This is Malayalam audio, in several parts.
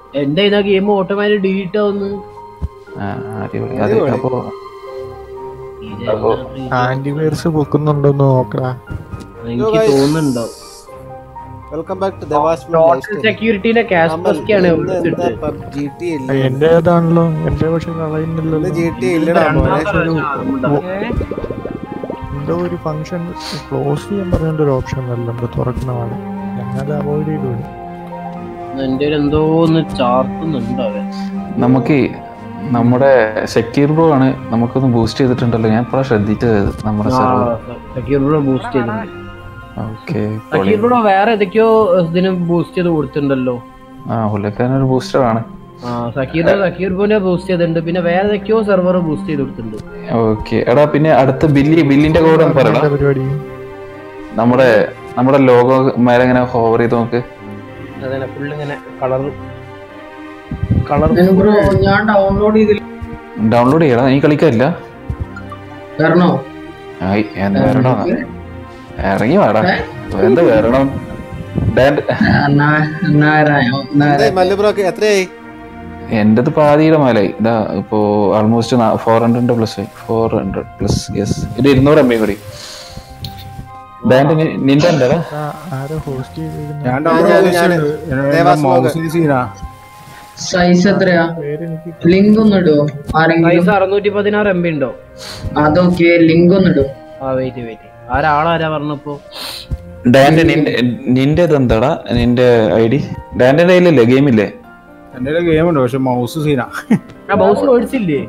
എന്റെ ഇതാ ഗെയിം ഓട്ടോമാറ്റിക് ഡിലീറ്റ് ആവുന്നു ആ, അടിപൊളി അത് അപ്പോ ആന്റിവൈറസ് പൊക്കുന്നുണ്ടോന്ന് നോക്കടാ എനിക്ക് തോന്നുന്നുണ്ടോ welcome back to Devas total സെക്യൂരിറ്റിന്റെ കാസ്പസ്കി ആണ് എടുത്തിട്ട് ജി ടി ഇല്ല എന്റെ ഏതാണല്ലോ എന്റെ പക്ഷെ കളയുന്നില്ലല്ലോ ജി ടി ഇല്ലടാ മോനെ എന്തോ ഒരു ഫംഗ്ഷൻ ക്ലോസ് ചെയ്യാൻ പറഞ്ഞ ഒരു ഓപ്ഷൻ വല്ലതും തുറക്കണമാണ് ഞങ്ങൾ അവോയ്ഡ് ചെയ്തു എന്റെ എന്തോ ഒന്ന് ചാർത്തുന്നുണ്ടോ അവൻ നമുക്ക് നമ്മുടെ സെക്യൂർ ബ്രോ ആണ് നമുക്കൊന്ന് ബൂസ്റ്റ് ചെയ്തിട്ടുണ്ടല്ലോ ഞാൻ ഇപ്പഴാ ശ്രദ്ധിച്ചത് നമ്മുടെ സെർവർ സക്കീർ ബ്രോ ബൂസ്റ്റ് ചെയ്തിട്ടുണ്ട് ഓക്കെ സക്കീർ ബ്രോ വേറെ ഏതൊക്കെയോ ഇതിന് ബൂസ്റ്റ് ചെയ്ത് കൊടുത്തിട്ടുണ്ടല്ലോ ആ പുള്ളിക്കാരൻ ഒരു ബൂസ്റ്റർ ആണ് ആ സക്കീർ സക്കീർ ബ്രോനെ ബൂസ്റ്റ് ചെയ്തിട്ടുണ്ട് പിന്നെ വേറെ ഏതൊക്കെയോ സെർവർ ബൂസ്റ്റ് ചെയ്ത് കൊടുത്തിട്ടുണ്ട് ഓക്കെ എടാ പിന്നെ അടുത്ത ബില്ലി ബില്ലിന്റെ കോഡ് ഒന്ന് പറയടാ എന്താ പരിപാടി നമ്മുടെ നമ്മുടെ ലോഗോ മേലെ ഇങ്ങനെ ഹോവർ ചെയ്ത് നോക്ക് അതന്നെ ഫുൾ ഇങ്ങനെ കളർ കളർ ബ്രോ ഞാൻ ഡൗൺലോഡ് ചെയ്തില്ല ഡൗൺലോഡ് ചെയ്യടാ നീ കളിക്കാനില്ല കാരണോ ആയി എന്താ വരണോ ഇറങ്ങി വാടാ എന്താ വരണം ഡാൻഡ് എന്തായി മല്ലു ബ്രോ എത്രയായി എന്റേത് പാതിയുടെ മേലായി ഇതാ ഇപ്പോ ആൾമോസ്റ്റ് ഫോർ ഹൺഡ്രഡ് പ്ലസ് ആയി ഫോർ ഹൺഡ്രഡ് പ്ലസ് യെസ് ഇത് ഇരുന്നൂറ് എം ബി കൂടി ബാൻഡ് നിന്റെ എന്താ ആ, ആരോ ഹോസ്റ്റ് ചെയ്തിരുന്നു ഞാൻ ഞാന് ഞാന് ദേവാസ് മൗസിന് സീനാ സൈസ് എത്രയാ പേരെനിക്ക് ലിങ്ക് ഒന്ന് ഇടുവോ ആരെങ്കിലും സൈസ് അറുന്നൂറ്റി പതിനാറ് എം ബി ഉണ്ടോ അതൊക്കെ ലിങ്ക് ഒന്ന് ഇടുവോ ആ വെയിറ്റ് വെയിറ്റ് ആരാളാരാ പറഞ്ഞപ്പോ ഡാൻഡ് നിന്റെ നിന്റെ എന്താടാ നിന്റെ ഐ ഡി ഡാൻഡിന്റെ കയ്യിലല്ലേ ഗെയിമില്ലേ എന്റെ ഗെയിം ഉണ്ട് പക്ഷെ മൗസ് സീനാ ആ ബൗസ് മേടിച്ചില്ലേ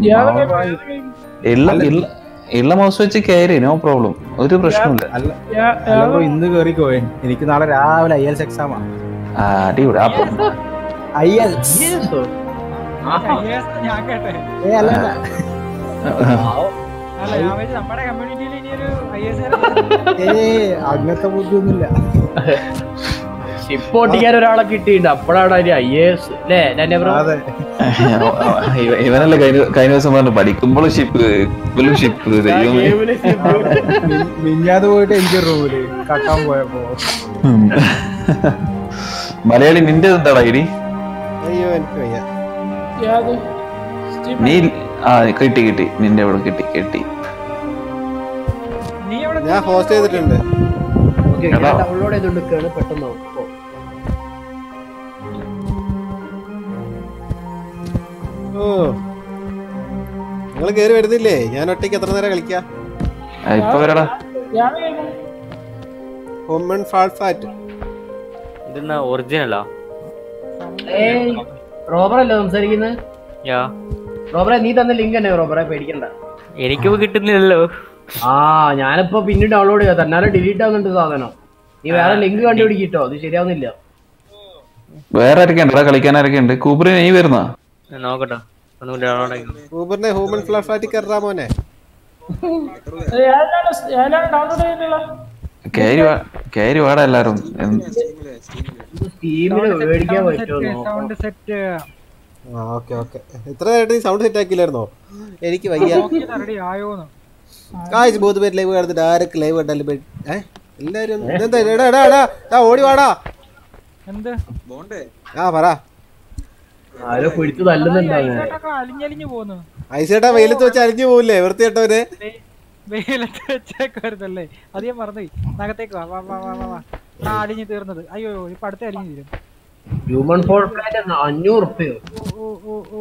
ഉള്ള ഉള്ള- ഉള്ള മൗസ് വെച്ച് കയറി നോ പ്രോബ്ലം ഒരു പ്രശ്നമില്ല അല്ല അല്ല ബ്രോ ഇന്ന് കേറിക്കോയെ എനിക്ക് നാളെ രാവിലെ ഐ എൽസ് എക്സാമാ ആ, അടിപൊളി അപ്പൊ ഐ എൽസ് ഞാൻ കേട്ടെ ഏ അല്ല അല്ല. അല്ല ഞാൻ വെച്ച് നമ്മുടെ കമ്മ്യൂണിറ്റിയിൽ ഇനി ഒരു ഐ എസ് ഏ അങ്ങനത്തെ ബുദ്ധിയൊന്നുമില്ല ഷിപ്പ് ഓട്ടിക്കാൻ ഒരാളെ കിട്ടിയിട്ടുണ്ട് അപ്പോഴാണ് അതിന് ഐ എസ് അല്ലേ എന്നെ ബ്രോ അതെ ഇവ- ഇവനല്ലേ കഴിഞ്ഞ കഴിഞ്ഞ ദിവസം പറഞ്ഞു പഠിക്കുമ്പോൾ ഷിപ്പ് ഇപ്പോഴും ഷിപ്പ് ദൈവമേ മി- മിഞ്ഞാന്ന് പോയിട്ട് എനിക്ക് റൂമില് കക്കാൻ പോയപ്പോ ഉം. മലയാളി നിന്റെ എന്താടാ ഐ ഡി അയ്യോ എനിക്ക് വയ്യ നീ ആ കിട്ടി കിട്ടി നിന്റെ അവിടെ കിട്ടി കിട്ടി നീ എവിടെ ഞാൻ ഹോസ്റ്റ് ചെയ്തിട്ടുണ്ട് ഓക്കെ ഞാൻ ഡൗൺലോഡ് ചെയ്തോണ്ടിരിക്കുകയാണ് പെട്ടെന്ന് നോക്കോ ഓ നിങ്ങൾ കേറി വരുന്നില്ലേ ഞാൻ ഒറ്റയ്ക്ക് എത്ര നേരം കളിക്കാം ആ, ഇപ്പൊ വരടാ ഹോമൺ ഫാൾട്ട് ഫാറ്റ് ഇതെന്നാ ഒറിജിനലാ ഏയ് റോബറല്ലേ സംസാരിക്കുന്നത് യാ റോബറെ നീ തന്ന ലിങ്ക് തന്നെ റോബറെ പേടിക്കണ്ട എനിക്കിപ്പോ കിട്ടുന്നില്ലല്ലോ ആ ഞാനിപ്പോ പിന്നെ ഡൗൺലോഡ് ചെയ്യാം തന്നാലും ഡിലീറ്റ് ആവുന്നുണ്ട് സാധനം നീ വേറെ ലിങ്ക് കണ്ടുപിടിക്കിട്ടോ അത് ശരിയാവുന്നില്ല വേറെ ആരൊക്കെ ഉണ്ട് കളിക്കാൻ ആരൊക്കെ ഉണ്ട് കൂപ്പറി നീ വരുന്ന ഞാൻ നോക്കട്ടെ ഒന്നുകൂടി ഡൗൺലോഡ് ആക്കി ഊബറിനെ ഹ്യൂമൻ ഫ്ലാറ്റ് ഫാറ്റ് കയറാ മോനെ കയറി വാ കയറി വാടാ എല്ലാരും എന്ത്- സ്റ്റീമിന് മേടിക്കാൻ പറ്റുമോ നോക്കാം. സൗണ്ട് സെറ്റ് ആ ഓക്കെ ഓക്കെ ഇത്ര നേരമായിട്ട് നീ സൗണ്ട് സെറ്റ് ആക്കിയില്ലായിരുന്നോ എനിക്ക് വയ്യ റെഡി ആയോന്ന് കാഴ്ച മൂന്ന് പേര് ലൈവ് കാണുന്നുണ്ട് ആരൊക്കെ ലൈവ് കണ്ടാലും പെ- ഏ എല്ലാരും ഒന്ന് ഇതെന്താ എടാ എടാ എടാ എടാ ഓടി വാടാ എന്ത് ആ പറ ആരോ പിടിച്ച് തല്ലുന്നുണ്ടാവും ഐസേട്ടൊക്കെ അലിഞ്ഞലിഞ്ഞു പോന്നു ഐസേട്ടാ വെയിലത്ത് വെച്ച് അരിഞ്ഞു പോവില്ലേ വൃത്തിയേട്ടവനെ വെയിലത്ത് വെച്ചേക്കുവായിരുന്നല്ലേ അത് ഞാൻ മറന്നുപോയി നഗത്തേക്ക് വാ വാ വാ വാ വാ വാ ആ അലിഞ്ഞു തീർന്നത് അയ്യോ ഇപ്പൊ അടുത്ത അലിഞ്ഞു തീരും ഹ്യൂമൻ ഫോൾ പ്ലാന്റ് അഞ്ഞൂറ് റുപ്യോ ഓ ഓ ഓ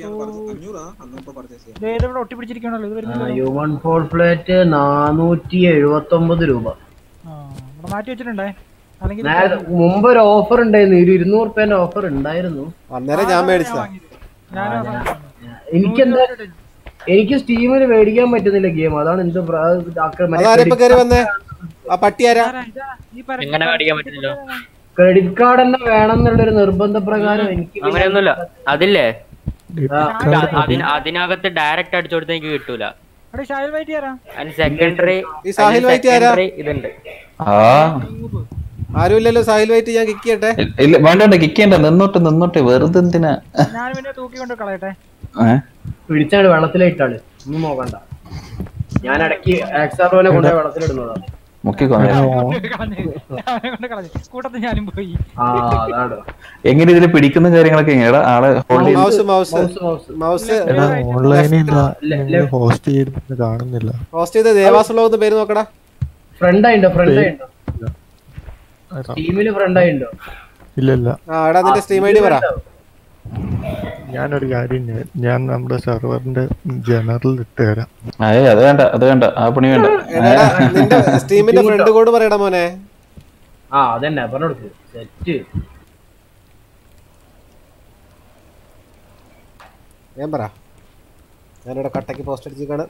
ദേ ഇത് ഇവിടെ ഒട്ടിപ്പിടിച്ചിരിക്കണല്ലോ ഇത് വരുന്നില്ല ഹ്യൂമൻ ഫോൾ പ്ലേറ്റ് നാനൂറ്റി എഴുപത്തി ഒമ്പത് രൂപ ആ ഇവിടെ മാറ്റി വെച്ചിട്ടുണ്ടേ അല്ലെങ്കിൽ നേരത്തെ മുമ്പ് ഒരു ഓഫർ ഉണ്ടായിരുന്നു ഒരു ഇരുന്നൂറ് റുപ്യന്റെ ഓഫർ ഉണ്ടായിരുന്നു അന്നേരം ഞാൻ മേടിച്ചതാ ഞാനും എനിക്കെന്താ എനിക്ക് സ്റ്റീമിൽ മേടിക്കാൻ പറ്റുന്നില്ല ഗെയിം അതാണ് എന്ത് പ്ര- ആക്ക- മറ്റേ അതാരാ ഇപ്പൊ കയറി വന്നേ ആ പട്ടി ആരാ ഈ പറ എങ്ങനെ മേടിക്കാൻ പറ്റില്ലല്ലോ ക്രെഡിറ്റ് കാർഡ് തന്നെ വേണം എന്നുള്ളൊരു നിർബന്ധ പ്രകാരം എനിക്ക് പിന്നെ- അങ്ങനെയൊന്നുമില്ല അതില്ലേ ആ, അതിന് അതിനകത്ത് ഡയറക്റ്റ് അടിച്ചു കൊടുത്താൽ എനിക്ക് കിട്ടൂല എടാ ഷായൽ വൈറ്റ് തരാം അതിന് സെക്കൻഡറി ഈ സാഹിൽ വൈറ്റ് ആരാ ഇതുണ്ട് ആ ആരുമില്ലല്ലോ സാഹിൽ വൈറ്റ് ഞാൻ കിക്ക് ചെയ്യട്ടെ ഇല്ല- ഇല്ല വേണ്ട വേണ്ട കിക്ക് ചെയ്യണ്ട നിന്നോട്ടെ നിന്നോട്ടെ വെറുതെ എന്തിനാ ഞാൻ പിന്നെ തൂക്കി കൊണ്ട് കളയട്ടെ ഏ? പിടിച്ചാണ് വെള്ളത്തിലിട്ടാണ് ഒന്നും നോക്കണ്ട ഞാൻ ഇടയ്ക്ക് ആക്സാറോനെ കൊണ്ട് വെള്ളത്തിലിടുന്നതാ മുക്കിക്കൊന്നു കളഞ്ഞ് അവനെ കൊണ്ട് കളഞ്ഞ് കൂട്ടത്തിൽ ഞാനും പോയി ആ അതാണ് എങ്ങനെ ഇതിൽ പിടിക്കുന്ന കാര്യങ്ങളൊക്കെ എങ്ങനെയാ ആളെ ഹോൾഡ് ചെയ്ത് mouse mouse mouse mouse mouse എടാ ഓൺലൈനിൽ ഇല്ല ലെ- നിങ്ങൾ ലെ- ഹോസ്റ്റ് ചെയ്തിട്ട് കാണുന്നില്ല ഹോസ്റ്റ് ചെയ്ത ദേവാസുള്ളവെന്ന് പേര് നോക്കടാ ഫ്രണ്ട് ആയിണ്ടോ ഫ്രണ്ട് ആയിണ്ടോ എടാ, ടീമില് ഫ്രണ്ട് ആയിണ്ടോ ഇല്ല ഇല്ല ആ എടാ നിന്റെ സ്ട്രീം ഐ ഡി പറ ഞാനൊരു കാര്യം ചെയ്യാം. ഞാൻ നമ്മുടെ സെർവറിന്റെ ജനറൽ ഇട്ട് തരാം അതെ അത് വേണ്ട അത് വേണ്ട ആ പണി വേണ്ട എടാ നിന്റെ സ്ട്രീമിന്റെ ഫ്രണ്ട് കോഡ് പറയടാ മോനെ ആ അതന്നെ പറഞ്ഞെടുക്ക് സെറ്റ് ഞാൻ പറ ഞാനിവിടെ കട്ടക്ക് പോസ്റ്റ് അടിച്ചിരിക്കാണ്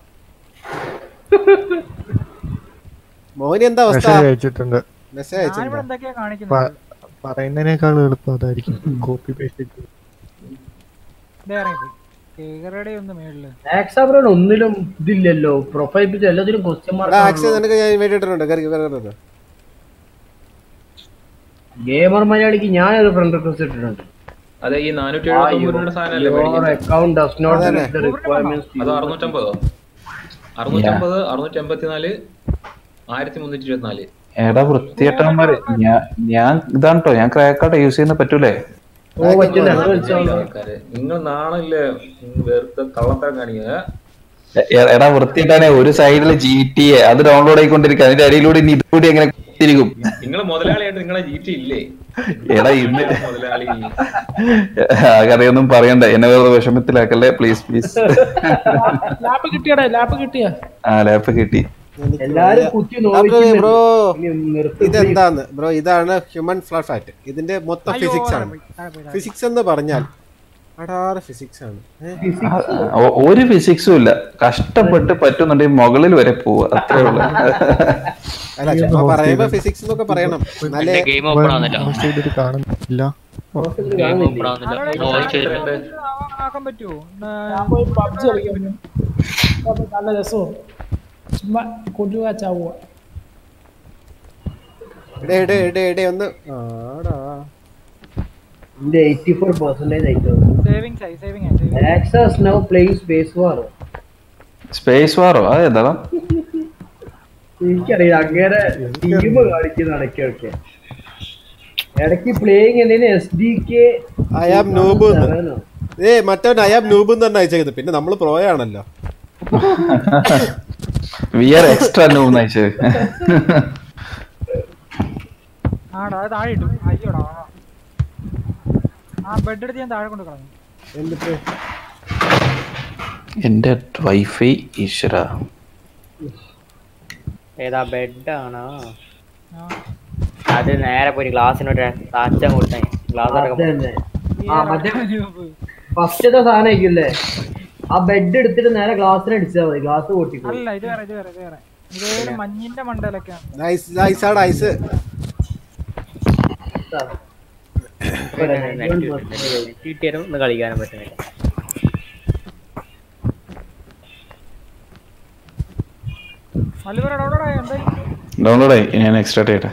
മോനി എന്താ അവസ്ഥ മെസ്സേജ് അയച്ചിട്ടുണ്ട് മെസ്സേജ് ഞാനിവിടെ അയച്ചിട്ടുണ്ടോ എന്തൊക്കെയാ കാണിക്കുന്നത് പ- പറയുന്നതിനേക്കാൾ എളുപ്പം അതായിരിക്കും കോപ്പി പേസ്റ്റ് ദേ ഇറങ്ങിപ്പോയി കേരളയുടെ ഒന്ന് മേളില് ആക്സാബ്രോൺ ഒന്നിലും ഇതില്ലല്ലോ പ്രൊഫൈൽ പിക്ചർ എല്ലാത്തിലും ക്വസ്റ്റ്യൻ എടാ ആക്സസ് മാർക്ക് നിനക്ക് ഞാൻ വേണ്ടി ഇട്ടിട്ടുണ്ട് കയറി കയറി കയറി ഗെയിമർ മലയാളിക്ക് ഞാൻ ഒരു ഫ്രണ്ട് റിക്വസ്റ്റ് ഇട്ടിട്ടുണ്ട് അതെ ഈ നാനൂറ്റി എഴുപത്തി ഒമ്പത് രൂപയുടെ സാധനമല്ലേ യുവർ മേടിക്കുന്നത് അക്കൗണ്ട് ഡസ് നോട്ട് അതന്നെ. മീറ്റ് ദ റിക്വയർമെന്റ്സ് അത് അറുന്നൂറ്റമ്പതോ അറുന്നൂറ്റമ്പത് അറുന്നൂറ്റി എൺപത്തിനാല് ആയിരത്തി മുന്നൂറ്റി ഇരുപത്തിനാല് എടാ വൃത്തിയേട്ടന്മാര് ഞാൻ ഞാൻ ഇതാണ് കേട്ടോ ഞാൻ ക്രാക്കാട്ടെ യൂസ് ചെയ്യുന്ന പറ്റൂലേ ഓ പറ്റില്ല അത് കളിച്ചോളൂ ആൾക്കാര് നിങ്ങൾ നാണല്ലേ വെറുതെ കള്ളത്തരം കാണിക്കുക എ- എടാ വൃത്തിയിട്ടാനെ ഒരു സൈഡില് ജി ടി എ അത് ഡൗൺലോഡ് ആയിക്കൊണ്ടിരിക്കുക അതിന്റെ ഇടയിലൂടെ ഇനി ഇതുകൂടി എങ്ങനെ തിരികും നിങ്ങൾ മുതലാളിയായിട്ട് നിങ്ങളെ ജി ടി ഇല്ലേ എടാ ഇന്ന് മുതലാളി ആ കഥയൊന്നും പറയണ്ട എന്നെ വെറുതെ വിഷമത്തിലാക്കല്ലേ പ്ലീസ് പ്ലീസ് ലാപ്പ് കിട്ടിയടാ ലാപ്പ് കിട്ടിയ ആ ലാപ്പ് കിട്ടി എല്ലാരും കുത്തി ബ്രോ നോക്കി ഇതെന്താന്ന് ബ്രോ ഇതാണ് ഹ്യൂമൻ ഫ്ലഡ് ഫാറ്റ് ഇതിന്റെ മൊത്തം ഫിസിക്സ് ആണ് ഫിസിക്സ് എന്ന് പറഞ്ഞാൽ അടാറ് ഫിസിക്സ് ആണ് ഏ? ആ, ഒ- ഒരു ഫിസിക്സും ഇല്ല കഷ്ടപ്പെട്ട് പറ്റുന്നുണ്ടെങ്കിൽ മുകളിൽ വരെ പോവുക അത്രേ ഉള്ളൂ അല്ല ചുമ്മാ പറയുമ്പോ ഫിസിക്സ് എന്നൊക്കെ പറയണം എന്നാലേ ഗെയിം ഓപ്പൺ ആവുന്നില്ല ഹോസ്റ്റ് ചെയ്തിട്ട് കാണുന്നില്ല ഗെയിം ഓപ്പൺ ആവുന്നില്ല ലോഞ്ച് ചെയ്തിട്ടുണ്ട് ആക്കാൻ പറ്റുമോ ഞാൻ പോയി പബ്ജി കളിക്കുന്നു അപ്പൊ നല്ല രസവും ചുമ്മാ കൊണ്ടുപോകാ ചാവുക എടേ എടേ എടേ എടേ ഒന്ന് ആടാ എന്റെ എയ്റ്റി ഫോർ പെർസെന്റേജ് ആയിട്ട് സേവിങ്സ് ആയി സേവിങ് ആയി saving access now playing space war space വാറോ അതേതാ എനിക്കറിയാം അങ്ങനെ ടീം കാണിക്കുന്ന ഇടയ്ക്കൊക്കെ ഇടയ്ക്ക് പ്ലേയിങ് എന്തിന് S D K I am noob ഏ മറ്റവൻ ഐ ആം നൂബ് തന്നെ അയച്ചേക്കുന്നത് പിന്നെ നമ്മള് പ്രോ ആണല്ലോ വി ആർ എക്സ്ട്രാ നൂന്ന് അയച്ചത് ആടാ അത് താഴെ ഇട്ടു അയ്യോടാ ആ ബെഡ് എടുത്ത് ഞാൻ താഴെ കൊണ്ട് കളഞ്ഞു എന്നിട്ട് എന്റെ വൈഫൈ ഈശ്വര ഏതാ ബെഡാണോ ആ. അത് നേരെ പോയി ഗ്ലാസിനോട്ട് താച്ച കൊടുത്തേ ഗ്ലാസ് അടക്കം അതന്നെ ആ മറ്റേ അയ്യോ. ഫസ്റ്റത്തെ സാധനം ആയിരിക്കില്ലേ ആ ബെഡ് എടുത്തിട്ട് നേരെ ഗ്ലാസ്സിന് അടിച്ചാൽ മതി ഗ്ലാസ് പൊട്ടിക്കും അല്ല ഇത് വേറെ ഇത് വേറെ ഇത് വേറെ ഇതൊരു മഞ്ഞിന്റെ മണ്ടയിലൊക്കെയാണ് ഐസ് ഐസാണ് ഐസ് കിട്ടിയാലും ഒന്ന് കളിക്കാനും പറ്റുന്നില്ല മല്ലുപുര ഡൗൺലോഡ് ആയോ എന്തായി ഡൗൺലോഡ് ആയി ഞാൻ എക്സ്ട്രാ ചെയ്യട്ടെ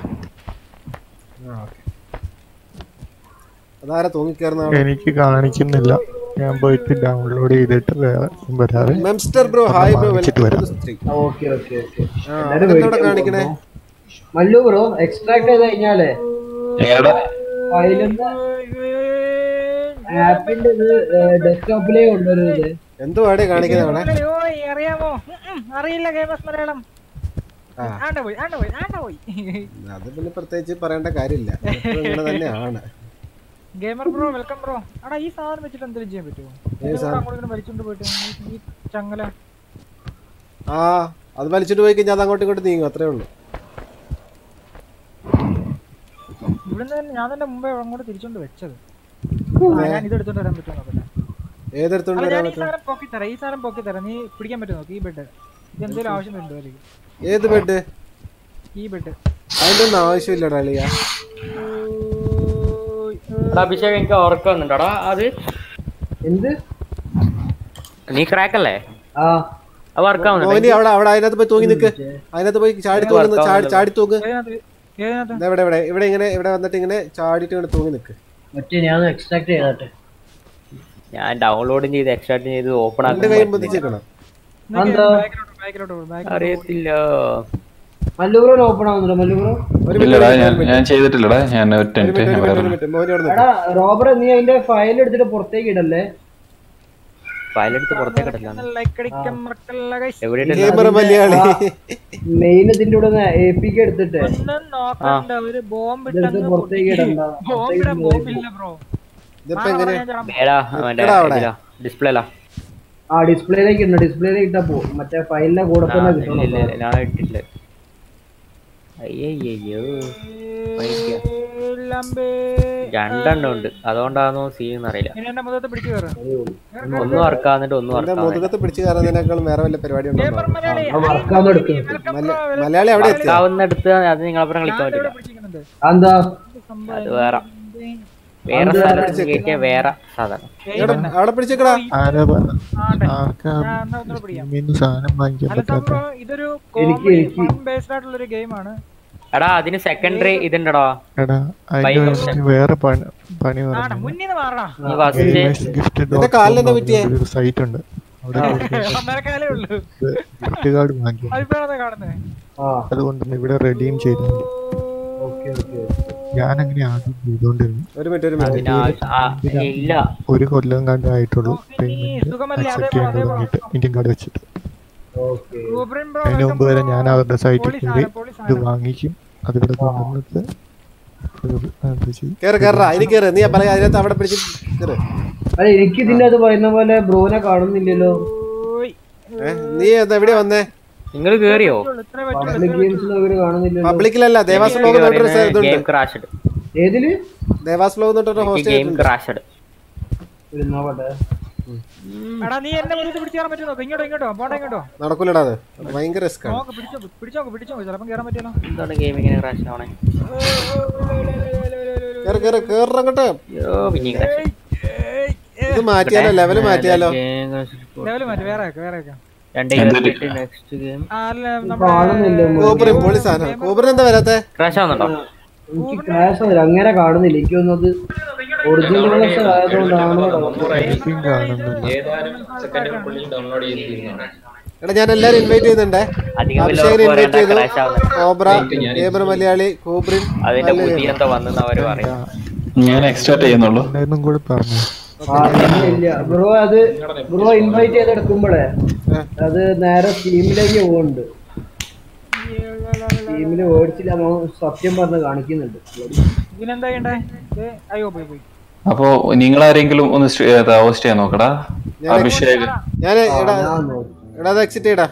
അതാരാ തൂങ്ങിക്കേറുന്ന ആള്? എനിക്ക് കാണിക്കുന്നില്ല ഞാൻ പോയിട്ട് ഡൗൺലോഡ് ചെയ്തിട്ട് വേറെ വരാതെ മെംസ്റ്റർ ബ്രോ ഹായ് ബ്രോ വാങ്ങിച്ചിട്ട് വെൽക്കം വരാം. To stream okay okay okay ആ അതെന്തോടെ കാണിക്കണേ മല്ലു ബ്രോ എക്സ്ട്രാക്ട് ചെയ്ത് കഴിഞ്ഞാലേ എടാ ഫയലിന്റെ ആപ്പിന്റെ ഇത് ഡെസ്ക്ടോപ്പിലേ കൊണ്ടുവരുന്നത് എന്തുവാടേ കാണിക്കുന്നത് അവിടെ ഓയ് അറിയാമോ ഉം, ഉം, അറിയില്ല ഗെയിമസ് മലയാളം ആ. ആണ്ട പോയി ആണ്ട പോയി ആണ്ട പോയി അത് പിന്നെ പ്രത്യേകിച്ച് പറയേണ്ട കാര്യമില്ല എപ്പോഴും ഇങ്ങനെ തന്നെയാണ് ഗെയിമർ ബ്രോ വെൽക്കം ബ്രോ അടാ ഈ സാധനം വെച്ചിട്ട് എന്തെങ്കിലും ചെയ്യാൻ പറ്റുമോ ഏത് സാധനം? അങ്ങോട്ട് ഇങ്ങനെ വലിച്ചോണ്ട് പോയിട്ട് ഈ- ഈ ചങ്ങല ആ അത് വലിച്ചിട്ട് പോയി കഴിഞ്ഞാൽ അത് അങ്ങോട്ടും ഇങ്ങോട്ടും നീങ്ങും അത്രേ ഉള്ളൂ ഇവിടുന്ന് തന്നെ ഞാൻ തന്നെ മുമ്പേ അങ്ങോട്ട് തിരിച്ചോണ്ട് വെച്ചത് ആ, ഞാൻ ഇത് എടുത്തോണ്ട് വരാൻ പറ്റുമോ നോക്കട്ടെ ഏതെടുത്തോണ്ട് അല്ല വരാൻ ഞാൻ ഈ പറ്റും സാധനം പൊക്കി തരാം ഈ സാധനം പൊക്കി തരാം നീ പിടിക്കാൻ പറ്റുമോ നോക്ക് ഈ ബെഡ് ഇത് എന്തെങ്കിലും ആവശ്യം വരുന്നുണ്ടോ അല്ലെങ്കിൽ ഏത് ബെഡ് ഈ ബെഡ് അതിന്റെ ഒന്നും ആവശ്യമില്ലടാ അളിയ എടാ അഭിഷേക് എനിക്ക് ഉറക്കം വന്നിട്ടുണ്ടോടാ അത് എന്ത് നീ ക്രാക്കല്ലേ ആ അത് വർക്ക് മോനി ആവുന്നുണ്ട് അവിടെ അവിടെ അതിനകത്ത് പോയി തൂങ്ങി നിക്ക് അതിനകത്ത് പോയി ചാടി തൂങ്ങുന്നു ചാടി ചാടി തൂങ്ങ് ഏതിനകത്ത് ഏതിനകത്ത് ദേ ഇവിടെ ഇവിടെ ഇവിടെ ഇങ്ങനെ ഇവിടെ വന്നിട്ട് ഇങ്ങനെ ചാടിയിട്ട് ഇങ്ങനെ തൂങ്ങി നിക്ക് മറ്റേ ഞാൻ എക്സ്ട്രാക്ട് ചെയ്തട്ടെ ഞാൻ ഡൗൺലോഡും ചെയ്ത് എക്സ്ട്രാക്ട് ചെയ്ത് ഓപ്പൺ രണ്ട് കൈയും പൊതിച്ചേക്കണം അതെന്താ? ബാക്കിലോട്ട് ബാക്കിലോട്ട് പോകും ബാക്കിലോട്ട് അറിയത്തില്ല മല്ലൂബ്രോ ഓപ്പൺ ആവുന്നുണ്ടോ മല്ലൂബ്രോ ഇല്ലടാ ഞാൻ ഞാൻ ചെയ്തിട്ടില്ലടാ ഞാൻ ഒറ്റ മിനിറ്റ് ഞാൻ പറയാം എടാ റോബർ നീ അതിന്റെ ഫയൽ എടുത്തിട്ട് പുറത്തേക്ക് ഇടല്ലേ ഫയലെടുത്ത് പുറത്തേക്ക് ഇടലാണ് എവിടെ ഗെയിമർ മലയാളി മെയിൻ ഇതിന്റെ കൂടെ എ പി കെ എടുത്തിട്ട് ഒന്നും നോക്കണ്ട ഒരു ബോംബ് ഇതെടുത്ത് പുറത്തേക്ക് ഇടണ്ട ബോംബിടാൻ ബോംബില്ല ബ്രോ ഇതിപ്പോ എങ്ങനെ ഏടാ എടാ അവിടെ. ഡിസ്പ്ലേലാ ആ ഡിസ്പ്ലേയിലേക്ക് ഇടണം ഡിസ്പ്ലേയിലേക്ക് ഇട്ടാ പോ മറ്റേ ഫയലിന്റെ കൂടെ തന്നെ കിട്ടണം ഇല്ല ഇല്ല ഞാൻ ഇട്ടില്ല അയ്യയ്യോ രണ്ടെണ്ണം ഉണ്ട് അതുകൊണ്ടാണോ സീൻ അറിയില്ല ഇനി എന്റെ മുഖത്ത് പിടിച്ചു കയറും ഒന്നും വർക്കാന്നിട്ട് ഒന്നും എന്റെ വർക്കാന്നില്ല മുതുകത്ത് പിടിച്ചു കയറുന്നതിനേക്കാളും വേറെ വല്ല പരിപാടി ഉണ്ടോ വർക്കാന്ന് എടുക്കുന്നത് മലയാളി അവിടെ എത്തി വർക്കാവുന്നെടുത്ത് അത് നിങ്ങളപ്പുറം കളിക്കാൻ പറ്റില്ല എന്താ അത് വേറെ വേറെ സാധനം കയറ്റിയ വേറെ സാധനം എവിടെ അവിടെ പിടിച്ചേക്കടാ ആരാ പറഞ്ഞ ആർക്കാ ടീമിന്ന് സാധനം വാങ്ങിക്കാൻ പറ്റാത്ത ഇതൊരു എനിക്ക് എനിക്ക് ബേസ്ഡ് ആയിട്ടുള്ള ഒരു ഗെയിമാണ് എടാ അതിന് സെക്കൻഡറി ഇതുണ്ടോ എടാ അതിന് വേണ്ടി വേറെ പണി പണി പറഞ്ഞു മുന്നിന്ന് മാറണ നീ ഫസ്റ്റ് ഗെയിമേഴ്സ് ഗിഫ്റ്റ് എന്റെ കാലിലെന്നെ പറ്റിയേ? ഒരു സൈറ്റ് ഉണ്ട് അവിടെ ഒന്നരക്കാലേ ഉള്ളൂ ഗിഫ്റ്റ് കാർഡ് വാങ്ങിക്കും അതിപ്പോഴാണ് കാണുന്നത് ആ അതുകൊണ്ട് തന്നെ ഇവിടെ റെഡീം ചെയ്തിട്ടുണ്ട് ഓക്കെ ഓക്കെ ഞാൻ അങ്ങനെ ആദ്യം ചെയ്തോണ്ടിരുന്നു ഒരു മിനിറ്റ് ഒരു മിനിറ്റ് അതിന് ആവശ്യം- ആ, ഇല്ല ഒരു കൊല്ലം കണ്ടേ ആയിട്ടുള്ളൂ പേയ്മെന്റ് സുഖമല്ലേ? അക്സെപ്റ്റ് ചെയ്യാൻ തുടങ്ങിയിട്ട് ഇന്ത്യൻ കാർഡ് വെച്ചിട്ട് ഓക്കെ റൂബ്രൻ ബ്രോ അതിന് മുമ്പ് വരെ ഞാൻ അവരുടെ സൈറ്റിൽ പോലീസ് കയറി ആണ്, പോലീസ് ഇത് വാങ്ങിക്കും അതിവിടെ കൊണ്ടുവന്നിട്ട് ഇത് അത് ചെയ്യും കേറ് കേറാ ഇനി കേറ് നീ പറയാ അതിനകത്ത് അവിടെ പിടിച്ച് കേറ് അല്ല എനിക്ക് ഇതിന്റെ അത് പറയുന്ന പോലെ ബ്രോനെ കാണുന്നില്ലല്ലോ ഏ, നീ അത് എവിടെ വന്നേ നിങ്ങൾ കേറിയോ ഇത്ര പറ്റുള്ളൂ പബ്ലിക് ഗെയിംസിൽ അവര് കാണുന്നില്ലല്ലോ പബ്ലിക്കിലല്ല ദേവാസ് ബ്ലോഗ് തൊട്ടൊരു ഇതുണ്ട് ഗെയിം ക്രാഷ്ഡ് ഏതില് ദേവാസ് ബ്ലോഗ് തൊട്ടൊരു ഹോസ്റ്റ് ഗെയിം ക്രാഷ്ഡ് ഒരു നോക്കട്ടെ എടാ നീ എന്നെ മുന്നിട്ട് പിടിച്ചു കയറാൻ പറ്റുമോ ഇങ്ങോട്ടോ ഇങ്ങോട്ടോ പോട്ടെ ഇങ്ങോട്ടോ നടക്കൂലടാ അത് അത് ഭയങ്കര റിസ്ക് ആണ് നോക്ക് പിടിച്ചോ പിടിച്ചോ പിടിച്ചോ ചിലപ്പം കയറാൻ പറ്റിയല്ലോ എന്താണ് ഗെയിമിങ്ങിന് ക്രാഷ് ആവണേ കേറ് കേറ് കേറങ്ങോട്ട് അയ്യോ പിന്നെ ക്രാഷ് ഇത് മാറ്റിയാലോ ലെവല് മാറ്റിയാലോ ലെവല് മാറ്റി വേറെ ആക്ക്, വേറെ ആക്കാം. രണ്ട് നെക്സ്റ്റ് ഗെയിം ആ, അല്ല നമ്മുടെ കാണുന്നില്ല കോബറിൻ പൊളി സാധനം കോബറിൻ എന്താ വരാത്തെ ക്രാഷ് ആവുന്നുണ്ടോ എനിക്ക് ക്രാഷ് ആവില്ല അങ്ങനെ കാണുന്നില്ല എനിക്ക് തോന്നുന്നത് ഒറിജിനൽ ക്ലാസ് ആയതുകൊണ്ടാണോ എനിക്കും കാണുന്നില്ല ഏതാനും സെക്കൻഡിനുള്ളിൽ ഡൗൺലോഡ് ചെയ്തിരുന്നതാണ് എടാ ഞാൻ എല്ലാരും ഇൻവൈറ്റ് ചെയ്യുന്നുണ്ട് അധികം അഭിഷേകിനെ വല്ലവർക്കും ഇൻവൈറ്റ് ചെയ്തു ക്രാഷ് ആവുന്നുണ്ട് കോബ്ര ഗേമർ മലയാളി കോബ്രിൻ അതിന്റെ ബുദ്ധി എന്തോ വന്നെന്ന് അവര് പറയും ഞാൻ എക്സ്റ്റാർട്ട് ചെയ്യുന്നുള്ളൂ എന്നും കൂടെ പറഞ്ഞു ആ ഇല്ല ഇല്ല ബ്രോ അത് ബ്രോ ഇൻവൈറ്റ് ചെയ്തെടുക്കുമ്പോഴേ അത് നേരെ സ്കീമിലേക്ക് പോകുന്നുണ്ട് സ്കീമില് വേർഡ്സിൽ സത്യം പറഞ്ഞ് കാണിക്കുന്നുണ്ട് ഇതിനെന്താ ചെയ്യണ്ടേ ഇത് അയ്യോ പോയി പോയി അപ്പോ നിങ്ങൾ ആരെങ്കിലും ഒന്ന് ഹോസ്റ്റ് ചെയ്യാൻ നോക്കടാ അഭിഷേക് ഞാൻ എടാ ഞാൻ നോ- എടാ അത് എക്സിറ്റ് ചെയ്യടാ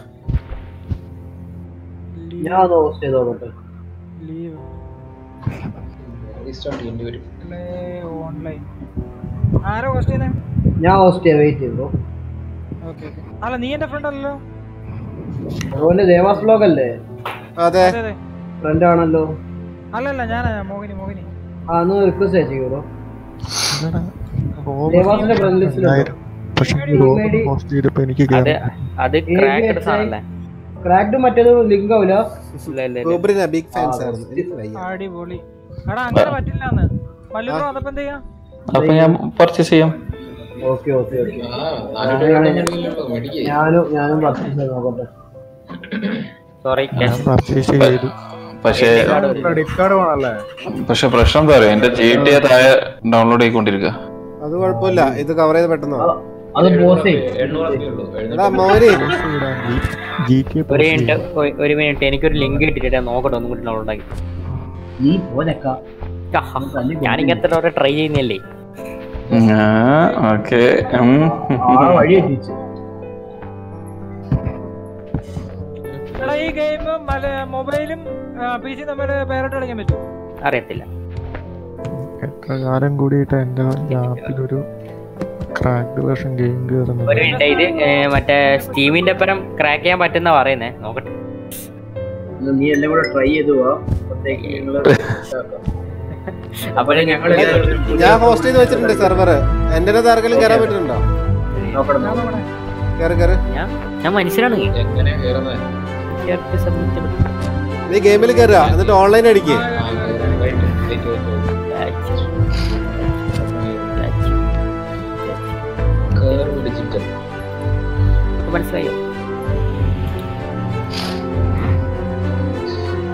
ഞാൻ ഒന്ന് ഹോസ്റ്റ് ചെയ്ത് നോക്കട്ടെ ലീവ് റീസ്റ്റാർട്ട് ചെയ്യേണ്ടി വരും ഓൺലൈൻ ആരോ ഹോസ്റ്റ് ചെയ്യുന്നേ ഞാൻ ഹോസ്റ്റ് ചെയ്യാൻ വെയിറ്റ് ചെയ്തു ഓക്കെ ഓക്കെ അല്ല നീ എന്റെ ഫ്രണ്ട് അല്ലല്ലോ ബ്രോന്റെ ദേവാസ് ബ്ലോഗ് അല്ലേ അതെ അതെ അതെ ഫ്രണ്ട് ആണല്ലോ അല്ലല്ല ഞാനാ മോഹിനി മോഹിനി ആ ഒന്ന് റിക്വസ്റ്റ് അയച്ചു ബ്രോ അല്ലടാ, റോബർട്ട് ദേവാസിന്റെ ഫ്രണ്ട് ലിസ്റ്റിലുണ്ടോ ഉണ്ടായിരുന്നു. പക്ഷെ റോബർട്ട് പോസ്റ്റ് ചെയ്തപ്പോ എനിക്ക് അത് കേറാൻ അത് ക്രാക്കഡ് സാധനല്ലേ ക്രാക്ഡ് മറ്റേത് ലിങ്ക് ആവില്ല ഇല്ല ഇല്ല ഇല്ല കോബ്രിൻ ബിഗ് ഫാൻസ് ആയിരുന്നു എനിക്ക് വയ്യ. അടിപൊളി എടാ അങ്ങനെ പറ്റില്ലാന്ന് മല്ലു ബ്രോ അതപ്പോ എന്ത് ചെയ്യാ അപ്പൊ ഞാൻ പർച്ചേസ് ചെയ്യാം ഓക്കെ ഓക്കെ ഓക്കെ ആ നാനൂറ് രൂപ മേടിക്കുന്നുള്ളൂ മേടിക്കേ ഞാനും ഞാനും പർച്ചേസ് ചെയ്ത് നോക്കട്ടെ സോറി ഞാൻ പർച്ചേസ് ചെയ്തു പക്ഷേ ക്രെഡിറ്റ് കാർഡ് വേണല്ലേ പക്ഷെ പ്രശ്നം എന്താ പറയാ എന്റെ ജി ടി താഴെ ഡൗൺലോഡ് ചെയ്തിരിക്കുക അത് കുഴപ്പമില്ല ഇത് കവർ ചെയ്ത് പെട്ടെന്ന് അത് അത് പോസ് ചെയ്യും എണ്ണൂറേ ഉള്ളൂ എടാ മോനെ ജി ടി ഒരു മിനിറ്റ് ഒ- ഒരു മിനിറ്റ് എനിക്കൊരു ലിങ്ക് കിട്ടിട്ട് നോക്കട്ടെ ഒന്നും കൂടി ഡൗൺലോഡ് ആക്കി നീ പോലക്ക ആഹാ, ഞാൻ ഇങ്ങനത്തെ ഓരോ ട്രൈ ചെയ്യുന്നില്ലേ ഓക്കെ ആ വഴി എത്തിച്ചു എടാ ഈ ഗെയിം മൊബൈലും പി സി തമ്മിൽ പേരിട്ട് കളിക്കാൻ പറ്റും അറിയത്തില്ല എത്ര കാലം കൂടിയിട്ട് എന്റെ ലാപ്പിലൊരു ക്രാക്ഡ് വേർഷൻ ഗെയിം കയറുന്നത് ഒരു മിനിറ്റ് ഇത് ഏ, മറ്റേ സ്റ്റീമിന്റെ പരം ക്രാക്ക് ചെയ്യാൻ പറ്റുന്ന പറയുന്നേ നോക്കട്ടെ നീ എല്ലാം കൂടെ ട്രൈ ചെയ്തു പോവാ അപ്പത്തേക്ക് നിങ്ങള് അപ്പോൾ ഞങ്ങൾ ഞാൻ ഹോസ്റ്റ് ചെയ്ത് വെച്ചിട്ടുണ്ട് സെർവർ എന്റെ ആർക്കെങ്കിലും കയറാൻ പറ്റുന്നുണ്ടോ നോക്കണം നോക്കണം. കയറി കയറി ഞാൻ ഞാൻ മനുഷ്യരാണ് എങ്ങനെ കയറുന്നത് കേറിട്ട് submit എടുക്കും. നീ ഗെയിമിൽ കയറുക എന്നിട്ട് ഓൺലൈൻ അടിക്കേ ആ കയറാൻ വെയിറ്റ് വെയിറ്റ് വെയിറ്റ് കയറ് ഡിജിറ്റൽ ഇപ്പൊ മനസ്സിലായോ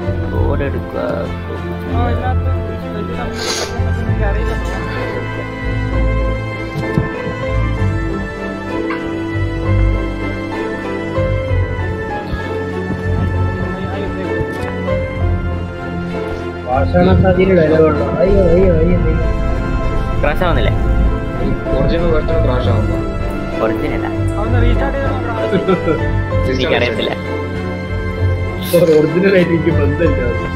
കൂടെ എടുക്കുക ഓ ഇതിനകത്ത് ഇത് നമുക്ക് എനിക്ക് അറിയില്ല ഭാഷണത്തിന് ഡയലോഗുണ്ടോ അയ്യോ അയ്യോ അയ്യോ അയ്യോ. ക്രാഷ് ആവുന്നില്ലേ ഒറിജിനൽ വെർഷൻ ക്രാഷ് ആവുന്നു ഒറിജിനല്ല ഒന്ന് റീസ്റ്റാർട്ട് ചെയ്ത് നോക്കണം എനിക്കറിയത്തില്ല ഒറിജിനൽ ആയിട്ട് എനിക്ക് ബന്ധമില്ല അത്.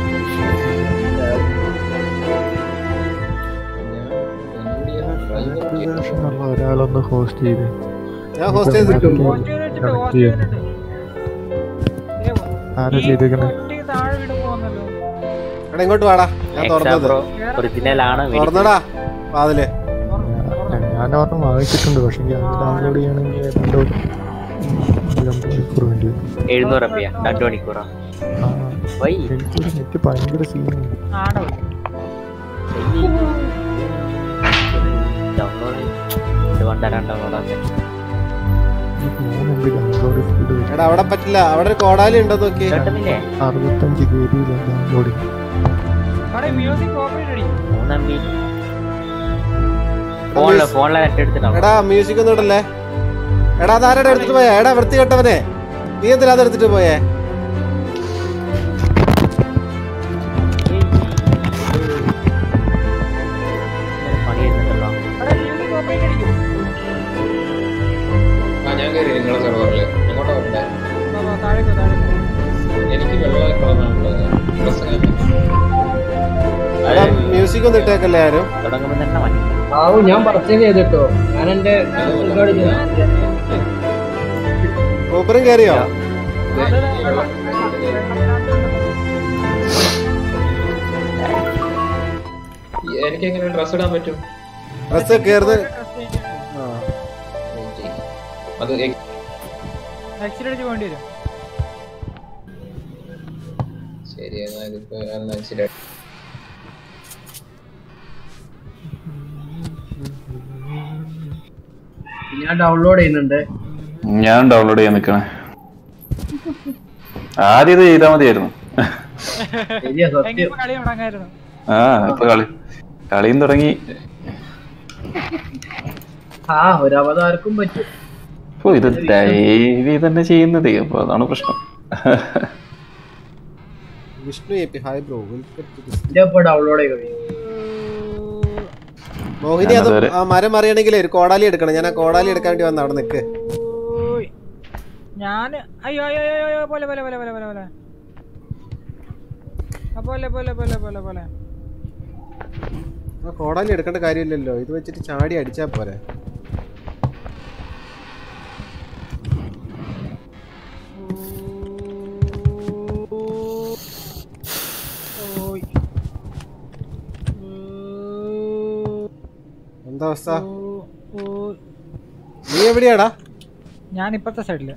ഉള്ള ഒരാളൊന്ന് ഹോസ്റ്റ് ചെയ്ത് ഞാൻ ഹോസ്റ്റ് ചെയ്തിട്ടും പോസ്റ്റ് ചെയ്ത് വെച്ചിട്ട് പോസ്റ്റ് ചെയ്തിട്ട് ഏ, ആരാ ഈ ചെയ്തേക്കണേ ഒറ്റയ്ക്ക് താഴെ വീണ് പോകുന്നല്ലോ എടാ ഇങ്ങോട്ട് വാടാ ഞാൻ തുറന്നത് ബ്രോ ഒറിജിനൽ ആണ് തുറന്നടാ വാതില് ഞാൻ ഒരെണ്ണം വാങ്ങിച്ചിട്ടുണ്ട് പക്ഷെ ഡൗൺലോഡ് ചെയ്യണമെങ്കിൽ ഏതാണ്ട് ഒരു രണ്ട് മണിക്കൂർ വേണ്ടി വരും എഴുന്നൂറ് രൂപ രണ്ടു മണിക്കൂറോ ആ വൈ എനിക്കൊരു നെറ്റ് ഭയങ്കര സീനാണ് ആണോ ഡൗൺലോഡ് ഇതുകൊണ്ടാണ് ഡൗൺലോഡ് മൂന്ന് എം ബി ഡൗൺലോഡ് സ്പീഡ് വരും എടാ അവിടെ പറ്റില്ല അവിടെ ഒരു കോടാലി ഉണ്ടോ നോക്കി കിട്ടുന്നില്ലേ അറുപത്തഞ്ച് കെ ബിയിലാണ് ഡൗൺലോഡ് അവിടെ മ്യൂസിക് കോപ്പറേറ്റ് അടിക്കും മൂന്നാം ബി ഫോണില് ഫോണിലെ നെറ്റ് എടുത്തിട്ടാണ് എടാ മ്യൂസിക് ഒന്നും ഇടല്ലേ എടാ അതാരടാ എടുത്തിട്ട് പോയേ എടാ വൃത്തികെട്ടവനെ നീ എന്തിനാ അത് എടുത്തിട്ട് പോയേ പണി ചെയ്യുന്നുണ്ടല്ലോ അവിടെ മ്യൂസിക് കോപ്പറേറ്റ് അടിക്കും ആ ഞാൻ കയറി നിങ്ങളുടെ സെർവറിൽ എങ്ങോട്ടാ വരണ്ടേ വാ, വാ, താഴേക്ക് വാ, താഴേക്ക് വാ. എനിക്ക് വെള്ള കളറാണുള്ളത് പ്രശ്നം എടാ മ്യൂസിക് ഒന്നും ഇട്ടേക്കല്ലേ ആരും തുടങ്ങുമ്പോൾ തന്നെ മതി ആവു ഞാൻ പർച്ചേസ് ചെയ്തിട്ടോ ഞാൻ എന്റെ കാർഡ് ഊപ്പറും കയറിയോ എനിക്ക് എങ്ങനെ ഡ്രസ് ഇടാൻ പറ്റും ഡ്രസ് കയറുന്ന ആ. അത് എ- എക്സിറ്റ് അടിച്ച് പോകേണ്ടി വരും ശരി എന്നാ ഇതിപ്പോ എന്നാ ശരി ഞാൻ ഡൗൺലോഡ് ചെയ്യുന്നുണ്ട് ഞാൻ ഡൗൺലോഡ് ചെയ്യാൻ നിക്കണേ ആദ്യം ഇത് ചെയ്താൽ മതിയായിരുന്നു ശരിയാ സത്യം എങ്ങനെ കളി തുടങ്ങായിരുന്നു ആ ഇപ്പൊ കളി കളിയും തുടങ്ങി ആ ഒരു അവതാർക്കും പറ്റും ഓ ഇത് ഡൈലി തന്നെ ചെയ്യുന്നത് അപ്പൊ അതാണ് പ്രശ്നം Vishnu A P hi bro എന്റെ ഇപ്പൊ ഡൗൺലോഡ് ചെയ്ത് മോഹിനി അത് ഞാനതുവരെ- ആ മരം അറിയണമെങ്കിൽ ഒരു കോടാലി എടുക്കണം ഞാൻ ആ കോടാലി എടുക്കാൻ വേണ്ടി വന്ന അവിടെ നിക്ക് ഓയ്. ഞാന് അയ്യോ അയ്യോ അയ്യോ അയ്യോ പോലെ പോലെ പോലെ പോലെ പോലെ പോലെ ആ, പോലെ പോലെ പോലെ പോലെ പോലെ ആ കോടാലി എടുക്കേണ്ട കാര്യമില്ലല്ലോ ഇത് വെച്ചിട്ട് ചാടി അടിച്ചാ പോരെ ഓയ്. എന്താ അവസ്ഥ ഓ- ഓയ്. നീ എവിടെയാടാ ഞാൻ ഇപ്പത്തെ സൈഡില്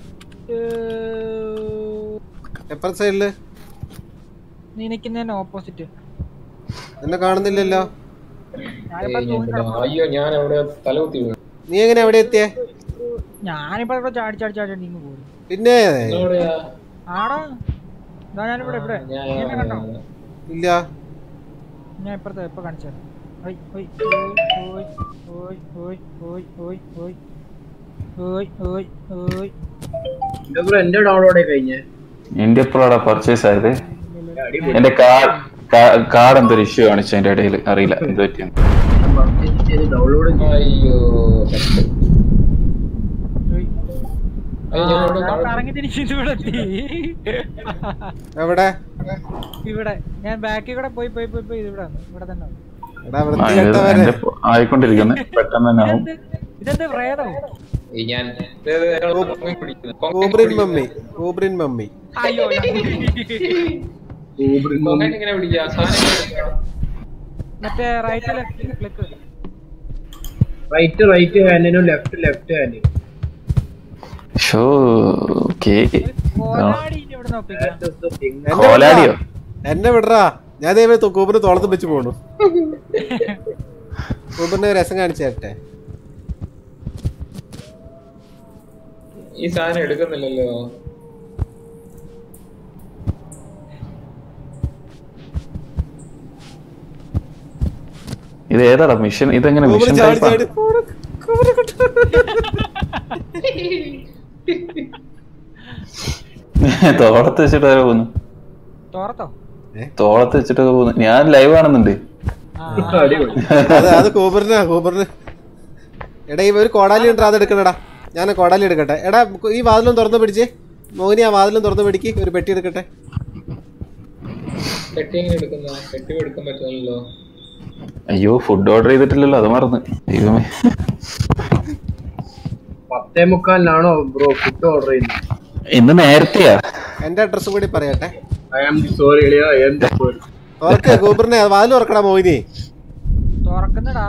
എപ്പുറത്തെ സൈഡില് നിനക്കുന്നതിന് ഓപ്പോസിറ്റ് എന്നെ കാണുന്നില്ലല്ലോ ഞാനിപ്പോ ഏയ് ഞാൻ തൂങ്ങി ഇവിടെ- കിടക്കുവാ. അയ്യോ ഞാൻ അവിടെ തലകുത്തി വീണു നീ എങ്ങനെ എവിടെ എത്തിയേ ഞാനിപ്പോ ഇവിടെ ചാടി ചാടി ചാടി നീങ്ങി പോകും പിന്നെ നിങ്ങളെവിടെയാ? ആടാ ഇതാ ഞാനിവിടെ ഇവിടെ ഞാൻ നീ എന്നെ കണ്ടോ ഇല്ല ഞാൻ ഇപ്പുറത്തെ ഇപ്പൊ കാണിച്ചു തരാം ഓയ് ഓയ് ഓയ് ഓയ് ഓയ് ഓയ് ഓയ് ഓയ് ഓയ് ഓയ് ഓയ് എന്റെ ബ്രോ എന്റെ ഡൗൺലോഡ് കഴിഞ്ഞേ എന്റെ എപ്പോഴാണ് പർച്ചേസ് ആയത് എന്റെ കാർഡ് എന്തൊരു ഇഷ്യൂ കാണിച്ചു അതിന്റെ ഇടയിൽ അറിയില്ല എന്ത് പറ്റിയെന്ന് പർച്ചേസ് ചെയ്ത് ഡൗൺലോഡ് അയ്യോ തെറ്റ്. ഓയ് അയ്യോ, ഞാൻ ഇവിടെ ഞാൻ കാണുന്നു. കറങ്ങി തിരിച്ച് ഇവിടെ എത്തി എവിടെ ഇവിടെ ഞാൻ ബാക്കിൽ കൂടെ പോയി പോയി പോയി പോയി ഇവിടെ വന്നു ഇവിടെ തന്നെ വന്നു. എടാ ആ, ഇത് വൃത്തികെട്ടവരെ എന്റെ ഫോ- ആയിക്കൊണ്ടിരിക്കുന്നു പെട്ടെന്ന് തന്നെ ആവും ഇതെന്ത് ഇതെന്ത് പ്രേതോ ഈ ഞാൻ ഇത് ഇത് ഒരാൾ പൊങ്ങി പിടിക്കുന്നു. പൊങ്ങി കൂബ്രിൻ പിടിക്കുന്നു. മമ്മി കൂബ്രിൻ മമ്മി അയ്യോ പൊങ്ങാൻ എങ്ങനെ പിടിക്കുക സാധനം എങ്ങനെ പിടിക്കുക? മറ്റേ right left click right right ഹാൻഡിനും ലെഫ്റ്റ് ലെഫ്റ്റ് ഹാൻഡിനും ഷോ ഓക്കേ കോലാടി ഇനി ഇവിടെ നോക്കിക്കാം എന്നെ കോലാടിയോ വിടറാ. എന്നെ വിടറാ ഞാൻ ദൈവം കൂബറിന് തോളത്ത് വെച്ച് പോണു കൂബറിന് ഒരു രസം കാണിച്ചു തരട്ടെ ഈ സാധനം എടുക്കുന്നില്ലല്ലോ ഇത് ഏതാടാ മിഷൻ ഇതെങ്ങനെ കോബ്ര മിഷൻ ചാടി ടൈപ്പാ ചാടി കോബ്ര- കോബ്ര കിട്ടു. തോളത്ത് വെച്ചിട്ട് ആരോ പോകുന്നു തോർത്തോ തോളത്ത് വെച്ചിട്ടൊക്കെ പോകുന്നു ഞാൻ ലൈവ് കാണുന്നുണ്ട് അത് അത് കോബറിനാ കോബറിന് എടാ ഈ ഒരു കോടാലി ഉണ്ട് അത് എടുക്കണടാ ഞാൻ ആ കോടാലി എടുക്കട്ടെ എടാ ഈ വാതിലും തുറന്ന് പിടിച്ചേ മോഹിനി ആ വാതിലും തുറന്ന് പിടിക്ക് ഒരു പെട്ടി എടുക്കട്ടെ പെട്ടി എങ്ങനെ എടുക്കുന്ന പെട്ടി എടുക്കാൻ പറ്റുന്നല്ലോ അയ്യോ ഫുഡ് ഓർഡർ ചെയ്തിട്ടില്ലല്ലോ അത് മറന്ന് ദൈവമേ പത്തേ മുക്കാലിനാണോ ബ്രോ ഫുഡ് ഓർഡർ ചെയ്യുന്നത് ഇന്ന് നേരത്തെയാ എന്റെ അഡ്രസ്സും കൂടി പറയട്ടെ ഐ ആം സോറി എളിയ ഐ ആം സോറി ഓർക്ക് കോബറിനെ വാതിൽ തുറക്കടാ മോഹിനി തുറക്കുന്നടാ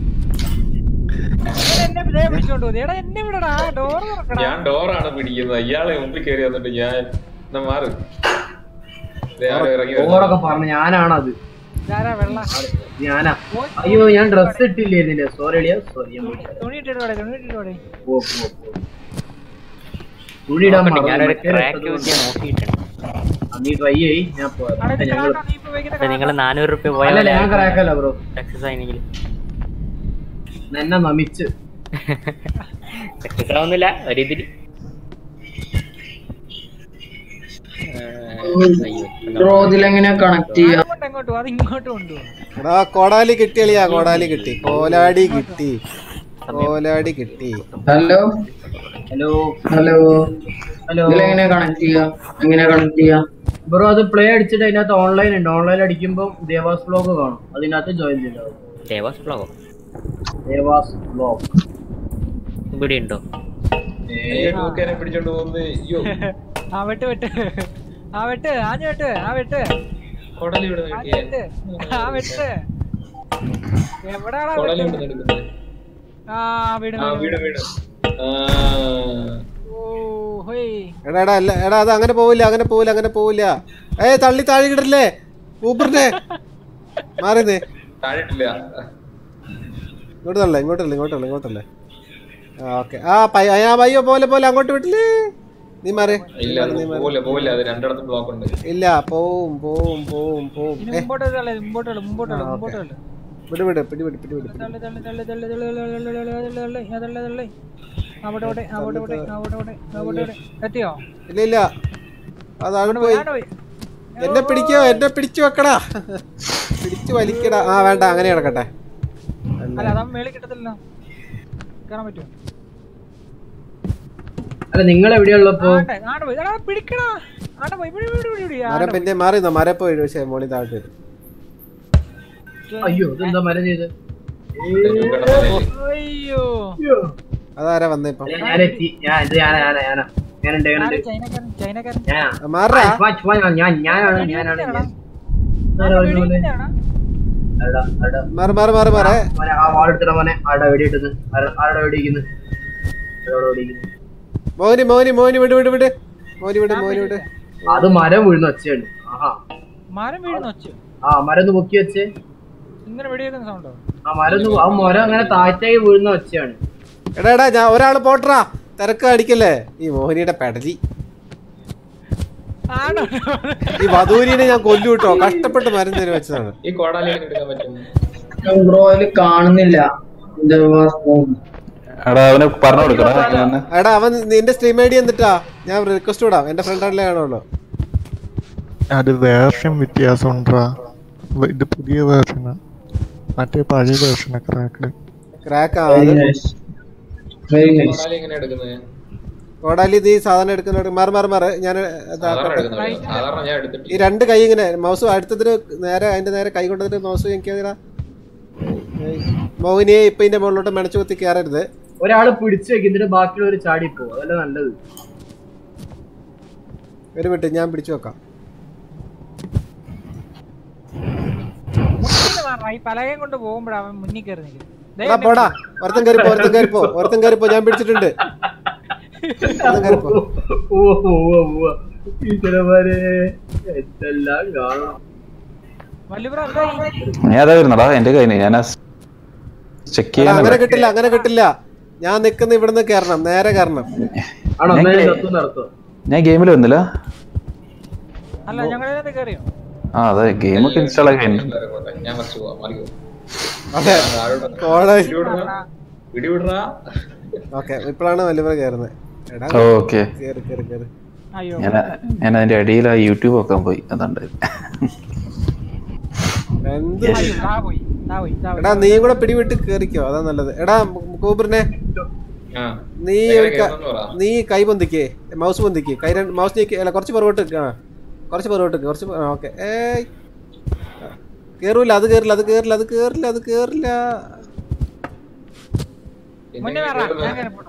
എടാ, എന്നെ ദേ വിളിച്ചോണ്ട് പോകുന്നു. എടാ എന്നെ വിടടാ ഡോർ തുറക്കടാ ഞാൻ ഡോറാണ് പിടിക്കുന്നത് ഇയാളെ മുമ്പിൽ കയറി വന്നിട്ട് ഞാൻ എന്നാ മാറ് ദേ ആരോ ഇറങ്ങി വരുന്നു. ഓറൊക്കെ പറഞ്ഞു ഞാനാണത് ഇതാരാ വെള്ള ഞാനാ അയ്യോ ഞാൻ ഡ്രസ് ഇട്ടില്ലായിരുന്നില്ല സോറി എളിയ സോറി ഞാൻ പോയി. തുണി ഇട്ടിട്ട് പോടെ തുണി ഇട്ടിട്ട് പോടെ പോ, പോ, പോ. തുണി ഇടാൻ നോക്കട്ടെ, മറന്നു. ഞാനൊരു മറ്റേ ക്രാക്ക് രസത്തിന് കുത്തി നോക്കിയിട്ടുണ്ട് ആ, നീ ട്രൈ ചെയ്യ് ഞാൻ പോവാം അവിടെ ഇത് ഞങ്ങള് കാണാം, നീ ഇപ്പൊ ഉപയോഗിക്കുന്ന പക്ഷെ നിങ്ങൾ നാനൂറ് റുപ്യ അല്ലല്ല ഞാൻ ക്രാക്കല്ല ബ്രോ സക്സസ് ആയെങ്കിൽ എന്നെ നമിച്ച് സക്സസ് ആവുന്നില്ല ഒരിതിൽ ബ്രോ ഇതിലെങ്ങനെയാ കണക്ട് ചെയ്യാ അങ്ങോട്ട് എങ്ങോട്ട് അത് ഇങ്ങോട്ട് കൊണ്ടുപോകും എടാ കോടാലി കിട്ടി അളിയാ കോടാലി കിട്ടി കോലാടി കിട്ടി കോലാടി കിട്ടി ഹലോ ഹലോ ഹലോ ഹലോ ഇതിലെങ്ങനെയാ കണക്ട് ചെയ്യാ എങ്ങനെയാ കണക്ട് ചെയ്യാ ബ്രോ അത് പ്ലേ അടിച്ചിട്ട് അതിനകത്ത് ഓൺലൈൻ ഉണ്ട് ഓൺലൈൻ അടിക്കുമ്പോൾ ദേവാസ് ബ്ലോഗ് കാണും അതിനകത്ത് ജോയിൻ ചെയ്താൽ മതി. ദേവാസ് ഫ്ലോഗോ ദേവാസ് ബ്ലോഗ് ഇവിടെ ഉണ്ടോ അയ്യോ ടൂക്കേനെ പിടിച്ചോണ്ട് പോകുന്നത് അയ്യോ ആ വെട്ട് വെട്ട് ആ വെട്ട് ആഞ്ഞു വെട്ട് ആ വെട്ട് കൊടലി ഇവിടെ ആഞ്ഞു കിട്ടിയേ വെട്ട് ആ വെട്ട് എവിടാടാ കൊടലി വെട്ട്? ഇവിടെ എടുക്കുന്നത് ആ വീട് ആ വീട്, വീട് വീട് വീട് ആ ഓ ഹോയ് എടാ എടാ അല്ല എടാ അത് അങ്ങനെ പോവില്ല അങ്ങനെ പോവില്ല അങ്ങനെ പോവില്ല ഏ തള്ളി താഴെ കിടല്ലേ ഊബറിനെ മാറിന്നേ താഴെട്ടില്ല ഇങ്ങോട്ട് തള്ളേ ഇങ്ങോട്ടല്ലേ ഇങ്ങോട്ടല്ലേ ഇങ്ങോട്ടല്ലേ ആ ഓക്കെ ആ പയ്യ ആ പയ്യോ പോലെ പോലെ അങ്ങോട്ട് വിട്ടില്ലേ നീ മാറി ഇല്ല അത് പോവില്ല പോവില്ല അത് രണ്ടിടത്തും ബ്ലോക്ക് ഉണ്ട് ഇല്ല പോവും പോവും പോവും പോവും ഇനി ഏ മുമ്പോട്ട് തള്ളേ മുമ്പോട്ട് തള്ളു മുമ്പോട്ട് തള്ളു ആ, മുമ്പോട്ട് ഓക്കേ. തള്ളു വിട് വിട് പിടി വിട് പിടി വിട് പിടി തള്ളി തള്ളി തള്ളി തള്ളി തള്ളി തള്ളി തള്ളി തള്ളി തള്ളി തള്ളി തള്ളി തള്ളി അവിടെ അവിടെ അവിടെ അവിടെ അവിടെ അവിടെ അവിടെ അവിടെ എത്തിയോ ഇല്ല ഇല്ല അതാണ് പോയി ആണ്ട് പോയി എന്നെ പിടിക്കോ എന്നെ പിടിച്ചു വെക്കടാ പിടിച്ചു വലിക്കടാ ആ വേണ്ട അങ്ങനെ കിടക്കട്ടെ അല്ല അതാ മേളിൽ കിട്ടത്തില്ലല്ലോ കയറാൻ പറ്റുമോ അല്ല നിങ്ങൾ എവിടെയുള്ളപ്പോ ആണ്ട് ആണ്ട് പോയി എടാ പിടിക്കടാ ആണ്ട് പോയി പിടി പിടി പിടി പിടി മരം പിന്നെ മാറി നിന്നോ മരം പോയി പക്ഷേ മോളി താഴോട്ട് വരും അയ്യോ ഇതെന്താ മരം ചെയ്ത് അയ്യോ അതാരാ വന്നേ ഇപ്പം ഞാൻ എത്തി ഞാൻ ഇത് ഞാനാ ഞാനാ ഞാനാ ഞാനുണ്ട് ആര് ഞാനുണ്ട് ചൈനക്കാരൻ ചൈനക്കാരൻ ഞാനാ ആ, മാറാ ചുമ്മാ, ചുമ്മാ ഞാൻ ഞാൻ ഞാനാണ് ഞാനാണ് ഞാൻ ആരാ വരുന്നത് മോനെ? അടാ, അടാ. മാറി മാറി മാറി മാറേ മോനെ, ആ വാളെടുത്തിട മോനെ ആടെ വെടി ഇട്ടത് ആരുടെ വെടി ഇരിക്കുന്നു ആരോടെ വെടി ഇരിക്കുന്നു മോനി മോനി മോനി വിട് വിട് വിട് മോനി വിട് മോനി വിട് അത് മരം വീഴുന്ന ഒച്ചയുണ്ട് ആഹാ മരം വീഴുന്ന വെച്ചു ആ മരം ഒന്ന് പൊക്കി വെച്ച് ഇങ്ങനെ വെടിവെക്കുന്ന സൗണ്ടോ ആ മരം ഒന്ന് ആ മരം അങ്ങനെ താഴത്തേക്ക് വീഴുന്ന ഒച്ചയാണ് എടാ എടാ ഞാൻ ഒരാള് പോട്ടറാ തിരക്ക് അടിക്കല്ലേ ഈ മോഹിനിയുടെ പെടലി ആണോ ഈ വധൂരിനെ ഞാൻ കൊല്ലു കിട്ടോ കഷ്ടപ്പെട്ട് മരം തരും വെച്ചതാണ് ഈ കോടാലി എങ്ങനെ എടുക്കാൻ പറ്റും ബ്രോ അതില് കാണുന്നില്ല ദേവാസ് phone. എടാ അവന് പറഞ്ഞു കൊടുക്കടാ ഇങ്ങനെ. എടാ അവൻ നിന്റെ സ്ട്രീം ഐ ഡി എന്നിട്ടാ ഞാൻ റിക്വസ്റ്റ് വിടാം എന്റെ ഫ്രണ്ട് ആണല്ലേ കാണുള്ളൂ അത് വേർഷൻ വ്യത്യാസം ഉണ്ടാ ഇത് പുതിയ വേർഷനാ മറ്റേ പഴയ വേർഷനാ ക്രാക്കഡ് ക്രാക്ക് Very ആണ് nice. Very nice. കോടാലി എങ്ങനെ എടുക്കുന്നത് കോടാലി നീ സാധാരണ എടുക്കുന്ന മാറി മാറി മാറി ഞാൻ സാധാരണ എടുക്കുന്നത് സാധാരണ ഞാൻ ഈ എടുത്തിട്ടില്ല രണ്ട് കൈ ഇങ്ങനെ മൗസ് അടുത്തതിന് നേരെ അതിന്റെ നേരെ കൈ കൊണ്ടതിന് മൗസ് എനിക്ക് മോഹിനിയെ ഇപ്പൊ ഇതിന്റെ മുകളിലോട്ട് മെണച്ചു കുത്തി കയറരുത് ഒരാള് പിടിച്ചു വെക്കുന്നതിന് ബാക്കിയുള്ളവർ ചാടി പോകും അതല്ല നല്ലത് ഒരു മിനിറ്റ് ഞാൻ പിടിച്ചു വെക്കാം മുന്നിൽ മാറണം ഈ പലകയും കൊണ്ട് പോകുമ്പോഴാ അവൻ മുന്നിൽ കയറി നിൽക്കുന്നത് ദേ എടാ പോടാ ഒരുത്തൻ കയറിപ്പോ ഒരുത്തൻ കയറിപ്പോ ഒരുത്തൻ കയറിപ്പോ ഞാൻ പിടിച്ചിട്ടുണ്ട് ഒരുത്തൻ കയറിപ്പോ ഉവ്വ, ഉവ്വ, ഉവ്വ. ഈശ്വരന്മാരെ, എന്തെല്ലാം കാണാം വല്ലുബ്രോ എന്തായി ഞാൻ അതാ വരുന്നടാ എന്റെ കയ്യിൽ ഞാൻ ചെക്ക് എടാ, അങ്ങനെ ചെയ്യാൻ കിട്ടില്ല അങ്ങനെ കിട്ടില്ല ഞാൻ നിക്കുന്ന ഇവിടുന്ന് കയറണം നേരെ കയറണം ആണോ ഞാൻ എന്നാലും കേ- തത്വം നടത്തും ഞാൻ ഗെയിമിൽ വന്നില്ല അല്ല ഞങ്ങളിതിനകത്ത് കയറിയോ ആ അതെ ഗെയിമൊക്കെ ഇൻസ്റ്റാൾ ആക്കി കഴിഞ്ഞിട്ടുണ്ട് ഞാൻ ഫസ്റ്റ് പോവാം മാറിക്കോ അതെ കോടാലി പിടിവിടറാ ഓക്കെ ഇപ്പോഴാണ് വലിയ കയറുന്നത് എടാ ഓക്കെ കേറ് കേറ് കേറ് അയ്യോ ഞാൻ ഞാൻ അതിന്റെ അടിയിൽ ആ യൂട്യൂബ് നോക്കാൻ പോയി അതുണ്ട് എന്ത് അയ്യോ, ദാ പോയി ദാ പോയി ദാ പോയി എടാ നീയും കൂടെ പിടിവിട്ട് കേറിക്കോ അതാ നല്ലത് എടാ കൂബറിനെ ആ നീ എങ്ങനെ ഒരു ക- കേറുന്നെന്ന് പറ. നീ കൈ പൊന്തിക്കേ മൗസ് പൊന്തിക്ക് കൈ രണ്ട് മൗസ് നീക്കി അല്ല കുറച്ച് പുറകോട്ട് നിക്ക്. ആ കുറച്ച് പുറകോട്ട് നിക്ക്, കുറച്ച് ഓക്കെ ഏയ് ആ. കേറൂല അത് കേറില്ല അത് കേറില്ല അത് കേറില്ല അത് കേറില്ല മുന്നേ വേറെ ഞാൻ കയറി പോട്ടെ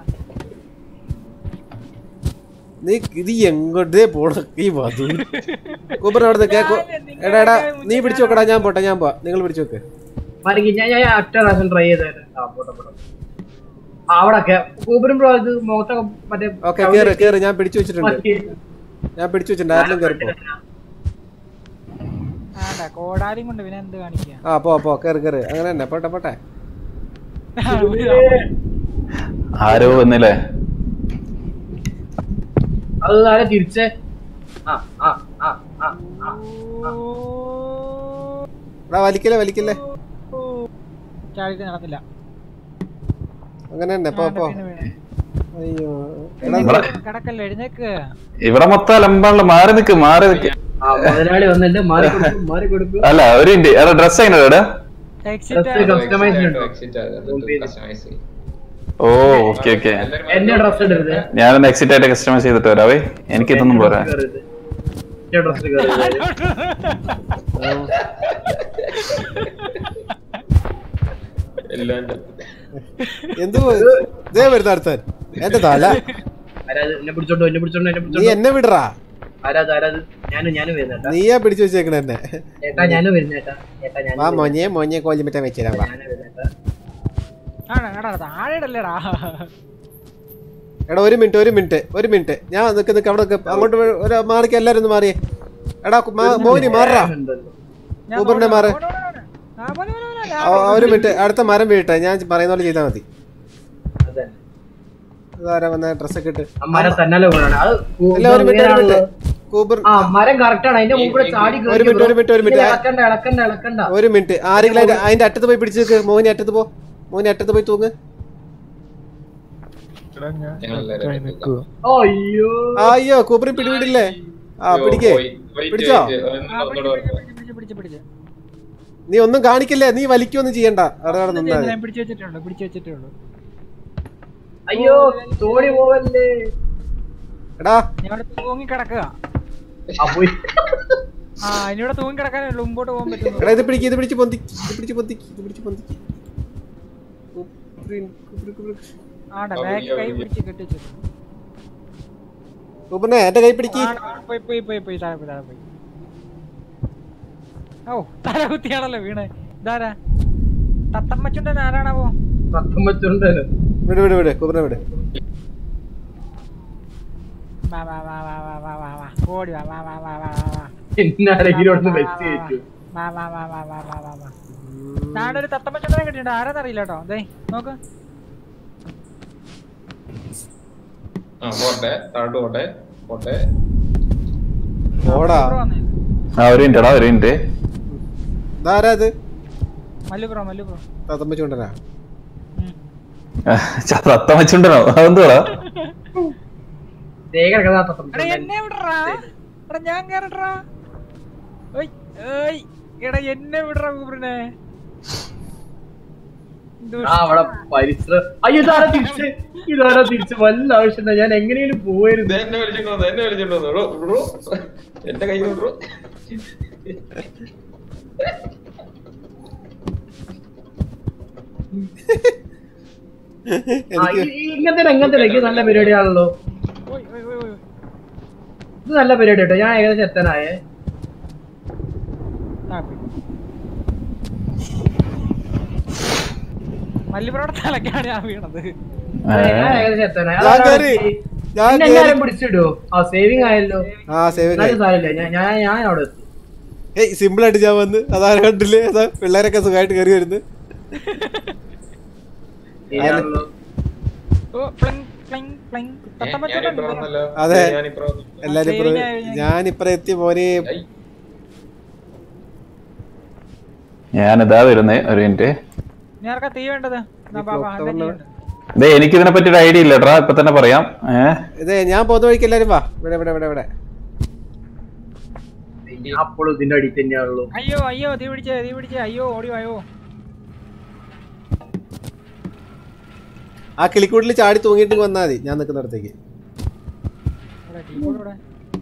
നീ ഇത് എങ്ങോട്ടേ പോണ ഈ മധു കൂബറിനെ അവിടെ നിൽക്കേ എടാ എടാ നീ പിടിച്ചു നോക്കടാ ഞാൻ പോട്ടെ ഞാൻ പോവാ നിങ്ങൾ പിടിച്ചു നോക്ക് മറിക്ക് ഞാൻ ഞാൻ ഒറ്റ പ്രാവശ്യം ട്രൈ ചെയ്തേരെ ആ പോട്ടെ പോട്ടെ ആ, അവിടെ കൂപ്പറും ബ്രോ ഇത് മുഖത്തൊക്കെ മറ്റേ ഓക്കെ കേറ് കേറ് ഞാൻ പിടിച്ചു വെച്ചിട്ടുണ്ട് ഞാൻ പിടിച്ചു വെച്ചിട്ടുണ്ട് ആരെങ്കിലും കയറിപ്പോ ആണ്ടാ കോടാലിയും കൊണ്ട് പിന്നെ എന്ത് കാണിക്കുക ആ പോ പോ കേറ് കേറ് അങ്ങനെ തന്നെ പോട്ടെ പോട്ടെ ആരോ വന്നില്ലേ അത് നേരെ തിരിച്ച് ആ ആ ആ ആ ആ എടാ വലിക്കല്ലേ വലിക്കല്ലേ ചാടിയിട്ട് നടത്തില്ല അങ്ങനെ തന്നെ പോ പോ വീണ് വീണ്. അയ്യോ ഇവിടെ കിടക്കല്ലേ എഴുന്നേക്ക് ഇവിടെ മൊത്തം അലമ്പാണല്ലോ മാറി നിക്ക് മാറി നിക്ക് ആ മുതലാളി വന്നിട്ട് മാറി കൊടുക്കും മാറി കൊടുക്കും അല്ല ഒരു മിനിറ്റ് അവിടെ ഡ്രസ് എങ്ങനെ ഇവിടെ എക്സിറ്റ് കസ്റ്റമൈസ് ഉണ്ടോ എക്സിറ്റ് ആകും കസ്റ്റമൈസ് ചെയ്യും ഓ ഓക്കെ ഓക്കെ എന്റെ ഡ്രസ് ഇടരുത് ഞാനൊന്ന് എക്സിറ്റ് ആയിട്ട് കസ്റ്റമൈസ് ചെയ്തിട്ട് വരാവേ എനിക്ക് ഇതൊന്നും പോരാ കയറരുത്. എന്റെ ഡ്രസ് കയറരുത് എല്ലാം എന്ത് പോ- ഇതേ വരുന്ന അടുത്തൻ എന്റെ തല ആരാത് എന്നെ പിടിച്ചോണ്ടോ എന്നെ പിടിച്ചോണ്ടോ എന്നെ നീ പിടിച്ചോണ്ടോ എന്നെ വിടറാ ആരാത് ആരാത് ഞാനും ഞാനും വരുന്നേട്ടാ നീയാ പിടിച്ചു വെച്ചേക്കണ എന്നെ ഏട്ടാ ഞാനും വരുന്നേട്ടാ ഏട്ടാ ഞാനും വാ മോഞ്ഞെ മോഞ്ഞെ കോലിമിറ്റ വെച്ചിരാ വാ ഞാനും വരുന്നേട്ടാ ആണ് എടാ താഴെ ഇടല്ലേടാ എടാ ഒരു മിനിറ്റ് ഒരു മിനിറ്റ് ഒരു മിനിറ്റ് ഞാൻ നിക്ക് നിക്ക് അവിടെ നിക്ക്. അങ്ങോട്ട് വേ- ഒരു മാറിക്ക് എല്ലാരും ഒന്ന് മാറിയേ എടാ കു- മാ- മോനി മാറാ ഉണ്ടല്ലോ. ഞാൻ ഊബറിനെ മാറ് ഓട്, ഓട്, ഓട്, ഓട്. ആ, പോലെ, പോലെ, പോലെ. ഞാൻ ആ, ഒരു മിനിറ്റ് അടുത്ത മരം വീട്ടെ ഞാൻ പറയുന്ന പോലെ ചെയ്താൽ മതി അതെ അതാരാ വന്ന ഡ്രസ്സൊക്കെ ഇട്ട് ആ മരം തന്നാലെ വീണാണ് അത് കൂ- അല്ല ഒരു മിനിറ്റ് ഒരു വീണാണല്ലോ. മിനിറ്റ് കൂബർ ആ മരം കറക്റ്റ് ആണ് അതിന്റെ മുമ്പിൽ ചാടി ഒരു മിനിറ്റ് ഒരു മിനിറ്റ് ഒരു മിനിറ്റ് ഇളക്കണ്ട ഇളക്കണ്ട ഇളക്കണ്ട ഒരു മിനിറ്റ് ആരെങ്കിലും അതിന്റെ- അതിന്റെ അറ്റത്ത് പോയി പിടിച്ചു നിൽക്ക് മോനി അറ്റത്ത് പോ മോനി അറ്റത്ത് പോയി തൂങ്ങ് എടാ ഞാൻ ഞങ്ങളെല്ലാരും കറക്റ്റായി നിൽക്കുക അയ്യോ അയ്യോ കൂബറി പിടിപിടില്ലേ ആ അയ്യോ, പിടിക്കേ പോയി. Wait, പിടിച്ചോ? wait. ഒന്ന് ആ, ഒന്നുകൂടെ പിടിച്ച്, വരട്ടെ. പിടിച്ച്, പിടിച്ച്, പിടിച്ച്. നീ ഒന്നും കാണിക്കില്ലേ നീ വലിക്കൊന്നും ചെയ്യണ്ട അവിടെ അവിടെ നിന്നാ മതി. ഞാൻ പിടിച്ചു വെച്ചിട്ടുള്ളൂ പിടിച്ചു വെച്ചിട്ടുള്ളൂ അയ്യോ തോണി പോവല്ലേ എടാ ഞാൻ ഇവിടെ തൂങ്ങി കിടക്കുക ആ പോയി ആ ഇനിവിടെ തൂങ്ങി കിടക്കാനേ ഉള്ളൂ മുമ്പോട്ട് പോകാൻ പറ്റുന്നു എടാ ഇത് പിടിക്ക് ഇത് പിടിച്ച് പൊന്തിക്ക് ഇത് പിടിച്ച് പൊന്തിക്ക് ഇത് പിടിച്ച് പൊന്തിക്ക് കുബ്രി, കുബ്രി, കുബ്രി. ആണ്ട ആ, ബാക്ക് കൈ പിടിക്കാം, പിടിച്ച് കെട്ടിച്ചു കുബ്രനെ എന്റെ കൈ പിടിക്ക് പോയി പോയി പോയി പോയി താഴെ പോയി താഴെ പോയി ഓ തല കുത്തിയാണല്ലോ വീണ് ഇതാരാ തത്തമ്മച്ചുണ്ടൻ ആരാണാവോ സത്യം വെച്ചോണ്ടല്ലോ വിട് വിട് വിട് കുബ്രനെ വിട് വാ വാ വാ വാ വാ വാ വാ വാ ഓടി വാ വാ വാ വാ വാ വാ വാ പിന്നെ ആരെങ്കിലും ഒന്ന് വെച്ച് കയറ്റു വാ വാ വാ വാ വാ വാ വാ വാ ഞാനൊരു ഒരു തത്തമ്മച്ചുണ്ടനെ കിട്ടിയിട്ടുണ്ട് ആരാന്നറിയില്ല കേട്ടോ ദേ നോക്ക് ആ പോട്ടെ താഴോട്ട് പോട്ടെ പോട്ടെ ഓടാ ബ്രോ വന്നേ ആ ഒരു മിനിറ്റ് എടാ ഒരു മിനിറ്റ് ഇതാരാ ഇത് മല്ലു ബ്രോ മല്ലു ബ്രോ തത്തമ്മച്ചുണ്ടനാ തത്തം വെച്ചുണ്ടോ അതെന്തുവാ ദേ കിടക്കുന്ന ആ എടാ സത്യം എന്നെ വിടറാ എടാ ഞാൻ കേറട്ടാ ഓയ് ഏയ് എടാ എന്നെ വിടറാ കൂബറിനെ ആ അവിടെ പരിസരം അയ്യോ ഇതാരാ തിരിച്ച് ഇതാരാ തിരിച്ച് വല്ല ആവശ്യമില്ല ഞാൻ എങ്ങനെയും പോയിരുന്നു ദേ എന്നെ വിളിച്ചിട്ട് വന്നു എന്നെ വിളിച്ചിട്ട് വന്നു ബ്രോ ബ്രോ എന്റെ കൈ ബ്രോ എനിക്ക് ഇങ്ങനത്തെ ഇങ്ങനത്തെ എനിക്ക് നല്ല പരിപാടിയാണല്ലോ ഓയ് ഓയ് ഓയ് ഓയ് ഇത് നല്ല പരിപാടി കേട്ടോ ഞാൻ ഏകദേശം എത്താനായേ ആ പോയി മല്ലിബ്രോടെ തലക്കാണ് ഞാൻ വീണത് ഞാൻ ഏകദേശം എത്താനായി ഞാൻ കേറി ഞാൻ പിന്നെ കേറി എല്ലാരും പിടിച്ചിടോ ആ സേവിങ് ആയല്ലോ ആ സേവ് എന്നാലും സാരമില്ല ഞാൻ ഞാൻ ഞാൻ അവിടെ എത്തി ഏയ് സിമ്പിൾ ആയിട്ട് ഞാൻ വന്ന് അതാരും കണ്ടില്ലേ അതാ പിള്ളേരൊക്കെ സുഖമായിട്ട് കയറി വരുന്നു ശരിയാണല്ലോ ഓ പ്ലിങ് പ്ലിങ് പ്ലിങ് ഞാനിപ്പോ തത്തമ്മച്ചുണ്ടൻ വന്നല്ലോ അതെ. ഞാനിപ്പോ വന്നു. എല്ലാരും ഇപ്പുറം Saving ആയി ഞാൻ. ഞാനിപ്പറ എത്തി മോനെ ഐ, ഞാനിതാ വരുന്നേ ഒരു മിനിറ്റ് ഇനി ആർക്കാ തീ വേണ്ടത് എന്നാ ബാ, ബാ, എന്താ തീ വേണ്ടത്? ദേ എനിക്കിതിനെ പറ്റി ഒരു ഐഡിയ ഇല്ല കേട്ടാ ഇപ്പൊ തന്നെ പറയാം ഏഹ് ഇതേ ഞാൻ പോകുന്ന വഴിക്ക് എല്ലാരും വാ ഇവിടെ ഇവിടെ ഇവിടെ ഇവിടെ ഞാൻ അപ്പോഴും ഇതിന്റെ അടിയിൽ തന്നെയാണല്ലോ അയ്യോ അയ്യോ തീ പിടിച്ചേ തീ പിടിച്ചേ അയ്യോ ഓടി വായോ ആ കിളിക്കൂട്ടിൽ ചാടി തൂങ്ങിയിട്ട് വന്നാൽ മതി ഞാൻ നിൽക്കുന്നിടത്തേക്ക് ഇവിടെ ടീ പോട് ഇവിടെ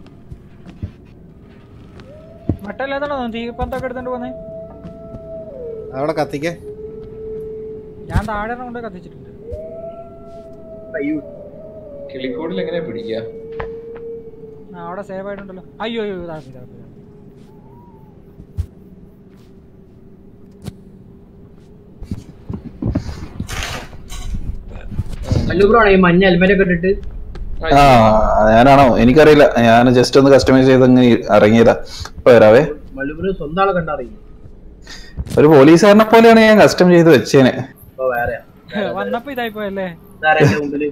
മട്ടല്ലാതാണോ തീ പന്തൊക്കെ എടുത്തോണ്ട് പോന്നെ അവിടെ കത്തിക്കേ ഞാൻ താഴെ കൊണ്ട് കത്തിച്ചിട്ടുണ്ട് അയ്യോ കിളിക്കൂടിൽ എങ്ങനെ പിടിക്കുക ആ അവിടെ സേവ് ആയിട്ടുണ്ടല്ലോ അയ്യോ അയ്യോ ഇതാ ഇതാ ഇതാ. മല്ലൂബ്രാണോ ഈ മഞ്ഞ ഹെൽമെറ്റ് ഒക്കെ ഇട്ടിട്ട് ആ ഞാനാണോ എനിക്കറിയില്ല ഞാൻ ജസ്റ്റ് ഒന്ന് കസ്റ്റമൈസ് ചെയ്ത് അങ്ങ് ഇറങ്ങിയതാ ഇപ്പൊ വരാവേ മല്ലൂബ്ര സ്വന്തം ആളെ കണ്ടറിയും ഒരു പോലീസുകാരനെ പോലെയാണ് ഞാൻ കസ്റ്റം ചെയ്ത് വെച്ചേനെ ഇപ്പൊ വേറെ വന്നപ്പോ ഇതായി പോയല്ലേ ഇതാരാ എന്റെ മുമ്പില്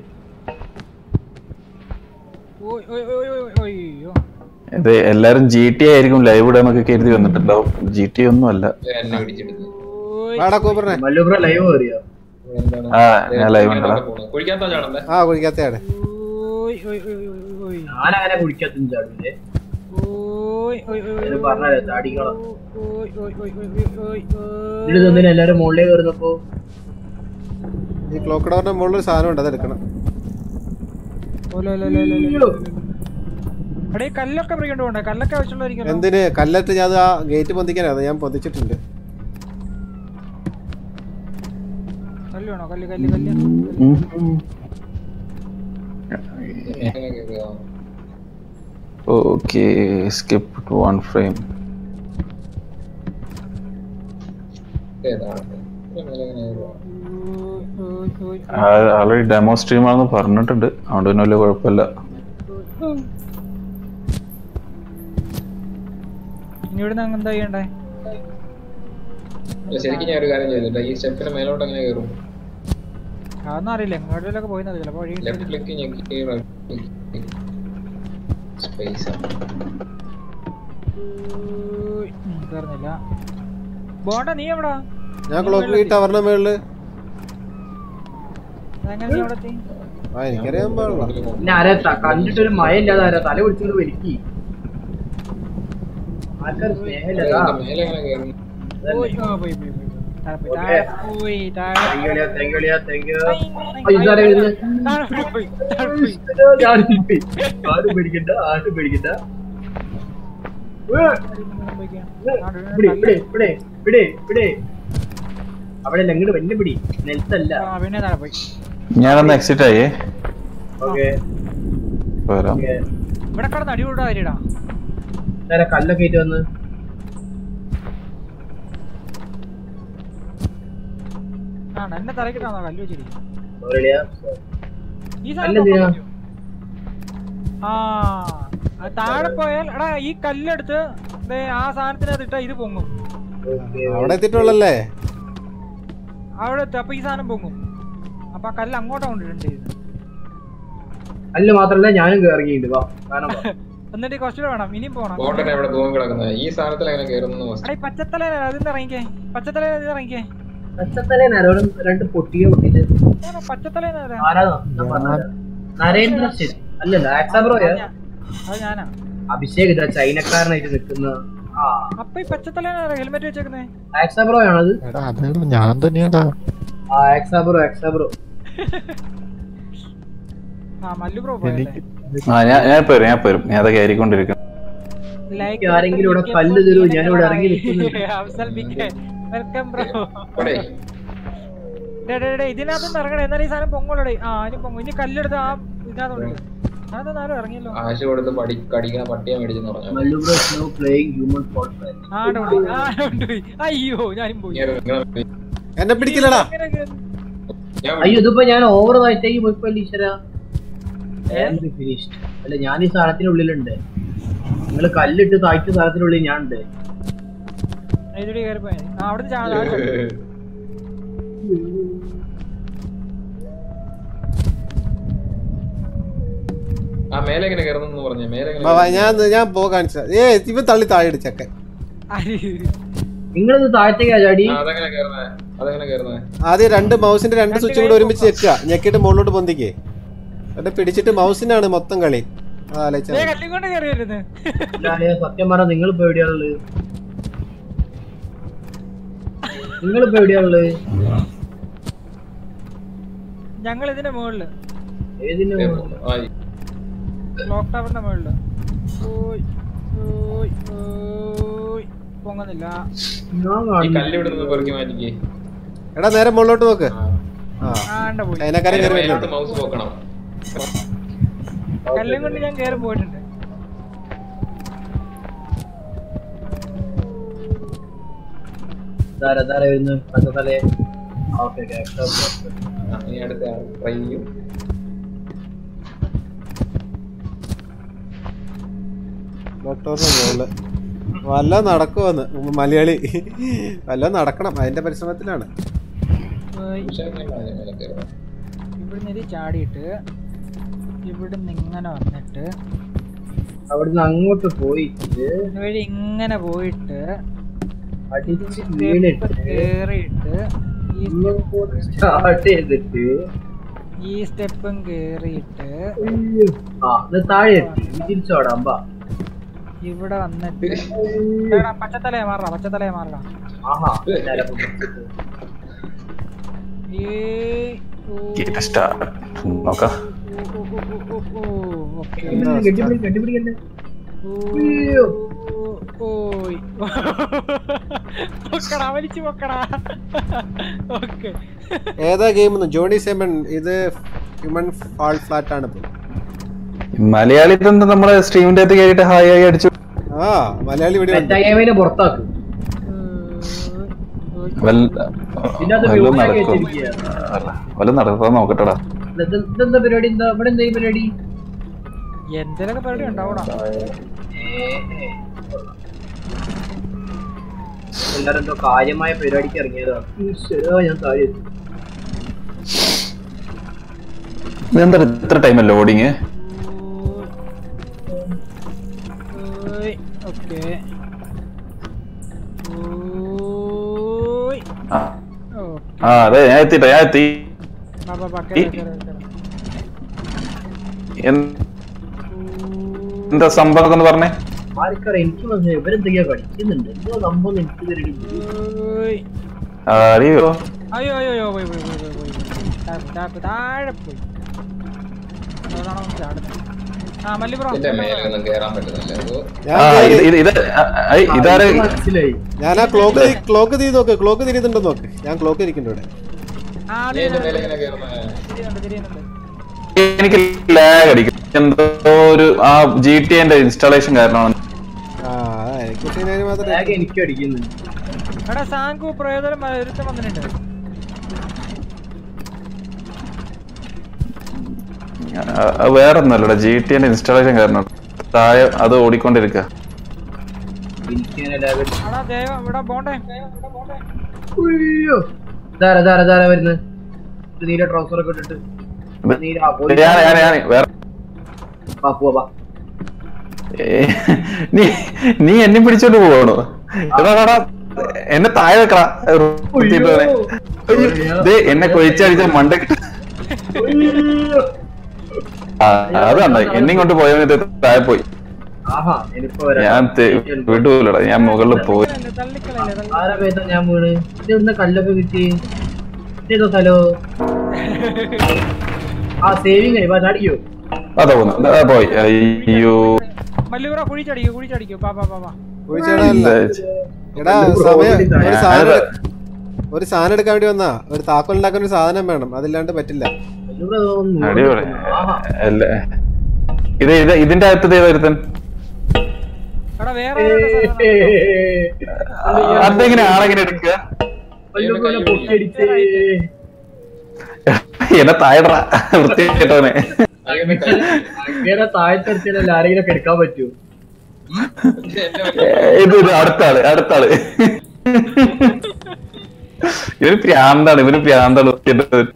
ഓയ് ഓയ് ഓയ് ഓയ് ഓയ് അയ്യോ ഇത് എല്ലാരും ജി ടി ആയിരിക്കും ലൈവ് ഇടാന്നൊക്കെ കരുതി വന്നിട്ടുണ്ടാവും ജി ടി ഒന്നും അല്ല എന്നെ പിടിച്ചെടുത്ത് വാടാ കൂപ്പറിനെ മല്ലൂബ്ര ലൈവ് കയറിയോ എന്താണ് ആ ഞാൻ ലൈവ് ഉണ്ടടാ കുഴിക്കാത്ത ചാടണ്ടേ ആ കുഴിക്കാത്തയാണ് ഓയ് ഓയ് ഓയ് ഓയ് ഓയ് ഞാനങ്ങനെ കുടിക്കാത്തും ചാടില്ലേ ഓയ് ഓയ് ഓയ് ഇത് പറഞ്ഞാലേ ചാടിക്കോളാം ഓയ് ഓയ് ഓയ് ഓയ് ഓയ് ഓയ് ഇതിൽ തന്നിന് എല്ലാരും മുകളിലേക്ക് കയറുന്നപ്പോ ഈ ക്ലോക്ക് ടവറിന്റെ മുകളിൽ ഒരു സാധനം ഉണ്ട് അത് എടുക്കണം ഓല ഓല ഓല ഓല ഓല എടേ കല്ലൊക്കെ പിടിക്കൊണ്ട് പോണ്ടേ കല്ലൊക്കെ വെച്ചുള്ളായിരിക്കും എന്തിന് കല്ലറ്റ് ഞാൻ അത് ആ ഗേറ്റ് പൊന്തിക്കാനാണ് ഞാൻ പൊന്തിച്ചിട്ടുണ്ട് കല്ല് വേണോ കല്ല് കല്ല് കല്ല് എങ്ങനെ കേറുക? Okay skip to one frame ഏതാണ് ഇങ്ങനെ എങ്ങനെ കേറുക? ആൾറെഡി ഡെമോ സ്ട്രീം ആണെന്ന് പറഞ്ഞിട്ടുണ്ട് അതുകൊണ്ട് പിന്നെ വലിയ കുഴപ്പമില്ല ഇനി ഇവിടുന്ന് അങ്ങ് എന്താ ചെയ്യണ്ടേ അല്ല, ശരിക്കും ഞാൻ ഒരു കാര്യം ചെയ്തിട്ടുണ്ട് ഈ സ്റ്റെപ്പിന് മേലോട്ട് എങ്ങനെ കയറും അതൊന്നും അറിയില്ല എങ്ങോട്ടേലൊക്കെ പോയി ചിലപ്പോ വഴി ലെഫ്റ്റ് ക്ലിക്ക് ഞെക്കി സ്പേസ് കയറുന്നില്ല ബോണ്ട നീ എവിടാ ഞാൻ ക്ലോക്ക് ഈ ടവറിന്റെ മുകളില് എങ്ങനെ നീ എവിടെ എത്തി ആ എനിക്കറിയാൻ പാടില്ല പിന്നെ ആരാ ത- കണ്ടിട്ടൊരു മഴ ഇല്ലാതെ ആരാ തല പിടിച്ചോണ്ട് വലിക്കി ആൾക്കാർ സ്നേഹമില്ലതാ മേലെ എങ്ങനെ കയറും ഓയ് ആ പോയി പോയി പോയി താഴെ പോയി ഓക്കേ. താഴെ പോയി താഴെ thank you thank you thank you അയ്യോ, ഇതാരാ വരുന്നത്? താഴെ പോയി താഴെ പോയി ഞാനും പോയി. ആരും പേടിക്കണ്ട ആരും പേടിക്കണ്ട ഏ, ഇവിടെ ഇവിടെ ഇവിടെ ഇവിടെ ഇവിടെ അവിടെ അല്ല ഇങ്ങോട്ട് വന്നെ പിടി നെൽത്തല്ല ആ പിന്നെ താഴെ പോയി ഞാനൊന്ന് എക്സിറ്റ് ആയേ ഓക്കെ ഇപ്പൊ വരാം ഓക്കെ ഇവിടെ കിടന്ന് അടി കൂടാ കാര്യടാ നേരെ കല്ലൊക്കെ ആയിട്ട് വന്ന് ആ എന്നെ തലക്കിട്ടാണോ കല്ല് വെച്ചിരിക്കും Sorry ളിയാ. ഈ കല്ലെന്തിനാ? സാധനം പൊക്കാൻ പറ്റുമോ? ആ അത് താഴെ പോയാൽ എടാ ഈ കല്ലെടുത്ത് ദേ ആ സാധനത്തിനകത്ത് ഇട്ടാ ഇത് പൊങ്ങും Okay. അവിടെ എത്തിയിട്ടുള്ളല്ലേ അവിടെ എത്തും അപ്പൊ ഈ സാധനം പൊങ്ങും അപ്പൊ ആ കല്ല് അങ്ങോട്ടാ കൊണ്ടിട്ടുണ്ട് കല്ല് മാത്രല്ല ഞാനും കേറിയിട്ടുണ്ട് വാ കാണാൻ വാ. എന്നിട്ട് കുറച്ചുകൂടെ വേണം ഇനിയും പോണം ബോട്ടനെ എവിടെ തൂങ്ങി കിടക്കുന്നത് ഈ സാധനത്തിൽ എങ്ങനെ കയറുന്നു എടാ ഈ പച്ചത്തല അതിന്ന് ഇറങ്ങിക്കേ പച്ചത്തല ഇതിന്ന് ഇറങ്ങിക്കേ പച്ചത്തലേ നരോടും രണ്ട് പൊട്ടിയ പൊട്ടിട്ട് ഞാനാ പച്ചത്തല ആരാന്നോ ഞാൻ പറഞ്ഞുതരാം. നരേന്ദ്ര സിംഗ് അല്ലല്ല ആക്സാബ്രോയാ അത് ഞാനാ അഭിഷേക് ഇതാ ചൈനക്കാരനായിട്ട് നിൽക്കുന്ന ആ അപ്പൊ ഈ പച്ചത്തല ഹെൽമെറ്റ് വെച്ചേക്കുന്നേ ആക്സാബ്രോ ആണത് എടാ അതേടാ ഞാൻ തന്നെയാടാ ആ ആക്സാബ്രോ ആക്സാബ്രോ ആ മല്ലു ബ്രോ പോയല്ലേ എനിക്ക് ആ ഞാൻ ഞാൻ ഇപ്പൊ വരും ഞാൻ ഇപ്പൊ വരും ഞാൻ അതൊക്കെ ആയിരിക്കൊണ്ടിരിക്കും ലൈക്ക് ആരെങ്കിലും ഇവിടെ കല്ല് തരൂ ഞാനിവിടെ ഇറങ്ങി നിൽക്കുന്നുണ്ട് അഫ്സൽ ബിക്കെ വെൽക്കം ബ്രോ ഇവിടെ ഡേ ഡേ ഡേ ഇതിനകത്ത് ഇറങ്ങണേ എന്നാലും ഈ സാധനം പൊങ്ങോളടേ ആ ഇനി പൊങ്ങും ഇനി കല്ലെടുത്ത് ആ ഇതിനകത്തോട്ട് അതിനകത്ത് ആരും ഇറങ്ങിയല്ലോ ആശ കൊടുത്ത് പടി കടിക്കുന്ന പട്ടിയെ മേടിച്ചെന്ന് പറഞ്ഞു Mallu bro snow playing human fort ആ ഉണ്ട് പോയി. ആ ഉണ്ട് പോയി. അയ്യോ ഞാനും പോയി എന്നെ പിടിക്കില്ലടാ ഞാൻ അയ്യോ ഇതിപ്പോ ഞാൻ ഓവർ താഴത്തേക്ക് പോയിപ്പോ ഈശ്വര ഫിനിഷ്ഡ് അല്ല ഞാൻ ഈ സാധനത്തിനുള്ളിലുണ്ട് നിങ്ങൾ കല്ലിട്ട് താഴ്ച സാധനത്തിനുള്ളിൽ ഞാൻ ഉണ്ട് ഇതിലൂടെ കയറി പോയി ആ അവിടുന്ന് ചാടാ ആ മേലെ എങ്ങനെ കയറുന്നു പറഞ്ഞു മേലെ എങ്ങനെ വാ, വാ, ഞാൻ ഞാൻ പോ കാണിച്ച ഏ ഇവൻ തള്ളി താഴെ ഇടിച്ചൊക്കെ നിങ്ങളിത് താഴത്തേക്കാ ചാടി ആ, അതെങ്ങനെ കയറുന്നത് അതെങ്ങനെ കയറുന്നത് ആദ്യം രണ്ട് മൗസിന്റെ രണ്ട് സ്വിച്ചും കൂടെ ഒരുമിച്ച് ഞെക്കുക ഞെക്കിയിട്ട് മുകളിലോട്ട് പൊന്തിക്കേ എന്നിട്ട് പിടിച്ചിട്ട് മൗസിനാണ് മൊത്തം കളി ആ ആലോചിച്ചാ മതി. കല്ലും കൊണ്ട് കയറി വരുന്നത് ഇല്ലാതെ സത്യം പറഞ്ഞാൽ നിങ്ങൾ ഇപ്പൊ എവിടെയാണുള്ളത് നിങ്ങൾ ഇപ്പൊ എവിടെയാണുള്ളത് ഞങ്ങൾ ഇതിന്റെ മുകളില് ഏതിന് ആയി ക്ലോക്ക് ടവറിന്റെ മുകളില് ഓയ് ഓയ് ഓയ് പൊങ്ങുന്നില്ല ഞാൻ ഈ കാണുന്നു കല്ല് ഇവിടെ നിന്ന് പെറുക്കി മാറ്റിക്കേ എടാ നേരെ മുകളിലോട്ട് നോക്ക് ആ ആണ്ട പോയി ചൈനക്കാരൻ കയറി വരുന്നുണ്ട് മൗസ് പോക്കണം കല്ലും കൊണ്ട് ഞാൻ കയറി പോയിട്ടുണ്ട് ധാര ധാര വരുന്നു പച്ചത്തലേ ഓക്കെ ഓക്കെ ആ, ഇനി അടുത്ത ട്രൈ ചെയ്യും ഡോക്ടറിന്റെ മുകളില് വല്ല നടക്കുവന്ന് മലയാളി വല്ല നടക്കണം അതിന്റെ പരിശ്രമത്തിലാണ് ഓയ്. പക്ഷേ ഇങ്ങനെ മേലെ കയറുന്നത് ഇവിടുന്ന് ഇത് ചാടിയിട്ട് ഇവിടുന്ന് ഇങ്ങനെ വന്നിട്ട് അവിടുന്ന് അങ്ങോട്ട് പോയിട്ട് ഇതുവഴി ഇങ്ങനെ പോയിട്ട് അടിച്ച് സ്റ്റെപ്പ് വീണിട്ട് കേറിയിട്ട് ഈ ഇങ്ങോട്ട് സ്റ്റാർട്ട് ചെയ്തിട്ട് ഈ സ്റ്റെപ്പും കേറിയിട്ട് ഉയ്യോ. ആ ഇത് താഴെ എത്തി ഇനി തിരിച്ചോടാം ബാ ഇവിടെ വന്നിട്ട് എടാ, പച്ചത്തലയെ മാറടാ പച്ചത്തലയെ മാറടാ ആഹാ നേരെ പിടിച്ചിട്ട്. ഏയ് ഓ, Get start. നോക്കാം ഓ, ഓ, ഓ, ഓ, ഓ, ഓക്കേ. കെട്ടിപ്പിടി, കെട്ടിപ്പിടി, കെട്ടിപ്പിടിക്കണ്ടേ ഉയ്യോ. ഓ, ഓയ്. പൊക്കടാ വലിച്ചു പൊക്കടാ ഓക്കെ ഏതാ ഗെയിം ജോണി സെമൻ ഇത് ഹ്യൂമൻ ഫാൾ ഫ്ലാറ്റ് ആണ് ഇപ്പൊ മലയാളി തന്നെ നമ്മുടെ സ്ട്രീമിന്റെ അകത്ത് കയറിയിട്ട് ഹായ് ആയി അടിച്ചു ആ മലയാളി ഇവിടെ ഉണ്ട്. മെറ്റാഗേമിനെ പുറത്താക്കും വല്ല- ഇതിനകത്ത് വല്ലതും മ്യൂസിക് നടക്കും വെച്ചിരിക്കുകയാണ്. വല്ലതും നടക്കാൻ നോക്കട്ടെടാ ഇത് ഇതെന്താ പരിപാടി എന്താ ഇവിടെ എന്താ ഈ പരിപാടി എന്തെങ്കിലുമൊക്കെ പരിപാടി ഉണ്ടാവൂടാ എല്ലാരും എന്തോ കാര്യമായ പരിപാടിക്ക് ഇറങ്ങിയതാണ് ഈശ്വരാ, ഞാൻ താഴെ എത്തി. ഇതെന്താ ഇത്ര ടൈം ലോഡിങ് ഓയ് ഓക്കെ ഓയ് ആ ഓ ആ, അതെ ഞാൻ എത്തിട്ടോ ഞാൻ എത്തി ബാ ബാ ബാ കേറ് കേറ് കേറ് എന്ത്- എന്താ സംഭവം ഒന്ന് പറഞ്ഞേ ആർക്കറിയാം എനിക്ക് മനസ്സിലായി ഇവരെന്തൊക്കെയാ പഠിക്കുന്നുണ്ട് എന്തോ സംഭവം എനിക്ക് തരടി ഓയ് അറിയോ അയ്യോ അയ്യോ അയ്യോ പോയി പോയി പോയി പോയി പോയി താഴെ താഴെ താഴെ പോയി അതാണോ ചാടുന്നത് ആ മല്ലിപ്രോ എന്റെ മേലൊന്നും കയറാൻ പറ്റുന്നില്ല അതോ ഞാൻ ആ ഇത് കേറി. ഇത് ഇത് ആ, ആ, ഇതാര് മനസ്സിലായി ഞാൻ ആ ക്ലോക്ക് ക്ലോക്ക് തിരി നോക്ക് ക്ലോക്ക് തിരിയുന്നുണ്ടോ നോക്ക് ഞാൻ ക്ലോക്ക് ഇരിക്കുന്നുണ്ട് ഇവിടെ ആ നീ എന്റെ മേലെ എങ്ങനെ കയറുന്നത് തിരിയുന്നുണ്ട് തിരിയുന്നുണ്ട് എനിക്ക് ലാഗ് അടിക്കും എന്തോ ഒരു ആ ജി ടി എന്റെ ഇൻസ്റ്റാളേഷൻ കാരണമാണ് ആ അതാ, എനിക്ക് പക്ഷേ ഞാൻ മാത്രമേ ബാഗ് എനിക്ക് അടിക്കുന്നു എടാ സാങ്കു പ്രയോജനം ഒരുത്തം വന്നിട്ടുണ്ട് ആ, വേറെ ഒന്നല്ലടാ ജി ടി എന്റെ ഇൻസ്റ്റാളേഷൻ കാരണം താഴെ അത് ഓടിക്കൊണ്ടിരിക്കുക എനിക്കിങ്ങനെ ലാഗ് അടിച്ചു. എടാ ദേവ ഇവിടെ പോണ്ടേ ഇവിടെ പോണ്ടേ ഉയ്യോ. ധാര ധാര ധാര വരുന്നത് ഒരു നീല ട്രൗസർ ഒക്കെ ഇട്ടിട്ട് ഇത് നീല ആ, പോയി. ഞാൻ ഞാൻ ഞാൻ വേറെ വാ, പോവാ, വാ. ഏ, നീ നീ എന്നെ പിടിച്ചോണ്ട് പോവാണോ എടാ എടാ, എടാ, എന്നെ താഴെ വെക്കടാ വൃത്തിയിട്ട് വരെ. ഉയ്യോ. ദേ എന്നെ കൊഴിച്ചടിച്ച മണ്ട ഉയ്യോ. ആ അത് നന്നായി എന്നെ കൊണ്ട് പോയ താഴെ പോയി ആഹാ എനിപ്പോ വരാം. ഞാൻ തെ- വിടൂലടാ ഞാൻ മുകളിൽ പോയി തള്ളിക്കളയില്ലേ തള്ളി ആരാ പേത്ത ഞാൻ വീണ് ഇത് ഇവിടുന്ന് കല്ലൊക്കെ കിട്ടി ഇതേതോ സ്ഥലോ ആ സേവിങ് ആയി വാ ചാടിക്കോ അതാ പോന്നു അതാ പോയി അയ്യോ മല്ലിപ്രോ കുഴിച്ചടിക്കൂ കുഴിച്ചടിക്കൂ പാ പാ പാ പാ കുഴിച്ചിടാനല്ല എടാ സമയം ഒരു സാധനം എടു- ഒരു സാധനം എടുക്കാൻ വേണ്ടി വന്നാ ഒരു താക്കോൽ ഉണ്ടാക്കാൻ ഒരു സാധനം വേണം അതില്ലാണ്ട് പറ്റില്ല ഇവിടെ തോന്നുന്നു. അടിപൊളി ആഹാ. അല്ല ഇത് ഇത് ഇതിന്റെ അകത്ത് വരുത്തൻ എടാ വേറെ ആരുടെ സാധനം? അതെങ്ങനെ ആളെങ്ങനെ എടുക്കുക വല്ലതും പോലെ പൊട്ടിയടിച്ചേ. എന്നെ താഴെടാ വൃത്തിയായിട്ടവനെ അങ്ങനെ കൈ അങ്ങനെ താഴ്ത്തരത്തിലല്ല ആരെങ്കിലും ഒക്കെ എടുക്കാൻ പറ്റൂ എന്റെ ഏ, ഇത് ഇത് അടുത്ത ആള് അടുത്ത ആള് ഇവന് പ്രാന്താണ് ഇവന് പ്രാന്താണ് വൃത്തിയായിട്ട്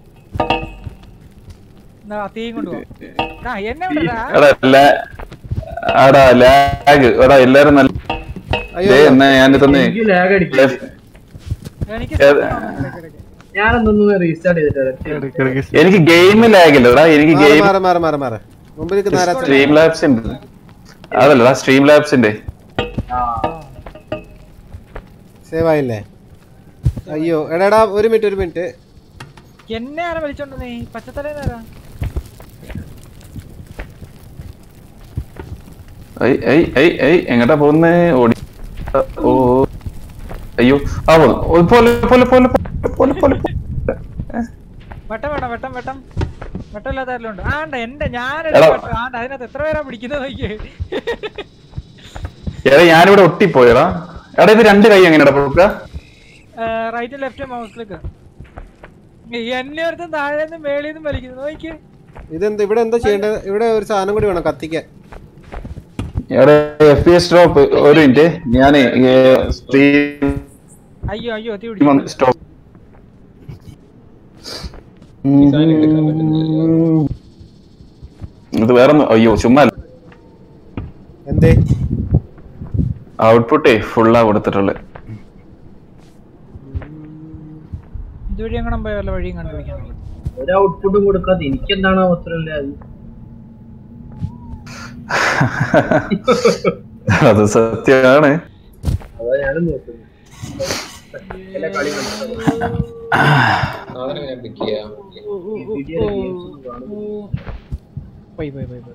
എന്നാ, തീയും കൊണ്ടുപോ ആ എന്നെ വിടടാ എടാ ലാ- എടാ ലാഗ് എടാ എല്ലാരും നല്ല അയ്യോ ദേ, എന്നാ ഞാൻ തന്നെ എനിക്ക് ലാഗ് അടിക്കും എനിക്ക് ഏത്? ഇടയ്ക്കിടയ്ക്ക്. ഞാനൊന്നൊന്ന് റീസ്റ്റാർട്ട് ചെയ്തിട്ട് വരാം. എനിക്ക് ഗെയിം ലാഗില്ലടാ എനിക്ക് മാറ് ഗെയിം മാറ് മാറ് മാറ് മാറ് മുമ്പിലേക്ക് നേരെ സ്ട്രീം ലാബ്സിന്റെ അതല്ലടാ സ്ട്രീം ലാബ്സിന്റെ സേവ് ആയില്ലേ അയ്യോ എടാ എടാ ഒരു മിനിറ്റ് ഒരു മിനിറ്റ് എന്നെ ആരാ വിളിച്ചോണ്ട് നീ പച്ചത്തലേന്നാരാ ഐ ഐ ഐ ഐ എങ്ങട്ടാ പോകുന്നേ ഓടി ഓ അയ്യോ ആ പോന്നു ഓ, പോലെ പോലെ പോലെ പോലെ പോലെ പോലെ വെട്ടം വേണം വെട്ടം വെട്ടം വെട്ടമില്ലാത്ത ആരെല്ലാം ഉണ്ട് ആണ്ട എന്റെ ഞാൻ എടാ. ആണ്ട അതിനകത്ത് എത്ര പേരാ പിടിക്കുന്നത് നോക്കിയേ എടാ ഞാനിവിടെ ഒട്ടിപ്പോയടാ എടാ ഇത് രണ്ട് കൈ എങ്ങനെയാ പൊക്ക റൈറ്റ് ലെഫ്റ്റ് മൗസ് ക്ലിക്ക് എന്നെ ഒരുത്തും താഴെ നിന്ന് മേളിൽ നിന്നും വലിക്കുന്നു നോക്കിയേ ഇതെന്താ ഇവിടെ എന്താ ചെയ്യേണ്ടത് ഇവിടെ ഒരു സാധനം കൂടി വേണം കത്തിക്കാൻ എടാ എഫ് പി എസ് ഡ്രോപ്പ് ഒരു മിനിറ്റ് ഞാന് സ്ട്രീം അയ്യോ അയ്യോ തീ പിടിച്ചു സ്റ്റോപ്പ് ഇത് വേറെ അയ്യോ ചുമ്മാ എന്തേ ഔട്ട്പുട്ടേ ഫുള്ളാ കൊടുത്തിട്ടുള്ളത് ഇതുവഴി എങ്ങനെ പോയ വല്ല വഴിയും കണ്ടുപിടിക്കാൻ ഒരു ഔട്ട്പുട്ടും കൊടുക്കാതെ എനിക്ക് എന്താണ് അവസരമില്ല അത് സത്യമാണ് അതാ ഞാനും നോക്കുന്നത് എന്റെ കളി മനസ്സിലാവും. സാധനം ഞാൻ പിക്ക് ചെയ്യാം ഈ വീഡിയോയിലെ games ഒന്നും കാണുന്നില്ല. പോയി പോയി പോയി പോയി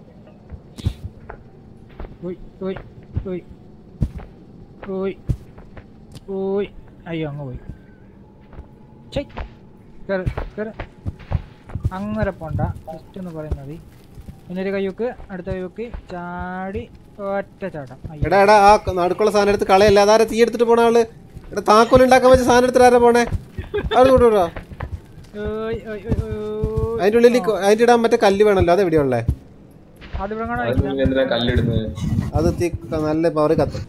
പോയി പോയി പോയി പോയി പോയി അയ്യോ അങ്ങ് പോയി ചെയ് കേറ് കേറ് അങ്ങനെ പോണ്ട ജസ്റ്റ് ഒന്ന് പറയാൻ മതി പിന്നൊരു കയ്യൊക്ക് അടുത്ത കയ്യൊക്ക് ചാടി ഒറ്റ ചാട്ടം അയ്യോ എടാ എടാ ആ നടുക്കുള്ള സാധനം എടുത്ത് കളയല്ല അതാരെ തീ എടുത്തിട്ട് പോണ ആള് എടാ താക്കോൽ ഉണ്ടാക്കാൻ വെച്ച സാധനം എടുത്തിട്ട് ആരാ പോണേ അത് കൊണ്ടുവിടാ ഓയ് ഓയ് ഓയ് ഓയ്. അതിന്റെ ഉള്ളിൽ ഈ കൊ- അതിന്റെ ഇടാൻ മറ്റേ കല്ല് വേണമല്ലോ അത് എവിടെയുള്ളേ അത് ഇവിടെ കാണാൻ അതിന് മുന്നിൽ എന്തിനാ കല്ലിടുന്നത് അത് തീ നല്ല പവർ കത്തും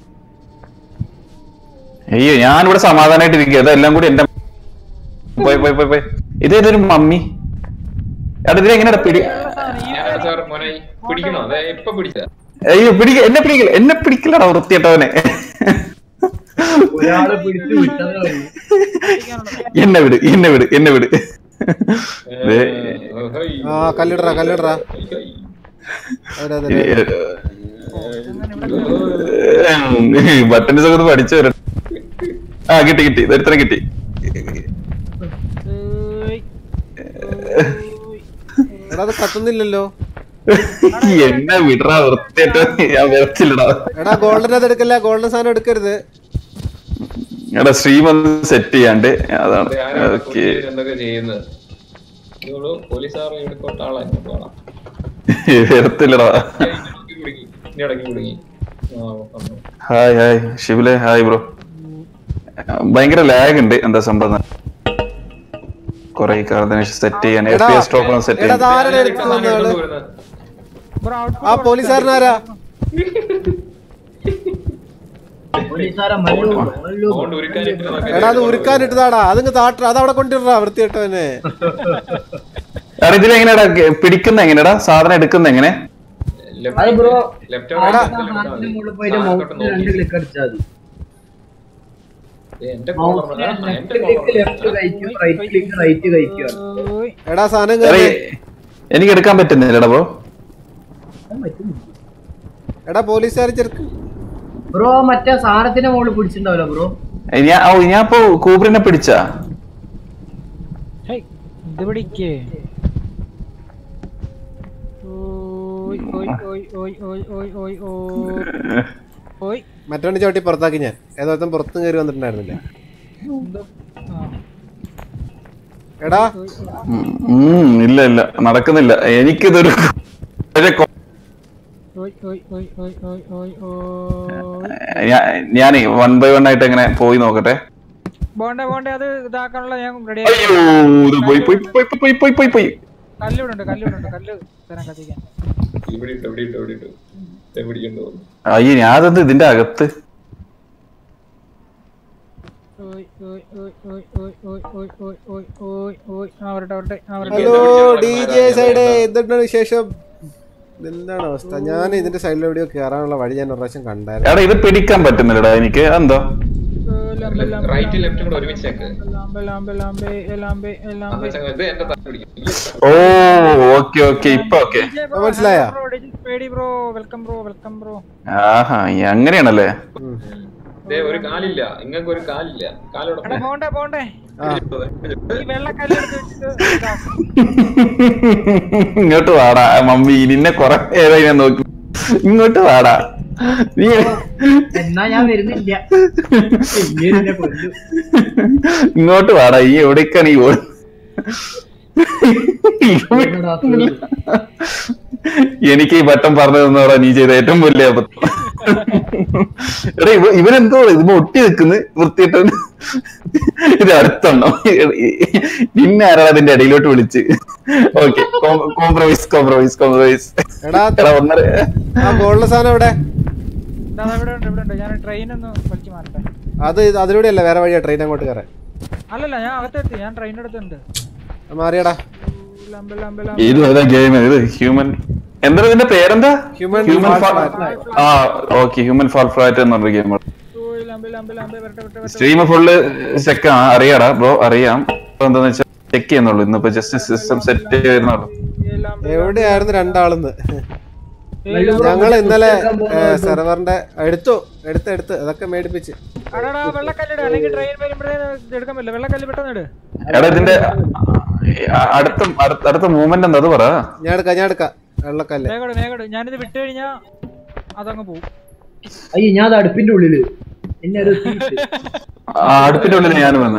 അയ്യോ ഞാനിവിടെ സമാധാനമായിട്ട് ഇരിക്കുക ഇതെല്ലാം കൂടി എന്റെ പോയി പോയി പോയി പോയി ഇതേതൊരു മമ്മി എടാ ഇതിലെങ്ങനെയാ പിടി ഞാൻ സാർ മോനെ പിടിക്കണോ അതെ ഇപ്പൊ പിടിച്ച അയ്യോ പിടിക്ക എന്നെ പിടിക്കില്ല എന്നെ പിടിക്കില്ലടാ വൃത്തിയിട്ടവനെ ഒരാളെ പിടിച്ച് വിട്ടതേ ഉള്ളൂ. എന്നെ വിട് എന്നെ വിട് എന്നെ വിട് ദേ, ആ കല്ലിടറാ കല്ലിടറാ അതെ അതെ അതെ. ബട്ടൺസ് ഒക്കെ ഒന്ന് പഠിച്ചു വരണം ആ കിട്ടി കിട്ടി ഇതൊരുത്തരം കിട്ടി ഓയ്. എടാ അത് കത്തുന്നില്ലല്ലോ എന്നെ വിടറാ വൃത്തിയായിട്ട് ഞാൻ വരച്ചില്ലടാ എടാ ഗോൾഡൻ അത് എടുക്കല്ല ഗോൾഡൻ സാധനം എടുക്കരുത് എടാ സ്ട്രീം ഒന്ന് സെറ്റ് ചെയ്യാണ്ട് അതാണ് ഓക്കെ എന്തൊക്കെ ചെയ്യുന്നത് ഇവള് പോലീസുകാർ എടുക്കോട്ട ആളാ ഇങ്ങോട്ട് വേണം വരത്തില്ലടാ ഇടയ്ക്ക് കുടുങ്ങി ഇനി ഇടയ്ക്ക് കുടുങ്ങി ആ വന്നു. ഹായ് ഹായ് ശിവലെ ഹായ് ബ്രോ ഭയങ്കര ലാഗ് ഉണ്ട് എന്താ സംഭവം കൊറേ കാലത്തിന് ശേഷം സെറ്റ് ചെയ്യാൻ എഫ് എടാ പി എസ് ടോപ്പ് സെറ്റ് എടാ ചെയ്യാൻ അതാരാണ് എടുത്തു വന്ന ആള് വരുന്നത്. ബ്രോ ഔട്ട്പുട്ട് ആ പോലീസുകാരനാരാ പോലീസുകാരെ മല്ലു മല്ലു അതുകൊണ്ട് ഉരുക്കാനിട്ട് എടാ അത് ഉരുക്കാനിട്ടതാടാ അതങ്ങ് താട്ട അത് അവിടെ കൊണ്ടിടാ വൃത്തിയിട്ടവനെ എടാ ഇതിലെങ്ങനെയാടാ പിടിക്കുന്ന എങ്ങനെയാടാ സാധനം എടുക്കുന്ന എങ്ങനെ അത് ബ്രോ ലെഫ്റ്റ് ആ സാധനത്തിന്റെ മുകളിൽ പോയിട്ട് മൗസിൽ രണ്ട് ക്ലിക്ക് അടിച്ചാൽ മതി എന്റെ മൗസിൽ ലെഫ്റ്റ് ക്ലിക്ക് ലെഫ്റ്റ് കഴിക്കും റൈറ്റ് ക്ലിക്ക് റൈറ്റ് കഴിക്കുക ഓയ്. എടാ സാധനം എടാ, കേറി എനിക്ക് എടുക്കാൻ പറ്റുന്നില്ലടാ ബ്രോ എടാ പോലീസുകാർ ചെറുക്ക് ബ്രോ മറ്റേ സാധനത്തിന്റെ മുകളിൽ പിടിച്ചിട്ടുണ്ടാവില്ല ബ്രോ ഞാൻ ഓ ഞാൻ ഇപ്പൊ കൂബറിനെ പിടിച്ചാ ഹേയ്, ഇത് പിടിക്കേ ഓയ് ഓയ് ഓയ് ഓയ് ഓയ് ഓയ് ഓയ് ഓയ് ഓയ് മറ്റവനെ ചവിട്ടി പുറത്താക്കി ഞാൻ ഏതോത്തം പുറത്തും കയറി വന്നിട്ടുണ്ടായിരുന്നില്ലേ എന്തോ ആ എടാ ഉം, ഉം, ഇല്ല ഇല്ല നടക്കുന്നില്ല എനിക്കിതൊരു വളരെ കൊ- ഓയ് ഓയ് ഓയ് ഓയ് ഓയ് ഓയ് ഓയ് ഞാ- ഞാനേ വൺ ബൈ വൺ ആയിട്ട് എങ്ങനെ പോയി നോക്കട്ടെ ബോണ്ടേ ബോണ്ടേ അത് ഇതാക്കാനുള്ള ഞാൻ റെഡി അയ്യോ ഇത് പോയി പോയി പോയി പോയി പോയി പോയി പോയി കല്ലിവിടുണ്ട് കല്ലിവിടുണ്ട് കല്ല് തരാൻ കത്തിക്കാൻ ഇവിടെ ഇട്ടു ഇവിടെ ഇട്ടു ഇവിടെ ഇട്ടു ദേ പിടിക്കണ്ടു അയ്യോ ഞാനത് ഇതിന്റെ അകത്ത് ഓയ് ഓയ് ഓയ് ഓയ് ഓയ് ഓയ് ഓയ് ഓയ് ഓയ് ഓയ് ഓയ് ആ വരട്ടെ വരട്ടെ ആ വരട്ടെ ഹലോ ഡി ജെ സൈഡ് എന്തുകൊണ്ടാണ് വിശേഷം എന്താണ് അവസ്ഥ ഞാൻ ഇതിന്റെ സൈഡിൽ എവിടെയോ കയറാനുള്ള വഴി ഞാൻ ഒരു പ്രാവശ്യം കണ്ടായിരുന്നു എടാ ഇത് പിടിക്കാൻ പറ്റുന്നില്ലടാ എനിക്ക് എന്തോ ഓയ് ലാംബെ ലാംബെ റൈറ്റും ലെഫ്റ്റും കൂടെ ഒരുമിച്ച് ചേക്ക് ലാംബെ ലാംബെ ലാംബെ ലാംബെ ലാംബെ ഇത് എന്റെ തല പിടിക്കും ഓ ഓക്കെ ഓക്കെ ഇപ്പൊ ഓക്കെ മനസ്സിലായോ? പേടി bro welcome bro welcome bro ആഹാ ഈ അങ്ങനെയാണല്ലേ ദേ ഒരു കാലില്ല ഇങ്ങക്ക് ഒരു കാലില്ല കാലോടെ എടാ പോണ്ടേ പോണ്ടേ ആ ഈ വെള്ളക്കല്ലെടുത്ത് വെച്ചിട്ട് ഇതാ. ഇങ്ങോട്ട് വാടാ മമ്മി നിന്നെ കൊറേ നേരമായി ഞാൻ നോക്കി ഇങ്ങോട്ട് വാടാ നീ എന്നാ ഞാൻ വരുന്നില്ല ഇങ്ങനെ എന്നെ കൊല്ലും. ഇങ്ങോട്ട് വാടാ ഈ എവിടേക്കാണ് ഈ ഓട് എന്നടാ സുഖം. എനിക്ക് ഈ പട്ടം പറഞ്ഞു തന്നോടാ നീ ചെയ്ത ഏറ്റവും വലിയ അബദ്ധം എടാ ഇവ ഇവനെന്തോ ഇത് ഒട്ടി നിൽക്കുന്നു വൃത്തിയിട്ട് ഇത് അടുത്തുണ്ടോ പിന്നെ ആരാ അതിന്റെ ഇടയിലോട്ട് വിളിച്ച് ഓക്കെ കോംപ്രമൈസ് കോംപ്രമൈസ് കോംപ്രമൈസ് എടാ എടാ ഒന്നര ആ ഗോൾഡ് സാധനം എവിടെ ഇതാ ഇവിടെ ഉണ്ട് ഇവിടെ ഉണ്ട് ഞാൻ ട്രെയിൻ ഒന്ന് വലിച്ചു മാറട്ടെ അത് ഇത് അതിലൂടെയല്ല വേറെ വഴിയാ ട്രെയിൻ അങ്ങോട്ട് കയറാൻ അല്ലല്ല ഞാൻ അകത്തെത്തി ഞാൻ ട്രെയിൻ എടുത്തുണ്ട് മാറിയടാ ലംബെ ലംബെ ഇത് ലാംബെ ഏതാ ഗെയിം ഇത് ഹ്യൂമൻ എന്താ ഇതിന്റെ പേരെന്താ Human ഹ്യൂമൻ Fall ആ ഓക്കെ ഹ്യൂമൻ ഫാൾ ഫ്ലാറ്റ് എന്ന് പറഞ്ഞ ഗെയിം ഓയ് ലംബെ ലംബെ ലംബെ വരട്ടെ വരട്ടെ വരട്ടെ സ്ട്രീം ഫുള്ള് ചെക്ക് ആ അറിയാടാ ബ്രോ അറിയാം ഇപ്പൊ എന്താന്ന് വെച്ചാൽ ചെക്ക് ചെയ്യുന്നുള്ളൂ ഇന്നിപ്പോ ജസ്റ്റ് സിസ്റ്റം സെറ്റ് ചെയ്യുന്നുള്ളൂ ഏ ലംബെ എവിടെയായിരുന്നു രണ്ടാളെന്ന് ഏ ലംബെ ഞങ്ങൾ ഇന്നലെ സെർവറിന്റെ എടുത്തു എടുത്ത് എടുത്ത് അതൊക്കെ മേടിപ്പിച്ച് അടാടാ വെള്ളക്കല്ലിട് അല്ലെങ്കിൽ ട്രെയിൻ വരുമ്പോഴേ എടുക്കാൻ പറ്റില്ല വെള്ളക്കല്ല് പെട്ടെന്ന് ഇട് എടാ ഇതിന്റെ അ- അടുത്ത അടുത്ത- അടുത്ത മൂവ്മെന്റ് എന്താ അത് പറ ഞാൻ എടുക്കാം ഞാൻ എടുക്കാം വെള്ളക്കല്ല് വേഗം ഇട്, വേഗം ഇട്. ഞാനിത് വിട്ട് കഴിഞ്ഞാ അതങ്ങ് പോകും അയ്യോ ഞാൻ അത് അടുപ്പിന്റെ ഉള്ളില് എന്നെ ഒരു തീയിട്ട്. ആ, അടുപ്പിന്റെ ഉള്ളിൽ ഞാൻ വന്ന്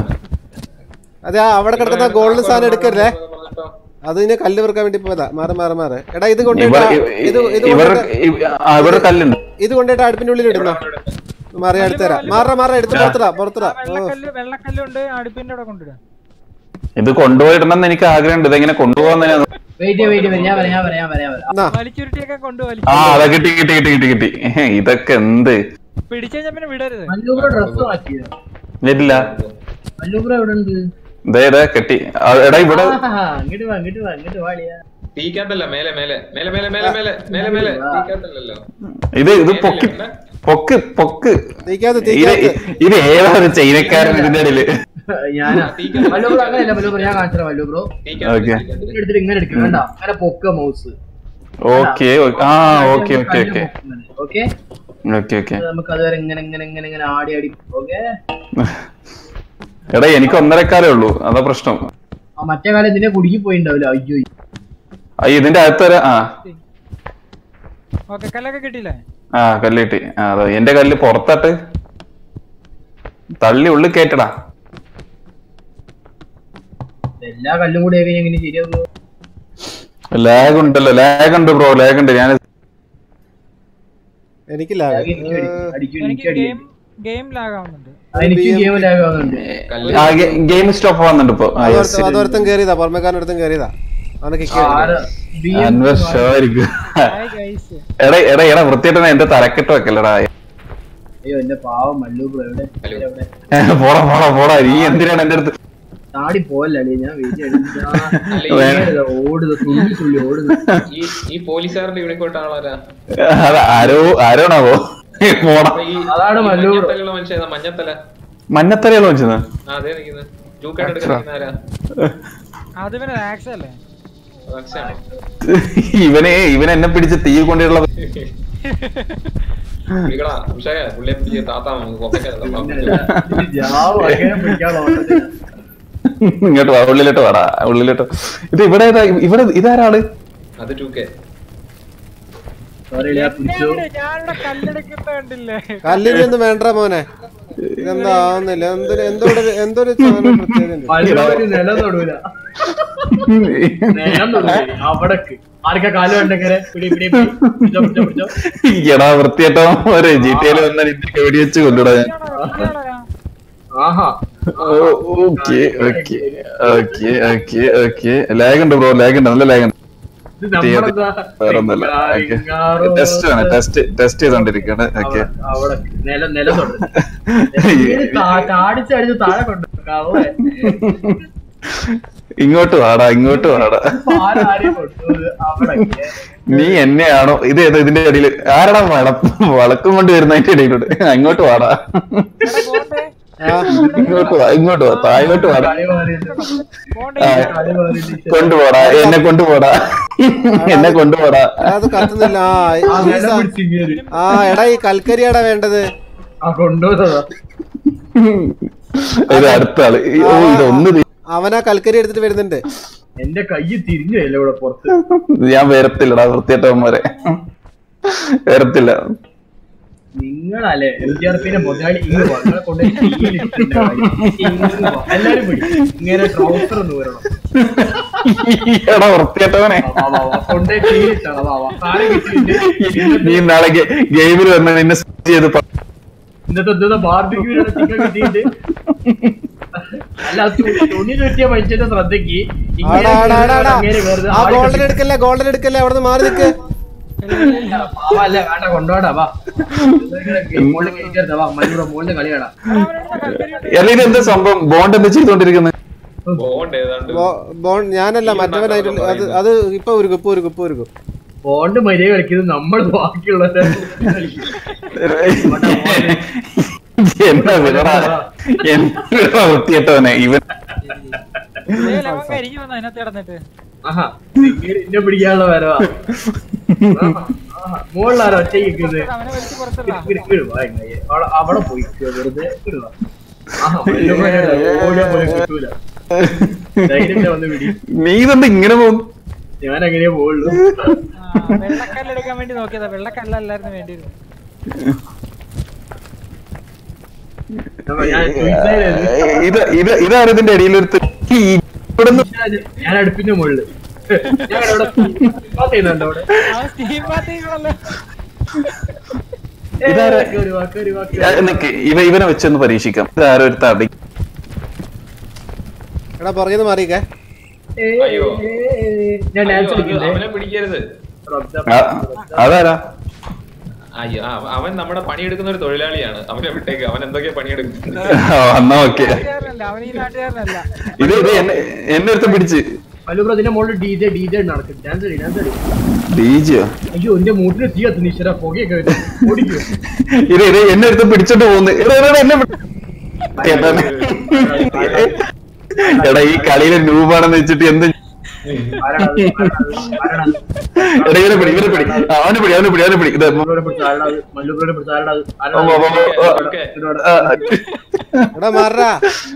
അതെ ആ അവിടെ കിടക്കുന്ന ഗോൾഡ് സാധനം എടുക്കരുതേ അത് ഇനി കല്ല് വെറുക്കാൻ വേണ്ടി പോയതാ മാറി മാറി മാറി എടാ ഇത് ഇവർ കൊണ്ടുപോയിട്ട് ഇത് ഇത് ഇവർ കൊണ്ടുപോയിട്ട് ഇവരുടെ കല്ലുണ്ട് ഇത് കൊണ്ടുപോയിട്ട് അടുപ്പിന്റെ ഉള്ളിൽ ഇടുന്നോ മാറി അടുത്തരാ മാറ മാറ എടുത്ത് പുറത്തിടാ പുറത്തിടാ ആ വെള്ളക്കല്ല് വെള്ളക്കല്ലുണ്ട് അടുപ്പിന്റെ അവിടെ കൊണ്ടിടാം ഇത് കൊണ്ടുപോയിടണമെന്ന് എനിക്ക് ആഗ്രഹമുണ്ട് ഇതെങ്ങനെ കൊണ്ടുപോകാൻ വെയിറ്റ് ചെയ്യ്, വെയിറ്റ് ചെയ്യ്, ഞാൻ വരാം ഞാൻ വരാം ഞാൻ വരാം ഞാൻ വരാം എന്നാ വലിച്ചുരുട്ടിയൊക്കെ കൊണ്ട് ആ വലിച്ചു അതാ കിട്ടി കിട്ടി കിട്ടി കിട്ടി കിട്ടി ഇതൊക്കെ എന്ത് പിടിച്ചു കഴിഞ്ഞാ പിന്നെ വിടരുത് മല്ലൂബ്ര ഡ്രസ് മാറ്റിയോ വരില്ല മല്ലൂബ്ര എവിടെ ഉണ്ട് ദേ ദേ കെട്ടി ആ, എടാ ഇവിടെ ആഹാ, അങ്ങോട്ട് വാ അങ്ങോട്ട് വാ അങ്ങോട്ട് വാളിയാ തീക്കകത്തല്ല മേലെ മേലെ മേലെ മേലെ മേലെ മേലെ മേലെ മേലെ തീക്കകത്തല്ലല്ലോ ഇത് ഇത് പൊക്ക് പൊക്ക് പൊക്ക് തീക്കാത്ത ഇത് തീക്കാത്ത ഇത് ഏതാ ഒരു ചൈനക്കാരൻ ഇതിന്റെ ഇടയില് ഞാനാ മല്ലൂബ്ര അങ്ങനെയല്ല മല്ലൂബ്ര ഞാൻ കാണിച്ചു മല്ലൂബ്രോ ഓക്കെ എടുത്തിട്ട് ഇങ്ങനെ എടുക്കും വേണ്ട അങ്ങനെ പൊക്ക മൗസ് ഓക്കെ ആ okay okay okay okay okay okay നമുക്ക് അതുവരെ ഇങ്ങനെ ഇങ്ങനെ ഇങ്ങനെ ഇങ്ങനെ ആടി ആടി ഓക്കെ എടാ എനിക്ക് ഒന്നരക്കാലേ ഉള്ളൂ അതാ പ്രശ്നം ആ മറ്റേ കാലം ഇതിനെ കുടുങ്ങി പോയിണ്ടാവില്ല അയ്യോ അയ്യ ഇതിന്റെ അകത്ത് വരെ ആ ഓക്കെ കല്ലൊക്കെ കിട്ടിയില്ലേ ആ കല്ല് കിട്ടി ആ അതാ എന്റെ കല്ല് പുറത്തട്ട് തള്ളി ഉള്ളിൽ കേട്ടടാ എല്ലാ കല്ലും കൂടി ആയി എങ്ങനെ ശരിയാവുക ലാഗ് ഉണ്ടല്ലോ ലാഗ് ഉണ്ട് ബ്രോ ലാഗ് ഉണ്ട് ഞാൻ എനിക്ക് ലാഗ് അടിക്കും എനിക്ക് എനിക്ക് അടി ഗെയിം ഗെയിം ലാഗ് ആവുന്നുണ്ട് എനിക്ക് ഗെയിം ലാഗ് ആവുന്നുണ്ട് ഗെയിം സ്റ്റോപ്പ് ആവുന്നുണ്ട് ഇപ്പൊ ആ, yes, ശരി. അതൊരുത്തം കയറിയതാ പുറമേക്കാരനൊരുത്തം കയറിയതാ അവനെ കിക്ക് ആര് BM അൻവർ ഷോ ആയിരിക്കും ഹായ് ഗൈസ് എടാ എടാ എടാ വൃത്തിയായിട്ട് എന്റെ തലക്കെട്ട് വെക്കല്ലടാ അയ്യോ എന്റെ പാവം മല്ലു ബ്രോ എവിടെ എവിടെ പോടാ പോടാ പോടാ നീ എന്തിനാണ് എന്റെ അടുത്ത് താടി പോവല്ലേ ഞാൻ വെയിറ്റ് വേണ്ട. ഓടുന്നു തുള്ളി തുള്ളി ഓടുന്നു ഈ ഈ പോലീസുകാരന്റെ യൂണിക്കോട്ട് ആളാരാ അത് ആരോ ആരോണാവോ പോടാ അപ്പൊ ഈ അതാണ് ഈ മല്ലൂർ. മഞ്ഞത്തലയുള്ള മനുഷ്യൻ മഞ്ഞത്തല മഞ്ഞത്തലയാണോ വെച്ചത് ആ അതെ നിൽക്കുന്നത് ടൂ കാർഡ് എടുക്കുന്ന ആരാ അത് പിന്നെ ആക്സ് അല്ലേ റക്സാണോ ഇവനെ ഇവൻ എന്നെ പിടിച്ച് തീ കൊണ്ടുള്ള വിളിക്കടാ ഉഷായ പുള്ളിയെ പിടിച്ച് താത്താ ജാവ് അങ്ങനെ പിടിക്കാനുള്ള ഓട്ടത്തിലാ. ഇങ്ങോട്ട് വാ ഉള്ളിലോട്ട് വാടാ ഉള്ളിലോട്ട് ഇത് ഇവിടെ ഏതാ ഇവിടെ ഇതാരാള് അത് ടൂ കെ Sorry, ഇളിയാ, പിടിച്ചോ ഞാനിവിടെ കല്ലെടുക്കുന്ന കണ്ടില്ലേ കല്ലിനൊന്നും വേണ്ട മോനെ ഇതെന്താ ആവുന്നില്ല എന്തൊരു എന്തോടെ എന്തൊരു സാധനം പ്രത്യേകത ഉണ്ട്. മല്ലൂര് നിലം തൊടൂല നിലം തൊടൂല അവിടക്ക് ആർക്കാ കാലം ഉണ്ടെങ്കില് പിടി പിടി പിടി. പിടിച്ചോ പിടിച്ചോ പിടിച്ചോ എടാ വൃത്തിയായിട്ടോ ഒരു ജി ടി എൽ വന്നാൽ ഇതിന്റെ വെടി വെച്ച് കൊല്ലുടാ ഞാൻ ആഹാ okay okay okay okay okay lag ഉണ്ട് ബ്രോ ലാഗ് ഉണ്ട് നല്ല ലാഗ് ഉണ്ട് ഇത് നമ്മളെന്താ വേറൊന്നല്ല ഇങ്ങാറോ ടെസ്റ്റ് ആണ് ടെസ്റ്റ് ടെസ്റ്റ് ചെയ്തോണ്ടിരിക്കണ് ഓക്കെ അവിടെ നിലം നിലം തൊടു ചാടിച്ചടിച്ച് താഴെ കൊണ്ടു കള്ളേ ഇങ്ങോട്ട് വാടാ ഇങ്ങോട്ട് വാടാ ആരാരെയും കൊണ്ടുപോകുന്നത് അവിടെ നീ എന്നെയാണോ ഇത് ഏതാ ഇതിന്റെ ഇടയിൽ ആരടാ വള വളക്കം കൊണ്ട് വരുന്നതിന്റെ ഇടയിലൂടെ അങ്ങോട്ട് വാടാ ആ ഇങ്ങോട്ട് വാ ഇങ്ങോട്ട് വാ താഴോട്ട് വാടാ കളി മാറിയിട്ട് ആ, കളി മാറിയിട്ട് കൊണ്ടുപോടാ എന്നെ കൊണ്ടുപോടാ എന്നെ കൊണ്ടുപോടാ എടാ, അത് കത്തുന്നില്ല ആ ഈ ആ നില സാ- പിടിച്ച് ഇങ്ങേര്. ആ എടാ ഈ കൽക്കരിയാടാ വേണ്ടത് ആ കൊണ്ടുപോകുന്നതാ ഇത് അടുത്ത ആള് ഈ- ഓ ഇതൊന്ന് തി- അവനാ കൽക്കരി എടുത്തിട്ട് വരുന്നുണ്ട് എന്റെ കൈ തിരിഞ്ഞു അല്ലേ ഇവിടെ പുറത്ത് ഞാൻ വരത്തില്ലടാ വൃത്തിയേട്ടവന്മാരെ വരത്തില്ല നിങ്ങളല്ലേ എം ജി ആർ പിന്നെ മുതലാളി ഇങ്ങ് വാ. നിങ്ങളെ കൊണ്ട് തീയിലിട്ടിട്ടുണ്ട് ഇങ്ങ് വാ. എല്ലാരും പിടി ഇങ്ങനെ ട്രൗസർ ഒന്ന് വരണം എടാ വൃത്തിയേട്ടവനെ കൊണ്ടേ തീയിലിട്ടാണ് വാ വാ സാധനം കിട്ടിയിട്ടുണ്ട് നീ നാളെ ഗെയിമിൽ വന്ന് നിന്നെ സ്വിച്ച് ചെയ്ത് പ- ഇന്നത്തെ ഇന്നത്തെ ബാർബിക്യൂടെ ചിക്കൻ കിട്ടിയിട്ട് അല്ല അത് തു- തുണി ചുറ്റിയ മനുഷ്യന്റെ ശ്രദ്ധയ്ക്ക് ഇങ്ങനെ ആടാ ആടാ ആടാ ആടാ ഇങ്ങനെ വെറുതെ ആ ആളി ഗോൾഡൻ കെട്ടി- എടുക്കല്ലേ ഗോൾഡൻ എടുക്കല്ലേ അവിടെ നിന്ന് മാറി നിൽക്ക് പാവല്ലേ, വേണ്ട കൊണ്ടുപോടാ വാ മോളിൽ കയറ്റിയെടുത്താ വാ മഞ്ഞൂടെ മോളിൽ കളി കാണാം അല്ല ഇത് എന്താ സംഭവം ബോണ്ട് എന്താ ചെയ്തോണ്ടിരിക്കുന്നത് ബോണ്ട് ഏതാണ്ട് ബോ- ബോൺ ഞാനല്ല മറ്റവനായിട്ട് അത് അത് ഇപ്പൊ ഒരു കുപ്പ് ഒരു കുപ്പ് ഒരു കുപ്പ് ബോണ്ട് മര്യാദ കളിക്കുന്നത് നമ്മൾ ബാക്കിയുള്ളവരെ എന്നാ വിടടാ എന്നാ വൃത്തിയേട്ടവനെ ഇവൻ കരിഞ്ഞു വന്നു അതിനകത്ത് കിടന്നിട്ട് ആഹാ ഇങ്ങനെ ഇന്നെ പിടിക്കാനുള്ള വരവാ മുകളിലാരോ ഒറ്റയ്ക്കുന്നത് അവനെ വലിച്ച് പുറത്തിടാം അവിടെ അവിടെ പോയി വെറുതെ ഇടുക. ആഹാ, വല്ലപ്പോഴും ഓടിയാ പോലും കിട്ടൂല ധൈര്യം വന്ന് പിടി നീ ഇതെന്താ ഇങ്ങനെ പോകും ഞാൻ എങ്ങനെയാ പോവുള്ളൂ വെള്ളക്കല്ലെടുക്കാൻ വേണ്ടി നോക്കിയതാ വെള്ളക്കല്ലല്ലായിരുന്നു വേണ്ടിയിരുന്നു അപ്പൊ ഞാൻ suicide ചെയ്തു. ഇത് ഇത് ഇതാണ് ഇതിന്റെ അടിയിലൊരുത്ത് ഇവിടുന്ന് ഞാൻ അടുപ്പിന്റെ മുകളില് ഞാൻ അവിടെ പാസ് ചെയ്യുന്നുണ്ടോ അവിടെ അവൻ സ്റ്റീം പാത്തേക്കുള്ളല്ലോ ഇതാരാ? ഏയ്, കേറി വാ, കേറി വാ, കേറി ആ, വാ. നിക്ക് ഇവ ഇവനെ വെച്ചൊന്ന് പരീക്ഷിക്കാം ഇതാരോ ഒരു തടി എടാ പുറകിന്ന് മാറിയിക്കേ ഏയ്, അയ്യോ. ഏയ്, ഏയ്. ഞാൻ അയ്യോ, ഡാൻസ് അത് കളിക്കണ്ടേ അവനെ പിടിക്കരുത് ആ, അതാരാ അയ്യോ ആ, അവൻ നമ്മുടെ പണിയെടുക്കുന്ന ഒരു തൊഴിലാളിയാണ് അവനെ വിട്ടേക്ക് അവൻ എന്തൊക്കെയാ പണിയെടുക്കുന്നത് ആ, എന്നാ ഓക്കെ നാട്ടുകാരനല്ല അവൻ ഈ നാട്ടുകാരനല്ല ഇത് ഇത് എന്നെ എന്നെ അടുത്ത് പിടിച്ച് അല്ലോ ബ്രോ ഇതിന്റെ മുകളിൽ ഡി ജെ ഡി ജെ നടക്കും ഡാൻസ് കളി ഡാൻസ് കളി ഡീജിയോ അയ്യോ എന്റെ മൂട്ടിന് തീ കത്തുന്നു ഈശ്വര പുകയൊക്കെ വരും ഓടിക്കോ ഇത് ഇത് എന്നെ അടുത്ത് പിടിച്ചോണ്ട് പോകുന്നു എടാ, എടാ, എടാ, എന്നെ വിട്. എന്താണ്? എടാ ഈ കളിയിലെ നൂബാണെന്ന് വെച്ചിട്ട് എന്ത് ആരാണത്? ആരാണത്? ആരാണത്? എടാ ഇവനെ പിടി ഇവനെ പിടി ആ, അവനെ പിടി അവനെ പിടി അവനെ പിടി ഇത് മല്ലൂബ്രോനെ പിടിച്ച ആരാണത്? മല്ലൂബ്രോനെ പിടിച്ച ആരാണത്? ഓ, ഓ, ഓ, ആരാണത്? ഓ, ഓക്കെ. ഇതിനോട് ആ, എടാ മാറാ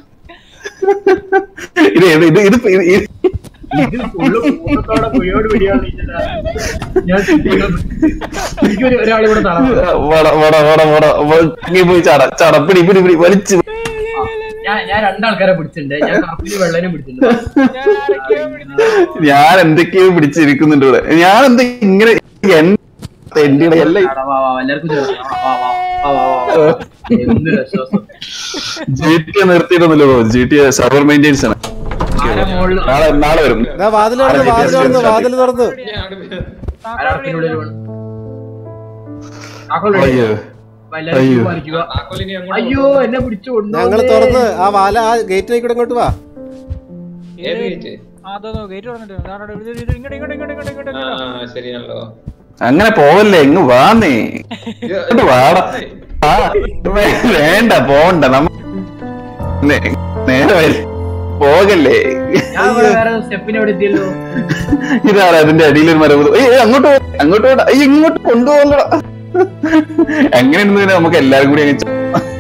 ഇത് ഇത് ഇത് ഇത് ഇത് ഇത് ഇതിൽ full കൂട്ടത്തോടെ പുഴയോട് പിടിയാണ് ഈശ്വരാ. ഞാൻ ചിന്തിക്കുന്നത് എനിക്കൊരു ഒരാളെ കൂടെ തളർന്നു വട വട വട വട വ- ഇങ്ങ് പോയി ചാട ചാട പിടി പിടി പിടി വലിച്ചു ഞാൻ ഞാൻ രണ്ടാൾക്കാരെ പിടിച്ചിട്ടുണ്ട് ഞാൻ കറുപ്പിന് വെള്ളനെ പിടിച്ചിട്ടുണ്ട് ഞാൻ ആരൊക്കെയോ പിടിച്ചു ഞാൻ എന്തൊക്കെയോ പിടിച്ചിരിക്കുന്നുണ്ട് ഇവിടെ ഞാൻ എന്താ ഇങ്ങനെ എന്റെ എല്ലാം ആടാ, വാ, വാ, എല്ലാവർക്കും ചേർന്ന്. വാ, വാ, വാ, വാ, വാ, വാ. എന്തൊരു ആശ്വാസം ജി ടി നിർത്തിയിട്ടൊന്നുമില്ലോ ജി ടി സർവർ മെയിൻറ്റെയിൻസ് ആണ് ആരാ മുകളിൽ നാളെ നാളെ വരും എടാ വാതിൽ തുറന്നു വാതിൽ തുറന്നു വാതിൽ തുറന്നു ആരാ അടുപ്പിനുള്ളിൽ വീണ്? താക്കോൽ ready? അയ്യോ വാ, എല്ലാവരും അയ്യോ. തീരുമാനിക്കുക. താക്കോലിനി അങ്ങോട്ട് അയ്യോ എന്നെ പിടിച്ചു കൊണ്ടുപോകുന്നേ. ഞങ്ങള് തുറന്ന് ആ വാല ആ ഗേറ്റിലേക്ക് കൂടെ ഇങ്ങോട്ട് വാ ഏത് ഗേറ്റ് ആ അതോ ഗേറ്റ് തുറന്നിട്ട് ദാ, ദാ, ഇത്, ഇത്, ഇങ്ങോട്ട് ഇങ്ങോട്ട് ഇങ്ങോട്ട് ഇങ്ങോട്ട് ഇങ്ങോട്ട് ആ ഇങ്ങോട്ട്. ആ, ശരിയാണല്ലോ അങ്ങനെ പോവല്ലേ എങ്ങ് വാന്നേ ഇത് ഇങ്ങോട്ട് വാടാ ആ, വേ- വേണ്ട പോണ്ട നമ്മ നേ- നേരെ വരും പോകല്ലേ ഞാൻ ഇവിടെ വേറെ സ്റ്റെപ്പിന് എവിടെ എത്തിയല്ലോ ഇതാണ് അതിന്റെ അടിയിലൊരു മരം ഏയ് ഏയ് അങ്ങോട്ട് പോ അങ്ങോട്ട് പോണ്ട അയ്യ ഇങ്ങോട്ട് കൊണ്ടുപോകലടാ അങ്ങനെ ഇരുന്ന് പിന്നെ നമുക്ക് എല്ലാരും കൂടി അങ്ങ് ചെ-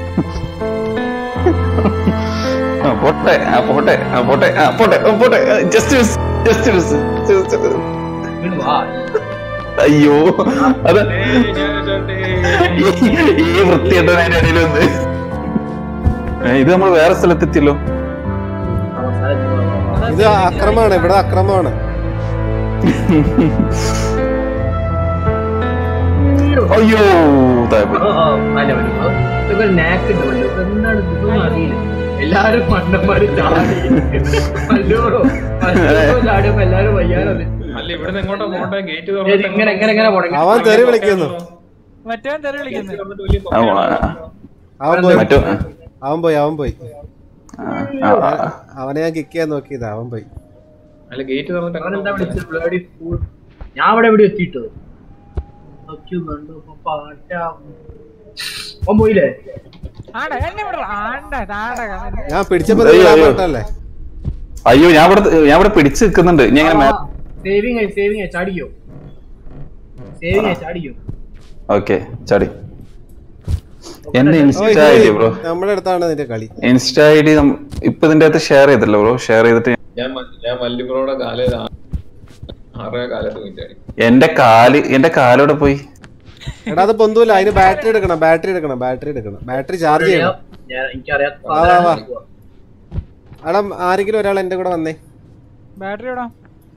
ആ, പോട്ടെ ആ പോട്ടെ ആ പോട്ടെ ആ പോട്ടെ ആ, പോട്ടെ ജസ്റ്റ് മിസ് ജസ്റ്റ് മിസ് ഇങ്ങട് വാ അയ്യോ അത് ഏയ്, ഞാൻ ഇതോട്ടെ. ഈ- ഈ വൃത്തിയായിട്ട് അതിന്റെ ഇടയിൽ വന്ന് ഏ, ഇത് നമ്മൾ വേറെ സ്ഥലത്തെത്തിയല്ലോ ഇത് അക്രമാണ് ഇവിടെ അക്രമമാണ് അയ്യോ താഴെ പോയി. ഓ, ഓ, അല്ല, ഒരു, ഓ, ഇതൊക്കെ ഒരു knack ഉണ്ട് മല്ലു. ഇപ്പൊ എന്താണ് ഇതൊന്നും അറിയില്ല എല്ലാരും മണ്ണന്മാര് ചാടി മല്ലൂറോ മല്ലൂറോ ചാടിയപ്പോ എല്ലാരും വയ്യാനോ അല്ല ഇവിടുന്ന് എങ്ങോട്ടാ പോകണ്ട ഗേറ്റ് ഏത് ഇങ്ങനെ എങ്ങനെ എങ്ങനെ പോണെ അവൻ തെറി വിളിക്കുന്നു മറ്റവൻ തെറി വിളിക്കുന്നു ആ, ആ, അവൻ പോയി മറ്റോ അവൻ പോയി അവൻ പോയി ആ, ആ, ആ. അവനെ ഞാൻ കിക്ക് ചെയ്യാൻ നോക്കിയതാ അവൻ പോയി അല്ല ഗേറ്റ് തുറന്നിട്ട് അവനെന്താ അങ്ങോട്ട് വിളിച്ചത് bloody fool. ഞാൻ അവിടെ എവിടെ എത്തിയിട്ടത് നോക്കി കണ്ടു അപ്പൊ പാട്ടാ ഓൻ പോയില്ലേ ആണ്ട എന്നെ വിടറ ആണ്ട താണ്ട ഞാൻ പിടിച്ചപ്പോ അയ്യോ, നിങ്ങൾ അയ്യോ. അങ്ങോട്ടല്ലേ അയ്യോ ഞാൻ ഇവിടെ ഞാൻ ഇവിടെ പിടിച്ചു നിൽക്കുന്നുണ്ട് ഞാൻ ഇങ്ങനെ മേ- സേവിങ് സേവിങ് ചാടിക്കോ സേവിങ് ചാടിക്കോ ഓക്കെ ചാടി എന്റെ ഓയ്, ഇൻസ്റ്റ ഐ ഓയ്, ഡി ബ്രോ നമ്മുടെ അടുത്താണ് നിന്റെ കളി ഇൻസ്റ്റ ഐ ഡി ഇപ്പൊ ഇതിന്റെ അകത്ത് ഷെയർ ചെയ്തല്ലോ ബ്രോ ഷെയർ ചെയ്തിട്ട് ഞാൻ മ- ഞാൻ മല്ലിബ്രോയുടെ കാല ആറേ കാലത്ത് മിനിറ്റാണ് എന്റെ കാല് എന്റെ കാലോടെ പോയി എടാ അത് പൊന്തൂല അതിന് ബാറ്ററി എടുക്കണം ബാറ്ററി എടുക്കണം ബാറ്ററി എടുക്കണം ബാറ്ററി ചാർജ് ചെയ്യണം ഞാൻ എനിക്കറിയാം വാ, വാ, വാ. എടാ ആരെങ്കിലും ഒരാൾ എന്റെ കൂടെ വന്നേ ബാറ്ററി ഇടാം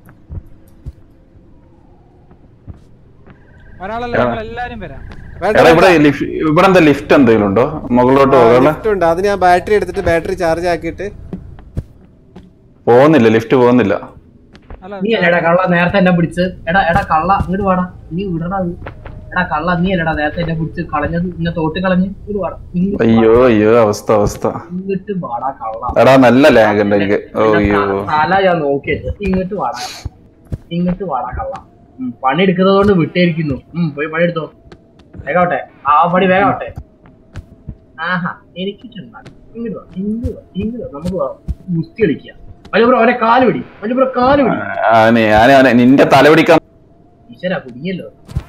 ഒരാളല്ല ഞങ്ങൾ എല്ലാരും വരാം വേണ്ട, എടാ ഇവിടെ വേണ്ട. ലിഫ്- ഇവിടെ എന്താ ലിഫ്റ്റ് എന്തെങ്കിലും ഉണ്ടോ മുകളിലോട്ട് ആ, പോകാനുള്ള ലിഫ്റ്റ് ഉണ്ട് അത് ഞാൻ ബാറ്ററി എടുത്തിട്ട് ബാറ്ററി ചാർജ് ആക്കിയിട്ട് പോകുന്നില്ല ലിഫ്റ്റ് പോകുന്നില്ല അല്ല നീ അല്ലടാ കള്ള നേരത്തെ എന്നെ പിടിച്ച് എടാ എടാ കള്ള ഇങ്ങോട്ട് വാടാ നീ വിടടാ അത്. എടാ കള്ള നീ അല്ലടാ നേരത്തെ എന്നെ പിടിച്ച് കളഞ്ഞത് എന്നെ തോട്ട് കളഞ്ഞ് ഇങ്ങോട്ട് വാടാ ഇങ്ങോട്ട് അയ്യോ അയ്യോ അവസ്ഥ അവസ്ഥ ഇങ്ങോട്ട് വാടാ കള്ള എടാ നല്ല ലാഗ് ഉണ്ട് എനിക്ക് ഓ അയ്യോ തല ഞാൻ നോക്കിയത് ഇങ്ങോട്ട് വാടാ ഇങ്ങോട്ട് വാടാ കള്ള ഉം, പണി എടുക്കുന്നത് കൊണ്ട് വിട്ടേരിക്കുന്നു ഉം പോയി പണി എടുത്തോ വേഗാവട്ടെ ആ പണി വേഗാവട്ടെ ആഹാ എനിക്ക് ചെന്നാൽ ഇങ്ങോട്ട് വാ ഇങ്ങോട്ട് വാ ഇങ്ങോട്ട് വാ നമുക്ക് വാ. ഗുസ്തി കളിക്കാം മഞ്ഞപ്പുറം അവനെ കാല് പിടി മഞ്ഞപ്പുറം കാല് പിടി ആനെ ആനെ ആനെ നിന്റെ തല പിടിക്കാൻ ഈശ്വരാ കുടുങ്ങിയല്ലോ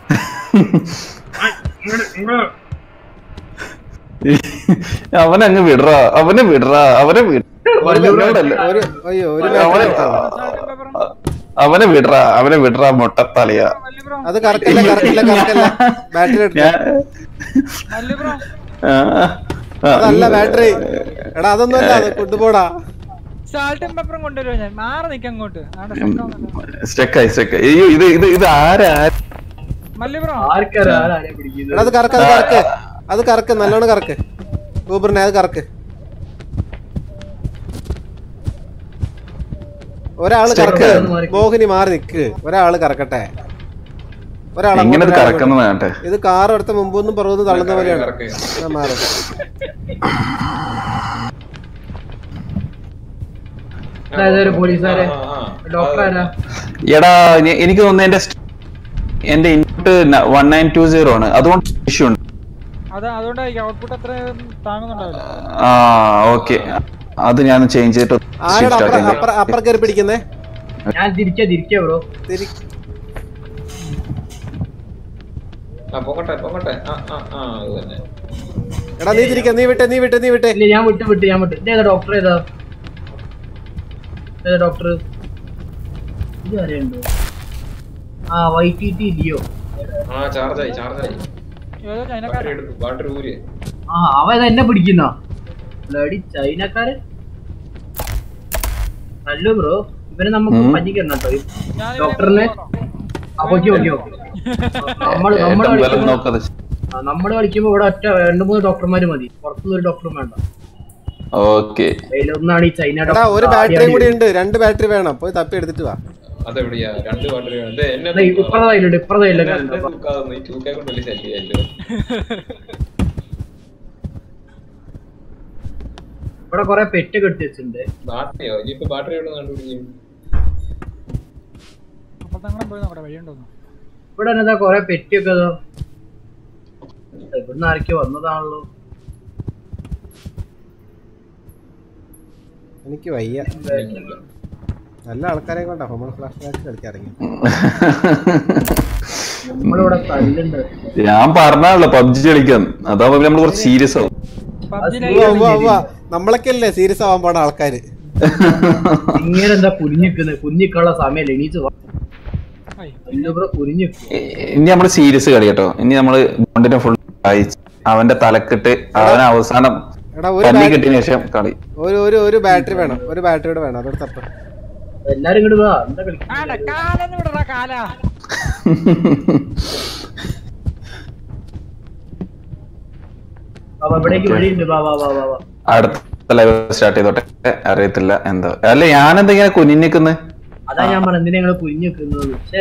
അവനങ്ങ് വിടറാ അവനെ വിടറാ അവനെ വിട എന്നോടല്ല. ഒരു അയ്യോ ഒരു അവനെ അവനെ വിടറാ അവനെ വിടറാ മുട്ടത്തലയാ അത് കറക്കല്ല കറക്കല്ല കറക്കല്ല ബാറ്ററി എടുത്ത ഞാൻ ആ, ആ, അതല്ല ബാറ്ററി എടാ അതൊന്നും അല്ല അത് കൊണ്ടുപോടാ സാൾട്ടും പെപ്പറും കൊണ്ടുവരുമോ ഞാൻ മാറി നിൽക്കാം അങ്ങോട്ട് ആണ്ട സ്റ്റക്കായി സ്റ്റക്കായി അയ്യോ ഇത് ഇത് ഇത് ആരാ മല്ലിബ്രോ ആർക്കാരാ ആരാ പിടിക്കുന്നത് എടാ അത് കറക്ക് അത് കറക്ക് അത് കറക്ക് നല്ലോണം കറക്ക് ഊബറിനെ അത് കറക്ക് ഒരാള് കറക്ക് മോഹിനി മാറി നിക്ക് ഒരാള് കറക്കട്ടെ ഒരാൾ എങ്ങനെ ഇത് കറക്കുന്നത് കാണട്ടെ ഇത് കാർ എടുത്ത മുമ്പൊന്നും പുറകുന്ന് തള്ളുന്ന പോലെയാണ് കറക്ക്. ആ, മാറ് അതായത് ഒരു പോലീസുകാരെ ആ, ആ, ആ. ഡോക്ടർ ആരാ എടാ ഞ- എനിക്ക് തോന്നുന്നു എന്റെ സ്റ്റ്- എന്റെ input one nine two zero ആണ് അതുകൊണ്ട് ഇഷ്യൂ ഉണ്ട് അത് അതുകൊണ്ടായിരിക്കും ഔട്ട്പുട്ട് അത്ര താങ്ങുന്നുണ്ടാവില്ല ആ ഓക്കെ അത് ഞാൻ ചേഞ്ച് ചെയ്തിട്ട് ആരോട് shift അപ്പുറം ആക്കി. അപ്പുറം അപ്പുറം കയറി പിടിക്കുന്നേ ഞാൻ തിരിക്കാ തിരിക്കാ ബ്രോ തിരി ആ പോകട്ടെ പോകട്ടെ ആ ആ ആ അത് തന്നെ എടാ നീ തിരിക്ക നീ വിട്ടെ നീ വിട്ടെ നീ വിട്ടെ ഇല്ല ഞാൻ വിട്ട് വിട്ട് ഞാൻ വിട്ട് ഇതേതാ ഡോക്ടർ ഏതാ ഏതാ ഡോക്ടർ ഇത് അറിയണ്ടോ ആ വൈ ടി ടി ലിയോ ആ ചാർജായി ചാർജായി ഏതോ ബാറ്ററി ചൈനക്കാരൻ എടുക്കും ബാറ്ററി ഊര് ആ അവ ഇത് എന്നെ പിടിക്കുന്ന ബ്ലഡി ചൈനക്കാരൻ ഹലോ ബ്രോ ഇവനെ നമുക്ക് ഉം. പറ്റിക്കണം കേട്ടോ ഞാൻ ഡോക്ടറിനെ ഓക്കെ ഓക്കെ ഓക്കെ നമ്മള് നമ്മള് ഏട്ടൻ ബലം കളിക്കുമ്പോ നോക്കാതെ ആ, നമ്മള് കളിക്കുമ്പോ ഇവിടെ ഒറ്റ രണ്ട് മൂന്ന് ഡോക്ടർമാര് മതി പുറത്തുനിന്ന് ഒരു ഡോക്ടറും വേണ്ട ഓക്കെ അതിലൊന്നാണ് ഈ ചൈന എടാ ഒരു ഡോക്ടർ ബാറ്ററിയും കൂടി ഉണ്ട് രണ്ട് ബാറ്ററി വേണം പോയി തപ്പി എടുത്തിട്ട് വാ അതെവിടെയാ രണ്ട് ബാറ്ററി വേണം ഇത് എന്നെ ദേ, ഇപ്പുറത്തെ കയ്യിലുണ്ട് ഇപ്പുറത്തെ എന്നെ കയ്യിലൊക്കെ എന്നെ തൂക്കാതെ ഈ തൂക്കാൻ കൊണ്ട് വലിയ ശല്യമായില്ലോ ഇവിടെ കൊറേ പെറ്റ് കെട്ടി വെച്ചിട്ടുണ്ട് ബാറ്ററിയോ ഇനിയിപ്പോ ബാറ്ററി എവിടെ കണ്ടുപിടിക്കും അപ്പോൾ തങ്ങളും പോയി നോക്കട്ടെ വഴിയുണ്ടോന്ന് ഇവിടെ എന്നതാ കൊറേ പെറ്റിയൊക്കെ അതോ ഇവിടുന്ന് ആരൊക്കെ വന്നതാണല്ലോ എനിക്ക് വയ്യ നല്ല ആൾക്കാരെ കൊണ്ടാ ഹോമൺ ഫ്ലാഷ് ബാക്ക് കളിക്കാൻ ഇറങ്ങി നമ്മളിവിടെ തല്ലുണ്ട് ഞാൻ പറഞ്ഞാണല്ലോ പബ്ജി കളിക്കാൻ അതാവുമ്പോ നമ്മൾ കുറച്ച് സീരിയസ് ആവും പബ്ജി ഉവ്വ, ഉവ്വ, ഉവ്വ. നമ്മളൊക്കെ അല്ലേ സീരിയസ് ആവാൻ പോണ ആൾക്കാര് ഇങ്ങനെ എന്താ കുനിഞ്ഞിക്കുന്നത് കുഞ്ഞിക്കുള്ള സമയം എണീച്ച് വാ. ഇവിടെ കുനിഞ്ഞു ഇനി നമ്മള് സീരിയസ് കളി കേട്ടോ ഇനി നമ്മള് ബോണ്ടിനെ ഫുൾ വായിച്ച് അവന്റെ തലക്കിട്ട് അവനെ അവസാനം എടാ ഒരു പല്ലി ബാ- കിട്ടിയതിനു ശേഷം കളി ഒരു ഒരു ഒരു ബാറ്ററി വേണം ഒരു ബാറ്ററി കൂടെ വേണം അതോട് തപ്പ എല്ലാരും ഇങ്ങോട്ട് വാ എന്താ കളിക്കുന്നത് ആണ്ട കാലെന്ന് വിടറാ കാലാ വാ, വാ, ഇവിടേക്ക് വഴിയുണ്ട് വാ വാ വാ വാ വാ അടുത്ത ലൈവ് സ്റ്റാർട്ട് ചെയ്തോട്ടെ അറിയത്തില്ല എന്താ അല്ല ഞാനെന്താ ഇങ്ങനെ കുനിഞ്ഞിക്കുന്നത് അതാ ഞാൻ പറഞ്ഞ എന്തിനാ നിങ്ങള് കുനിഞ്ഞു നിൽക്കുന്നത് പക്ഷേ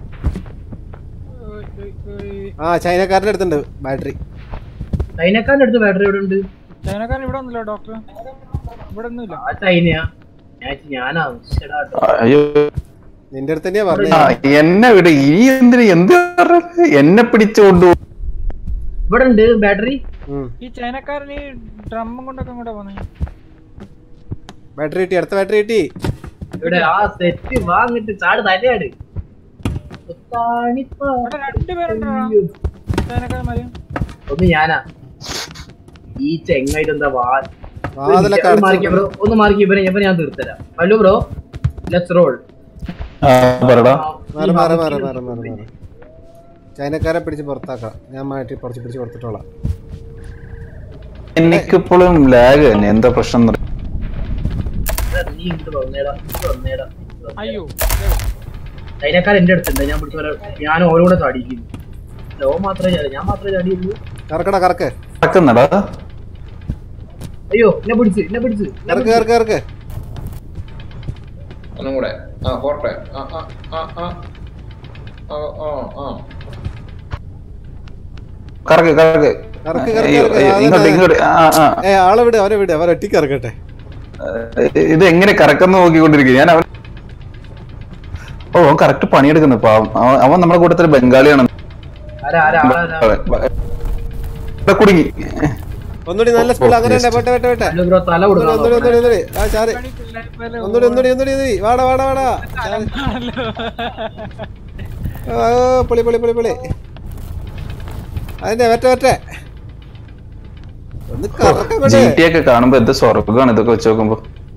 ആ ചൈനക്കാരന്റെ അടുത്തുണ്ട് ബാറ്ററി ചൈനക്കാരന്റെ അടുത്ത് ബാറ്ററി ഇവിടെ ഉണ്ട് ചൈനക്കാരൻ ഇവിടെ ഒന്നുമില്ല ഡോക്ടർ ഇവിടെ ഒന്നുമില്ല ആ ചൈനയാ ഞാൻ വിചാരിച്ചു ഞാനാ ശ്ശെടാ, അയ്യോ നിന്റെ അടുത്ത് തന്നെയാ ആ, പറഞ്ഞത് എന്നെ വിട് ഇനി എന്തിനു എന്ത് പറഞ്ഞത്? എന്നെ പിടിച്ചു കൊണ്ടുപോകും ഇവിടെ ഉണ്ട് ബാറ്ററി ഉം. ഈ ചൈനക്കാരൻ ഈ ഡ്രമ്മും കൊണ്ടൊക്കെ ഇങ്ങോട്ടാ പോന്നെ ബാറ്ററി കിട്ടി അടുത്ത ബാറ്ററി കിട്ടി ഇവിടെ ആ സെറ്റ് വാങ്ങിട്ട് ചാട് തലയാട് കുത്താണിപ്പ. ഇവിടെ രണ്ടുപേരുണ്ടോ ചൈനക്കാരന്മാര് ഒന്ന് ഞാനാ ഈ ചെങ്ങായിട്ട് എന്താ വാ വാതിലൊക്കെ ഒന്ന് മാറിക്ക് അടച്ചു ബ്രോ ഒന്ന് മാറിക്ക് ഇവരെ ഇവരെ ഞാൻ തീർത്തരാം ഹലോ ബ്രോ ലെറ്റ്സ് റോൾ ആ പറടാ മാറി മാറി മാറി മാറി മാറി മാറി ചൈനക്കാരെ പിടിച്ച് പുറത്താക്കാം ഞാൻ മാറ്റി കുറച്ച് പിടിച്ച് കൊടുത്തിട്ടോളാം എനിക്കിപ്പോഴും ലാഗ് തന്നെ എന്താ പ്രശ്നം എന്ന് അറിയോ? നീ ഇങ്ങോട്ട് വന്നേടാ ഇങ്ങോട്ട് വന്നേടാ ഇങ്ങോട്ട് വന്നേടാ. അയ്യോ ചൈനക്കാർ എന്റെ അടുത്തുണ്ട് ഞാൻ പിടിച്ചു വരാം ഞാൻ ഓരോ കൂടെ ചാടിക്കുന്നു ലോ മാത്രമേ ചാടി ഞാൻ മാത്രമേ ചാടിയുള്ളൂ കറക്കടാ കറക്ക് നടക്കുന്നടാ അയ്യോ എന്നെ പിടിച്ച് എന്നെ പിടിച്ച് എന്നെ കറക്ക് പിടിച്ച്. കറക്ക് കറക്ക് ഒന്നും കൂടെ ആ പോട്ടെ ആ ആ ആ ആ ആ ആ ആ കറക്ക് കറക്ക് കറക്ക് കറക്ക് അയ്യോ, കറക്ക് അയ്യോ, അതെ, ഇങ്ങോട്ട് അതെ. ഇങ്ങോട്ട് ആ ആ ഏ ആളെ വിട് അവനെ വിട് അവൻ ഒറ്റയ്ക്ക് ഇറക്കട്ടെ ഇത് എങ്ങനെ കറക്കം നോക്കിക്കൊണ്ടിരിക്കും ഞാൻ അവൻ ഓ അവൻ കറക്റ്റ് പണിയെടുക്കുന്നു പാവം അവൻ അവൻ നമ്മുടെ കൂട്ടത്തിൽ ബംഗാളിയാണ് ആരാ ആരാ ആരാ ഇവിടെ കുടുങ്ങി ഒന്നുകൂടി നല്ല സ്പീഡ് അങ്ങനെ തന്നെ പോട്ടെ പോട്ടെ പോട്ടെ ഹലോ ബ്രോ തല ഒന്നുകൂടി കൊടുക്കണം ഒന്നുകൂടി ഒന്നുകൂടി ഒന്നുകൂടി ആ ചാറ് ഒന്നുകൂടി ഒന്നുകൂടി ഒന്നുകൂടി ഒന്നുകൂടി വാടാ വാടാ വാടാ ചാറ്. ഓ ഓ, പൊളി പൊളി പൊളി പൊളി അതിന്റെ ഒറ്റ ഒറ്റ ഒന്ന് കറക്കം ജി കൊണ്ട് ടി ഒക്കെ കാണുമ്പോ എന്ത് സ്വർഗമാണ് ഇതൊക്കെ വെച്ച് നോക്കുമ്പോ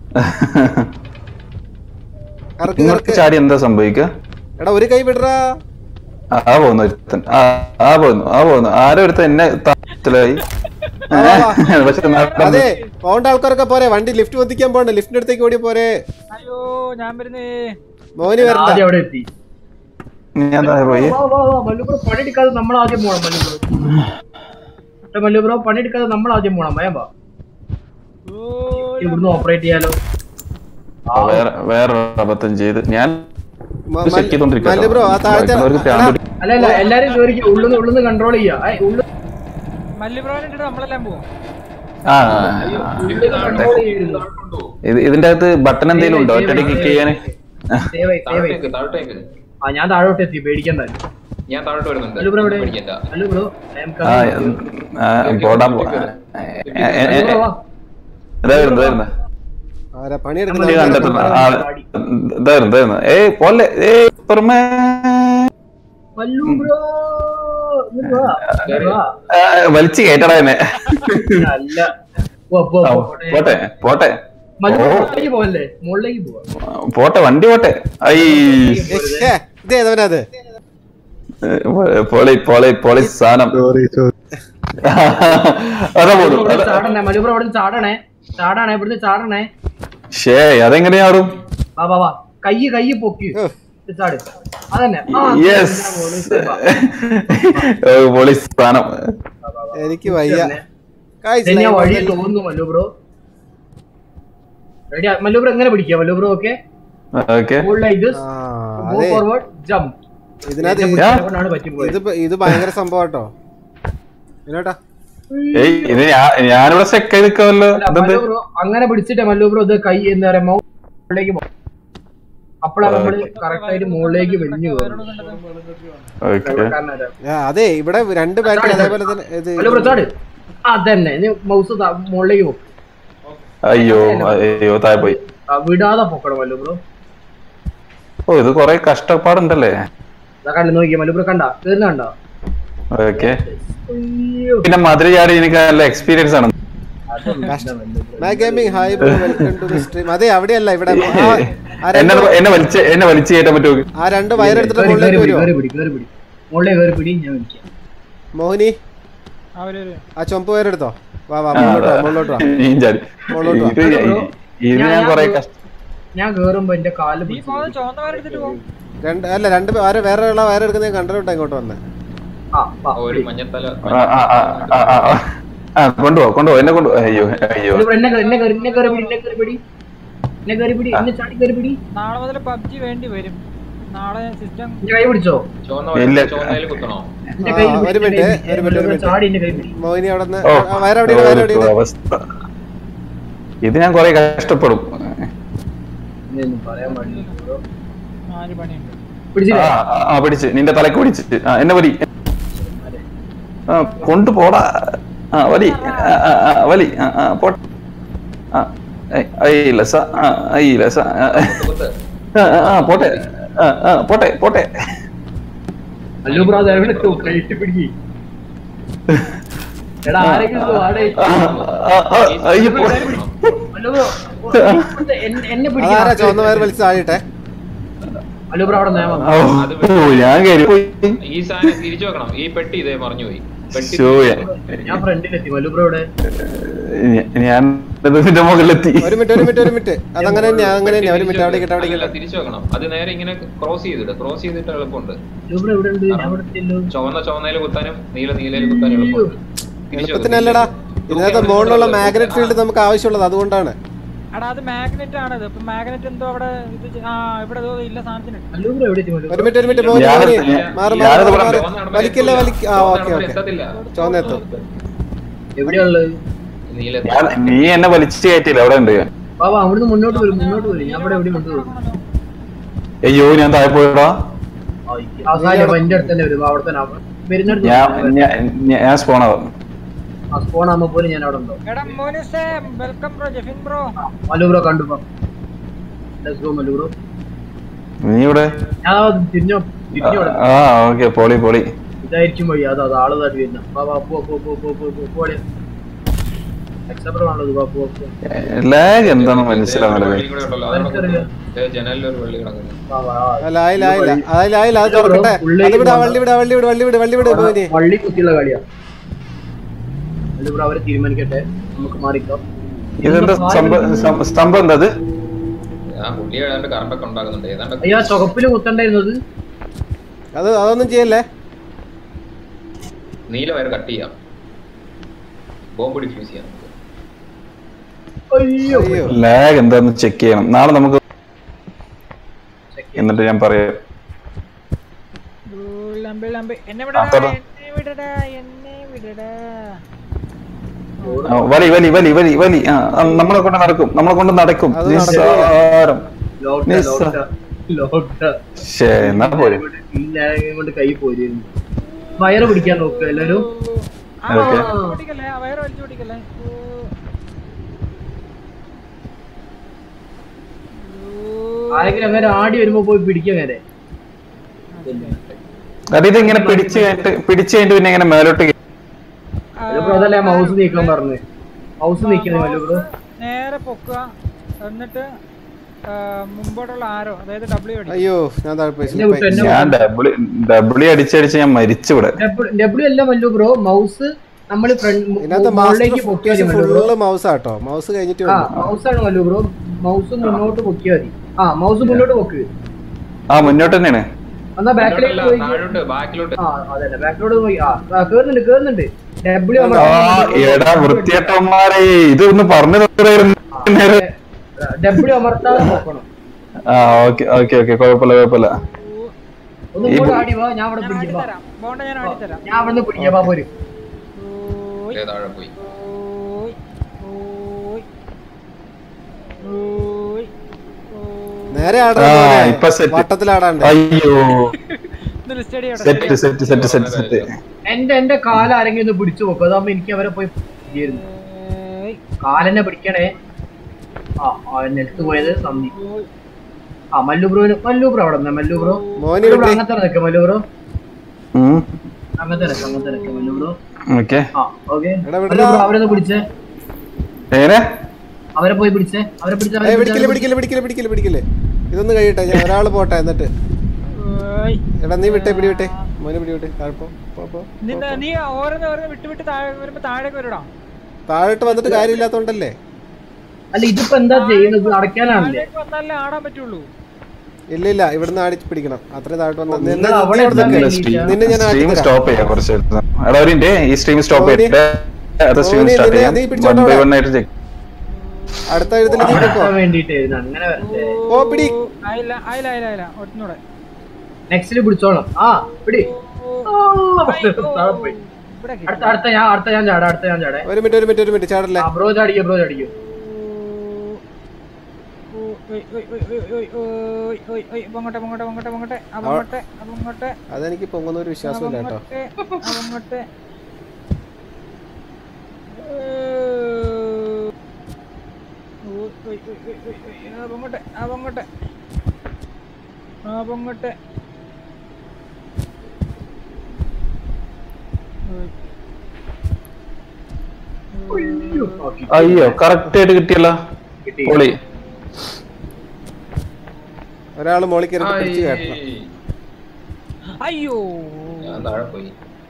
കറക്ക് ഇങ്ങോട്ട് കറക്ക് ചാടി എന്താ സംഭവിക്കുക എടാ ഒരു കൈ വിടറാ ആ പോകുന്നു ഒരുത്തൻ ആ ആ പോകുന്നു ആ പോകുന്നു ആരോ ഒരുത്തൻ എന്നെ താത്തിലായി പക്ഷെ നടന്നു. അതെ പോണ്ട ആൾക്കാരൊക്കെ പോരെ വണ്ടി ലിഫ്റ്റ് പൊത്തിക്കാൻ പോണ്ട ലിഫ്റ്റിന്റെ അടുത്തേക്ക് ഓടി പോരെ അയ്യോ ഞാൻ വരുന്നേ മോന് വരണ്ട ആദ്യം അവിടെ എത്തി ഞാൻ താഴെ പോയി വാ, വാ, വാ, മല്ലു ബ്രോ പണിയെടുക്കാതെ നമ്മൾ ആദ്യം പോണം മല്ലു ബ്രോ ഏ, മല്ലു ബ്രോ പണിയെടുക്കാതെ നമ്മൾ ആദ്യം പോണം വേം വാ ഇവിടുന്ന് ഓപ്പറേറ്റ് ചെയ്യാലോ ആ, വേറെ വേറെ അബദ്ധം ചെയ്ത് ഞാൻ മ- ചെക്ക് ചെയ്തോണ്ടിരിക്കാം മല്ലു ബ്രോ ആ താഴത്തെ അവർക്ക് എടാ, പ്രാന്ത് അല്ല അല്ല എല്ലാരും ചോദിക്കും ഉള്ളുന്ന് ഉള്ളുന്ന് കൺട്രോൾ ചെയ്യാ ഏ, ഉള്ളു മല്ലിബ്രോനെ ഇട്ടിട്ട് നമ്മളെല്ലാം പോവും ആ ഉള്ളിന്ന് കൺട്രോൾ ചെയ്യരുത് ഇത് ഇതിന്റെ അകത്ത് ബട്ടൺ എന്തെങ്കിലും ഉണ്ടോ ഒറ്റയടി ക്ലിക്ക് ചെയ്യാന് സേവ് ആയി, സേവ് ആയി. താഴോട്ടേക്ക് താഴോട്ടേക്ക് ആ ഞാൻ താഴോട്ട് എത്തി പേടിക്കണ്ട ഞാൻ താഴോട്ട് വരുന്നുണ്ട് മല്ലു ബ്രോ ഇവിടെ പേടിക്കണ്ട മല്ലു ബ്രോ I am ആ coming. ആ, പോടാ പോ- ഏ, ഏ, ഏ, മല്ലു ബ്രോ, വാ. ഇതായിരുന്നു ഇതായിരുന്നു ആരാ നമ്മൾ പണിയെടുക്കുന്ന ഇത് കണ്ടത് കണ്ടിട്ടുണ്ട് നമ്മൾ ആ ചാടി. ഇതായിരുന്നു ഇതായിരുന്നു ഏയ് പോലെ ഏയ് പുറമേ മല്ലു ബ്രോ ഇങ്ങ് വാ, ഇങ്ങ് വാ. ആ, വലിച്ച് കേട്ടടാ എന്നെ അല്ല പോ, പോ, ആ, പോ, പോട്ടെ പോട്ടെ മല്ലു ബ്രോ ഓ. മുകളിലേക്ക് പോവല്ലേ മുകളിലേക്ക് പോവാ പോട്ടെ വണ്ടി പോട്ടെ ഐ ഇത് ഏതവനത് പോളി പോളി പോളി സാധനം സോറി സോറി അതാ പോലും ഇവിടെ ചാടണേ മലു ബ്രോ ഇവിടെ ചാടണേ ചാടണേ ഇവിടുന്ന് ചാടണേ ഷേ അതെങ്ങനെയാടും വാ വാ വാ കൈ കൈ പൊക്കി ഇത് ചാട് അതന്നെ ആ, യെസ് ഇങ്ങനെ പോണു. പോളി സാധനം എനിക്ക് വയ്യ Guys, ഇത് ഞാൻ live വഴി വന്നല്ലേ. തോന്നുന്നു Mallu bro ready Mallu bro എങ്ങനെ പിടിക്കാം Mallu bro okay okay like this ആ, ഗോ അതെ ഫോർവേഡ് ജംപ് ഇതിനകത്ത് എന്നെ ഇത് പിടിച്ചതുകൊണ്ടാണ് പറ്റിപ്പോയത് ഇത് ഇത് ഭയങ്കര സംഭവം കേട്ടോ ഇതിനോട്ടാ ഏയ് ഇത് ഞാ- ഞാനിവിടെ സ്റ്റെക്ക് ചെയ്ത് നിൽക്കാമല്ലോ അല്ല, ഇതെന്ത് മല്ലു ബ്രോ അങ്ങനെ പിടിച്ചിട്ട് മല്ലു ബ്രോ ഇത് കൈ എന്താ പറയാ മുകളിലേക്ക് പോകും അപ്പോഴാണ് നമ്മള് കറക്റ്റ് ആയിട്ട് മുകളിലേക്ക് വലിഞ്ഞു പോകുന്നത് ഓക്കെ വെള്ളക്കാരനാരാ? ആ, അതെ ഇവിടെ രണ്ട് ബാറ്ററി അതേപോലെ തന്നെ ഇത് മല്ലു ബ്രോ ചാട് അതന്നെ ഇനി മൗസ് മുകളിലേക്ക് പോകും അയ്യോ അയ്യോ താഴെ പോയി ആ, വിടാതെ പൊക്കണം മല്ലു ബ്രോ ഓ ഇത് കൊറേ കഷ്ടപ്പാടുണ്ടല്ലേ ഇതാ കണ്ടു നോക്കിയ മല്ലു ബ്രോ കണ്ട തീർന്ന കണ്ടോ ഓക്കെ അയ്യോ പിന്നെ മധുര ചാടി എനിക്ക് നല്ല എക്സ്പീരിയൻസ് ആണ് my gaming hi bro welcome to the stream അതെ അവിടെയല്ല ഇവിടെ ആ, ആ എന്നെ രണ്ട് എന്നെ വലിച്ച് എന്നെ വലിച്ചു കയറ്റാൻ പറ്റുമോ ആ രണ്ട് വയറെടുത്തിട്ട് കേറി, മുകളിലേക്ക് കേറി പിടി, വരുമോ കേറി പിടി, കേറി പിടി. മുകളിലേക്ക് കേറി പിടി ഞാൻ വിളിക്കാം മോഹിനി അവരൊരു ആ ചുമപ്പ് വയറെടുത്തോ വാ വാ മുകളിലോട്ട് വാ മുകളിലോട്ട് വാ നീയും ചാടി മുകളിലോട്ട് വാ. ഇത് ഇത് ഞാൻ കൊറേ കഷ്ട ഞാൻ കേറുമ്പോ എന്റെ കാല് നീ പിടിച്ച് പോകുന്ന ചുവന്ന പേരെടുത്തിട്ട് പോകും രണ്ട് അല്ല രണ്ട് വയറ് വേറെ ഉള്ള വയറെടുക്കുന്ന കണ്ടിട്ടാ ഇങ്ങോട്ട് വന്നേ ആ, ആ, ഒരു പിടി. മഞ്ഞത്തല ആ, ആ, ആ, ആ, ആ, ആ. ആ കൊണ്ടുപോ കൊണ്ടുപോ എന്നെ കൊണ്ടുപോ അയ്യോ അയ്യോ മല്ലു ബ്രോ, എന്നെ കേറി, എന്നെ കേറി, എന്നെ കേറി പിടി, എന്നെ കേറി പിടി. എന്നെ കേറി പിടി, എന്നെ ചാടി കേറി പിടി. നാളെ മുതൽ പബ്ജി വേണ്ടി വരും നാളെ സിസ്റ്റം എന്റെ കൈ പിടിച്ചോ ചുവന്ന ഇല്ല. വയറ് ചുവന്നതിൽ കുത്തണോ എന്റെ ആ, കൈ ഒരു പിടി, മിനിറ്റ്, എന്റെ കൈ ഒരു പിടി. മിനിറ്റ്, ഒരു മല്ലു ബ്രോ, ചാടി എന്റെ കൈ പിടി. മോഹിനി അവിടെ നിന്ന് ഓ വയറവിടെ വയറവിടെ ഒരു അവസ്ഥ ഇത് ഞാൻ കൊറേ കഷ്ടപ്പെടും ഇതൊന്നും പറയാൻ പാടില്ല ബ്രോ. നാല് പണിയുണ്ട് ആ പിടിച്ചില്ലേ ആ, ആ പിടിച്ച് നിന്റെ തലക്ക് പിടിച്ച് ആ എന്നെ പരി ആ കൊണ്ടുപോടാ ആ വലി ആ, ആ, ആ, വലി ആ ആ പോട്ടെ ആ ഏയ്, അയ്യില്ല സ ആ അയ്യില്ല സ ആ, ആ, ആ, ആ പോട്ടെ ആ ആ പോട്ടെ പോട്ടെ അല്ലോ ബ്രോ അത് എവിടെ എത്തും പ്ലേറ്റ് പിടിക്കി എടാ ആരെങ്കിലും ഒന്ന് വാടേ ആ, ആ, ആ, അയ്യോ പോ- അല്ലോ ബ്രോ എന്നെ- എന്നെ അതാരാ പിടിക്കാൻ ചുവന്ന വയർ വലിച്ച് താഴെട്ടെ അല്ലോ ബ്രോ അവിടെ നിയമം ഓ, ഓ, ഞാൻ കയറി പോയി ഈ സാധനം തിരിച്ചു വെക്കണം ഈ പെട്ടി ഇതേ മറിഞ്ഞു പോയി പെട്ടി ശോ, ഞാൻ ഫ്രണ്ടിലെത്തി മല്ലു ബ്രോ ഇവിടെ ഞ- ഞാൻ ഇതിന്റെ മുകളിലെത്തി ഒരു മിനിറ്റ് ഒരു മിനിറ്റ് ഒരു മിനിറ്റ് അതങ്ങനെ തന്നെയാ അങ്ങനെ തന്നെയാ ഒരു മിനിറ്റ് അവിടെ കിട്ടെ അവിടെ അല്ലല്ല, കിട്ടെ തിരിച്ചു വെക്കണം അത് നേരെ ഇങ്ങനെ ക്രോസ് ചെയ്തിട്ട് ക്രോസ് ചെയ്തിട്ട് എളുപ്പമുണ്ട് മല്ലു ബ്രോ ഇവിടെ ഉണ്ട് ഞാൻ ഇവിടെ എത്തിയല്ലോ ചുവന്ന ചുവന്നയിൽ കുത്താനും നീല നീലയിൽ കുത്താനും എളുപ്പമുണ്ട് തിരിച്ചു വെക്ക്, എളുപ്പത്തിനല്ലടാ ഇതിനകത്ത് മുകളിലുള്ള മാഗ്നറ്റ് ഫീൽഡ് നമുക്ക് ആവശ്യമുള്ളത് അതുകൊണ്ടാണ് എടാ അത് മാഗ്നറ്റ് ആണത് ഇപ്പൊ മാഗ്നറ്റ് എന്തോ അവിടെ ഇത് ചെ- ആ ഇവിടെ ഏതോ ഇല്ല സാധനത്തിന് മല്ലു ബ്രോ എവിടെ എത്തി മല്ലു ഒരു മിനിറ്റ് ഒരു മിനിറ്റ് മോനി ഞാനത് മോനി ഞാൻ- മാറി ഞാനത് മാറി മാറി പറഞ്ഞത് വലിക്കില്ല വലിക്ക ആ ഓക്കെ ഓക്കെ എത്തത്തില്ല ചുവന്നെത്തും എവിടെയുള്ളത് നീല ഞാൻ നീ എന്നെ വലിച്ചു കയറ്റില്ല അവിടെ ഉണ്ട് ഞാൻ. ബാബാ അവിടുന്ന് മുന്നോട്ട് വരും മുന്നോട്ട് വരും ഞാൻ ഇവിടെ എവിടെ കൊണ്ടുപോകും അയ്യോ ഞാൻ താഴെ പോയടാ അവസാനം എന്റെ അടുത്ത് തന്നെ വരും അവിടെ തന്നെ വരുന്നിടത്ത് ഞാൻ ഞാൻ- ഞാൻ സ്പോണാവും ആ സ്പോൺ ആകുമ്പോ പോലും ഞാൻ അവിടെ ഉണ്ടോ എടാ മോനുസേ welcome bro Jefin bro Mallu bro കണ്ടു ലെറ്റ്സ് ഗോ മല്ലു ബ്രോ നീ ഇവിടെ ഞാൻ തിരിഞ്ഞോ തിരിഞ്ഞു ഇവിടെ ആ ഓക്കെ പൊളി പൊളി ഇതായിരിക്കും വഴി അതാ അത് ആള് താട്ടി വരുന്ന വാ വാ പോ പോ പോ പോ പോ പോ പോടെ എക്സപ്റ്റർ ആണല്ലോ ഇത് വാ പോ പോ ലാഗ് എന്താണെന്ന് മനസ്സിലാവുന്നില്ല വഴി കൂടെ ഉണ്ടല്ലോ അതവിടെ ദേ ജനലിൽ ഒരു വെള്ളി കിടക്കുന്നു വാ വാ അല്ല ആയില്ല ആയില്ല ആയില്ല ആയില്ല അത് തുറക്കട്ടെ അത് വിടാ വള്ളി വിടാ വള്ളി വിട് വള്ളി വിട് വള്ളി വിട് മോനി വള്ളി കുത്തിയുള്ള കളിയാ മല്ലു ബ്രോ അവരെ തീരുമാനിക്കട്ടെ നമുക്ക് മാറിക്കാം ഇതെന്താ സംഭവം സം- സ്തംഭം എന്താ അത് ആ പുള്ളി ഏതാണ്ട് കറണ്ടൊക്കെ ഉണ്ടാക്കുന്നുണ്ട് ഏതാണ്ട് അയ്യോ ആ ചുവപ്പില് കുത്തണ്ടായിരുന്നത് അത് അതൊന്നും ചെയ്യല്ലേ നീല വയർ കട്ട് ചെയ്യാം ബോംബ് ഡിഫ്യൂസ് ചെയ്യാം നമുക്ക്. അയ്യോ അയ്യോ ലാഗ് എന്താന്ന് ചെക്ക് ചെയ്യണം നാളെ നമുക്ക് എന്നിട്ട് ഞാൻ പറയാം ലംബി ലംബി എന്നെ ആ, വിടടാ തുറ. എന്നെ വിടടാ എന്നെ വിടടാ ആ, വലി വലി വലി വലി വലി ആ ആ, നമ്മളെ കൊണ്ട് നടക്കും നമ്മളെ കൊണ്ട് നടക്കും അത് നടക്കില്ല. നിസ്സാരം ലോക്ക നിസ്സ. ലോക്ക ലോക്ക ശേ എന്നാ പോരെ ഇല്ലായ്മ കൊണ്ട് കൈ പോരുന്നു വയറ് പിടിക്കാൻ നോക്കുക എല്ലാരും ആ ഓക്കേ. വലിച്ചു പിടിക്കല്ലേ ആ വയറ് വലിച്ചു പിടിക്കല്ലേ ഓ. ആരെങ്കിലും അങ്ങനെ ആടി വരുമ്പോ പോയി പിടിക്കുക അങ്ങനെ അത് ഇത് ഇങ്ങനെ പിടിച്ച് കഴിഞ്ഞിട്ട് പിടിച്ച് കഴിഞ്ഞിട്ട് പിന്നെ ഇങ്ങനെ മേലോട്ട് കേ- ആ, മല്ലു ബ്രോ അതല്ലേ മൗസ് നീക്കാൻ പറഞ്ഞു മൗസ് നീക്കുന്നത് മല്ലു ബ്രോ നേരെ പൊക്കുക എന്നിട്ട് ആ, മുമ്പോട്ടുള്ള ആരോ അതായത് ഡബ്ല്യു അടി അയ്യോ ഞാൻ താഴെ പോയി എന്നെ വിട്ടു, എന്നെ ഞാൻ ഡബിളി ഡബിളി അടിച്ചടിച്ച് ഞാൻ മരിച്ചു ഇവിടെ ഡബ്ല്യു അല്ല മല്ലു ബ്രോ മൗസ് നമ്മൾ ഇതിനകത്ത് മുകളിലേക്ക് പൊക്കിയാൽ മതി Mallu bro full mouse auto mouse കഴിഞ്ഞിട്ട് ആ വന്നു മൗസ് ആണ് മല്ലു ബ്രോ മൗസ് മുന്നോട്ട് പൊക്കിയാൽ മതി ആ മൗസ് മുന്നോട്ട് പൊക്ക് ആ മുന്നോട്ട് തന്നെയാണ് എന്നാ ബാക്കിലേക്ക് മുന്നോട്ടല്ല, പോയി താഴോട്ട് ബാക്കിലോട്ട് ആ അതന്നെ ബാക്കിലോട്ട് പോയി ആ ആ, കേറുന്നുണ്ട് കേറുന്നുണ്ട് ഡബ്ല്യു ആ എടാ വൃത്തിയേട്ടന്മാരെ ഇതൊന്ന് പറഞ്ഞു തരായിരുന്നു ഡബ്ല്യു അമർത്താതെ നോക്കണം ആ ഓക്കെ ഓക്കെ ഓക്കെ കുഴപ്പമില്ല കുഴപ്പമില്ല ഒന്ന് ഇങ്ങോട്ട് ആടി വാ ഞാൻ അവിടെ ഞാൻ പിടിക്കാം വാ. ആടിത്തരാം ബോണ്ട ഞാൻ ആടിത്തരാം ഞാൻ അവിടെ നിന്ന് പിടിക്കാം വാ പോര് ഓയ് ദേ താഴെ പോയി ഓയ് ഓയ് ഓയ് ഓയ് നേരെ ആ ആടാ ഇപ്പൊ സെറ്റ് വട്ടത്തിലാടാണ്ട് അയ്യോ ഇത് ലിസ്റ്റ് അടി set set set set set എന്റെ എന്റെ കാല് ആരെങ്കിലും ഒന്ന് പിടിച്ചു നോക്കും അതാകുമ്പോ എനിക്ക് അവരെ പോയി ചെയ്യായിരുന്നു കാലെന്നെ പിടിക്കണേ ആ ആ നെൽത്ത് പോയത് നന്ദി ആ മല്ലു ബ്രോന് മല്ലു ബ്രോ അവിടെ നിന്നേ, മല്ലു ബ്രോ മോനി മല്ലു ബ്രോ വിട്ടി അങ്ങനത്തെ നിൽക്കാം മല്ലു ബ്രോ ഉം അങ്ങനത്തെ നിൽക്കാം അങ്ങനത്തെ നിൽക്കാം മല്ലു ബ്രോ ഓക്കെ ആ ഓക്കെ എടാ മല്ലു വിടടാ ബ്രോ അവരെ ഒന്ന് പിടിച്ചേ എങ്ങനെ അവരെ പോയി പിടിച്ചേ അവരെ പിടിച്ചേ അവരെ ഏയ് പിടിച്ചേ, പിടിക്കില്ല അവരെ പിടിക്കില്ല പിടിക്കില്ല പിടിക്കില്ല പിടിക്കില്ല ഇതൊന്ന് കഴിയട്ടെ ഞാൻ ഒരാള് പോട്ടെ എന്നിട്ട് ഓയ് എടാ നീ വിട്ടേ പിടി വിട്ടേ മോനെ പിടി വിട്ടേ താഴെ പോ പോ, പോ നിന്റെ നീ ഓരോന്ന് ഓരോന്ന് വിട്ട് വിട്ട് താഴെ വരുമ്പോ താഴേക്ക് വരടാ താഴോട്ട് വന്നിട്ട് കാര്യമില്ലാത്തോണ്ടല്ലേ അല്ല ഇതിപ്പോ എന്താ ചെയ്യുന്നത് അടയ്ക്കാനാണല്ലേ താഴേക്ക് വന്നാലേ ആടാൻ പറ്റുള്ളൂ ഇല്ല ഇല്ല ഇവിടുന്ന് ആടിച്ച് പിടിക്കണം അത്രയും താഴോട്ട് വന്ന നിന്നെ നിങ്ങൾ അവിടെ നീ അവിടെ നിക്ക്. ഇരുന്നാ നിന്നെ ഞാൻ സ്ട്രീം ആട്ടിത്തരാം. സ്റ്റോപ്പ് ചെയ്യാം കുറച്ച് എടാ ഒരു മിനിറ്റ് ഈ സ്ട്രീം സ്റ്റോപ്പ് മോനി, ചെയ്തിട്ട് അത് സ്ട്രീം മോനി, സ്റ്റാർട്ട് നിന്നെ ചെയ്യാം നീ വൺ പിടിച്ചോണ്ട് ബൈ വാ. വൺ ആയിട്ട് check. അടുത്ത എഴുത്തിൽ നീ വെക്കോ അടക്കാൻ വേണ്ടിട്ടായിരുന്നു അങ്ങനെ വരട്ടെ ഓ പിടി ആയില്ല ആയില്ല ആയില്ല ആയില്ല ഒന്നൂടെ നെക്സ്റ്റില് പിടിച്ചോളാം ആ പിടി ആ, താഴെ പോയി. ഇവിടെ അടുത്ത അടുത്ത ഞാൻ അടുത്ത ഞാൻ ചാടാ അടുത്ത ഞാൻ ചാടേ ഒരു മിനിറ്റ് ഒരു മിനിറ്റ് ഒരു മിനിറ്റ് ചാടല്ലേ ആ ബ്രോ ചാടിക്കോ ബ്രോ ചാടിക്കോ പൊങ്ങട്ടെ പൊങ്ങട്ടെ പൊങ്ങട്ടെ പൊങ്ങട്ടെ അവങ്ങട്ടെ അവങ്ങട്ടെ അതെനിക്ക് പൊങ്ങുന്ന ഒരു വിശ്വാസമില്ല കേട്ടോ അവങ്ങട്ടെ അവങ്ങട്ടെ ഉയ്, ഉയ്, ഉയ്, ഉയ്. ആ പൊങ്ങട്ടെ ആ പൊങ്ങട്ടെ ആ പൊങ്ങട്ടെ ഉയ്. അയ്യോ, ആ, കിട്ടി. അയ്യോ കറക്റ്റ് ആയിട്ട് കിട്ടിയല്ലോ കിട്ടി. പൊളി ഒരാള് മോളിൽ കയറി പിടിച്ച് കേട്ടണം ആയ്. അയ്യോ ഞാൻ താഴെ പോയി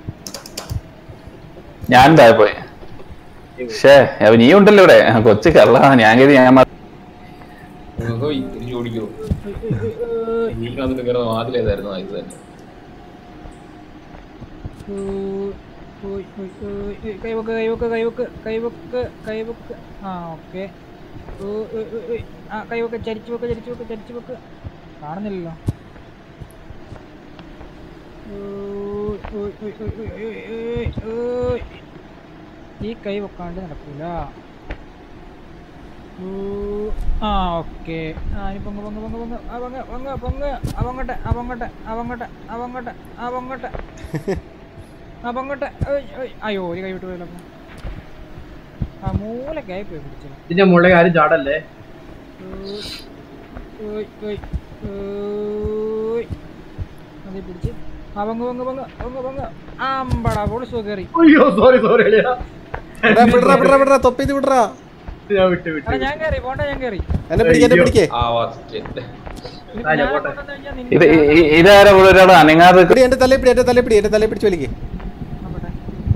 ഞാൻ താഴെ പോയി ഷേ അപ്പൊ നീ ഉണ്ടല്ലോ ഇവിടെ കൊച്ചു കള്ള ഞാൻ കരുതി ഞാൻ മാ- ഹോയ് തിരിച്ചു ഓടിക്കോ വീട്ടിനകത്ത് കയറുന്ന വാതിലേതായിരുന്നു ആ, ഇത് തന്നെ ഉയ്, ഉയ്, ഉയ്, ഉയ്, ഉയ്. കൈവക്ക് കൈവക്ക് കൈവക്ക് കൈവക്ക് കൈവക്ക് ആ ഓക്കെ ആ കൈവക്ക് ചരിച്ചു വെക്ക് ചരിച്ചു വെക്ക് ചരിച്ചു വെക്ക് കാണുന്നില്ലല്ലോ ഉയ്, ഉയ്, ഉയ്, ഉയ്, ഉയ്, ഉയ്, ഉയ്, ഉയ്. ഈ കൈ വെക്കാണ്ട് നടക്കൂല ഉയ്. ആ ഓക്കെ ആ ഇനി പൊങ്ങ് പൊങ്ങ് പൊങ്ങ് പൊങ്ങ് ആ പൊങ്ങ് പൊങ്ങ് പൊങ്ങ് അവങ്ങട്ടെ അവങ്ങട്ടെ അവങ്ങട്ടെ അവങ്ങട്ടെ അവങ്ങട്ടെ അവങ്ങട്ടെ അയ്യോ ഒരു കൈ വിട്ട് പോയല്ലോ അപ്പൊ. ആ മൂലക്കായി പോയി പിടിച്ചു ഇതിന്റെ മുകളിൽ ആരും ചാടല്ലേ അതെ പിടിച്ച് ആ പൊങ്ങ് പൊങ്ങ് പൊങ്ങ് പൊങ്ങ് പൊങ്ങ് ആമ്പടാ പൊളിച്ചു കയറി അയ്യോ സോറി സോറി അളിയാ എടാ, വിടറാ വിടറാ വിടറാ തൊപ്പി ഇത് വിടറാ ഞാൻ വിട്ടു വിട്ടു എടാ ഞാൻ കയറി പോണ്ട ഞാൻ കയറി എന്നെ പിടിക്ക് എന്നെ പിടിക്കേ ആ ഫസ്റ്റ് ഇതിപ്പോ അല്ല, ഞാൻ പോട്ടെ. കൊണ്ടുവന്ന് കഴിഞ്ഞാ ഇത് നിന്നെ- ഇ- ഇ- ഇതാരാ ഇവിടെ ഒരാൾ അനങ്ങാതെ നിൽക്കുന്നെ? പിടി എന്റെ തലേ പിടി എന്റെ തലേ പിടി എന്റെ തലേ പിടിച്ച് വലിക്കേ ആ, പോട്ടെ.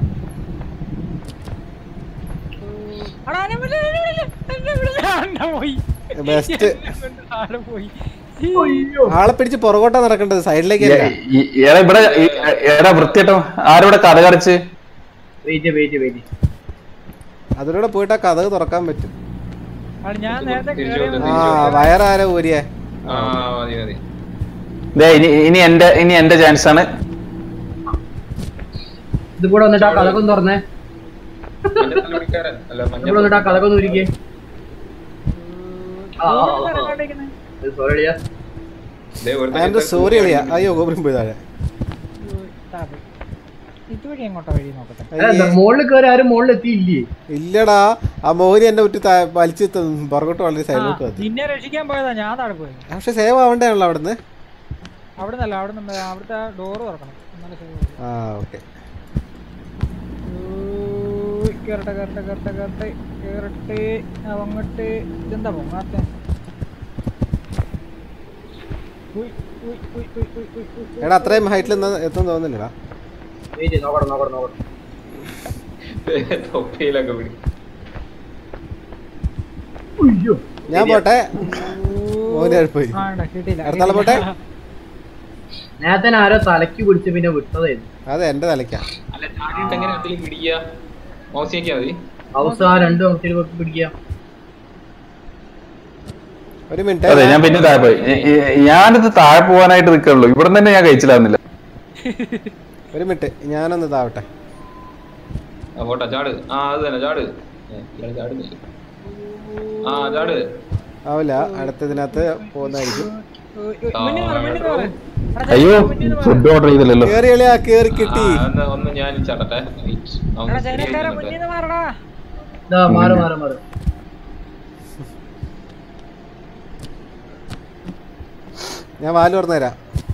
എടാ, എന്നെ വിളില്ല, എന്നെ വിളില്ല, എന്നെ വിളില്ല. അണ്ണ പോയി ബെസ്റ്റ് എന്നെ കൊണ്ട് ആള് പോയി അയ്യോ ആളെ പിടിച്ച് പുറകോട്ടാ നടക്കേണ്ടത് സൈഡിലേക്ക് അല്ല ഈ- ഈ- എടാ ഇവിടെ ഈ- എടാ വൃത്തിയേട്ടോ ആരിവിടെ കഥ കടച്ച് വെയിറ്റ് വെയിറ്റ് വെയിറ്റ് അതിലൂടെ പോയിട്ട് ആ കഥക് തുറക്കാൻ പറ്റും അത് ഞാൻ നേരത്തെ തിരിച്ചു കേറിയ വിട്ടു, ആ വയറാര ഊരിയേ ആ മതി മതി ദേ ഇനി ഇനി എന്റെ ഇനി എന്റെ ചാൻസ് ആണ് ഇത് കൂടെ വന്നിട്ട് ആ കഥകൊന്ന് തുറന്നേ മഞ്ഞത്തലമുടിക്കാരൻ അല്ല ഇവിടെ മഞ്ഞ വന്നിട്ട് ആ കഥകൊന്ന് ഉരിക്കേ ആ ആ, ഗോപുരം ആ, ആ. കണ്ടേക്കുന്നെ. സോറി അളിയാ ദേ ഒരുത്തൻ അതിന്റെ ഇത്ര സോറി അളിയാ അയ്യോ ഗോപുരം പോയി താഴെ താ പോയി. ഇതുവഴി എങ്ങോട്ടാ വഴി നോക്കട്ടെ അല്ല മുകളിൽ കയറി ആരും മുകളിൽ എത്തിയില്ലേ ഇല്ലടാ ആ മോഹിനി എന്നെ വിട്ട് താ- വലിച്ച് ത- പുറകോട്ട് വളരെ ആ, സൈഡിലോട്ട് വന്നു നിന്നെ രക്ഷിക്കാൻ പോയതാ ഞാൻ താഴെ പോയത് പക്ഷെ സേവ് ആവണ്ടേണല്ലോ അവിടുന്ന് അവിടെ നിന്നല്ല അവിടെ നിന്ന് അവിടുത്തെ ഡോറ് തുറക്കണം എന്നാലേ ശരിയാവുള്ളൂ. ആ ഓക്കെ ഊയ്, കേറട്ടെ കേറട്ടെ കേറട്ടെ കേറട്ടെ കേറട്ടെ അങ്ങോട്ട് ഇതെന്താ പൊങ്ങാത്തെ ഉയ്, ഉയ്, ഉയ്, ഉയ്, ഉയ്, ഉയ്, ഉയ്, ഉയ്. എടാ അത്രയും ഹൈറ്റിൽ എത്തും തോന്നുന്നില്ലടാ വെയിറ്റ് നോക്കട്ടെ നോക്കട്ടെ നോക്കട്ടെ തൊപ്പിയിലൊക്കെ പിടി അയ്യോ ഞാൻ പോട്ടെ മോഹിനി അവിടെ പോയി ആ, ഉണ്ട്, കിട്ടിയില്ല, അടുത്താളെ പോട്ടെ കിട്ടിയില്ല. നേരത്തെ ആരോ തലക്ക് പിടിച്ച് പിന്നെ വിട്ടതായിരുന്നു അതെ എന്റെ തലയ്ക്കാ അല്ല ചാടിയിട്ട് എങ്ങനെ എന്തെങ്കിലും പിടിക്കുക മൗസിയൊക്കെ മതി അവസാനം രണ്ടു അമർത്തിട്ട് പിടിക്കാം ഒരു അതെ മിനിറ്റ് ഞാൻ പിന്നെ താഴെ പോയി ഈ- ഈ- ഞാനിത് താഴെ പോകാനായിട്ട് നിൽക്കുള്ളൂ ഇവിടെ തന്നെ ഞാൻ കഴിച്ചില്ലായിരുന്നില്ല ഒരു മിനിറ്റ് ഞാനൊന്ന് ഇതാവട്ടെ ആ പോട്ടെ ചാട് ആ അത് തന്നെ ചാട് ഏ, ഇയാള് ചാടുന്നില്ല ആ ചാട് ആവില്ല അടുത്തതിനകത്ത് പോകുന്നതായിരിക്കും ഉയ്, ഉയ്, മുന്നിൽ നിന്ന് മുന്നിൽ നിന്ന് മാറ്. എടാ, അയ്യോ മുന്നിൽ നിന്ന് മാറ്. ഫുഡ് ഓർഡർ ചെയ്തില്ലല്ലോ കേറി അളിയാ കേറി കിട്ടി ആ, ഒന്ന് ഒന്ന് ഞാൻ ചാടട്ടെ Wait. നമുക്ക് എടാ, ശരി ചൈനക്കാരെ ആയിട്ട് മുന്നിൽ നിന്ന് മാറടാ ഇതാ മാറ് മാറ് മാറ് ഞാൻ വാല് തുറന്നു തരാം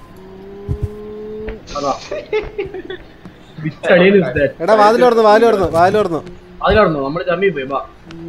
അതാ വിറ്റടിയിൽ ഇതാ. എടാ വാതിൽ തുറന്നു വാല് തുറന്നു വാല് തുറന്നു അതിലായിരുന്നു നമ്മള് ചമ്മി പോയി വാ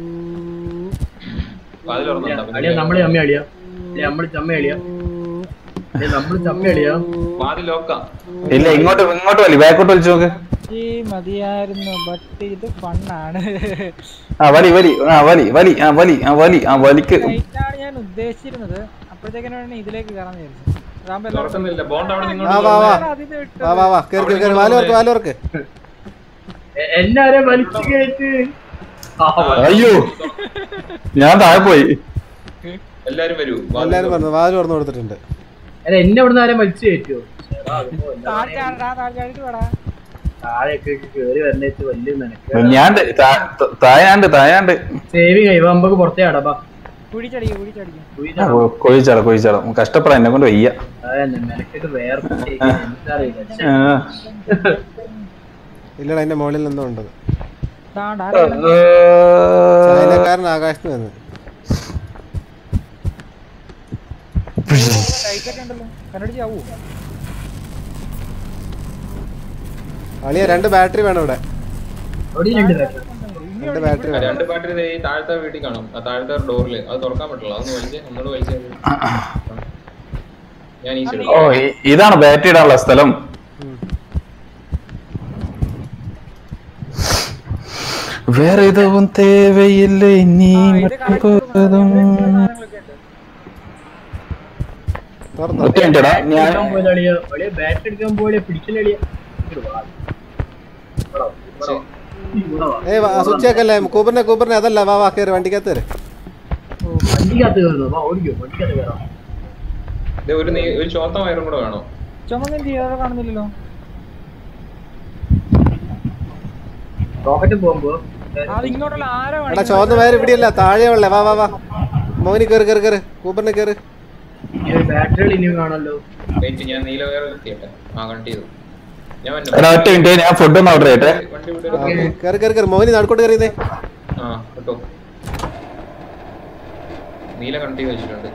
വാതിൽ തുറന്നുണ്ടോ? അളിയ നമ്മള് ചമ്മി അളിയ അളിയ നമ്മള് ചമ്മ അളിയ അളിയ നമ്മള് ചമ്മ അളിയ വാതിൽ ലോക്കാം ഇല്ല ഇങ്ങോട്ട് ഇങ്ങോട്ട് വലി ബാക്കോട്ട് വലിച്ചു നോക്ക് ഈ മതിയായിരുന്നു ബട്ട് ഇത് ഫണ്ണാണ് ആ വലി വലി ആ വലി വലി ആ വലി ആ വലി ആ വലിക്ക് ലൈറ്റാണ് ഞാൻ ഉദ്ദേശിച്ചിരുന്നത് അപ്പോഴത്തേക്കിനും വേണ്ടി ഇതിലേക്ക് കയറാൻ വിചാരിച്ചു അതാകുമ്പോ എല്ലാവർക്കും തുറക്കുന്നില്ല ബോണ്ട് അവിടെ ആ നിങ്ങൾ വാ വാ അതിന് വിട്ടത്. വാ വാ വാ കേറി കേറി കേറി വാല് തുറക്ക് വാല് തുറക്ക് എ- എല്ലാരെ വലിച്ചു കയറ്റ് ആ, അയ്യോ ഞാൻ താഴെ പോയി എല്ലാരും വരൂ വാതിൽ എല്ലാരും പറഞ്ഞു വാല് തുറന്നു കൊടുത്തിട്ടുണ്ട് അല്ല എന്നെ ഇവിടുന്ന് ആരെ വലിച്ചു കയറ്റുമോ താഴെ ചാടടാ, താഴെ ചാടിയിട്ട് വാടാ. താഴെയൊക്കെ കേറി വരണേച്ച് വലിയ നിനക്ക് ഞാണ്ട് താ- ത- തായാണ്ട് തായാണ്ട് സേവിങ് ആയി നമുക്ക് പുറത്തേ അടപ്പാ കുഴിച്ചടിക്കും കുഴിച്ചടിക്കും ആ, കൊ- കൊഴിച്ചാടാ കൊഴിച്ചാടാ കഷ്ടപ്പെടാം എന്നെ കൊണ്ട് വയ്യ നിനക്കൊക്കെ വേറെ ആ. ഇല്ലടാ അതിന്റെ മുകളിൽ എന്തോ ഉണ്ട് താണ്ട ഏ, ചൈനക്കാരൻ ആകാശത്ത് നിന്ന് ലൈറ്റൊക്കെ ഉണ്ടല്ലോ കണ്ണടിച്ച് ആവൂ അളിയ രണ്ട് ബാറ്ററി വേണം ഇവിടെ അവിടെ രണ്ട് ബാറ്ററി രണ്ട് ബാറ്ററി ആ, വേണം രണ്ട് ബാറ്ററി ദേ ഈ താഴത്തെ വീട്ടിൽ കാണും ആ താഴത്തെ ഡോറിൽ അത് തുറക്കാൻ പറ്റില്ല അതൊന്ന് വലിച്ച് ഒന്നുകൂടെ വലിച്ച് ഞാൻ ഈ സൈഡ് ഓ ഇ- ഇതാണ് ബാറ്ററി ഇടാനുള്ള സ്ഥലം വേറെ എതുவும் தேவையில்லை நீ மட்டுം തുറന്നോ ഒറ്റ മിനിറ്റടാ ഞാൻ എടുക്കാൻ പോയത് അളിയ അളിയ ബാറ്ററി എടുക്കാൻ പോയ പിടിച്ചില്ല അളിയ ഏ സ്വിച്ച് ആക്കല്ലേ കൂപ്പറിനെ കൂപ്പറിനെ അതല്ല വാ വാ കയറി വണ്ടിക്കകത്ത് കയറി വണ്ടിക്കകത്ത് കയറുന്നു വാ ഓടിക്കോ വണ്ടിക്കകത്ത് കയറാം ദേ ഒരു നീ- ഒരു ചോത്ത വയറും കൂടെ വേണോ ചുമന്നും ചെയ്യാതെ കാണുന്നില്ലല്ലോ റോക്കറ്റ് പോകുമ്പോ അത് ഇങ്ങോട്ടുള്ള ആരോ എടാ ചോന്ന വയറ് ഇവിടെയല്ല താഴെ ഉള്ളേ വാ വാ വാ മോനി കയറി കയറി കയറി കൂപ്പറിനെ കയറി ബാറ്ററികൾ ഇനിയും കാണല്ലോ വെയിറ്റ് ഞാൻ നീല വയർ എത്തിയട്ടെ ആ കണ്ട് ചെയ്തു ഞാൻ വന്നു. എടാ ഒറ്റ മിനിറ്റ് ഞാൻ ഫുഡ് ഒന്ന് ഓർഡർ ചെയ്യട്ടെ വണ്ടി ആ, വിടരുത്. ഓക്കേ. കയറി കയറി കയറി മോനി നടക്കോട്ട് കയറിയതേ ആ കേട്ടോ നീല കണ്ടി വെച്ചിട്ടുണ്ട്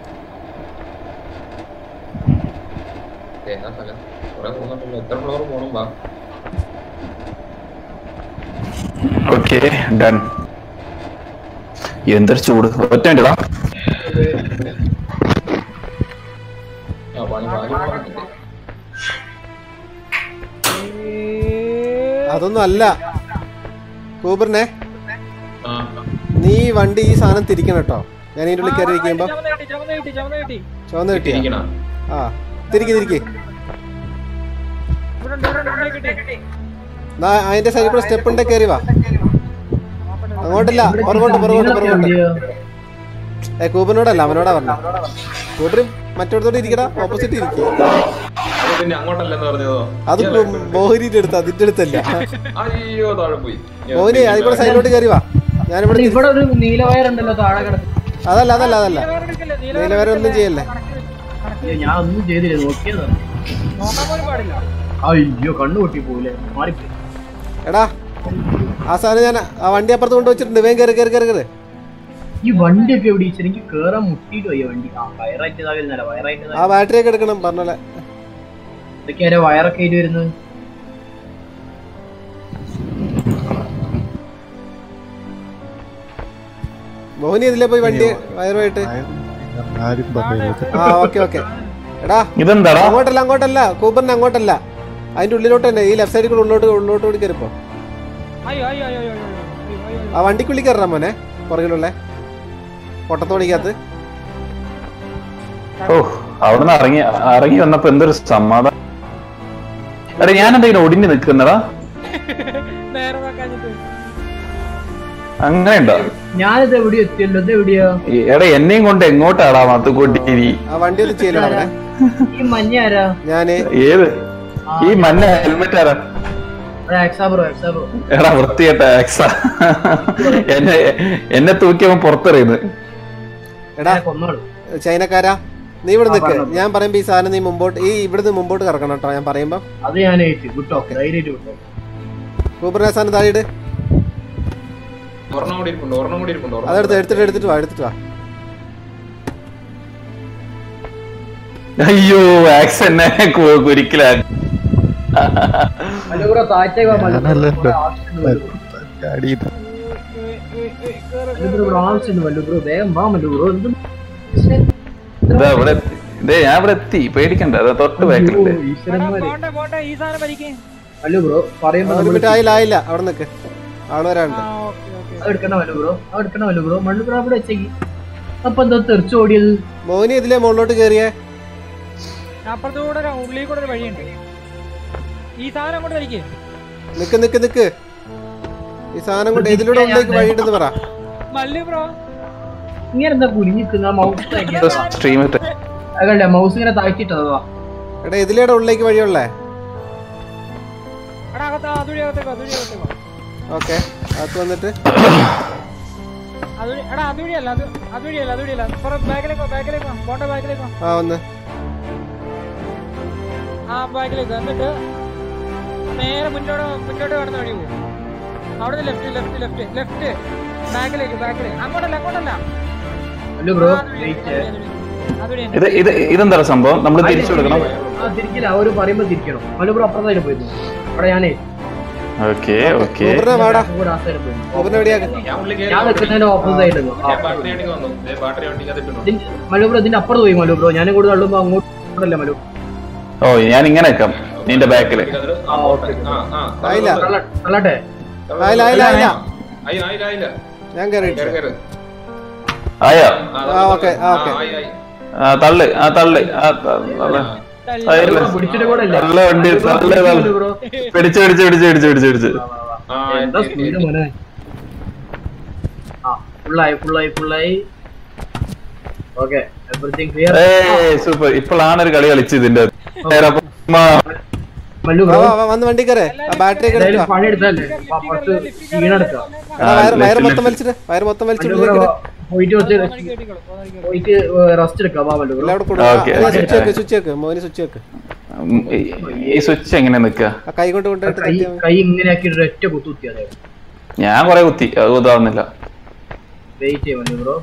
ഏ, എന്നാ സ്ഥലം കുറെ പോകുന്നുണ്ടല്ലോ എത്ര ഫ്ലോർ പോണം വാ ഓക്കെ ഡൺ എന്തൊരു ചൂട് ഒറ്റ മിനിറ്റടാ ആ പണി വാങ്ങി പോകാനുണ്ട് അതൊന്നും അല്ല കൂബറിനെ ആ നീ ഈ വണ്ടി ഈ സാധനം തിരിക്കണം കേട്ടോ ഞാൻ ഇതിന്റെ ഉള്ളിൽ കയറി ഇരിക്കുമ്പോ ചുമന്ന് കിട്ടി ചുമന്ന് കിട്ടി ചുമന്ന് കിട്ടി ചുവന്ന് കിട്ടിയ ഇരിക്കണം ആ തിരിക്ക് തിരിക്ക് ഇവിടെ ഉണ്ട് ഇവിടെ ഉണ്ട് ഇവിടെ കിട്ടി നാ അതിന്റെ സൈഡിൽ കൂടെ സ്റ്റെപ്പ് ഉണ്ടെ കയറി വാ അങ്ങോട്ടില്ല പുറകോട്ട് പുറകോട്ട് പുറകോട്ട് ഏ കൂബറിനോടല്ല അവനോടാ പറഞ്ഞ കൂബറി മറ്റോടത്തോട്ട് ഇരിക്കടാ ഓപ്പോസിറ്റ് ഇരിക്കും അത് പിന്നെ അങ്ങോട്ടല്ലെന്ന് പറഞ്ഞതോ അത് മോഹിനിയുടെ അടുത്ത് അതിന്റെ അടുത്തല്ല അയ്യോ താഴെ പോയി ഞാൻ മോഹിനി അതിൽ കൂടെ സൈഡിലോട്ട് കയറി വാ ഞാനിവിടെ തിരി- ഇവിടെ ഒരു നീല വയർ ഉണ്ടല്ലോ താഴെ കിടക്ക് അതല്ല അതല്ല അതല്ല എടുക്കല്ലേ നീല നീലവരെ ഒന്നും ചെയ്യല്ലേ അയ്യോ, ഞാൻ ഒന്നും ചെയ്തില്ല നോക്കിയതാ നോക്കാൻ പോലും പാടില്ല അയ്യോ കണ്ണു പൊട്ടി പോകില്ലേ മാറിപ്പോയി എടാ ആ സാധനം ഞാൻ ആ വണ്ടി അപ്പുറത്ത് കൊണ്ട് വെച്ചിട്ടുണ്ട് വേഗം കയറി കയറി കയറി കയറി ഈ വണ്ടിയൊക്കെ എവിടെ എനിക്ക് കേറാൻ മുട്ടിയിട്ട് പോയി വണ്ടി ആ വയറായിട്ടതാകുന്നല്ല വയറായിട്ടതാ ആ ബാറ്ററി ഒക്കെ എടുക്കണം പറഞ്ഞോലെ ഇതൊക്കെ ആരെ വയറൊക്കെ ആയിട്ട് വരുന്നത് മോഹിനി ഇതിലെ പോയി വണ്ടി വയറുമായിട്ട് ആരും പറയരുത് ആ ഓക്കെ ഓക്കെ എടാ ഇതെന്താടാ അങ്ങോട്ടല്ല അങ്ങോട്ടല്ല കൂപ്പറിന് അങ്ങോട്ടല്ല അതിന്റെ ഉള്ളിലോട്ട് തന്നെ ഈ ലെഫ്റ്റ് സൈഡിൽ കൂടെ ഉള്ളോട്ട് ഉള്ളോട്ട് കൂടി കയറിപ്പോ അയ്യോ അയ്യോ അയ്യോ അയ്യോ അയ്യോ അയ്യോ അയ്യോ ആ വണ്ടിക്കുള്ളിൽ കയറാം മോനെ പുറകിലുള്ള പൊട്ടത്തോണിക്കകത്ത് ഓ അവിടുന്ന് ഇറങ്ങി ഇറങ്ങി വന്നപ്പോ എന്തൊരു സമാധാനം എടാ ഞാൻ എന്തെങ്കിലും ഒടിഞ്ഞു നിക്കുന്നടാ നേരെ വെക്കാഞ്ഞിട്ട് അങ്ങനെയുണ്ടോ ഞാനിത് എവിടെ എത്തിയല്ലോ ഇത് എവിടെയാ ഈ എടാ എന്നെയും കൊണ്ട് എങ്ങോട്ടാടാ മത്തുകൂട്ടി ആ വണ്ടി ഒന്ന് ചെയ്യലോ അവിടെ ഈ മഞ്ഞ ആരാ ഞാന് ഏത് ഈ മഞ്ഞ ഹെൽമെറ്റ് ആരാ എക്സാബ്രോ എക്സാബ്രോ എടാ വൃത്തികെട്ട ആക്സ എന്നെ എന്നെ തൂക്കിയവൻ പുറത്തെറിയുന്നു എടാ കൊന്നോളൂ ചൈനക്കാരാ നീ ഇവിടെ ആ, നിൽക്ക് പറഞ്ഞോ. ഞാൻ പറയുമ്പോ ഈ സാധനം നീ മുമ്പോട്ട് ഈ ഇവിടുന്ന് മുമ്പോട്ട് കറക്കണം കേട്ടോ ഞാൻ പറയുമ്പോ അത് ഞാൻ ഏറ്റ് വിട്ടോ ധൈര്യമായിട്ട് വിട്ടോ കൂപ്പറിനെ സാധനം താഴെ ഇട് ഒരെണ്ണം കൂടി ഇരിപ്പുണ്ട് ഒരെണ്ണം കൂടി ഇരിപ്പുണ്ട് ഒരെണ്ണം അതെടുത്ത് കൂടി. എടുത്തിട്ട് എടുത്തിട്ട് വാ എടുത്തിട്ട് വാ അയ്യോ ആക്സ് എന്നെ കു- കുരിക്കലാ മല്ലൂറ താഴത്തേക്ക് വാ, മല്ലൂറ. ഞാനല്ലല്ലോ. ഇവിടെ ആവശ്യമുണ്ട് മല്ലൂറ. ചാടി ഇത്. മല്ലൂറ, ഇവിടെ ആവശ്യമുണ്ട് മല്ലൂറ. വേഗം വാ മല്ലൂറ. എന്ത് ഇതാ ഇവിടെ എത്തി. ദേ ഞാൻ ഇവിടെ എത്തി പേടിക്കണ്ട അത് തൊട്ട് ബാക്കിലുണ്ട് ഓ, ഈശ്വരന്മാരെ. പോട്ടെ പോട്ടെ ഈ സാധനം ഭരിക്കേ മല്ലൂറ, പറയുമ്പോ ഒരു നമ്മള് മിനിറ്റ് ആയില്ല ആയില്ല അവിടെ നിൽക്ക് ആള് വരാനുണ്ട് ആ ഓക്കെ ഓക്കെ അത് എടുക്കണ മല്ലൂറ. അത് എടുക്കണ മല്ലൂറ. മല്ലൂറ അവിടെ വെച്ചേക്ക്. അപ്പൊ എന്താ തെറിച്ച് ഓടിയത് മോഹിനി ഇതിലെ മുകളിലോട്ട് കയറിയേ അപ്പുറത്തൂടെ ഒരു ഉള്ളിൽ കൂടെ ഒരു വഴിയുണ്ട് ഈ സാധനം അങ്ങോട്ട് ഭരിക്കേ നിക്ക് നിക്ക് നിക്ക് ഈ സാധനം കൊണ്ട് ഇതിലൂടെ ഉള്ളിലേക്ക് വഴിയുണ്ടെന്ന് പറ മല്ലു ബ്രോ ഇങ്ങനെ എന്താ കുനിഞ്ഞിക്കുന്ന മൗസ് സ്ട്രീം അതല്ല മൗസ് ഇങ്ങനെ താഴ്ത്തിട്ടതാ എടാ ഇതിലൂടെ ഉള്ളിലേക്ക് വഴിയുള്ളേ എടാ അകത്ത് അതുവഴി അകത്തേക്കോ അതുവഴി അകത്തേക്കോ ഓക്കെ അകത്ത് വന്നിട്ട് അതുവഴി എടാ അതുവഴിയല്ല അത് അതുവഴിയല്ല അതുവഴിയല്ല പുറ ബാക്കിലേക്കോ ബാക്കിലേക്കോ പോട്ടെ ബാക്കിലേക്കോ ആ വന്ന് ആ ബാക്കിലേക്ക് എന്നിട്ട് നേരെ മുന്നോട്ട് മുന്നോട്ട് കടന്ന വഴി പോകും അവിടെ ലെഫ്റ്റ് ലെഫ്റ്റ് ലെഫ്റ്റ് ലെഫ്റ്റ് ബാക്കിലേക്ക് ബാക്കിലേക്ക് അങ്ങോട്ടല്ല അങ്ങോട്ടല്ല അല്ല ബ്രോ ആ, അതുവഴി, വെയിറ്റ് അതുവഴി, അതുവഴി. അതുവഴി ഇത് ഇത് ഇതെന്താ സംഭവം നമ്മൾ തിരിച്ചു കൊടുക്കണം ആ തിരിക്കില്ല അവര് പറയുമ്പോ തിരിക്കണം മലപ്പുറം അപ്പുറത്തായിട്ട് പോയിരുന്നു അവിടെ ഞാനേ ഓക്കെ ഓക്കെ കൂബറിനെ വാടാ കൂടെ ആ side പോയിരുന്നു. കൂബറിനെ എവിടെയാക്ക് ഞാൻ ഉള്ളിൽ കയറി ഞാൻ നിൽക്കുന്നതിന്റെ ഓപ്പോസിറ്റ് ആയിരുന്നു ഞാൻ ബാറ്ററി വണ്ടിക്ക് വന്നു ദേ ബാറ്ററി വണ്ടിക്ക് അതിട്ടുണ്ടോ മലപ്പുറം ഇതിന്റെ അപ്പുറത്ത് പോയി മലപ്പുറം ഞാനും കൂടെ തള്ളുമ്പോ അങ്ങോട്ടല്ല മലപ്പുറം ഓ ഞാൻ ഇങ്ങനെ വെക്കാം നിന്റെ ബാക്കില് ആ ഓക്കെ ആ ആ ആയില്ല തള്ളട്ടെ ആയില്ല ആയില്ല ആയില്ല ആയില്ല ആയില്ല ആയില്ല ഞാൻ കയറി കയറി കയറി ആയോ ആ ഓക്കെ ആ ഓക്കെ ആയി ആയി ആ തള്ളു ആ തള്ളു ആ ത- തള്ള്. ആയില്ല. പിടിച്ചിട്ട് കൂടെ ഇല്ല തള്ളു വണ്ടി തള്ളു തള്ളു പിടിച്ച് പിടിച്ച് പിടിച്ച് പിടിച്ച് പിടിച്ച് പിടിച്ച് ആ എന്താ സ്പീഡ് മോനെ ആ ഫുള്ളായി ഫുള്ളായി ഫുള്ളായി ഓക്കെ എവറിത്തിങ് ക്ലിയർ ഏ സൂപ്പർ ഇപ്പോഴാണ് ഒരു കളി കളിച്ചത് ഇതിന്റെ അകത്ത്. നേരെ അപ്പൊ ഉമ്മാ. മല്ലു വാ, ബ്രോ വാ, വാ, വന്ന് വണ്ടി കയറേ ആ ബാറ്ററി ഒക്കെ എന്തായാലും എടുക്കാം പണി എടുത്തല്ലേ കുറച്ച് ക്ഷീണെടുക്കാം വയറ് വയറ് left, മൊത്തം left. വലിച്ചിട്ട് വയറ് മൊത്തം മല്ലു വലിച്ചിട്ട് ബ്രോ പോയിട്ട് കുറച്ച് കേട്ടിക്കോളൂ പോകാതിരിക്കോളൂ. പോയിട്ട് റെസ്റ്റ് എടുക്കാം വാ മല്ലു ബ്രോ എല്ലാം കൂടെ Okay, കൊടുക്കാം okay. സ്വിച്ച് വെക്ക് സ്വിച്ച് വെക്ക് മോന് സ്വിച്ച് വെക്ക് ഉം, ഈ- ഈ സ്വിച്ച് എങ്ങനെ നിക്ക ആ കൈ കൊണ്ട് കൊണ്ടുപോയിട്ട് കൈ തട്ടിയാ മതി. കൈ ഇങ്ങനെ ആക്കിയിട്ട് ഒറ്റ കുത്തുത്തി അതെ ഞാൻ കൊറേ കുത്തി അത് ഇതാവുന്നില്ല വെയിറ്റ് ചെയ്യാം മല്ലു ബ്രോ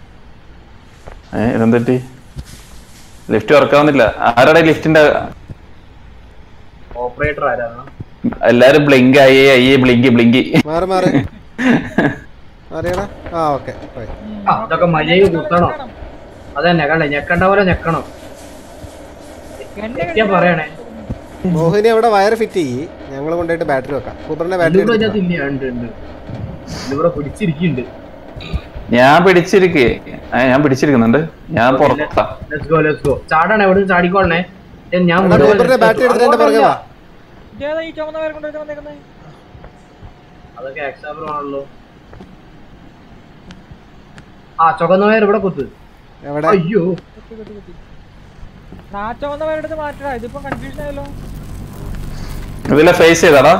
ഏ ഇതെന്തെറ്റി ലിഫ്റ്റ് വർക്കാവുന്നില്ല ആരുടെ ലിഫ്റ്റിന്റെ ഓപ്പറേറ്റർ ആരാണ് എല്ലാരും ബ്ലിങ്ക് ആയി അയ്യേ ബ്ലിങ്കി ബ്ലിങ്കി മാറി മാറി മാറിയടാ ആ ഓക്കെ പോയി ആ ഇതൊക്കെ മര്യാദ കുത്തണം അതന്നെ കണ്ടേ ഞെക്കണ്ട പോലെ ഞെക്കണം എന്നെ ഞെക്കിയാ പറയണേ മോഹിനി അവിടെ വയർ ഫിറ്റ് ചെയ്യ് ഞങ്ങൾ കൊണ്ടുപോയിട്ട് ബാറ്ററി വെക്കാം കൂപ്പറിന്റെ ബാറ്ററി മല്ലു ബ്രോ ഇതിനകത്ത് ഇല്ല ഉണ്ട് ഉണ്ട് മല്ലു ബ്രോ പിടിച്ചിരിക്കുന്നുണ്ട് ഞാൻ പിടിച്ചിരിക്കേ ഏ, ഞാൻ പിടിച്ചിരിക്കുന്നുണ്ട് ഞാൻ പുറത്താ ലെറ്റ്സ് ഗോ ലെറ്റ്സ് ഗോ ചാടാണ് എവിടെ ചാടിക്കോളണേ ഏ, ഞാൻ കൂപ്പറിന്റെ ബാറ്ററി എടുത്തിട്ട് എന്റെ പുറകെ വാ ഇതേതാ ഈ ചുമന്ന പേര് കൊണ്ടുവരുന്ന വന്നേക്കുന്നത് അതൊക്കെ എക്സാമ്പിൾ ആണല്ലോ ആ ചുവന്ന വയർ ഇവിടെ കുത്ത് എവിടെ അയ്യോ കുത്തി കുത്തി കുത്തി ആ ചുമന്ന പേരെടുത്ത് മാറ്റടാ ഇതിപ്പോ കൺഫ്യൂഷൻ ആയല്ലോ ഇതിലെ ഫേസ് ചെയ്താടാ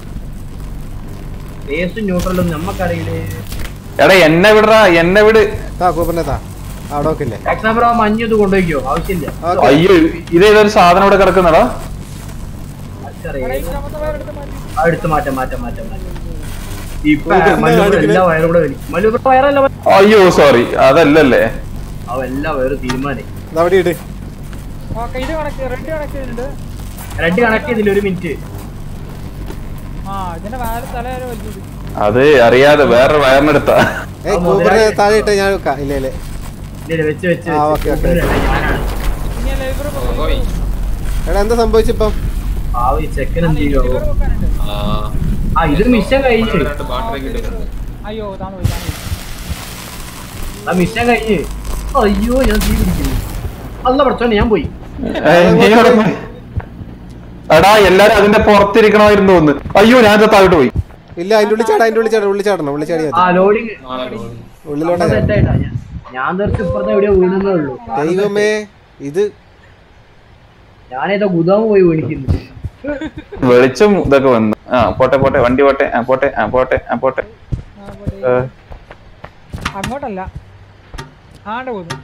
ഫേസും ന്യൂട്രലും നമ്മക്കറിയില്ലേ എടാ എന്നെ വിടറാ എന്നെ വിട് താ കൂപ്പറിന്റെ താ അവിടെ നോക്കില്ലേ എക്സാമ്പിൾ ആ മഞ്ഞ് ഇത് കൊണ്ടുപോയിക്കോ ആവശ്യമില്ല ഓക്കെ അയ്യോ ഇതേതൊരു സാധനം ഇവിടെ കിടക്കുന്നടാ ആർക്കറിയാം ഈ ചുമന്ന പേരെടുത്ത് മാറ്റി ആ എടുത്ത് മാറ്റാം മാറ്റാം മാറ്റാം മാറ്റാം ഇപ്പൊ മല്ലു എല്ലാ വയറും കൂടെ വലിക്കും മല്ലു ബ്രോ വയറല്ല അയ്യോ സോറി അതല്ലല്ലേ അവ എല്ലാ വയറും തീരുമാനം ഇത് അവിടെ ഇട് ഓക്കെ ഇത് കണക്ട് റെഡ് കണക്ട് ചെയ്തിട്ടുണ്ട് റെഡ് കണക്ട് ചെയ്തില്ല ഒരു മിനിറ്റ് ആ ഇതിന്റെ വാല് തല വരെ വലിച്ചത് അത് അറിയാതെ വേറെ വയറിനെടുത്താ ഏയ് കൂപ്പറിനെ താഴെ ഇട്ട് ഞാൻ വെക്കാം ഇല്ല ഇല്ലേ ഇല്ല വെച്ച് വെച്ച് ആ, ഓക്കേ, ഓക്കേ. ഞാനാണ് ഇനി ലൈബ്രറി പോയി എടാ എന്താ സംഭവിച്ചിപ്പം ആ ഈ ചെക്കൻ എന്ത് ചെയ്യുമോ വെക്കാനുണ്ട് ആ ആ ഇത് മിഷൻ കഴിഞ്ഞ് രണ്ട് ബാറ്ററി കിട്ടുന്നുണ്ട് അയ്യോ താന്ന് പോയി താന്ന് പോയി ആ മിഷൻ കഴിഞ്ഞ് അയ്യോ ഞാൻ തീ പിടിക്കുന്നു അല്ല പഠിച്ചോണ്ട് ഞാൻ പോയി ഏയ്, നീ എവിടെ പോയി? എടാ എല്ലാരും അതിന്റെ പുറത്തിരിക്കണമായിരുന്നു തോന്നുന്നു അയ്യോ ഞാൻ താഴോട്ട് പോയി ഇല്ല അതിന്റെ ഉള്ളിൽ ചാടാ അതിന്റെ ഉള്ളിൽ ചാടാ ഉള്ളിൽ ചാടണം ഉള്ളിൽ ചാടിയാ ആ ലോഡിങ് ആ ലോഡ് ഉള്ളിലോട്ടാ ചാടാ. തെറ്റായിട്ടാ ഞാൻ ഞാൻ തെറിച്ച് ഇപ്പുറത്തെ എവിടെയോ വീഴുന്നേ ഉള്ളൂ ദൈവമേ ഇത് ഞാനേതോ ഗുദാമ് പോയി വിളിക്കുന്നു വെളിച്ചം ഇതൊക്കെ വന്നു ആ പോട്ടെ പോട്ടെ വണ്ടി പോട്ടെ ആ പോട്ടെ ആ പോട്ടെ ആ പോട്ടെ ആ, പോട്ടെ. ഏ. അങ്ങോട്ടല്ല ആണ്ട് പോന്നു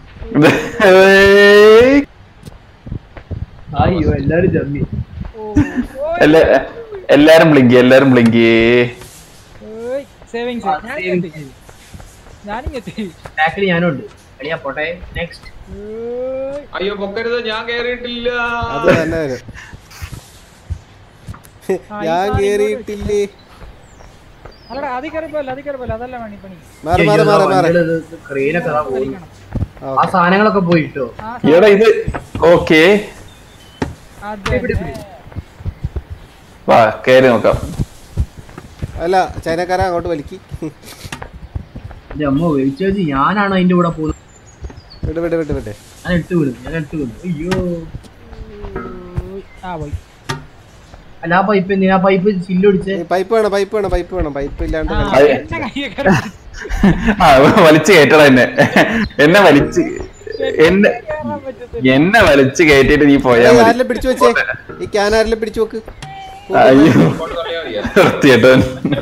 ഏയ്. അയ്യോ എല്ലാരും ജമ്മി ഓ ഓ എല്ലാ എല്ലാരും ബ്ലിങ്കി എല്ലാരും ബ്ലിങ്കി സേവിങ്സ് ആ, ഞാനിങ്ങ് savings. എത്തി ഞാനിങ്ങ് എത്തി ബാക്കിൽ ഞാനും ഉണ്ട് അടിയാ പോട്ടെ നെക്സ്റ്റ് ഏയ്. അയ്യോ പൊക്കരുത് ഞാൻ കേറിയിട്ടില്ല അത് തന്നെ വരും ആ, ഈ ഞാൻ സാധനം കേറിയിട്ടില്ലേ അല്ലടാ അതി കയറിപ്പോല്ല അതി കയറിപ്പോല്ല അതല്ല പണി പണി മാറി മാറി മാറി മാറി ക്രെയിനൊക്കെ അതാ പോയി വലിക്കണം. ആ സാധനങ്ങളൊക്കെ പോയിട്ടോ ആ എടാ ഇത് ഓക്കെ അതെ വാ കയറി നോക്കാം അല്ല ചൈനക്കാരെ അങ്ങോട്ട് വലിക്ക് എന്റെ അമ്മ വെയിച്ചേജ് ഞാനാണ് അതിന്റെ കൂടെ പോകുന്നത് വിട് വിട് വിട് വിട് ഞാൻ എടുത്തു വിടും ഞാൻ എടുത്തു വിടും അയ്യോ ആ പോയി അല്ല ആ പൈപ്പ് എന്തിനാ ആ പൈപ്പ് ചില്ലൊടിച്ച് ഈ പൈപ്പ് വേണം പൈപ്പ് വേണം പൈപ്പ് വേണം പൈപ്പ് ഇല്ലാണ്ട് ആ, കളി- എന്നെ കയ്യെ കയറി ആ വലിച്ചു കയറ്റടാ എന്നെ എന്നെ വലിച്ച് എന്നെ കയറാൻ പറ്റത്തില്ല എന്നെ വലിച്ചു കയറ്റിട്ട് നീ പോയാ ഏയ്, മതി ആരെല്ലാം പിടിച്ചു വെച്ചേ ഈ ക്യാൻ ആരെല്ലാം പിടിച്ചു വെക്ക് അയ്യോ ഇങ്ങോട്ട് തള്ളിയാ മതിയോ? വൃത്തികെട്ടവൻ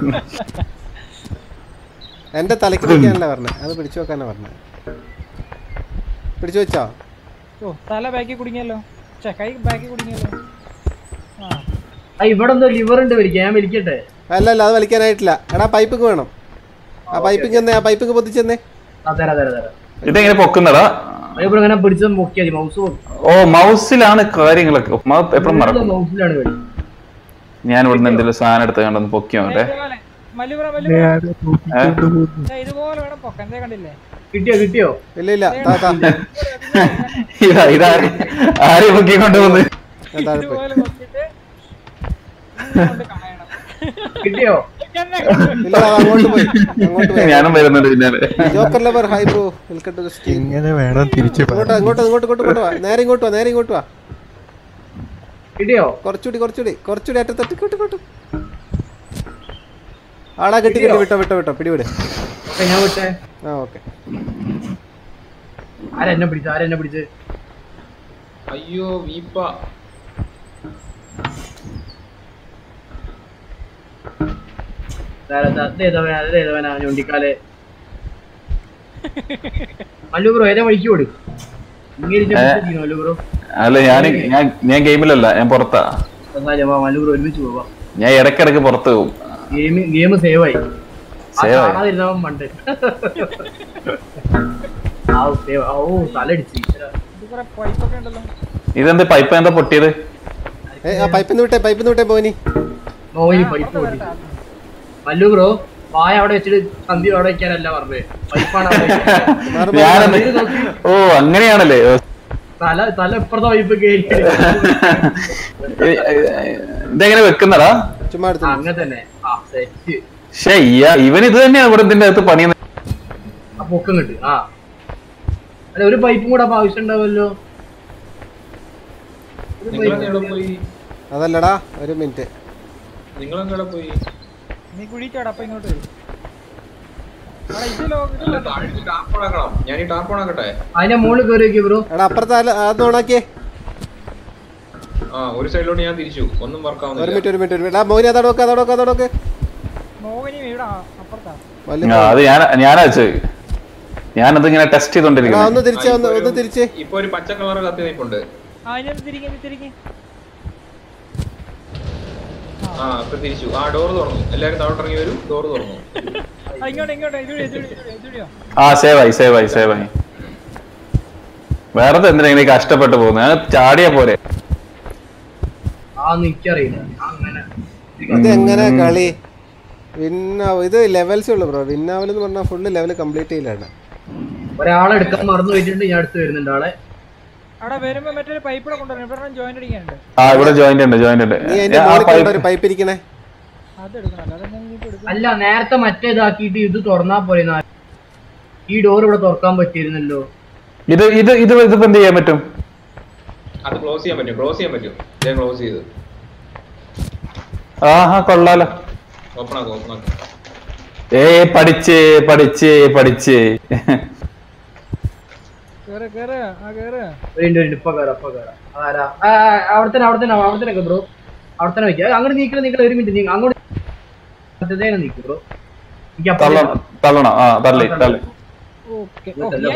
എന്റെ തലയ്ക്ക് വെക്കാനല്ല പറഞ്ഞത് അത് പിടിച്ചു വെക്കാനാ പറഞ്ഞത് പിടിച്ചു വെച്ചോ ഓ തല ബാക്കി കുടുങ്ങിയല്ലോ ചേ കൈ ബാക്കി കുടുങ്ങിയല്ലോ ആ ആ ഇവിടെ എന്തോ ലിവർ ഉണ്ട് വലിക്കാൻ ഞാൻ വലിക്കട്ടെ അല്ല അല്ല അത് വലിക്കാനായിട്ടില്ല എടാ പൈപ്പിക്ക് വേണം ആ പൈപ്പിക്ക് എന്നേ ആ പൈപ്പിക്ക് പൊതിച്ചെന്നേ ആ തരാ തരാ തരാം ഇതെങ്ങനെ പൊക്കുന്നടാ അതേപോലെ അങ്ങനെ പിടിച്ചത് പൊക്കിയാൽ മതി മൗസ് ഓ മൗസിലാണ് കാര്യങ്ങളൊക്കെ എപ്പോഴും മറക്കും മൗസിലാണ് കളി ഞാൻ ഇവിടുന്ന് എന്തെങ്കിലും സാധനം എടുത്ത് കണ്ടൊന്ന് പൊക്കി നോട്ടെ ഇതുപോലെ മല്ലുപുറ മല്ലുപുറ ദേ ഇതുപോലെ വേണം പൊക്കാൻ ദേ കണ്ടില്ലേ കിട്ടിയോ കിട്ടിയോ ഇല്ല ഇല്ല താ താ ഇതാ ഇതാ ആരെ പൊക്കി കൊണ്ടുവന്ന് ഞാൻ താഴെ പോയി ഇതുപോലെ പൊക്കിട്ട് ഇങ്ങോട്ട് കളയണം കിട്ടിയോ എന്നെ ഇല്ല അത് അങ്ങോട്ട് പോയി അങ്ങോട്ട് പോയി ഞാനും വരുന്നുണ്ട് പിന്നാലെ joker lover hi bro welcome to the stream ഇങ്ങനെ വേണം തിരിച്ചു ഇങ്ങോട്ട് ഇങ്ങോട്ട് ഇങ്ങോട്ട് ഇങ്ങോട്ട് ഇങ്ങോട്ട് വാ നേരെ ഇങ്ങോട്ട് വാ നേരെ ഇങ്ങോട്ട് വാ കിട്ടിയോ കുറച്ചുകൂടി കുറച്ചുകൂടി കുറച്ചുകൂടി അറ്റത്തട്ട് ഇങ്ങോട്ട് ഇങ്ങോട്ട് ആടാ കിട്ടി കിട്ടി വിട്ടോ വിട്ടോ വിട്ടോ പിടിവിട് ഓക്കെ ഞാൻ വിട്ടേ ആ ഓക്കെ ആരെന്നെ പിടിച്ചു ആരെന്നെ പിടിച്ച് അയ്യോ വീപ്പ അതേതവനാ ഞൊണ്ടിക്കാലെ മല്ലു ബ്രോ ഏതാ വഴിക്ക് ഓട് ഇങ്ങനെ മല്ലു ബ്രോ അല്ല ഞാൻ ഞാൻ ഞാൻ ഗെയിമിലല്ല ഞാൻ പുറത്താ എന്നാലും വാ മല്ലു ബ്രോ ഒരുമിച്ച് പോവാ ഞാൻ ഇടക്കിടക്ക് പുറത്ത് പോകും ഗെയിം ഗെയിം സേവ് ആയി ആ Save ആയി. കാണാതിരുന്നവൻ മണ്ട് ആ സേവ് ഓ തലടിച്ച് ഇത് കുറെ പൈപ്പൊക്കെ ഉണ്ടല്ലോ ഇതെന്ത് പൈപ്പ് എന്താ പൊട്ടിയത് ഏ ആ പൈപ്പിന്ന് വിട്ടേ പൈപ്പിന്ന് വിട്ടേ പോനി നോയി പൈപ്പ് പൊട്ടി മല്ലു ബ്രോ വായ അവിടെ വെച്ചിട്ട് സന്ധ്യ അവിടെ വെക്കാനല്ല പറഞ്ഞത് പൈപ്പാണ് അവിടെ വെക്കാൻ. മാറി മാറി ഞാനെന്ന് ഇത് നോക്കി ഓ അങ്ങനെയാണല്ലേ ഓ, തല തല ഇപ്പുറത്തെ പൈപ്പ് കയറി ഏ, ഏ, ഇതെങ്ങനെ വെക്കുന്നടാ ചുമ്മാ എടുത്തു അങ്ങനെ തന്നെ ആ സെറ്റ് ശേ ഇവൻ ഇത് തന്നെയാണ് ഇവിടെ ഇതിന്റെ അകത്ത് പണി ആ പൊക്കം കിട്ടും ആ അല്ല ഒരു പൈപ്പും കൂടെ അപ്പൊ ആവശ്യം ഉണ്ടാവുമല്ലോ ഒരു നിങ്ങളൊക്കെ എവിടെ pipe പോയി അതല്ലടാ ഒരു മിനിറ്റ് നിങ്ങളൊക്കെ എവിടെ പോയി നീ കുഴിക്കാടാ അപ്പൊ ഇങ്ങോട്ട് വരും എടാ, ഇത് ലോ ഇത് അല്ല താഴെ ടാപ്പ് ഓണാക്കണം ഞാൻ ഈ ടാപ്പ് ഓണാക്കട്ടെ അതിന്റെ മുകളിൽ കയറി വെക്കുക ബ്രോ എടാ അപ്പുറത്തെ അല്ല അത് ഓണാക്കിയേ ആ ഒരു സൈഡിലോട്ട് ഞാൻ തിരിച്ചു ഒന്നും ഒരു വർക്കാവുന്നില്ല മിനിറ്റ് ഒരു മിനിറ്റ് ഒരു മിനിറ്റ് ആ മോനി അതോടൊക്കെ അതോടൊക്കെ അതോടൊക്കെ മോഹിനി ഇവിടെ അപ്പുറത്താ വലിയ ആ, അത് ഞാൻ ഞാനാ വെച്ചത് ഞാനത് ഇങ്ങനെ ടെസ്റ്റ് എടാ ചെയ്തോണ്ടിരിക്കുന്നു ഒന്ന് തിരിച്ചേ ഒന്ന് ഒന്ന് തിരിച്ചേ ഇപ്പൊ ഒരു പച്ച കളർ കത്തി നിൽപ്പുണ്ട് ആ ഇനി തിരികെ തിരികെ ആ ഇപ്പൊ തിരിച്ചു ആ ഡോർ തുറന്നു എല്ലാരും താഴോട്ട് ഇറങ്ങി വരും ഡോർ തുറന്നു ആ ഇങ്ങോട്ട് ഇങ്ങോട്ട് ഇതുവഴി ഇതുവഴി ഇതുവഴി ഇതുവഴിയോ ആ സേവായി സേവായി സേവായി വേറെ എന്തിനാ ഇങ്ങനെ കഷ്ടപ്പെട്ട് പോകുന്നത് ഞാൻ ചാടിയാ പോരെ ആ എനിക്കറിയില്ല അങ്ങനെ ഇത് എങ്ങനെ കളി വിന്നാവ് ഇത് ലെവൽസേ ഉള്ളു ബ്രോ വിന്നാവൽ എന്ന് പറഞ്ഞാൽ ഫുള്ള് ലെവൽ കംപ്ലീറ്റ് ചെയ്യില്ലാണ് ഒരാളെ എടുക്കാൻ മറന്നു പോയിട്ടുണ്ട് ഞാൻ അടുത്ത് വരുന്നുണ്ട് ആളെ അവിടെ വരുമ്പോ മറ്റൊരു പൈപ്പ് കൂടെ കൊണ്ടുവരണം ഇവിടെ ജോയിന്റ് അടിക്കാനുണ്ട് ആ ഇവിടെ ജോയിന്റ് ഉണ്ട് ജോയിന്റ് ഉണ്ട് നീ അതിന്റെ ആ മുകളിൽ pipe- കൊണ്ട ഒരു പൈപ്പ് ഇരിക്കണേ അത് എടുക്കണല്ലോ അതെന്നെ ഇനിയിപ്പോ എടുക്കും അല്ല നേരത്തെ മറ്റേ ഇതാക്കിയിട്ട് ഇത് തുറന്നാ പോരെ നാ- ഈ ഡോർ ഇവിടെ തുറക്കാൻ പറ്റിയിരുന്നല്ലോ ഇത് ഇത് ഇത് ഇതിപ്പോ എന്ത് ചെയ്യാൻ പറ്റും അത് ക്ലോസ് ചെയ്യാൻ പറ്റും ക്ലോസ് ചെയ്യാൻ പറ്റും ഞാൻ ക്ലോസ് ചെയ്ത് ആഹാ കൊള്ളാലോ ഓപ്പൺ ആക്കും ഓപ്പൺ ആക്കും ഏ പഠിച്ചേ പഠിച്ചേ പഠിച്ചേ കേറ് കേറ് ആ കേറ് ഒരു മിനിറ്റ്, ഒരു മിനിറ്റ്, ഇപ്പൊ കയറാം ഇപ്പൊ കയറാം ആരാ ആ, ആ, അവിടെ തന്നെ അവിടെ തന്നെ അവിടെ തന്നെ ബ്രോ അവിടെ തന്നെ വെക്കുക അങ്ങോട്ട് നീക്കണം നീക്കണം ഒരു മിനിറ്റ് നീ അങ്ങോട്ട് മറ്റേതേനെ നീക്കും ബ്രോ എനിക്ക് അപ്പം തള്ളണം തള്ളണം ആ തള്ളി തള്ളി ഓക്കെ ഇതല്ല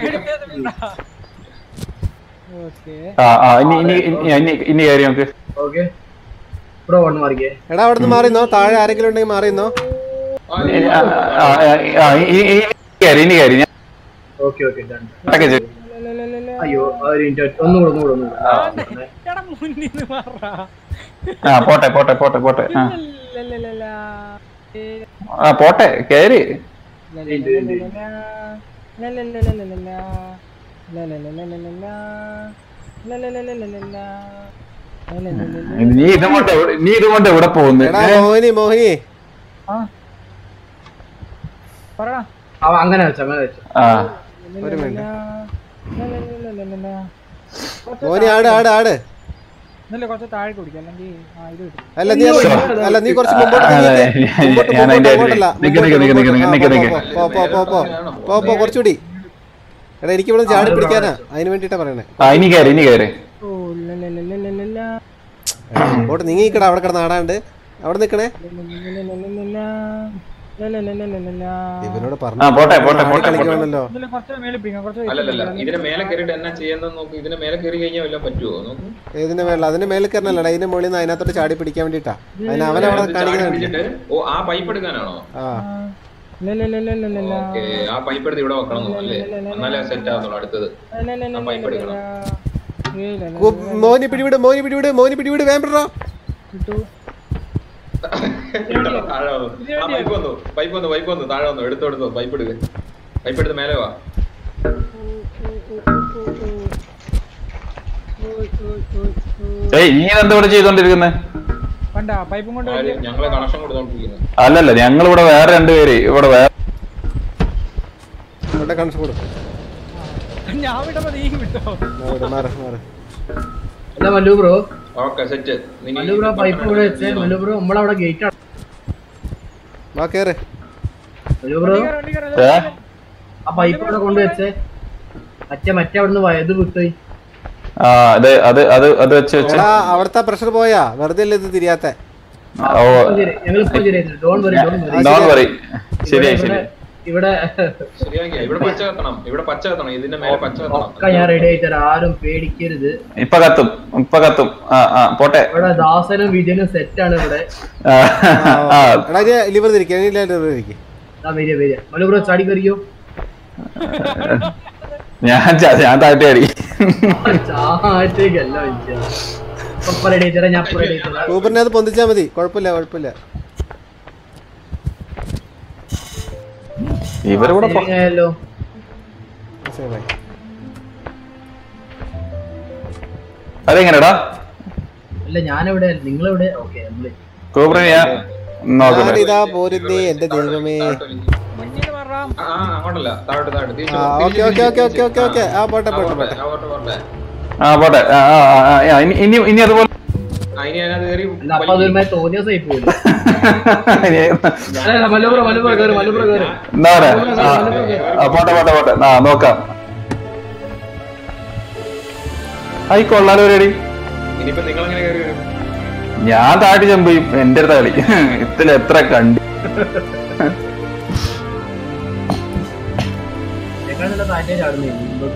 ഓക്കെ ആ ആ ഇനി ഇനി ഇനി ഇനി ഇനി കയറി നോക്ക് ഓക്കെ ബ്രോ വണ്ണ് മാറിക്കേ എടാ അവിടെ നിന്ന് മാറിന്നോ താഴെ ആരെങ്കിലും ഉണ്ടെങ്കിൽ മാറിന്നോ ആ, ഇനി- ആ, ആ, ആ, ആ, ഇനി ഇനി കയറി ഇനി കയറി ഞാൻ ഓക്കെ ഓക്കെ ഡൺ ഇതൊക്കെ ചെയ്തു. അയ്യോ ആ ഒരു മിനിറ്റ് ഒന്നുകൂടെ ഒന്നുകൂടെ ഒന്നുകൂടെ ആ, ഒന്ന്. എടാ മുന്നിൽ നിന്ന് മാറാ ആ പോട്ടെ പോട്ടെ പോട്ടെ പോട്ടെ ആ ലലലലല. ഏ, ആ പോട്ടെ കയറി ലലലലലല. ലലലലലലല. ലലലലലലല. ലലലലലലല. ലലലലലല. നീ ഇതും കൊണ്ട് എവിടെ- നീ ഇതും കൊണ്ട് എവിടെ പോകുന്നു എടാ മോഹിനി മോഹിനി ആ പറടാ ആ, അങ്ങനെ വെച്ചു അങ്ങനെ വെച്ചു ആ ഒരു മിനിറ്റ് ലലലലലലല. കുറച്ച് മോഹിനി ആട് ആട് ആട് ഇന്നലെ കുറച്ച് താഴെ കുടിക്കാം അല്ലെങ്കിൽ ആ ഇത് കിട്ടും അല്ല നീ അത് അല്ല നീ കുറച്ച് മുമ്പോട്ട് അതെ, നീങ്ങിക്ക്. ഞാൻ- മുമ്പോട്ട് ഞാൻ മുമ്പോട്ട് അതിന്റെ അങ്ങോട്ടല്ല. നിക്ക് നിക്ക് നിക്ക് നിക്ക് മുമ്പോട്ട് നിക്ക് ആ, നിക്ക് പോ, നിക്ക്. പോ, പോ, പോ, പോ, പോ, പോ, കുറച്ചുകൂടി എടാ എനിക്ക് ഇവിടെ ചാടി പിടിക്കാനാ അതിന് വേണ്ടിട്ടാ പറയണേ ആ ഇനി കയറി ഇനി കയറി ഓ ലലലലലലല. അങ്ങോട്ട് നീങ്ങിക്കടാ അവിടെ കിടന്ന് ആടാണ്ട് അവിടെ നിക്കണേ ലലലലലലല. ലലലലലലല. ഇവനോട് ആ പറഞ്ഞു പോട്ടെ പോട്ടെ പോട്ടെ പോട്ടെ കളിക്കുവാണല്ലോ ഇതില് കുറച്ച് മേളിൽ പിടിക്കാം കുറച്ച് അല്ലല്ലല്ല ഇതിന്റെ മേലെ കയറിയിട്ട് എന്നാ ചെയ്യുന്നത് നോക്ക് ഇതിന്റെ മേലെ കയറി കഴിഞ്ഞാൽ വല്ലതും പറ്റുമോ നോക്ക് ഏതിന്റെ മേളിൽ അതിന്റെ മേളിൽ കയറണല്ലടാ അതിന്റെ മുകളിൽ നിന്ന് അതിനകത്തോട്ട് ചാടി പിടിക്കാൻ വേണ്ടിട്ടാ അതിന് അവനവിടെ ചാടി കാണിക്കുന്നുണ്ട് പിടിച്ചിട്ട് ഓ ആ പൈപ്പ് എടുക്കാനാണോ ആ ഇല്ല ഇല്ല ഇല്ല ഇല്ല ഇല്ല ഇല്ല ഓക്കെ ആ പൈപ്പ് എടുത്ത് ഇവിടെ വെക്കണം എന്ന് അല്ലേ എന്നാലേ സെറ്റ് ആവുന്നുള്ളൂ അടുത്തത് ഇല്ല ഇല്ല ഇല്ല ആ പൈപ്പ് എടുക്കണം ഇല്ല ഇല്ല ഇല്ല കൂ- മോനി പിടിവിട് മോനി പിടിവിട് മോനി പിടിവിട് വേമ്പടാ കിട്ടു ഇട്ടോ, താഴെ വന്നു ആ പൈപ്പ് വന്നു പൈപ്പ് വന്നു പൈപ്പ് വന്നു താഴെ വന്നു എടുത്തു എടുത്തു പൈപ്പ് എടുക്ക് പൈപ്പ് എടുത്ത് മേലെ വാ ഏയ് നീ എന്താ ഇവിടെ ചെയ്തോണ്ടിരിക്കുന്നത് കണ്ട പൈപ്പും കൊണ്ട് ആര് ഞങ്ങളെ കണക്ഷൻ കൊടുത്തോണ്ടിരിക്കുന്നത് അല്ലല്ല ഞങ്ങൾ ഇവിടെ വേറെ രണ്ടുപേര് ഇവിടെ വേറെ ഇവിടെ കണക്ഷൻ കൊടു ഞാൻ വിട്ടപ്പോ നീ വിട്ടോ മാറ് മാറ് മാറ് അല്ല Mallu bro okay set Mallu bro pipe ഇവിടെ വെച്ചേ മല്ലു ബ്രോ നമ്മളവിടെ ഗേറ്റ് ആണ് വാ കേറ് മല്ലു ബ്രോ വണ്ടി കയറി ഏ? ആ പൈപ്പ് ഇവിടെ കൊണ്ടുവച്ചേ മറ്റേ മറ്റേ അവിടുന്ന് വയത് വിട്ടുപോയി ആ അത് അത് അത് അത് വെച്ച് വെച്ച് എടാ അവിടുത്തെ പ്രഷർ പോയാ വെറുതെ അല്ലേ ഇത് തിരിയാത്ത ഓ ഞങ്ങൾ ഇപ്പൊ ശരിയായിരുന്നു ഡോൺ വരി ഡോൺ വരി ഡോൺ വറി ശരിയായി ശരി ഇവിടെ ശരിയാക്കിയ ഇവിടെ പച്ച കത്തണം ഇവിടെ പച്ച കത്തണം ഇതിന്റെ മേലെ പച്ച കത്തണം ഒക്കെ ഞാൻ റെഡി ആയിട്ട് തരാം ആരും പേടിക്കരുത് ഇപ്പൊ കത്തും ഇപ്പൊ കത്തും ആ ആ പോട്ടെ ഇവിടെ ദാസനും വിജയനും സെറ്റ് ആണ് ഇവിടെ ആ, ആ എടാ ഇനി ലിവർ തിരിക്കുക ഇനി ലിവർ തിരിക്കുക ആ വരിക വരിക മല്ലു ബ്രോ ചാടി കയറിയോ ഞാൻ ച- ഞാൻ താഴ്ത്തി ചാറ്റേക്കല്ല മനുഷ്യ ഇപ്പൊ റെഡി ആയിട്ട് തരാം ഞാൻ ഇപ്പൊ റെഡി ആയിട്ട് തരാം ഊബറിനെ അത് പൊന്തിച്ചാ മതി കുഴപ്പമില്ല കുഴപ്പമില്ല ഇവരിവിടെ പോ- Saving ആയല്ലോ സേവായി. അതെങ്ങനെടാ അല്ല ഞാനെവിടെ നിങ്ങളെവിടെ ഓക്കെ നമ്മള് കോബ്ര ഞാൻ നോക്കട്ടെ ഞാനിതാ പോരുന്നേ എന്റെ ദൈവമേ വണ്ടിയിൽ മാറാം ആ ആ, അങ്ങോട്ടല്ല താഴോട്ട് താഴോട്ട് തിരിച്ച് ആ പോ, ഓക്കെ തിരിച്ച് ഓക്കെ ഓക്കെ ഓക്കെ ഓക്കെ തിരിച്ച്. ഓക്കെ ആ പോട്ടെ ആ, പോട്ടെ പോട്ടെ, പോട്ടെ ആ, പോട്ടെ, പോട്ടെ. ആ പോട്ടെ ആ ആ ആ, ആ, ഇനി ഇനി ഇനി അതുപോലെ ആ, ഇനി അതിനകത്ത് കയറി അല്ല അപ്പൊ അതൊരുമാതിരി തോന്നിയ സൈ പോലും ഇനി അല്ല മല്ലു ബ്രോ മല്ലു ബ്രോ കയറി മല്ലു ബ്രോ കയറി എന്താ പറയാ ആ, ആ, പോട്ടെ പോട്ടെ പോട്ടെ ആ നോക്കാം ആയി കൊള്ളാലോ പരിപാടി ഇനിയിപ്പോ നിങ്ങൾ എങ്ങനെ കയറി വരും ഞാൻ താഴ്ത്തി ചെമ്പ് ചെയ്യും എന്റെ അടുത്ത കളി ഇതിൽ എത്ര കണ്ട് ഞങ്ങൾ താറ്റേ ചാടുന്നേ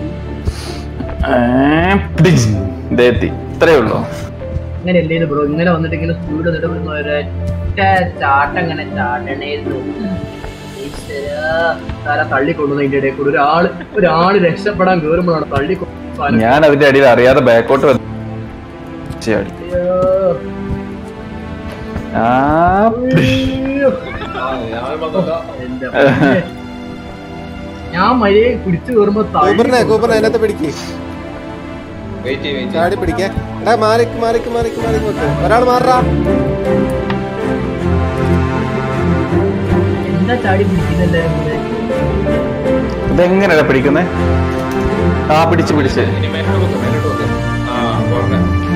ഏ, പിടിച്ച്. ദേ എത്തി ഇത്രേ ഉള്ളൂ ഇങ്ങനെ അല്ലേ ബ്രോ ഇങ്ങനെ വന്നിട്ട് ഇങ്ങനെ സ്പീഡ് വന്നിട്ട് ഇവിടുന്ന് ഒരൊറ്റ ചാട്ടം ഇങ്ങനെ ചാടണേരുന്നു ഈശ്വരാ, തല തള്ളിക്കൊണ്ടുവന്ന ഇതിന്റെ ഇടയിൽ കൂടെ ഒരാള് ഒരാള് രക്ഷപ്പെടാൻ കേറുമ്പോഴാണ് തള്ളി ഞാൻ അതിന്റെ അടിയിൽ അറിയാതെ ബാക്കോട്ട് വന്നു ചാടി. ആ, ആ, ഞാൻ വന്നതാ. ഞാൻ മര്യാദ പിടിച്ചു കയറുമ്പോ കൂബറിനെ കൂബറിനെ അതിനകത്ത് പിടിക്ക് വെയിറ്റ് ചെയ്യ്, വെയിറ്റ് ചാടി പിടിക്കേ എടാ മാറിക്ക് മാറിക്ക് മാറിക്ക് മാറിക്ക് വെക്ക് ഒരാൾ മാറാ എന്താ ചാടി പിടിക്കുന്ന എല്ലാരും കൂടെ ഇതെങ്ങനെയാ പിടിക്കുന്നേ ആ പിടിച്ച് പിടിച്ച് ചെയ്യ്. ഇനി മേലോട്ട് വെക്ക്, മേലോട്ട് വെക്ക്. ആ, പോട്ടെ.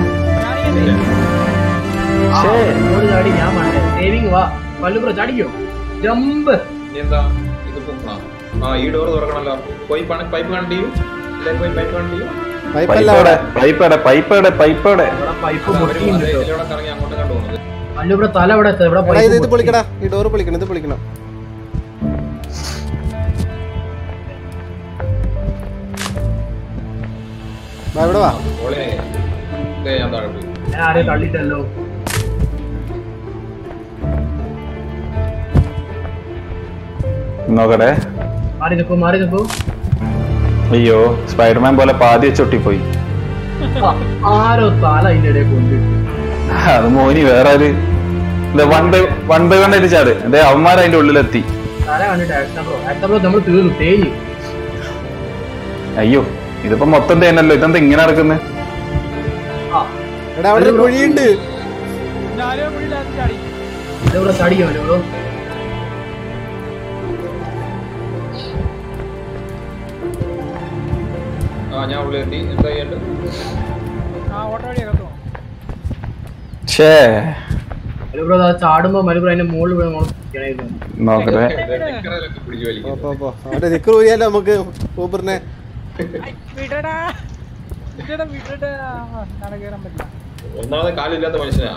ആ, ഇങ്ങോട്ട് ചാടി ഞാൻ വേണ്ടേ സേവിങ് വാ പല്ലു ബ്രോ ചാടിക്കോ ജമ്പ് ഇനി എന്താ ഇത് പൊക്കണം ആ ഈ ഡോർ തുറക്കണല്ലോ പോയി പണ- പൈപ്പ് കണ്ടു എല്ലാവരും പോയി പൈപ്പ് കണ്ടു പൈപ്പല്ല പൈപ്പയുടെ അവിടെ പൈപ്പയുടെ പൈപ്പയുടെ പൈപ്പയുടെ ഇവിടെ പൈപ്പ് അവര് പൊട്ടിയിട്ടുണ്ട് കേട്ടോ ഇതിലൂടെ കറങ്ങി അങ്ങോട്ട് കണ്ടു പോകുന്നത് പല്ലു ഇവിടെ തല ഇവിടെ എത്ത ഇവിടെ എടാ ഇത് ഇത് പൈപ്പ് പൊളിക്കടാ ഈ ഡോറ് പൊളിക്കണം ഇത് പൊളിക്കണം വാ ഇവിടെ വാ ഓളെ ദേ ഞാൻ താഴെ പോയി ഞാൻ ആരെയും തള്ളിട്ടല്ലോ നോക്കട്ടെ മാറി നിൽക്കൂ മാറി നിൽക്കൂ അയ്യോ സ്പൈഡർമാൻ പോലെ പാതി വെച്ചൊട്ടിപ്പോയി ആ, ആരോ തല അതിന്റെ ഇടയിൽ കൊണ്ടിട്ടു അത് മോനി വേറെ ഒരു one by one by one ആയിട്ട് ചാട് അതെ അവന്മാർ അതിന്റെ ഉള്ളിലെത്തി തല കണ്ടിട്ട് ആക്ഷൻ ബ്രോ ആക്ഷൻ ബ്രോ നമ്മൾ തീർന്നു തേഞ്ഞു അയ്യോ ഇതിപ്പോ മൊത്തം തേനല്ലോ ഇതെന്താ ഇങ്ങനെ നടക്കുന്നത് ആ എടാ അവിടെ ഒരു കുഴിയുണ്ട് ഞാനും പുള്ളിയില്ലാത്ത ചാടി ഇത് ഇവിടെ ചടിക്കോ ബ്രോ ആ ഞാൻ ഉള്ളിൽ എത്തി എന്താ ചെയ്യണ്ട് ആ ഓട്ടോ വഴി അകത്തോ ഷേ മലു ബ്രോ ചാടുമ്പോ മലു ബ്രോ അതിന്റെ മുകളിൽ ഇവിടെ നമ്മൾ ഇരിക്കണായിരുന്നു. നോക്കട്ടെ നിക്കറയിലൊക്കെ പിടിച്ചു പോ വലിക്കും പോ പോ അവന്റെ നിക്കർ ഊരിയാലോ നമുക്ക് ഊബറിനെ വിടടാ വിടടാ വിടടാ നട കയറാൻ പറ്റില്ല ഒന്നാമത് കാലില്ലാത്ത മനുഷ്യനാ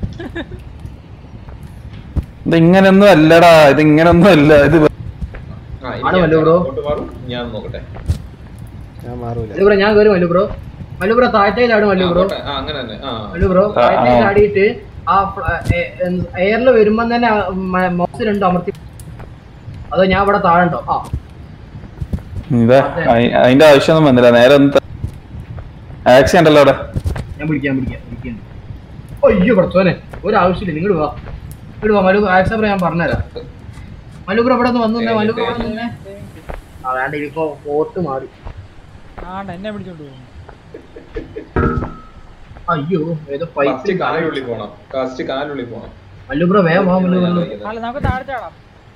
ഇത് ഇങ്ങനൊന്നും അല്ലടാ ഇത് ഇങ്ങനൊന്നും അല്ല ഇത് ആ ഇനി ആണ് ഞാൻ വല്ലോ ബ്രോ? അങ്ങോട്ട് മാറും ഞാൻ നോക്കട്ടെ ഞാൻ മാറൂല മലു ബ്രോ ഞാൻ കയറി മലു ബ്രോ മലു ബ്രോ താഴത്തെ ചാടും ആ, മലു ബ്രോ പോട്ടെ. ആ അങ്ങനെ തന്നെ ആ മലു ബ്രോ ആ, താഴത്തെ ആ. ചാടിയിട്ട് ആ എയറിൽ വരുമ്പോ തന്നെ മൗസ് രണ്ടും അമർത്തി അതോ ഞാൻ ഇവിടെ താഴെ ഉണ്ടോ ആ ഇതാ അയി- അതിന്റെ ആവശ്യമൊന്നും വന്നില്ല നേരെ ഒന്ന് ആക്സി ഉണ്ടല്ലോ അവിടെ ഞാൻ പിടിക്കാം പിടിക്കാം പിടിക്കാം അയ്യോ കുറച്ചോനെ ഒരു ആവശ്യമില്ല നിങ്ങൾ വാ ഇങ്ങോട്ട് വാ മലു ആക്സബ്ര ഞാൻ പറഞ്ഞുതരാം മലുബ്ര ഇവിടെ നിന്ന് വന്നു നിന്നേ, മലുബ്ര ഇവിടെ നിന്നേ ആ വേണ്ട ഇനിയിപ്പോ പോട്ട് മാറി ആണ്ട എന്നെ പിടിച്ചോണ്ട് പോകും അയ്യോ ഏതോ ഫസ്റ്റ് പൈപ്പ് കാലുള്ളിൽ പോണം ഫസ്റ്റ് കാലുള്ളിൽ പോണം മല്ലുബ്ര വേഗം വാ മല്ലു മല്ലു അല്ല നമുക്ക് താഴെ ചാടാം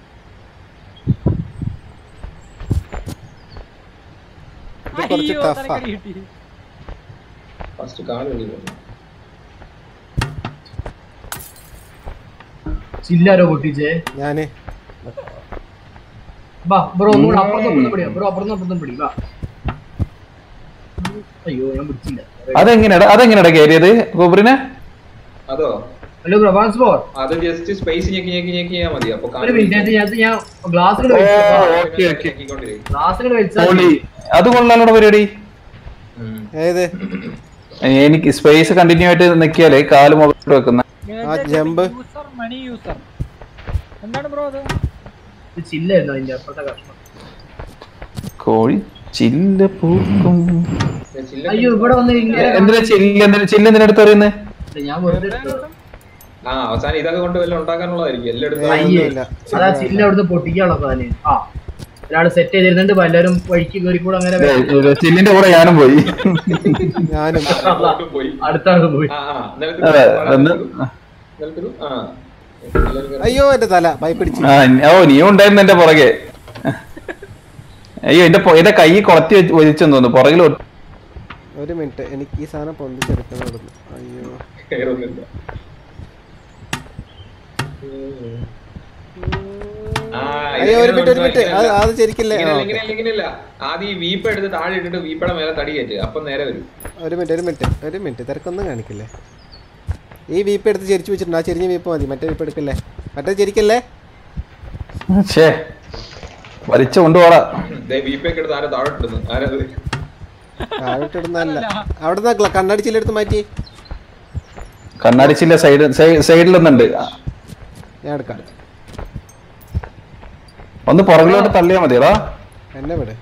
ഇത് കുറച്ച് അയ്യോ, ടഫാ തലക്കടി കിട്ടി ഫസ്റ്റ് കാലുള്ളിൽ പോണം ചില്ലാരോ പൊട്ടിച്ചേ ഞാന് ബാ ബ്രോ ഒന്നുകൂടെ അപ്പുറത്തും അപ്പുറത്തും പിടിയാ ബ്രോ അപ്പുറത്തും അപ്പുറത്തും പിടി വാ അയ്യോ ഞാൻ പിടിച്ചില്ല അതെങ്ങനെയാ അതെങ്ങനെയാ കയറിയത് ഗോപുരിനെ അതോ ഹലോ ബ്രോ വാൻസ് ഫോർ അത് ജസ്റ്റ് സ്പേസ് ഞെക്കി ഞെക്കി ഞെക്കി ചെയ്യാൻ മതി അപ്പൊ ഒരു മിനിറ്റ് ഞാൻ ഞാൻ ഗ്ലാസ് ഓ ഓക്കെ ഓക്കെ ഗ്ലാസ് വെച്ചാൽ പൊളി അത് കൊള്ളാലോടെ പരിപാടി ഏത് എനിക്ക് സ്പേസ് കണ്ടിന്യൂ ആയിട്ട് നിക്കിയാലേ കാല് മുകളിലോട്ട് വെക്കുന്ന ആ ജമ്പ് യൂസർ മണി യൂസർ എന്താണ് ബ്രോ അത് ചില്ലായിരുന്നു അതിന്റെ അപ്പുറത്തെ കഷ്ണം കോഴി ചില്ല പൂക്കും അയ്യോ ഇവിടെ വന്ന് ഇങ്ങനെ എന്തിനാ ചില്ല എന്തിനാ ചില്ല എന്തിനാ എടുത്ത് പറയുന്നത് ഞാൻ വെറുതെ എടുത്തതാ. ആ അവസാനം ഇതൊക്കെ കൊണ്ട് വല്ലതും ഉണ്ടാക്കാനുള്ളതായിരിക്കും എല്ലായിടത്തും അയ്യേ അതാ ചില്ല അവിടുന്ന് പൊട്ടിക്കാനുള്ള സാധനം ആ ഒരാള് സെറ്റ് ചെയ്തിരുന്നുണ്ട് ഇപ്പൊ എല്ലാരും വഴിക്ക് കയറി കൂടെ അങ്ങനെ വരാം. ചില്ലിന്റെ കൂടെ ഞാനും പോയി ഞാനും അങ്ങോട്ടും പോയി അടുത്ത ആള് പോയി ആ ആ അതെ ഒന്ന് നിലത്തിരു ആ അയ്യോ എന്റെ തല പൈപ്പ് പിടിച്ചു ആ ഓ നീ ഉണ്ടായിരുന്നു എന്റെ പുറകെ അയ്യോ എന്റെ പൊ- എന്റെ കൈ കൊളത്തി വെച്ച് ഒലിച്ചെന്ന് തോന്നുന്നു പുറകിൽ ഒ- ഒരു മിനിറ്റ് എനിക്ക് ഈ സാധനം പൊന്തിച്ചെടുക്കണം ഇവിടുന്ന് അയ്യോ കയറുന്നില്ല ആ, അയ്യോ ഒരു മിനിറ്റ് ഒരു മിനിറ്റ് അത് ഇങ്ങനെയല്ല, അത് ശരിക്കില്ലേ ആ, ഇങ്ങനെയല്ല, ഓക്കേ. ഇങ്ങനെയല്ല, ഇങ്ങനെയല്ല. ആദ്യം ഈ വീപ്പ എടുത്ത് താഴെ ഇട്ടിട്ട് വീപ്പയുടെ മേലെ തടി കയറ്റ് അപ്പൊ നേരെ വരും ഒരു മിനിറ്റ് ഒരു മിനിറ്റ് ഒരു മിനിറ്റ് തിരക്കൊന്നും കാണിക്കില്ലേ ഈ വീപ്പ് എടുത്ത് ചെരിച്ചു വെച്ചിട്ടുണ്ട് ആ ചെരിഞ്ഞ വീപ്പ് മതി മറ്റേ വീപ്പ് എടുക്കല്ലേ മറ്റേ ചെരിക്കല്ലേ ഛേ വലിച്ചു കൊണ്ടുപോടാ ദേ വീപ്പയൊക്കെ എടുത്ത് ആരെ താഴെ ഇട്ടുന്നു ആരത് താഴോട്ടിടുന്നല്ല അവിടെ കണ്ണാടി ചില്ലെടുത്ത് മാറ്റി കണ്ണാടിച്ചില്ല സൈഡ് സൈഡിലൊന്നുണ്ട് ഞാൻ എടുക്കാം ഒന്ന് പുറകിലോട്ട് തള്ളിയാ മതിയടാ എന്നെ വിട്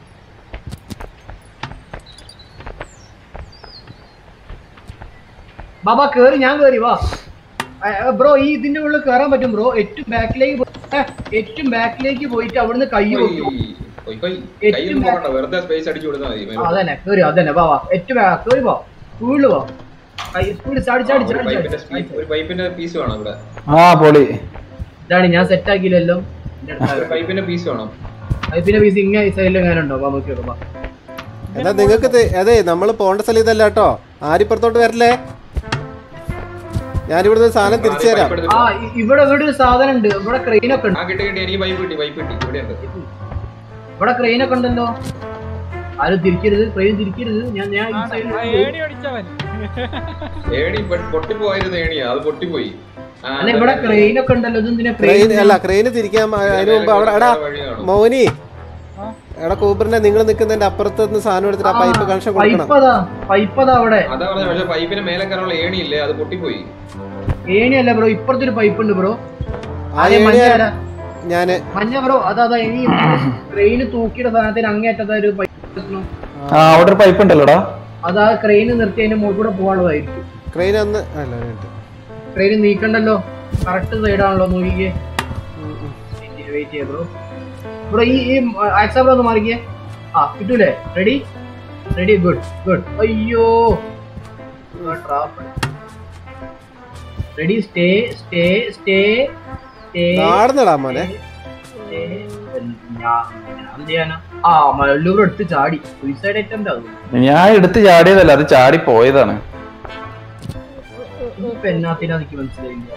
ബാബാ കേറി ഞാൻ കേറി വാ ബ്രോ ഈ ഇതിന്റെ ഉള്ളിൽ കേറാൻ പറ്റും ബ്രോ ഏറ്റവും ബാക്കിലേക്ക് ഏറ്റവും ബാക്കിലേക്ക് പോയിട്ട് അവിടുന്ന് കൈ പോയി, പൊക്കും പോയി, പോയി. ഏറ്റവും കയ്യൊന്നും പോകണ്ട വെറുതെ സ്പേസ് അടിച്ചു കൊടുത്താൽ മതി മേലോട്ട്. അതന്നെ കേറി അതന്നെ വാ വാ ഏറ്റവും back- കേറി വാ സ്പീഡില് വാ സ്പീഡ് ചാടി ചാടി ഒരു ചാടി പൈപ്പിന്റെ ചാടി സ്പീ- ഒരു പൈപ്പിന്റെ പീസ് വേണം ഇവിടെ ആ പൊളി ഇതാണ് ഞാൻ സെറ്റ് ആക്കിയില്ലല്ലോ ഒരു പൈപ്പിന്റെ പീസ് വേണം പിന്നെ പീസ് ഇങ്ങനെ ഈ സൈഡിൽ എങ്ങനെ ഉണ്ടോ വാ നോക്കി നോക്കാം വാ. എന്നാ നിങ്ങൾക്ക് ഇത് അതെ നമ്മൾ പോണ്ട സ്ഥലം ഇതല്ല കേട്ടോ ആരിപ്പുറത്തോട്ട് വരല്ലേ ഞാനിവിടുന്ന് ഒരു സാധനം തിരിച്ചു തരാം ആ ഇ- ഇവിടെ ഇവിടെ ഒരു സാധനം ഉണ്ട് ഇവിടെ ക്രെയിൻ ഒക്കെ ഉണ്ട് ആ കിട്ടി കിട്ടി എനിക്ക് പൈപ്പ് കിട്ടി പൈപ്പ് കിട്ടി ഇവിടെ ഉണ്ട് ഇവിടെ ക്രെയിൻ ഒക്കെ ഉണ്ടല്ലോ ആരും തിരിക്കരുത് ക്രെയിൻ തിരിക്കരുത് ഞാൻ ഞാൻ ഈ സൈഡിൽ ആ ഏണി അടിച്ചവൻ ഏണി പൊ- പൊട്ടിപ്പോയിരുന്നു ഏണിയാ അത് പൊട്ടിപ്പോയി ആ, അല്ല ഇവിടെ ക്രെയിൻ ഒക്കെ ഉണ്ടല്ലോ ഇതെന്തിനാ ക്രെയിൻ ക്രെയിൻ അല്ല ക്രെയിന് തിരിക്കാൻ മ- അതിന് മുമ്പ് അവിടെ എടാ വഴി കാണും. മോനി എടാ കൂബറിനെ നിങ്ങൾ നിൽക്കുന്നതിന്റെ അപ്പുറത്ത് നിന്ന് സാധനം എടുത്തിട്ട് ആ പൈപ്പ് കണക്ഷൻ കൊടുക്കണം പൈപ്പ് അതാ പൈപ്പ് അതാ അവിടെ അതാ പറഞ്ഞ പക്ഷെ പൈപ്പിന് മേലെ കയറാനുള്ള ഏണിയില്ലേ അത് പൊട്ടിപ്പോയി ഏണിയല്ല ബ്രോ ഇപ്പുറത്തൊരു പൈപ്പ് ഉണ്ട് ബ്രോ ആ ആദ്യം ഏണി മഞ്ഞ ആരാ? ഞാന് മഞ്ഞ ബ്രോ അതാ അതാ ഇനി ക്രെയിന് തൂക്കിയുടെ സാധനത്തിന് അങ്ങേറ്റത്തെ ഒരു പൈപ്പ് ആ അവിടെ ഒരു പൈപ്പ് ഉണ്ടല്ലോടാ അതാ ക്രെയിന് നിർത്തി അതിന്റെ മുകളിൽ കൂടെ പോകാനുള്ളതായിരിക്കും ക്രെയിൻ ഒന്ന് അല്ല ഒരു മിനിറ്റ് ക്രെയിന് നീക്കണ്ടല്ലോ കറക്റ്റ് സൈഡാണല്ലോ നോക്കിക്കേ വെയിറ്റ് ചെയ്യാം ബ്രോ ബ്രോ ഈ ഈ ആക്സാബ്രോ ഒന്ന് മാറിക്കേ ആ കിട്ടൂലേ റെഡി റെഡി ഗുഡ് ഗുഡ് അയ്യോ ready stay stay stay stay നാടുന്നടാ മോനെ ഞാൻ ചെയ്യാനാ ആ മല്ലൂർ എടുത്ത് ചാടി സൂയിസൈഡ് അറ്റംപ്റ്റ് ആകും ഞാൻ എടുത്ത് ചാടിയതല്ല അത് ചാടി പോയതാണ് ഇപ്പൊ എന്നാത്തിനാ എനിക്ക് മനസ്സിലായില്ല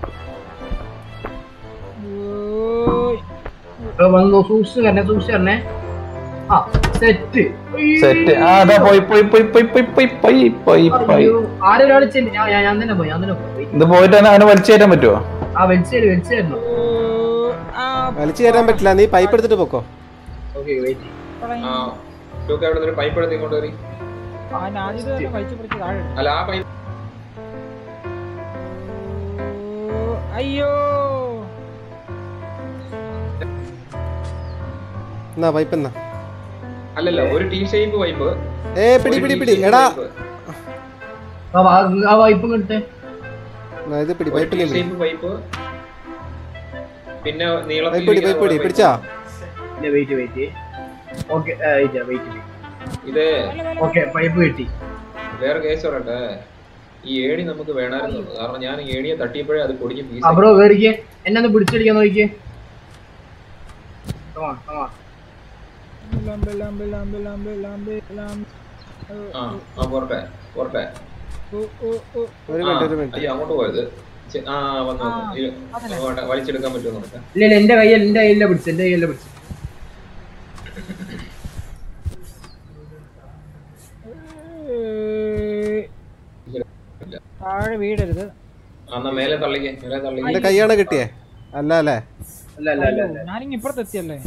ഇപ്പൊ വന്നു സൂക്ഷിച്ച് തന്നെ സൂക്ഷിച്ച് തന്നെ ആ സെറ്റ് സെറ്റ് ആ അതാ പോയി പോയി പോയി പോയി പോയി പോയി പോയി പോയി പോയി ആരൊരാൾ ചെല്ലി ഞാൻ ഞാൻ- ഞാൻ തന്നെ പോയി ഞാൻ തന്നെ പോയി ഇത് പോയിട്ട് തന്നെ അവനെ വലിച്ചു കയറ്റാൻ പറ്റുമോ ആ വെളിച്ചേര് വെളിച്ചേരുന്നു വലിച്ചു തരാൻ പറ്റില്ല നീ പൈപ്പ് എടുത്തിട്ട് പോക്കോ ഓക്കെ വെയിറ്റ് ആ ടൂക്ക് അവിടെ നിന്ന് പൈപ്പ് എടുത്ത് ഇങ്ങോട്ട് കയറി അവൻ ആദ്യം തന്നെ വലിച്ചു പിടിച്ച് താഴെ ഇട്ടു. അല്ല ആ പൈപ്പ് അയ്യോ എന്നാ പൈപ്പ് എന്നാ അല്ലല്ല ഒരു ടീ ഷേപ്പ് പൈപ്പ് ഏ പിടി പിടി പിടി എടാ ആ വാ- ആ വായ്പ എടുത്തേ എന്നാ, ഇത് പിടി ഒരു പൈപ്പിൽ ടീ ഷേപ്പ് പൈപ്പ് പിന്നെ പൈപ്പ് പിടി പൈപ്പ് പിടി പിടിച്ചാ ഇല്ല വെയിറ്റ് വെയിറ്റ് ഓക്കെ ഇല്ല വെയിറ്റ് ഇത് ഓക്കെ പൈപ്പ് കിട്ടി വേറെ കേസ് പറയട്ടെ ഈ ഏണി നമുക്ക് വേണമായിരുന്നു കാരണം ഞാൻ ഈ ഏണിയെ തട്ടിയപ്പോഴേ അത് പൊടിഞ്ഞ് ആ പീസ് ബ്രോ കേറിക്കേ എന്നെ ഒന്ന് പിടിച്ചടിക്കാൻ നോക്കിയേ Come on, come on. Lamp lamp lamp lamp lamp lamp ആ ആ പോരട്ടെ പോരട്ടെ ഓ ഓ ഓ ഒരു ആ, മിനിറ്റ് ഒരു മിനിറ്റ് അയ്യോ അങ്ങോട്ട് പോയത് ചെ- ആ വന്നു വന്നു ഇത് അങ്ങോട്ട് വലിച്ചെടുക്കാൻ പറ്റുമോ നോക്കാം ഇല്ല ഇല്ല എന്റെ കയ്യിൽ എന്റെ കയ്യിലെ പിടിച്ചു എന്റെ കയ്യിലെ പിടിച്ചു താഴെ വീടരുത് എന്നാ മേലെ തള്ളിക്കേ മേലെ തള്ളിക്കേ എന്റെ കൈയാണ് കിട്ടിയേ അല്ല അല്ലേ അല്ല അല്ല അല്ല അല്ല ഞാനിങ്ങ് ഇപ്പുറത്തെത്തിയല്ലേ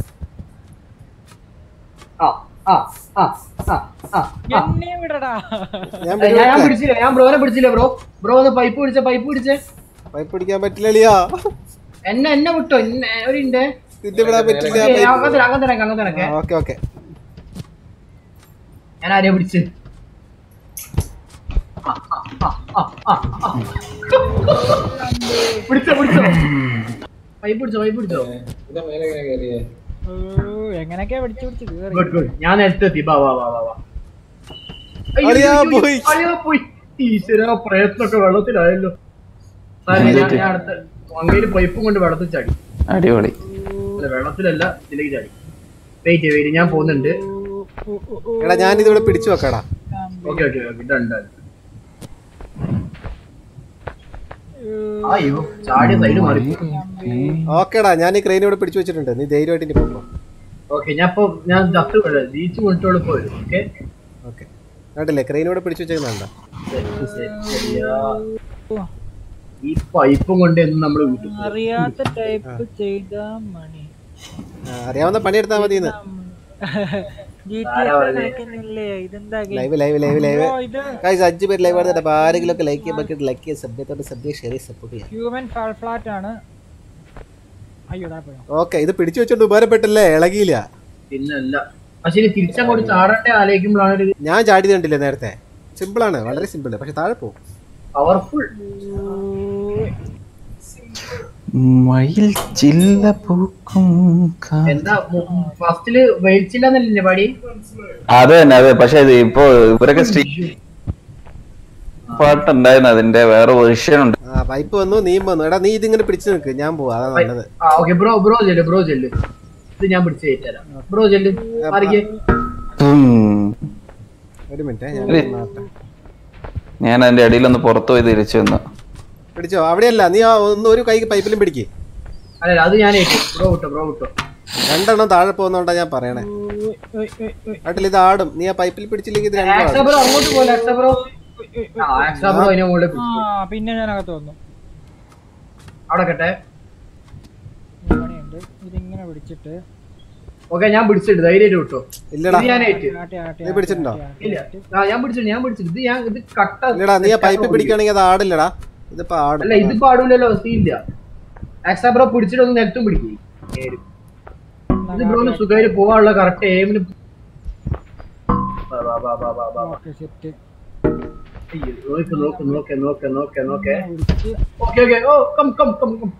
ആ ആ ആ ആ ആ ആ എന്നെ വിടടാ ഞാൻ ഏയ്, ഞാൻ ഞാൻ പിടിച്ചില്ല ഞാൻ ബ്രോനെ പിടിച്ചില്ല ബ്രോ ബ്രോ ഒന്ന് പൈപ്പ് പിടിച്ച പൈപ്പ് പിടിച്ചേ പൈപ്പ് പിടിക്കാൻ പറ്റില്ലളിയാ എന്നെ എന്നെ വിട്ടോ എന്നെ ഒരു ഇണ്ടേ ഇത് വിടാൻ പറ്റില്ല അങ്ങനത്തെ അങ്ങനത്തെ അങ്ങനത്തെ ഓക്കെ ഓക്കെ ഞാൻ ആരെയാ പിടിച്ച് പിടിച്ചോ പിടിച്ചോ പൈപ്പ് പിടിച്ചോ പൈപ്പ് പിടിച്ചോ ഇതാ മേലെ എങ്ങനെ കയറിയേ ഓ എങ്ങനെയൊക്കെയാ പിടിച്ചു പിടിച്ച് കേറി ഗുഡ് ഗുഡ് ഞാൻ നേരത്തെ എത്തി വാ വാ വാ വാ വാ അയ്യോ, അളിയാ, അയ്യോ, പോയി. അളിയാ, പോയി ഈശ്വര പ്രയത്നമൊക്കെ വെള്ളത്തിലായല്ലോ സാരമില്ല, ഞാൻ ഞാൻ അടുത്ത അങ്ങേര് പൈപ്പും കൊണ്ട് വെള്ളത്തിൽ ചാടി അടിപൊളി അല്ല വെള്ളത്തിലല്ല ഇതിലേക്ക് ചാടി വെയിറ്റ് വെയിറ്റ് ഞാൻ പോകുന്നുണ്ട് എടാ ഞാൻ ഇതിവിടെ പിടിച്ചു വെക്കടാ okay okay okay done done അയ്യോ ചാടിയ സൈഡ് മാറി ഓക്കേടാ ഞാൻ ഈ ക്രെയിൻ ഇവിടെ പിടിച്ചു വെച്ചിട്ടുണ്ട് നീ ധൈര്യമായിട്ട് ഇനി പോകുമ്പോ ഓക്കെ ഞാൻ ഇപ്പൊ ഞാൻ ചത്തു വീഴ ബീച്ച് കൊണ്ടോളൂ പോയത് ഓക്കെ ഓക്കെ കണ്ടില്ലേ ക്രെയിൻ ഇവിടെ പിടിച്ചു വെച്ചേക്കുന്നുണ്ടോ ഈ പൈപ്പും കൊണ്ട് എന്ന് നമ്മൾ വീട്ടിൽ പോകും. അറിയാത്ത ടൈപ്പ് ചെയ്ത മണി ആ, അറിയാവുന്ന പണി എടുത്താൽ മതി ഇന്ന് ആരാ പറഞ്ഞേ? കളിക്കുന്നില്ലേ ഇതെന്താ ലൈവ് ലൈവ് ലൈവ് ലൈവ് ഓ, ഇത് ഗൈസ് അഞ്ച് പേര് ലൈവ് ആണ് അപ്പോൾ ആരെങ്കിലും ഒക്കെ ലൈക്ക് ചെയ്യാൻ പറ്റിയിട്ട് ലൈക്ക് ചെയ്യുക സബ്ജക്റ്റോട് സബ്ജക്ട് ഷെയർ സപ്പോർട്ട് ചെയ്യാം ഹ്യൂമൻ ഫാൾ ഫ്ലാറ്റ് ആണ് അയ്യോ ഇതാ പോയോ ഓക്കെ ഇത് പിടിച്ചു വെച്ചോണ്ട് ഉപകാരപ്പെട്ടല്ലേ ഇളകിയില്ല പിന്നല്ല പക്ഷെ ഇനി തിരിച്ചങ്ങോട്ട് ചാടട്ടെ ആലോചിക്കുമ്പോഴാണ് ഒരു ഞാൻ ചാടിയത് കണ്ടില്ലേ നേരത്തെ സിമ്പിൾ ആണ് വളരെ സിമ്പിൾ പക്ഷെ താഴെ പോകും പവർഫുൾ മയിൽ ചില്ല പൂക്കും കാ- എന്താ ഫസ്റ്റില് മേടിച്ചില്ലെന്നല്ലേ പാടി അത് തന്നെ അതെ പക്ഷെ ഇത് ഇപ്പൊ ഇവരൊക്കെ സ്ട്രീറ്റ് പാട്ടുണ്ടായിരുന്നു അതിന്റെ വേറെ വെർഷൻ ഉണ്ട് ആ പൈപ്പ് വന്നു നീം വന്നു എടാ നീ ഇതിങ്ങനെ പിടിച്ചു നിൽക്ക് ഞാൻ പോവാ അതാ നല്ലത് ആ ഓക്കെ ബ്രോ ബ്രോ ചെല്ല് ബ്രോ ചെല്ല് ഇത് ഞാൻ പിടിച്ച് കയറ്റാം ബ്രോ ചെല്ല് മാറിക്കേ ഉം. ഒരു മിനിറ്റ് ഞാൻ ഒരു- മാറട്ടെ. ഞാൻ അതിന്റെ അടിയിൽ ഒന്ന് പുറത്തു പോയി തിരിച്ചു വന്നു പിടിച്ചോ അവിടെയല്ല നീ ആ ഒന്ന് ഒരു കൈ പൈപ്പിലും പിടിക്ക് അല്ല അത് ഞാൻ ഏറ്റു ബ്രോ വിട്ടോ ബ്രോ വിട്ടോ രണ്ടെണ്ണം താഴെ പോകുന്നോണ്ടാ ഞാൻ പറയണേ അട്ടിൽ ഇത് ആടും നീ ആ പൈപ്പിൽ പിടിച്ചില്ലെങ്കിൽ ഇത് രണ്ടും ആക്സ ആടും ബ്രോ അങ്ങോട്ട് പോലെ ആക്സ ബ്രോ ആ ആക്സ ബ്രോ അതിനെ മുകളിൽ ആ പിന്നെ ഞാൻ അകത്ത് വന്നു അവിടെ കട്ടെ പണിയുണ്ട് ഇതിങ്ങനെ പിടിച്ചിട്ട് ഓക്കെ ഞാൻ പിടിച്ചിട്ട് ധൈര്യമായിട്ട് വിട്ടോ ഇല്ലടാ ഇത് ഞാൻ ഏറ്റു ആട്ടി ആട്ടി നീ പിടിച്ചിട്ടുണ്ടോ ഇല്ല ആ ഞാൻ പിടിച്ചിട്ട് ഞാൻ പിടിച്ചിട്ട് ഇത് ഞാൻ ഇത് കട്ട ഇല്ലടാ നീ ആ പൈപ്പ് പിടിക്കുകയാണെങ്കിൽ അത് ആടില്ലടാ ഇതിപ്പോ ആടും അല്ല ഇത് പാടൂലല്ലോ സീനില്ല ആക്സ ബ്രോ പിടിച്ചിട്ട് ഒന്ന് നിലത്തും പിടിക്കും ഇത് ബ്രോന് സുഖമായിട്ട് പോവാനുള്ള കറക്റ്റ് എയിമിന് ഓക്കെ സെറ്റ് നോക്ക് നോക്ക് നോക്ക് നോക്ക് നോക്ക് നോക്ക് ഓക്കെ ഓക്കെ ഓ കം കം കം കം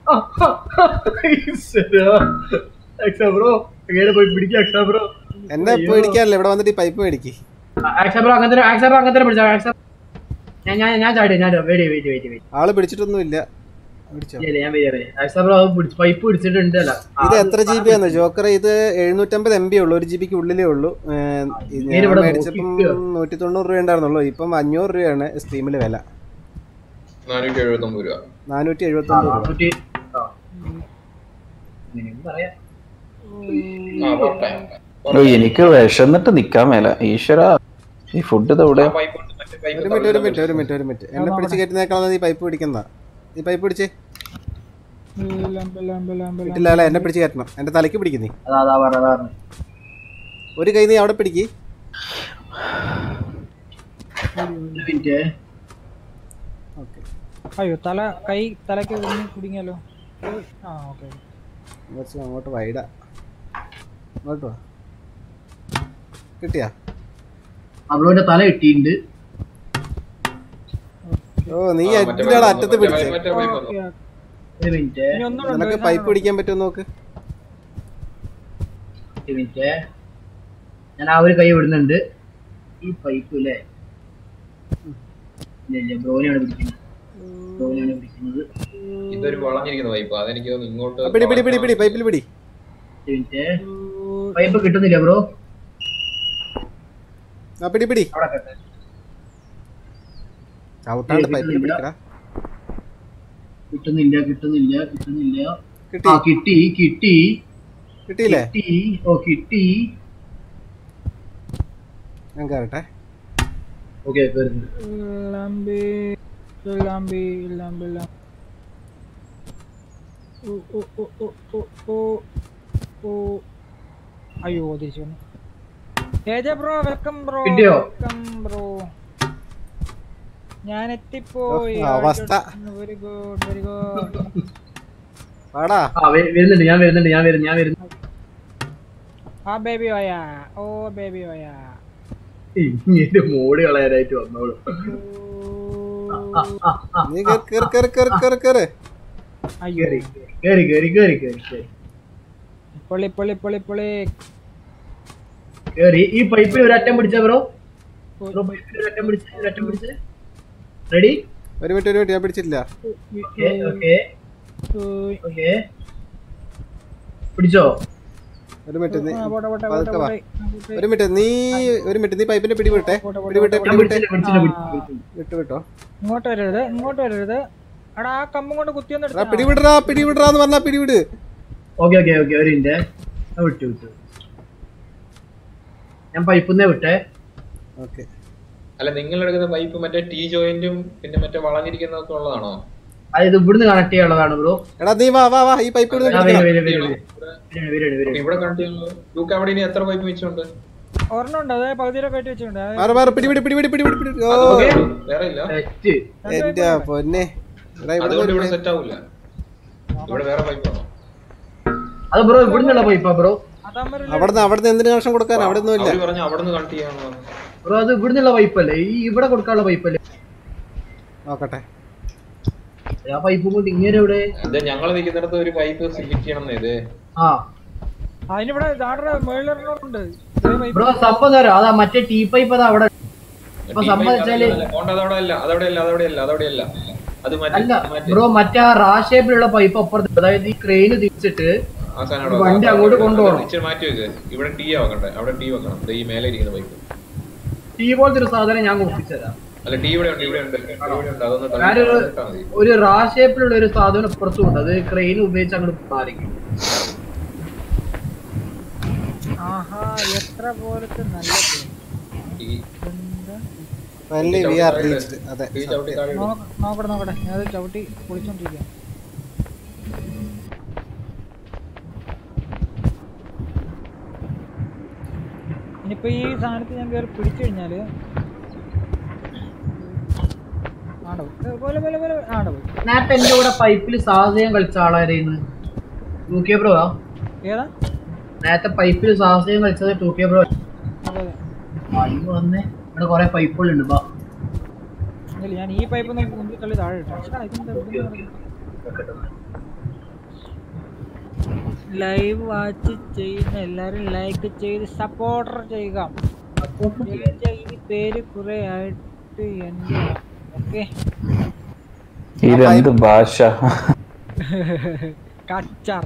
ആക്സ ബ്രോ എങ്ങനെ പോയി പിടിക്കാം ആക്സ ബ്രോ എന്നെ പേടിക്കാനല്ലേ ഇവിടെ വന്നിട്ട് ഈ പൈപ്പ് മേടിക്ക് ആക്സ ബ്രോ അങ്ങനത്തെ ആക്സ ബ്രോ അങ്ങനത്തെ പിടിച്ചാ ആക്സ ഞാൻ ഞാൻ ഞാൻ ചാടി ഞാൻ വെയിറ്റ് വെയിറ്റ് വെയിറ്റ് വെയിറ്റ് ആള് പിടിച്ചിട്ടൊന്നും ഇല്ല പിടിച്ചോ ഇല്ല ഞാൻ വരിക ആക്സ ബ്രോ അത് പിടിച്ച് പൈപ്പ് പിടിച്ചിട്ടുണ്ട് അല്ല ഇത് എത്ര ജി ബി ആണ് ജോക്കർ ഇത് എഴുന്നൂറ്റമ്പത് എം ബി ഉള്ളൂ ഒരു ജി ബിക്ക് ഉള്ളിലേ ഉള്ളൂ ഏർ, ഇത് ഞാൻ ഇവിടെ മേടിച്ചപ്പം നോക്കിക്കോ. നൂറ്റി തൊണ്ണൂറ് രൂപ ഉണ്ടായിരുന്നുള്ളൂ ഇപ്പം അഞ്ഞൂറ് രൂപയാണ് സ്ട്രീമിൽ വില നാനൂറ്റി എഴുപത്തൊമ്പത് രൂപ നാനൂറ്റി എഴുപത്തി ഒമ്പത് രൂപ നാനൂറ്റി ആ. ഇങ്ങനെയും പറയാം ആ പോട്ടെ ഓ, എനിക്ക് വിശന്നിട്ട് നിക്കാൻ മേല ഈശ്വര ഈ ഫുഡ് ഇതെവിടെ ആ പൈപ്പ് ഉണ്ട് മറ്റേ പൈപ്പ് ഒരു മിനിറ്റ് ഒരു മിനിറ്റ് ഒരു മിനിറ്റ് ഒരു മിനിറ്റ് എന്നെ പിടിച്ച് കയറ്റുന്നേക്കാളാണ് നീ പൈപ്പ് പിടിക്കുന്ന നീ പൈപ്പ് പിടിച്ചേ ലംബ ലംബ ലംബ ഇല്ല അല്ല എന്നെ പിടിച്ച് കയറ്റണം എന്റെ തലയ്ക്ക് പിടിക്കുന്നേ അതാ അതാ പറ അതാ പറഞ്ഞെ. ഒരു കൈ നീ അവിടെ പിടിക്ക് ഒരു മിനിറ്റ് ഓക്കെ അയ്യോ തല കൈ തലക്ക് കുടുങ്ങി കുടുങ്ങിയാലോ ഓയ്. ആ ഓക്കെ കുറച്ച് അങ്ങോട്ട് വൈഡാ അങ്ങോട്ട് വാ കിട്ടിയാ അവളോന്റെ തല കിട്ടിയിട്ടുണ്ട് ഓ നീ ആ, മറ്റേ എന്തിനാണ് pipe അറ്റത്ത് വന്നു, പിടിച്ചേ മറ്റേ pipe വന്നു. ഒരു മിനിറ്റ് ഇനി ഒന്നുകൂടെ നിനക്ക് ഉണ്ട്, പൈപ്പ് പിടിക്കാൻ പറ്റുമോ നോക്ക് ഒരു മിനിറ്റ് ഞാൻ ആ ഒരു കൈ വിടുന്നുണ്ട് ഈ പൈപ്പ് അല്ലേ ഇല്ല ഇല്ല ബ്രോനെയാണ് പിടിക്കുന്നത് ബ്രോനെയാണ് പിടിക്കുന്നത് ഇതൊരു വളഞ്ഞിരിക്കുന്ന പൈപ്പ് അതെനിക്ക് തോന്നുന്നു ഇങ്ങോട്ട് ആ, പിടി പിടി പിടി പിടി പൈപ്പിൽ പിടി ഒരു മിനിറ്റ് പൈപ്പ് കിട്ടുന്നില്ല ബ്രോ ആ പിടി പിടി അവിടെ കട്ടെ ചവിട്ടാണ്ട് ഏയ്, പൈപ്പിൽ കിട്ടുന്നില്ല. പിടിക്കടാ കിട്ടുന്നില്ല കിട്ടുന്നില്ല കിട്ടുന്നില്ല കിട്ടി ആ കിട്ടി കിട്ടി കിട്ടിയില്ലേ കിട്ടി ഓ കിട്ടി ഞാൻ കയറട്ടെ ഓക്കെ കയറുന്നു ലംബി ലംബി ലംബി ലംബി ഓ ഓ ഓ ഓ ഓ ഓ ഓ അയ്യോ തിരിച്ചു വന്നു ഏജ ബ്രോ വെൽക്കം ബ്രോ കിട്ടിയോ? വെൽക്കം ബ്രോ ഞാൻ എത്തിപ്പോയി ഓ, അവസ്ഥ. വെരി ഗുഡ് വെരി ഗുഡ് വാടാ ആ വെ- വരുന്നുണ്ട് ഞാൻ വരുന്നുണ്ട് ഞാൻ വരുന്നു ഞാൻ വരുന്നു ആ ബേബി ഓയ ഓ ബേബി ഓയ ഇങ്ങനെ മോടി കളയാനായിട്ട് വന്നോളൂ ആ, ആ, ആ, നീ കേറി കേറി കേറി കേറി കേറി കേറി അയ്യോ കേറി കേറി കേറി കേറി കേറി കേറി പൊളി പൊളി പൊളി പൊളി കേറി ഈ പൈപ്പിൽ ഒരു അറ്റം പിടിച്ച ബ്രോ ബ്രോ പൈപ്പിൽ ഒരു അറ്റം പിടിച്ച ഒരു അറ്റം പിടിച്ച റെഡി ഒരു മിനിറ്റ് ഒരു മിനിറ്റ് ഞാൻ പിടിച്ചിട്ടില്ല ഓക്കെ ഓക്കെ ഓയ്. ഓക്കെ പിടിച്ചോ ഒരു മിനിറ്റ് നീ ആ, പോട്ടെ, പോട്ടെ, പതുക്കെ വാ. പോട്ടെ, പോട്ടെ. ഒരു മിനിറ്റ് നീ ഒരു മിനിറ്റ് നീ പൈപ്പിന്റെ പിടി വിട്ടെ പോട്ടെ, പിടി വിട്ടെ ഞാൻ പിടി വിട്ടെ പിടിച്ചില്ല പിടിച്ചില്ല ആ. പിടിച്ചില്ല വിട്ടു വിട്ടോ ഇങ്ങോട്ട് വരരുത് ഇങ്ങോട്ട് വരരുത് എടാ ആ കമ്പും കൊണ്ട് കുത്തിയൊന്നും എടാ എടുത്താ പിടി വിടറാ പിടി വിടറാന്ന് പറഞ്ഞാ പിടി വിട് ഓക്കെ ഓക്കെ ഓക്കെ ഒരു മിനിറ്റ് ഞാൻ വിട്ടു വിട്ടു ഞാൻ പൈപ്പിന്നേ വിട്ടേ ഓക്കെ അല്ല നിങ്ങൾ എടുക്കുന്ന പൈപ്പ് മറ്റേ ടീ ജോയിന്റും പിന്നെ മറ്റേ വളഞ്ഞിരിക്കുന്നതൊക്കെ ഉള്ളതാണോ അതായത് ഇവിടുന്ന് കണക്ട് ചെയ്യാനുള്ളതാണ് ബ്രോ എടാ നീ വാ വാ വാ ഈ പൈപ്പ് ഇടുന്ന് ആ, പിടിക്കണം വരൂ, വരൂ, വരൂ, വരൂ. വരൂ, വരൂ, വരൂ. ഇവിടെ കണ്ടിരുന്നു ലൂക്ക് അവിടെ ഇനി എത്ര പൈപ്പ് മിച്ചമുണ്ട് ഒരെണ്ണം ഉണ്ട് അതായത് പകുതിയിലൊക്കെ കയറ്റി വെച്ചിട്ടുണ്ട് അത് മാറി മാറി പിടി പിടി പിടി പിടി പിടി പിടി പിടി ഓ അത് വേറെ ഇല്ല തെറ്റ്. എന്റെ പൊന്നെ എടാ ഇവിടെ അതുകൊണ്ട് ഇവിടെ ഒരു- സെറ്റ് ആവില്ല ഇവിടെ വേറെ പൈപ്പ് ആണോ അത് ബ്രോ ഇവിടുന്നുള്ള പൈപ്പാ ബ്രോ അതമ്മ അവിടുന്ന് അവിടുന്ന് എന്തിനു കണക്ഷൻ കൊടുക്കാൻ അവിടെ ഒന്നും ഇല്ല അവര് പറഞ്ഞു അവിടെ നിന്ന് കണക്ട് ചെയ്യാന്ന് പറഞ്ഞു ബ്രോ അത് ഇവിടുന്നുള്ള പൈപ്പല്ലേ ഈ ഇവിടെ കൊടുക്കാനുള്ള പൈപ്പല്ലേ നോക്കട്ടെ ആ പൈപ്പും കൊണ്ട് ഇങ്ങനെ ഇവിടെ അത് ഞങ്ങൾ നിൽക്കുന്നിടത്ത് ഒരു പൈപ്പ് ഫിറ്റ് ചെയ്യണം ഇത് ആ അതിനിവിടെ ദാണ്ടറ മേളിലൊരെണ്ണമുണ്ട് ബ്രോ സംഭവം തരാം അതാ മറ്റേ ടീ പൈപ്പ് അതാ അവിടെ അപ്പൊ സംഭവം വെച്ചാല് അതവിടെ അല്ല അതവിടെ അല്ല അതവിടെ അല്ല അതവിടെ അല്ല അത് മാറ്റി അല്ല മാറ്റി ബ്രോ മറ്റേ ആ റാ ഷേപ്പിലുള്ള പൈപ്പ് അപ്പുറത്ത് അതായത് ഈ ക്രെയിന് തിരിച്ചിട്ട് ആ സാധനം അവിടെ വണ്ടി വെക്കാം. അങ്ങോട്ട് അത് കൊണ്ടുപോകണം. ഇച്ചിരി മാറ്റി വെക്ക് ഇവിടെ ടീ വെക്കണ്ടേ അവിടെ ടീ വെക്കണം ദേ ഈ മേലെ ഇരിക്കുന്ന പൈപ്പ് ടീ പോലത്തെ ഒരു സാധനം ഞാൻ ഒപ്പിച്ചു തരാം അല്ല ടീ ഇവിടെ ഉണ്ട് ഇവിടെ ഉണ്ട് ടീ ഇവിടെ ഉണ്ട് അതൊന്ന് തള്ളി ഞാനൊരു ഇട്ടാ മതി ഒരു റാ ഷേപ്പിലുള്ള ഒരു സാധനം ഇപ്പുറത്തും ഉണ്ട് അത് ക്രെയിൻ ഉപയോഗിച്ച് അങ്ങോട്ട് മാറിക്കും ആഹാ എത്ര പോലത്തെ നല്ല പേര്. ടീ എന്താ? ഫൈനലി വി ആർ റീച്ച്ഡ് അതെ ടീ ചവിട്ടി താഴെ ഇടും. നോക്ക- നോക്കട്ടെ നോക്കട്ടെ ഞാനത് ചവിട്ടി പൊളിച്ചോണ്ടിരിക്കാം ഇനിയിപ്പോ ഈ സാധനത്തിൽ ഞാൻ കയറി പിടിച്ചു കഴിഞ്ഞാല് ആടോ പോലെ പോലെ പോലെ ആടോ നേരത്തെ എന്റെ കൂടെ പൈപ്പിൽ സാഹചര്യം കളിച്ച ആളായിരുന്നു ടു കെ ബ്രോ ഏതാ നേരത്തെ പൈപ്പിൽ സാഹചര്യം കളിച്ചത് ടു കെ ബ്രോ അതെ പൈപ്പ് വന്നേ ഇവിടെ കൊറേ പൈപ്പുകളുണ്ട് ബാ ഇല്ല ഞാൻ ഈ പൈപ്പ് ഒന്ന് മുമ്പിൽ തള്ളി താഴെ ഇട്ടു പക്ഷേ ഇതെന്താ ലൈവ് വാച്ച് ചെയ്യുന്ന എല്ലാരും ലൈക്ക് ചെയ്ത് സപ്പോർട്ടർ ചെയ്യുക ജയിച്ച ഈ പേര് കുറെ ആയിട്ട് എന്റെ ഓക്കെ ഇതെന്ത് ഭാഷ കച്ചറ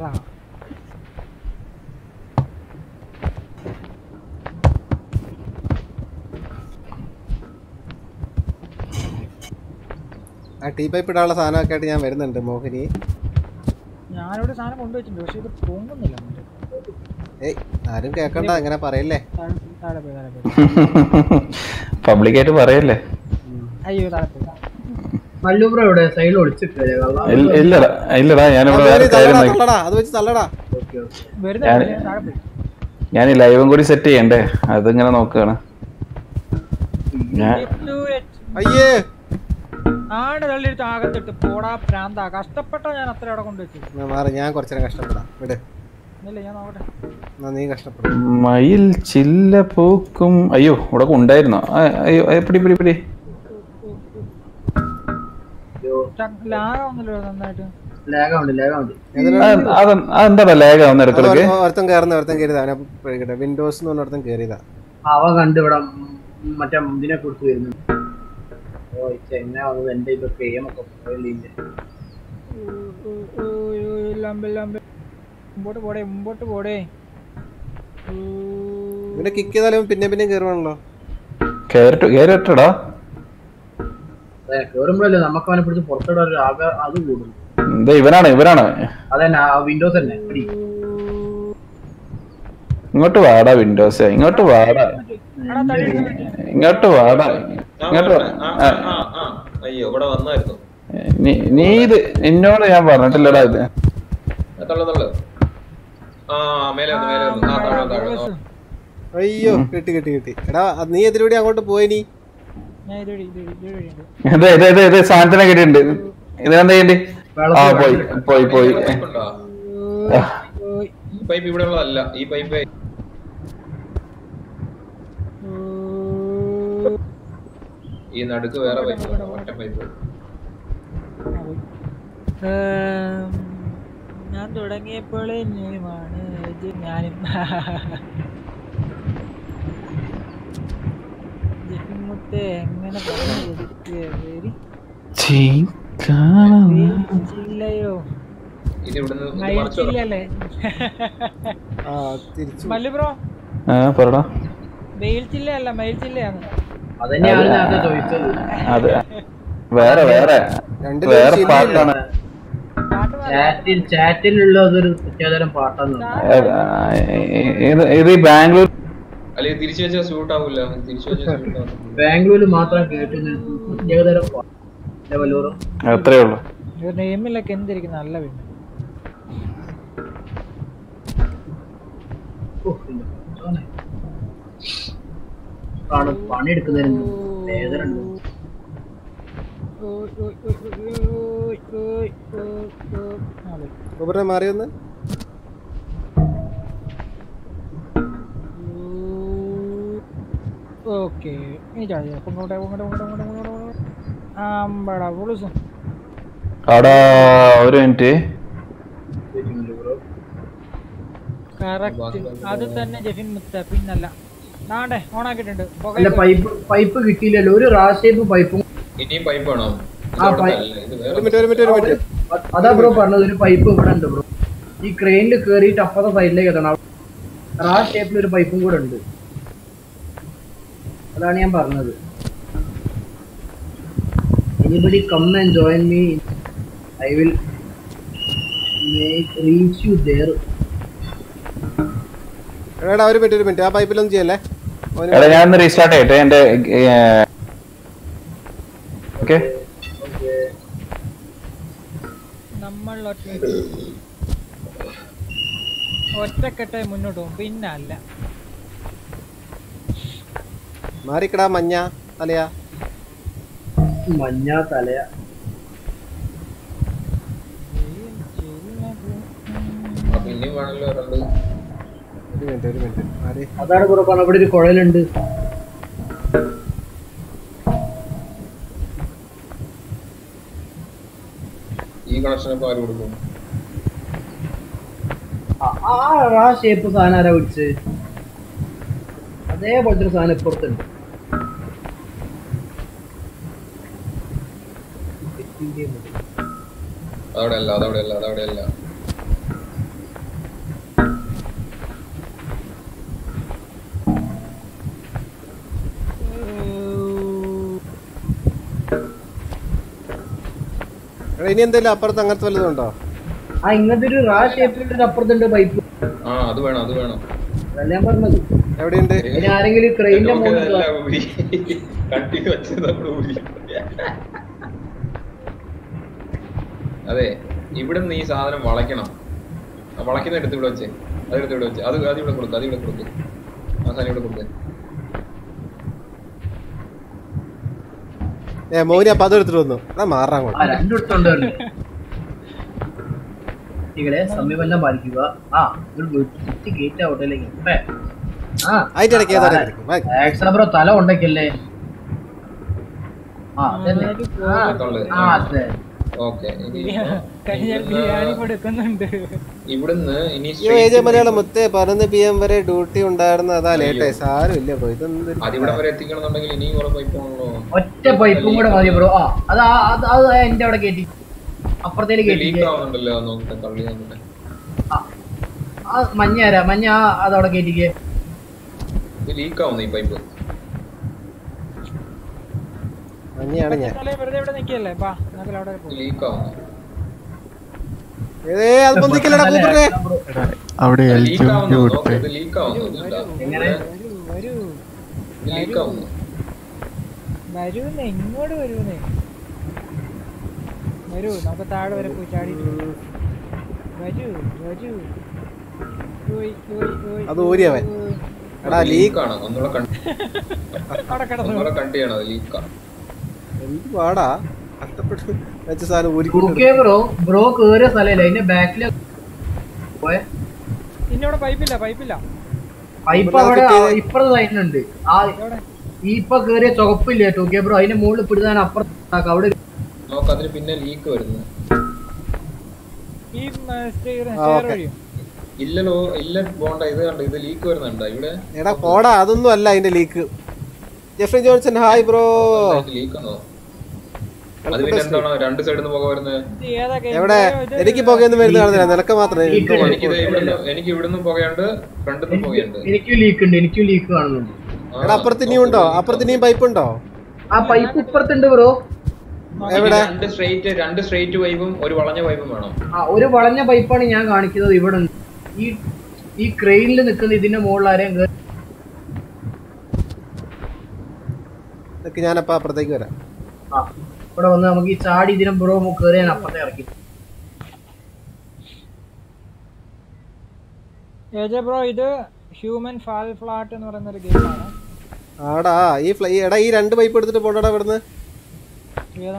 ആ ടീ പൈപ്പ് ഇടാനുള്ള സാധനമൊക്കെ ആയിട്ട് ഞാൻ വരുന്നുണ്ട് മോഹിനി ഞാനിവിടെ സാധനം കൊണ്ടുവച്ചിട്ടുണ്ട് പക്ഷെ ഇത് പൊങ്ങുന്നില്ല അങ്ങോട്ട്. ഏയ് ആരും കേക്കണ്ട അങ്ങനെ പറയല്ലേ താഴെ പോയി, താഴെ പോയി താഴെ പോയി പബ്ലിക്കായിട്ട് പറയല്ലേ അയ്യോ താഴെ പോയി മല്ലു ബ്രോ ഇവിടെ സൈഡിൽ ഒളിച്ചിട്ടില്ലേ ഇല്ല- ഇല്ലടാ ഇല്ലടാ ഞാനിവിടെ അത് വേറെ വെച്ച് കാര്യം തള്ളടാ, നോക്കി തള്ളടാ, അത് വെച്ച് തള്ളടാ വരുന്ന ഞാൻ- വഴിയിൽ താഴെ പോയി ഞാൻ ഈ ലൈവും കൂടി സെറ്റ് ചെയ്യണ്ടേ അതിങ്ങനെ നോക്കുകയാണ് ഞാൻ ഇട്ടു വെച്ച്. അയ്യേ ആടെ തള്ളിയെടുത്ത് ആകത്തിട്ട് പോടാ പ്രാന്ത കഷ്ടപ്പെട്ടാ ഞാൻ അത്ര അവിടെ കൊണ്ടുവച്ചു എന്നാ മാറി ഞാൻ കുറച്ചേരം കഷ്ടപ്പെടാം വിട് ഇല്ല ഞാൻ നോക്കട്ടെ എന്നാ നീ കഷ്ടപ്പെടും മയിൽ ചില്ല പൂക്കും അയ്യോ ഇവിടെ ഉണ്ടായിരുന്നോ ആ, അയ്യോ ഏ, പിടി പിടി പിടി ലാഗാവുന്നല്ലോ നന്നായിട്ട് ലാഗുണ്ട് ലാഗുണ്ട് ആ, അതെ- അതെന്താടാ ലേഖ ഒന്ന് ഇടക്കിടക്ക് ഒരുത്തൻ കയറുന്ന ഒരുത്തൻ കയറിയതാ അവനെ പേടിക്കട്ടെ വിൻഡോസ് എന്ന് പറഞ്ഞ ഒരുത്തൻ കയറിയതാ അവ കണ്ട് ഇവിടെ ഉം മറ്റേ ഇതിനെ കുറിച്ച് വരുന്നു ഓ ചെങ്ങ വന്നത് എന്റെ ഇപ്പൊ ഗെയിം ഒക്കെ പോയില്ലേ ലംബ ലംബ മുമ്പോട്ട് പോടേ മുമ്പോട്ട് പോടേ ഇവനെ കിക്ക് ചെയ്താലും പിന്നെ പിന്നെ കയറുവാണല്ലോ കേറിട്ട് കേറിട്ടടാ കേറുമ്പോഴല്ലേ നമുക്ക് അവനെ പിടിച്ച് പുറത്തിടാൻ ഒരു ആകെ അത് കൂടും എന്താ ഇവനാണ് ഇവനാണ് അതന്നെ ആ വിൻഡോസ് തന്നെ പിടി. ഇങ്ങോട്ട് വാടാ വിൻഡോസ് ഇങ്ങോട്ട് വാടാ ഇങ്ങോട്ട് വാടാ ഇങ്ങോട്ട് വാ. ആ, ആ, ആ. അയ്യോ ഇവിടെ വന്നായിരുന്നു നീ നീ ഇത് നിന്നോട് ഞാൻ പറഞ്ഞിട്ടില്ലടാ ഇത് ആ, തള്ളു തള്ളു ആ മേലെ വന്നു മേലെ വന്നു ആ താഴെ താഴെ ആ. അയ്യോ കിട്ടി കിട്ടി കിട്ടി എടാ അത് നീ എതിലൂടെ അങ്ങോട്ട് പോയി നീ ഞാൻ ഇതുവഴി ഇതുവഴി ഇതുവഴി ഉണ്ട് ഇത് ഇത് ഇത് ഇത് സാധനത്തിനെ കിട്ടിയിട്ടുണ്ട് ഇതിനെന്താ ചെയ്യണ്ടി ആ പോയി പോയി പോയി ഉണ്ടോ? ഈ പൈപ്പ് ഇവിടെ ഉള്ളതല്ല ഈ പൈപ്പ് ഈ നടുക്ക് വേറെ പൈപ്പ് ഒറ്റ പൈപ്പ് ഏം, ഞാൻ തുടങ്ങിയപ്പോഴേ ഞാനുമാണ് ഇത് ഞാനും ജഹിമുത്തെ എങ്ങനെ പറഞ്ഞു കൊടുക്കുക പേര് ഇല്ലയോ ഇത് ഇവിടുന്ന് ഇത് മറിച്ച് വെക്കണം. മയിൽച്ചില്ലല്ലേ ആ തിരിച്ചു മല്ലു ബ്രോ ആ പറടാ വെയിൽച്ചില്ല അല്ല മയിൽച്ചില്ലയാണ് അതന്നെയാണ് നേരത്തെ ചോദിച്ചത് അതെ വേറെ വേറെ വേറെ പാട്ടാണ് ചാറ്റിൽ ചാറ്റിലുള്ള ഒരു പ്രത്യേകതരം പാട്ടാണ് ഏ, ഇത് ഇത് ഈ ബാംഗ്ലൂർ അല്ലെങ്കിൽ തിരിച്ചു വെച്ചാൽ സ്യൂട്ട് ആവില്ല തിരിച്ചു വെച്ചാൽ സ്യൂട്ട് ആവില്ല ബാംഗ്ലൂരിൽ മാത്രം കേട്ടുന്ന ഒരു പ്രത്യേകതരം പാട്ട് വല്ലൂറും അത്രേ ഉള്ളു നെയ്മിലൊക്കെ എന്തിരിക്കുന്ന നല്ല പിന്നെ ആണ് പണിയെടുക്കുന്നതിന് വേദന ഉണ്ട് ഓയ്, ഓയ്, ഓയ്, ഓയ്, ഓയ്, ഓയ്, ഓയ്, ഓയ്. ആ, പോയി. ഉപരെ മാറി വന്ന് ഓക്കെ ഇനി ചാടിയോ പൊങ്ങോട്ടെ പൊങ്ങോട്ടെ പൊങ്ങോട്ടെ പൊങ്ങോട്ടെ പൊങ്ങോട്ടെ പൊങ്ങോട്ടെ ആമ്പടാ പൊളിസും ആടാ ഒരു മിനിറ്റ് കറക്റ്റ് അത് തന്നെ ജെഫിൻ മുത്ത പിന്നല്ല നാണ്ടേ ഓണാക്കിയിട്ടുണ്ട് അല്ല പൈപ്പ് പൈപ്പ് കിട്ടിയില്ലല്ലോ ഒരു റാഷേപ്പ് പൈപ്പും ഇനിയും പൈപ്പ് വേണോ ആ പൈപ്പ് ഇത് ഒരു മിനിറ്റ് ഒരു മിനിറ്റ് ഒരു മിനിറ്റ് അതാ ബ്രോ പറഞ്ഞത് ഒരു പൈപ്പ് ഇവിടെ ഉണ്ട് ബ്രോ ഈ ക്രെയിനിൽ കേറിയിട്ട് അപ്പുറത്തെ സൈഡിലേക്ക് എത്തണം റാ ഷേപ്പിൽ ഒരു പൈപ്പും കൂടെ ഉണ്ട് അതാണ് ഞാൻ പറഞ്ഞത് anybody come and join me I will reach you there എടാ ഒരു മിനിറ്റ് ഒരു മിനിറ്റ് ആ പൈപ്പിലൊന്നും ചെയ്യല്ലേ അവന് എടാ ഞാൻ ഒന്ന് റീസ്റ്റാർട്ട് ചെയ്യട്ടെ എന്റെ ഓക്കെ നമ്മൾ ഒറ്റ ഒറ്റക്കെട്ടെ മുന്നോട്ട് പോകും പിന്നെ അല്ല മാറിക്കടാ മഞ്ഞ തലയാ മഞ്ഞ തലയ പിന്നെയും വേണമല്ലോ രണ്ട് ഒരു മിനിറ്റ് ഒരു മിനിറ്റ് മാറി അതാണ് ബ്രോ പറഞ്ഞത് ഇവിടെ ഒരു കുഴലുണ്ട് ഈ കണക്ഷൻ ഇപ്പൊ ആര് കൊടുക്കും ആ- ആ റാ ഷേപ്പ് സാധനം ആരാ പിടിച്ച് അതേപോലത്തെ ഒരു സാധനം ഇപ്പുറത്തുണ്ട് അതവിടെ അല്ല അതവിടെ അല്ല അതവിടെ അല്ല എടാ ഇനി എന്തെങ്കിലും അപ്പുറത്ത് അങ്ങനത്തെ വല്ലതും ഉണ്ടോ ആ ഇങ്ങനത്തെ ഒരു റാ ഷേപ്പിൽ അപ്പുറത്തുണ്ട് പൈപ്പ് ആ അത് വേണം അത് വേണം അതല്ല ഞാൻ പറഞ്ഞത് എവിടെയുണ്ട് ഇനി ആരെങ്കിലും ക്രെയിനിന്റെ മുകളിൽ കണ്ടിന്യൂ വെച്ചത് നമ്മൾ ഊരി അതെ ഇവിടെ നിന്ന് ഈ സാധനം വളയ്ക്കണം ആ വളയ്ക്കുന്ന എടുത്ത് ഇവിടെ വെച്ചേ അതെടുത്ത് ഇവിടെ വെച്ച് അത് അത് ഇവിടെ കൊടുക്ക് അത് ഇവിടെ കൊടുക്ക് ആ സാധനം ഇവിടെ കൊടുക്ക് ഏ മോനി അപ്പൊ അത് എടുത്തിട്ട് വന്നു എടാ മാറാൻ ആ രണ്ടിടത്തുണ്ട് കുട്ടികളെ സമീപനം പാലിക്കുക ആ ഒരു കുട്ടി ഗേറ്റ് ഔട്ടിലേക്ക് ഇപ്പേ. ആ അതിന്റെ ഇടയ്ക്ക് ഏതാ കിടക്കും? വാ. ബ്രോ തല ഉണ്ടക്കല്ലേ ആ അതന്നെ ആ, തള്ളു. ആ അതെ ഓക്കെ ഇനി കഴിഞ്ഞ ബിരിയാണി കൊടുക്കുന്നുണ്ട് ഇവിടുന്ന് ഇനി അയ്യോ ഏജ് മലയാളം മുത്തേ പതിനൊന്ന് പി എം വരെ ഡ്യൂട്ടി ഉണ്ടായിരുന്ന അതാ ലേറ്റ് ആയി സാരമില്ല ബ്രോ ഇതൊന്നും അതിവിടെ വരെ എത്തിക്കണമെന്നുണ്ടെങ്കിൽ ഇനിയും കുറെ പൈപ്പ് ആണല്ലോ ഒറ്റ പൈപ്പും കൂടെ മതി ബ്രോ ആ അത് ആ- അത് അത് എന്റെ അവിടെ കയറ്റി അപ്പുറത്തേക്ക് കയറ്റി ലീക്ക് ആവുന്നുണ്ടല്ലോ നോക്കട്ടെ തള്ളി നോക്കട്ടെ ആ മഞ്ഞ ആരാ മഞ്ഞ ആ അതവിടെ കയറ്റിക്കേ ഇത് ലീക്ക് ആവുന്നു ഈ പൈപ്പ് മഞ്ഞയാണ് ഞാൻ തലേ വെറുതെ ഇവിടെ നിൽക്കല്ലേ ബാ നമുക്ക് അവിടെ പോകാം. ലീക്ക് ആവുന്നു ഏ അത് പൊന്തിക്കല്ലടാ കൂപ്പറേ അവിടെ എൽ ലീക്ക് ജി ആവുന്നു നോക്ക് വിട്ടേ ഇത് ലീക്ക് ആവുന്നു ഇതില്ല. എങ്ങനെ വരൂ വരൂ ഇത് ലീക്ക് ആവുന്നു വരൂന്നേ ഇങ്ങോട്ട് വരൂന്നേ വരൂ നമുക്ക് താഴെ വരെ പോയി ചാടിയിട്ട് വരാം. വരൂ വരൂ ഓയ്, ഓയ്, ഓയ്, അത് ഊരിയവൻ. ഓയ്. എടാ ലീക്ക് ലീക്കാണ് ഒന്നുകൂടെ കണ്ട് അവിടെ കിടന്നു ഒന്നുകൂടെ കണ്ട് ചെയ്യണം അത് ലീക്കാണ് എന്ത് പാടാ കഷ്ടപ്പെട്ട് വെച്ച സാധനം ഊരിക്കൊണ്ട് ഓക്കെ ബ്രോ ബ്രോ കേറിയ സ്ഥലല്ലേ അതിന്റെ ബാക്കില് പോയെ ഇന്നവിടെ പൈപ്പില്ല പൈപ്പില്ല പൈപ്പ് ഇവിടെ അവിടെ കിട്ടിയത്? ഇപ്പുറത്തെ സൈഡിലുണ്ട് ആ എവിടെ ഈ ഇപ്പൊ കേറിയ ചുവപ്പില്ലേ ടോക്കെ ബ്രോ അതിന്റെ മുകളിൽ പിടുതാൻ അപ്പുറത്താക്കാം അവിടെ നോക്ക് അതിന് പിന്നെ ലീക്ക് വരുന്നു ഈ സ്റ്റെയർ ആ, ഓക്കേ. വഴിയോ ഇല്ലല്ലോ ഇല്ല പോണ്ട ഇത് കണ്ട് ഇത് ലീക്ക് വരുന്നുണ്ടോ ഇവിടെ എടാ പോടാ അതൊന്നും അല്ല അതിന്റെ leak Jeffrey Johnson hi bro ലീക്കാണോ അത് പിന്നെ എന്താണ് രണ്ട് സൈഡിൽ നിന്ന് പുക വരുന്നത് ഇത് ഏതാ game? എവിടെ ഇത് എനിക്ക് പുകയൊന്നും വരുന്ന കാണുന്നില്ല നിനക്ക് മാത്രമേ ലീക്ക് എനിക്ക് ഉണ്ട്. എനിക്കിത് ഇവിടുന്ന് എനിക്ക് ഇവിടുന്ന് പുകയുണ്ട് ഫ്രണ്ടിൽ നിന്ന് പുകയുണ്ട് എനിക്കും ലീക്ക് ഉണ്ട് എനിക്കും ലീക്ക് കാണുന്നുണ്ട് ആ, എടാ അപ്പുറത്ത് ഇനിയും ഉണ്ടോ അപ്പുറത്ത് ഇനിയും പൈപ്പ് ഉണ്ടോ ആ പൈപ്പ് ഇപ്പുറത്തുണ്ട് ബ്രോ ഇനി എവിടെ രണ്ട് സ്ട്രൈറ്റ് രണ്ട് സ്ട്രൈറ്റ് പൈപ്പും ഒരു വളഞ്ഞ പൈപ്പും വേണം ആ ഒരു വളഞ്ഞ പൈപ്പാണ് ഞാൻ കാണിക്കുന്നത് ഇവിടെ ഉണ്ട്. ഈ ഈ ക്രെയിനിൽ നിൽക്കുന്ന ഇതിന്റെ മുകളിൽ ആരെയും കേറി നിനക്ക് ഞാനപ്പോ അപ്പുറത്തേക്ക് വരാം ആ ഇവിടെ വന്ന് നമുക്ക് ഈ ചാടി ഇതിനെ ബ്രോ കയറി ഞാൻ അപ്പുറത്തെ ഇറക്കി ഏജെ ബ്രോ ഇത് ഹ്യൂമൻ ഫാൽ ഫ്ലാറ്റ് എന്ന് പറയുന്ന ഒരു ഗെയിമാണ് ആടാ ഈ ഫ്ലൈ എടാ ഈ രണ്ട് പൈപ്പ് എടുത്തിട്ട് പോണ്ടടാ ഇവിടുന്ന് ഏതാ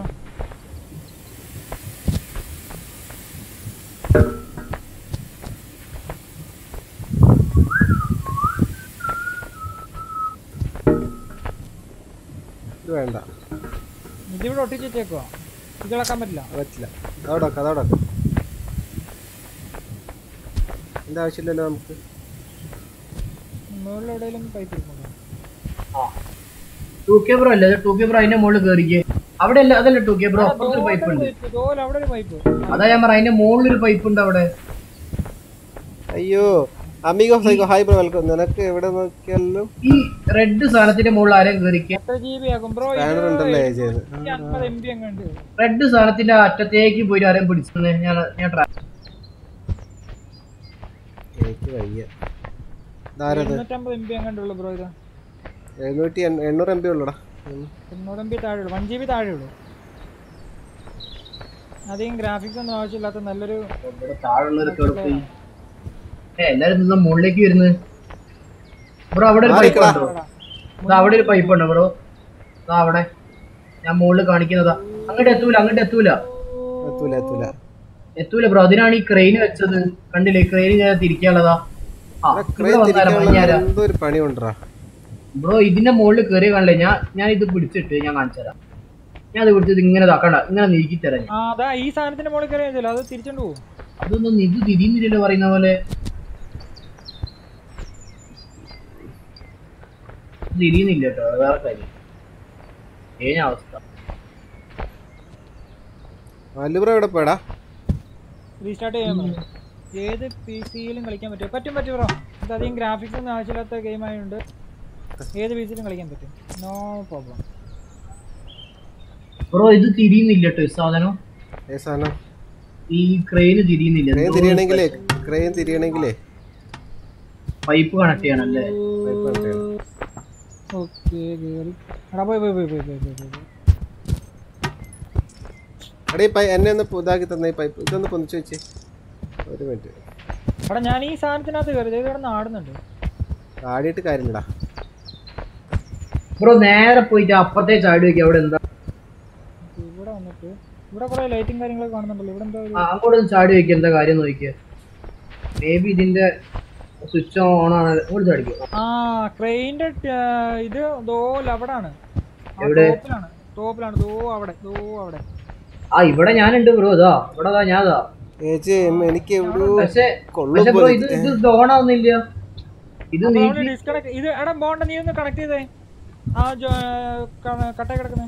ഇത് വേണ്ട ഇതിവിടെ ഒട്ടിച്ചേക്കുവാ ഇത് ഇളക്കാൻ പറ്റില്ല അത് പറ്റില്ല അതവിടെ വെക്കാം അതവിടെ വെക്കാം എന്താ ആവശ്യമില്ലല്ലോ നമുക്ക് മുകളിൽ എവിടെയെങ്കിലും പൈപ്പ് ഇരിക്കുന്നുണ്ടോ ടൂ കെ ബ്രോ അല്ലേ ടൂ കെ ബ്രോ അതിന്റെ മുകളിൽ കയറിക്കേ അവിടെ അല്ല അതല്ല ടൂ കെ ബ്രോ അപ്പുറത്തൊരു പൈപ്പ് ഉണ്ട് ഇതുപോലെ അവിടെ ഒരു പൈപ്പ് അതാ ഞാൻ പറയാം അതിന്റെ മുകളിൽ ഒരു പൈപ്പ് ഉണ്ട് അവിടെ അയ്യോ amigo psycho hi bro welcome നിനക്ക് എവിടെ നോക്കിയാലും ഈ റെഡ് സാധനത്തിന്റെ മുകളിൽ ആരെയും കയറിക്കുക എത്ര ജി ബി ആകും ബ്രോ ബാനർ ഉണ്ടല്ലേ ചെയ്ത് അമ്പത് എം ബി അങ്ങ് റെഡ് സാധനത്തിന്റെ അറ്റത്തേക്ക് പോയിട്ട് ആരെയും പിടിച്ചത് ഞാൻ ഞാൻ ട്രാ എനിക്ക് വയ്യ ഇതാരത് എണ്ണൂറ്റമ്പത് എം ബി അങ്ങോട്ടുള്ളൂ ബ്രോ ഇത് എഴുന്നൂറ്റി എൺ- എണ്ണൂറ് എം ബി ഉള്ളടാ എണ്ണൂറ് എം ബി താഴെ ഉള്ളൂ വൺ ജി ബി താഴെ ഉള്ളൂ അധികം ഗ്രാഫിക്സ് ഒന്നും ആവശ്യമില്ലാത്ത നല്ലൊരു ഇവിടെ താഴെയുള്ളൊരു കേറി ഏ എല്ലാരും നിന്ന് മുകളിലേക്ക് വരുന്നത് ബ്രോ അവിടെ ഒരു പൈപ്പ് മാറിക്കടാ. ഉണ്ടോ ദാ അവിടെ ഒരു പൈപ്പ് ഉണ്ട് ബ്രോ ദാ അവിടെ ഞാൻ മുകളിൽ കാണിക്കുന്നതാ അങ്ങോട്ട് എത്തൂല അങ്ങോട്ട് എത്തൂല എത്തൂല എത്തൂല എത്തൂല ബ്രോ അതിനാണ് ഈ ക്രെയിൻ വെച്ചത് കണ്ടില്ലേ ക്രെയിൻ ഞാൻ തിരിക്കാനുള്ളതാ ആ ഇവിടെ ക്രെയിൻ വന്നാരാ തിരിക്കാനുള്ള മഞ്ഞാരാ എന്തോ ഒരു പണി കൊണ്ടുവരാ ബ്രോ ഇതിന്റെ മുകളിൽ കയറി കാണില്ലേ ഞാൻ ഞാൻ ഇത് പിടിച്ചിട്ട് ഞാൻ കാണിച്ചു തരാം ഞാൻ ഇത് പിടിച്ചത് ഇങ്ങനെ ഇതാക്കണ്ട ഇങ്ങനെ നീക്കി തരാം ഞാൻ. ആ അതാ ഈ സാധനത്തിന്റെ മുകളിൽ കയറി വെച്ചല്ലോ അത് തിരിച്ചോണ്ട് പോകും അതൊന്നും ഇത് തിരിയുന്നില്ലല്ലോ പറയുന്ന പോലെ ഇത് തിരിയുന്നില്ല കേട്ടോ അത് വേറെ കാര്യം ഏഴ അവസ്ഥ അല്ലു ബ്രോ എവിടെ പോയടാ റീസ്റ്റാർട്ട് ചെയ്യാൻ പറഞ്ഞു ഏത് പി സിയിലും കളിക്കാൻ പറ്റും പറ്റും പറ്റും ബ്രോ ഇത് അധികം ഗ്രാഫിക്സ് ഒന്നും ആവശ്യമില്ലാത്ത ഗെയിം ആയതുകൊണ്ട് ഏത് പി സിയിലും കളിക്കാൻ പറ്റും നോ പ്രോബ്ലം ബ്രോ ഇത് തിരിയുന്നില്ല കേട്ടോ ഈ സാധനം ഏ സാധനം ഈ ക്രെയിന് തിരിയുന്നില്ല ക്രെയിൻ തിരിയണെങ്കിലേ ക്രെയിൻ തിരിയണെങ്കിലേ പൈപ്പ് കണക്ട് ചെയ്യണല്ലേ പൈപ്പ് കണക്ട് ചെയ്യണം. ഓക്കെ കേറി എടാ പോയി പോയി പോയി പോയി പോയി പോയി പോയി എടീ പൈ എന്നെ ഒന്ന് പു- ഇതാക്കി തന്നെ ഈ പൈപ്പ് ഇതൊന്ന് പൊന്നിച്ച് വെച്ച് ഒരു മിനിറ്റ് എടാ ഞാൻ ഈ സാധനത്തിനകത്ത് കയറി ഇത് ഇവിടെ ആടുന്നുണ്ട് ആടിയിട്ട് കാര്യമില്ലടാ ബ്രോ നേരെ പോയിട്ട് അപ്പുറത്തെ ചാടി വെക്കുക അവിടെ എന്താ ഇവിടെ വന്നിട്ട് ഇവിടെ കുറെ ലൈറ്റും കാര്യങ്ങളൊക്കെ കാണുന്നുണ്ടല്ലോ ഇവിടെ എന്താ ഒരു ആ, അങ്ങോട്ട് ഒന്ന് ചാടി വെക്കുക എന്താ കാര്യം നോക്കിയ മേ ബി ഇതിന്റെ സ്വിച്ച് ഓൺ ആണ് അങ്ങോട്ട് ചാടിക്കോ ആ ക്രെയിന്റെ ഇത് ദോ അവിടാണ് എവിടെ? ടോപ്പിലാണ് ടോപ്പിലാണ് ദോ അവിടെ ദോ അവിടെ ആ ഇവിടെ ഞാനുണ്ട് ബ്രോ ഇതാ ഇവിടെ ദാ ഞാൻ ഇതാ ചേച്ചി എനിക്ക് ഒരു പക്ഷെ കൊള്ളും പക്ഷെ ബ്രോ പോലെ ഇത് ഇത് ഓൺ ആവുന്നില്ല ഇത് നീക്കി ഡിസ്കണക്ട് ഇത് എടാ ബോണ്ട നീ ഒന്ന് കണക്ട് ചെയ്തേ ആ കട്ട കിടക്കുന്നേ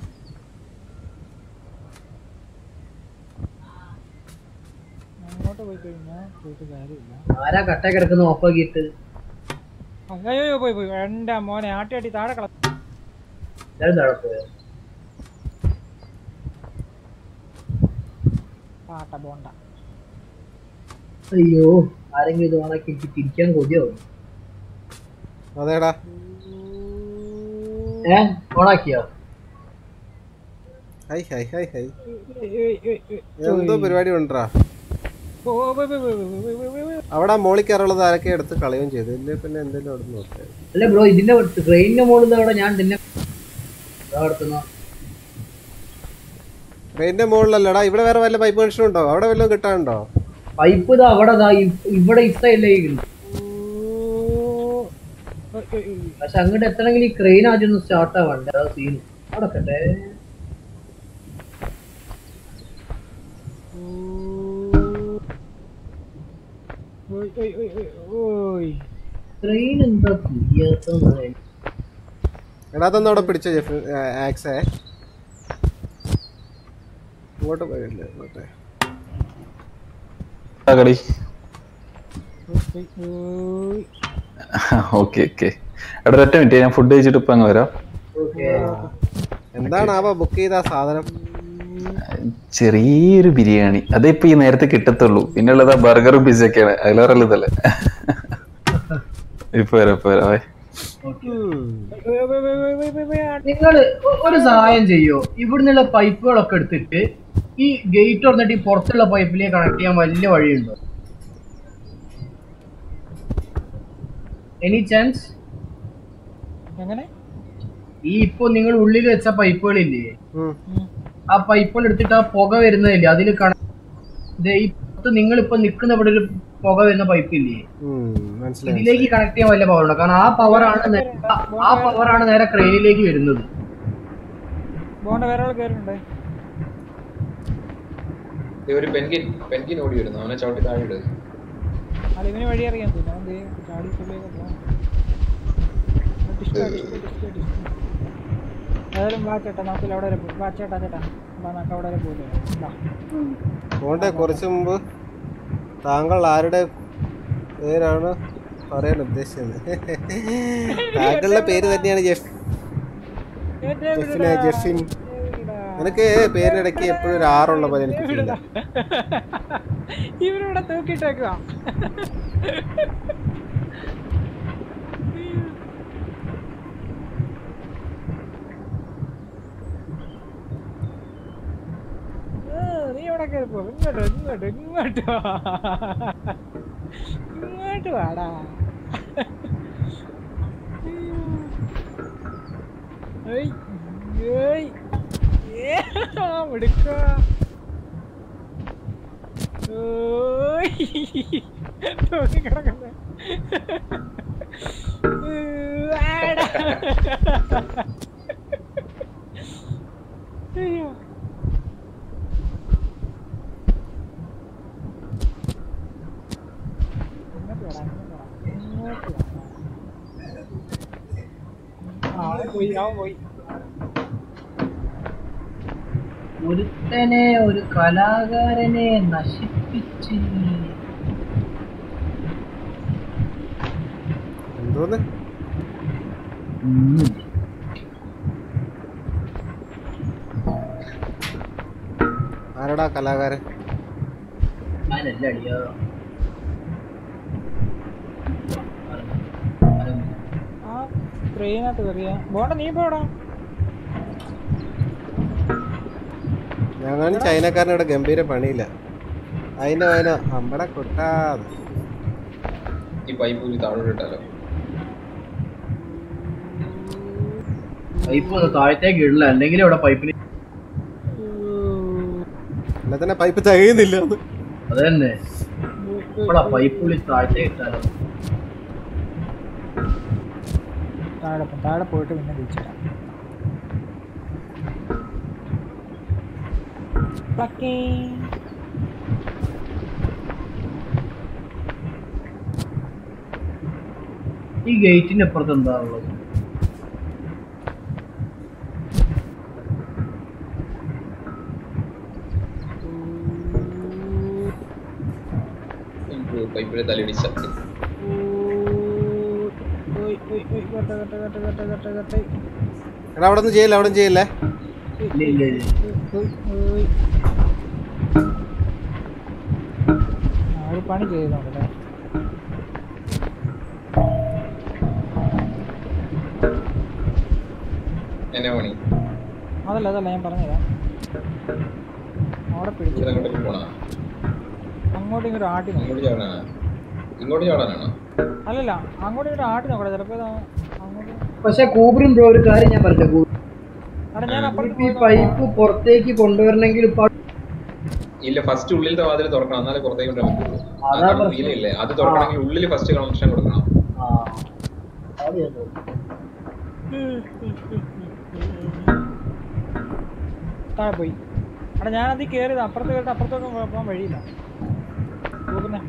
അങ്ങോട്ട് പോയി കഴിഞ്ഞാൽ പോയിട്ട് കാര്യമില്ല ആരാ കട്ട കിടക്കുന്ന ഓഫ് ആക്കിയിട്ട് അയ്യോ പോയി പോയി എന്റെ മോനെ ആട്ടി ആട്ടി താഴെ കള എല്ലാരും താഴെ പോയോ പാട്ട ബോണ്ട അയ്യോ ആരെങ്കിലും ഇത് ഓണാക്കി എനിക്ക് തിരിക്കാൻ കൊതിയാവും അതേടാ ഏ ഓണാക്കിയോ ഹൈ ഹൈ ഹൈ ഹൈ എന്തോ പരിപാടി ഉണ്ടടാ അവിടെ മോളിൽ കയറുള്ളത് ആരൊക്കെ എടുത്ത് കളയുകയും ചെയ്തു ഇല്ലേ പിന്നെ എന്തെങ്കിലും അവിടെ നോക്കാം അല്ല ബ്രോ ഇതിന്റെ ട്രെയിനിന്റെ മുകളിൽ അവിടെ ഞാൻ ഇതിന്റെ അടുത്തുന്ന ട്രെയിനിന്റെ മുകളിലല്ലടാ ഇവിടെ വേറെ വല്ല പൈപ്പ് കണക്ഷൻ ഉണ്ടോ അവിടെ വല്ലതും കിട്ടാനുണ്ടോ പൈപ്പ് ഇതാ അവിടെ ദാ ഇ- ഇവിടെ ഇത്തല്ലേ പക്ഷെ അങ്ങോട്ട് എത്തണമെങ്കിൽ ഈ ക്രെയിൻ ആദ്യം ഒന്ന് സ്റ്റാർട്ട് ആവണ്ടേ അതാ സീൻ അടക്കട്ടെ ട്രെയിൻ എന്താ തിരിയാത്ത എടാ അതൊന്നും അവിടെ പിടിച്ചോ ജെഫ് ആക്സേ ഇങ്ങോട്ട് പോയില്ലേ മറ്റേ ആ കളി ഓക്കെ ഓക്കെ എടാ ഒറ്റ മിനിറ്റ് ഞാൻ ഫുഡ് കഴിച്ചിട്ട് ഇപ്പൊ അങ്ങ് വരാം എന്താണ് ആവാ ബുക്ക് ചെയ്ത ആ സാധനം ചെറിയൊരു ബിരിയാണി അതേ ഇപ്പൊ ഈ നേരത്തെ കിട്ടത്തുള്ളൂ പിന്നെ ഉള്ളത് ബർഗറും പിസ്സ ഒക്കെയാണ് അതിലേറെ ഉള്ളതല്ലേ ഇപ്പൊ വരാം ഇപ്പൊ വരാം bye. നിങ്ങൾ ഒരു സഹായം ചെയ്യോ ഇവിടുന്നുള്ള പൈപ്പുകളൊക്കെ എടുത്തിട്ട് ഈ ഗേറ്റ് തുറന്നിട്ട് ഈ പുറത്തുള്ള പൈപ്പിലേക്ക് കണക്ട് ചെയ്യാൻ വലിയ വഴിയുണ്ടോ എനി ചാൻസ് എങ്ങനെ ഈ ഇപ്പൊ നിങ്ങൾ ഉള്ളിൽ വെച്ച പൈപ്പുകളില്ലേ ആ പൈപ്പുകൾ എടുത്തിട്ട് ആ പുക വരുന്നതില്ലേ അതിൽ കണ ദേ ഈ പുറത്ത് നിങ്ങൾ ഇപ്പൊ നിൽക്കുന്ന ഇവിടെ ഒരു പുക വരുന്ന പൈപ്പ് ഇല്ലേ മനസ്സിലായി ഇതിലേക്ക് കണക്ട് ചെയ്യാൻ വലിയ പവർ ഉണ്ടോ കാരണം ആ പവറാണ് ആ പവറാണ് നേരെ ക്രെയിനിലേക്ക് വരുന്നത് ബോണ്ട വേറെ ആൾ കയറുന്നുണ്ടേ ദേ ഒരു പെൻകിൻ പെൻകിൻ ഓടി വരുന്നു അവനെ ചവിട്ടി താഴെ ഇട് അല്ല ഇവന് വഴി അറിയാൻ തോന്നുന്നു അവൻ ദേ ചാടി പുള്ളിയൊക്കെ പോകാം ഡിസ്കോ ഡിസ്കോ ഡിസ്കോ ഡിസ്കോ ഏതായാലും വാ ചേട്ടാ നമുക്ക് അവിടെ വരെ പോ- വാ ചേട്ടാ ചേട്ടാ വാ നമുക്ക് അവിടെ വരെ പോലെ വാ അതുകൊണ്ട് കുറച്ച് മുമ്പ് താങ്കൾ ആരുടെ പേരാണ് പറയാൻ ഉദ്ദേശിച്ചത് താങ്കളുടെ പേര് തന്നെയാണ് ജെഫ് ജെഫിന ജെഫിൻ നിനക്ക് പേരിനിടയ്ക്ക് എപ്പോഴും ഒരു ആറുള്ള പോലെ എനിക്ക് ഫീൽ ഇവരിവിടെ തൂക്കിട്ടേക്കുക നീ എവിടെ കയറിപ്പോ ഇങ്ങോട്ടോ ഇങ്ങോട്ടോ ഇങ്ങോട്ടോ ഇങ്ങോട്ട് വാടാ ഏയ് ഏയ് ഏ മിടുക്ക തൂക്കി കിടക്കുന്ന അയ്യോ ഇങ്ങോട്ട് വാടാ ഇങ്ങോട്ട് വാടാ ഇങ്ങോട്ട് വാടാ ആ അവൻ പോയി അവൻ പോയി ഒരുത്തനെ ഒരു കലാകാരനെ നശിപ്പിച്ച് എന്തോന്ന് ആരടാ കലാകാരൻ ഞാനല്ല അടിയോ ആ ട്രെയിനകത്ത് കയറിയ ബോണ്ട നീ പോടാ ഞങ്ങളും ചൈനക്കാരനോട് ഗംഭീര പണിയില്ല അതിന്റെ അതിന് അമ്പടെ കൊട്ടാതെ ഈ പൈപ്പ് ഒരു താഴോട്ട് ഇട്ടാലോ പൈപ്പ് ഒന്ന് താഴത്തേക്ക് ഇടില്ല അല്ലെങ്കിൽ ഇവിടെ പൈപ്പിന് തന്നെ പൈപ്പ് തികയുന്നില്ല ഒന്ന് അത് തന്നെ ഇപ്പളാ പൈപ്പ് ഉള്ളി താഴ്ച ഇട്ടാലോ താഴെ പോ- താഴെ പോയിട്ട് പിന്നെ തിരിച്ചിടാം Plucking. ഈ ഗേറ്റിന്റെ അപ്പുറത്ത് എന്താ ഉള്ളത് പൈപ്പിലെ തലയിടിച്ച ഓയ്, ഓയ്, ഓയ്, കട്ടെ, കട്ടെ, കട്ടെ, കട്ടെ, കട്ടെ, കട്ടെ. എടാ അവിടെ ഒന്നും ചെയ്യില്ല അവിടെ ഒന്നും ചെയ്യില്ലേ ഇല്ല ഇല്ല ഇല്ല ഓയ്, ഓയ്. ആ, ഒരു പണി ചെയ്തോണ്ടല്ലേ എന്നെ പണി അതല്ല അതല്ല ഞാൻ പറഞ്ഞുതരാം അവിടെ പിടിച്ചു ഇവിടെ അങ്ങോട്ടേക്ക് പോണ അങ്ങോട്ടും ഇങ്ങോട്ടും ആട്ടി നോക്കും ഇങ്ങോട്ട് ചാടാനാ ഇങ്ങോട്ട് ചാടാനാണോ അല്ലല്ല അങ്ങോട്ടും ഇങ്ങോട്ടും ആട്ടി നോക്കട്ടെ ചിലപ്പോ ഇതാ അങ്ങോട്ട് പക്ഷെ കൂബറിൻ ബ്രോ ഒരു കാര്യം ഞാൻ പറഞ്ഞ അവിടെ ഞാൻ അപ്പുറത്ത് ഈ പൈപ്പ് പുറത്തേക്ക് കൊണ്ടുവരണമെങ്കിൽ ഇപ്പൊ ഇല്ല ഫസ്റ്റ് ഉള്ളിലത്തെ വാതിൽ തുറക്കണം എന്നാലേ പുറത്തേക്ക് കൊണ്ടുവരാൻ പറ്റുള്ളൂ ആ അതാ കാണുന്ന പ്രശ്നം. wheel ഇല്ലേ അത് തുറക്കണമെങ്കിൽ ഉള്ളിൽ ഫസ്റ്റ് കണക്ഷൻ കൊടുക്കണം ആ അത് ഞാൻ നോക്കാം. താഴെ പോയി അവിടെ ഞാൻ അതിൽ കയറിയത് അപ്പുറത്ത് കേട്ട് അപ്പുറത്തൊക്കെ പോകാൻ വഴിയില്ല പോകുന്നേ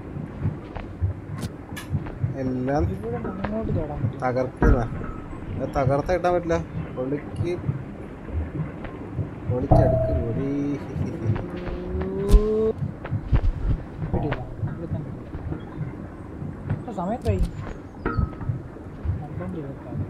എല്ലാം ഇവിടെ അങ്ങോട്ട് ചാടാൻ പറ്റും തകർക്കുന്ന അത് തകർത്ത കിട്ടാൻ പറ്റില്ല പൊളിക്ക് പൊളിച്ചടുക്ക് പൊടി കിട്ടിയില്ല ഇവിടെ തന്നെ ഇപ്പൊ സമയത്തായി പന്ത്രണ്ട് ഇരുപത്താറ്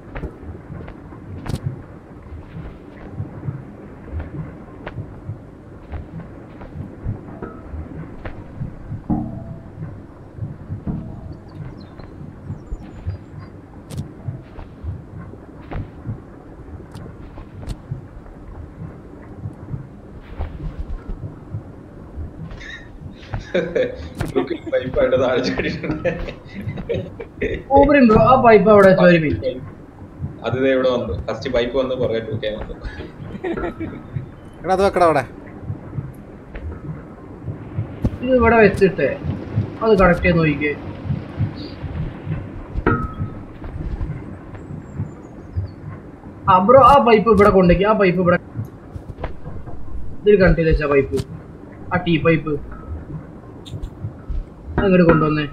പൈപ്പായിട്ട് താഴെ ചാടിയിട്ടുണ്ട് കൂബറിൻ ബ്രോ ആ പൈപ്പ് അവിടെ വെച്ച് ഒരു മിനിറ്റ് അത് ദേ ഇവിടെ വന്നു ഫസ്റ്റ് പൈപ്പ് വന്ന് പുറകെ ടൂക്കേ വന്നു എടാ അത് വെക്കടാ അവിടെ ഇത് ഇവിടെ വെച്ചിട്ട് അത് കണക്ട് ചെയ്ത് നോക്കിക്കേ ആ ബ്രോ ആ പൈപ്പ് ഇവിടെ കൊണ്ടേക്ക് ആ പൈപ്പ് ഇവിടെ ഇതിൽ കണക്ട് ചെയ്ത് വെച്ച പൈപ്പ് ആ ടീ പൈപ്പ് അങ്ങോട്ട് കൊണ്ടുവന്നേ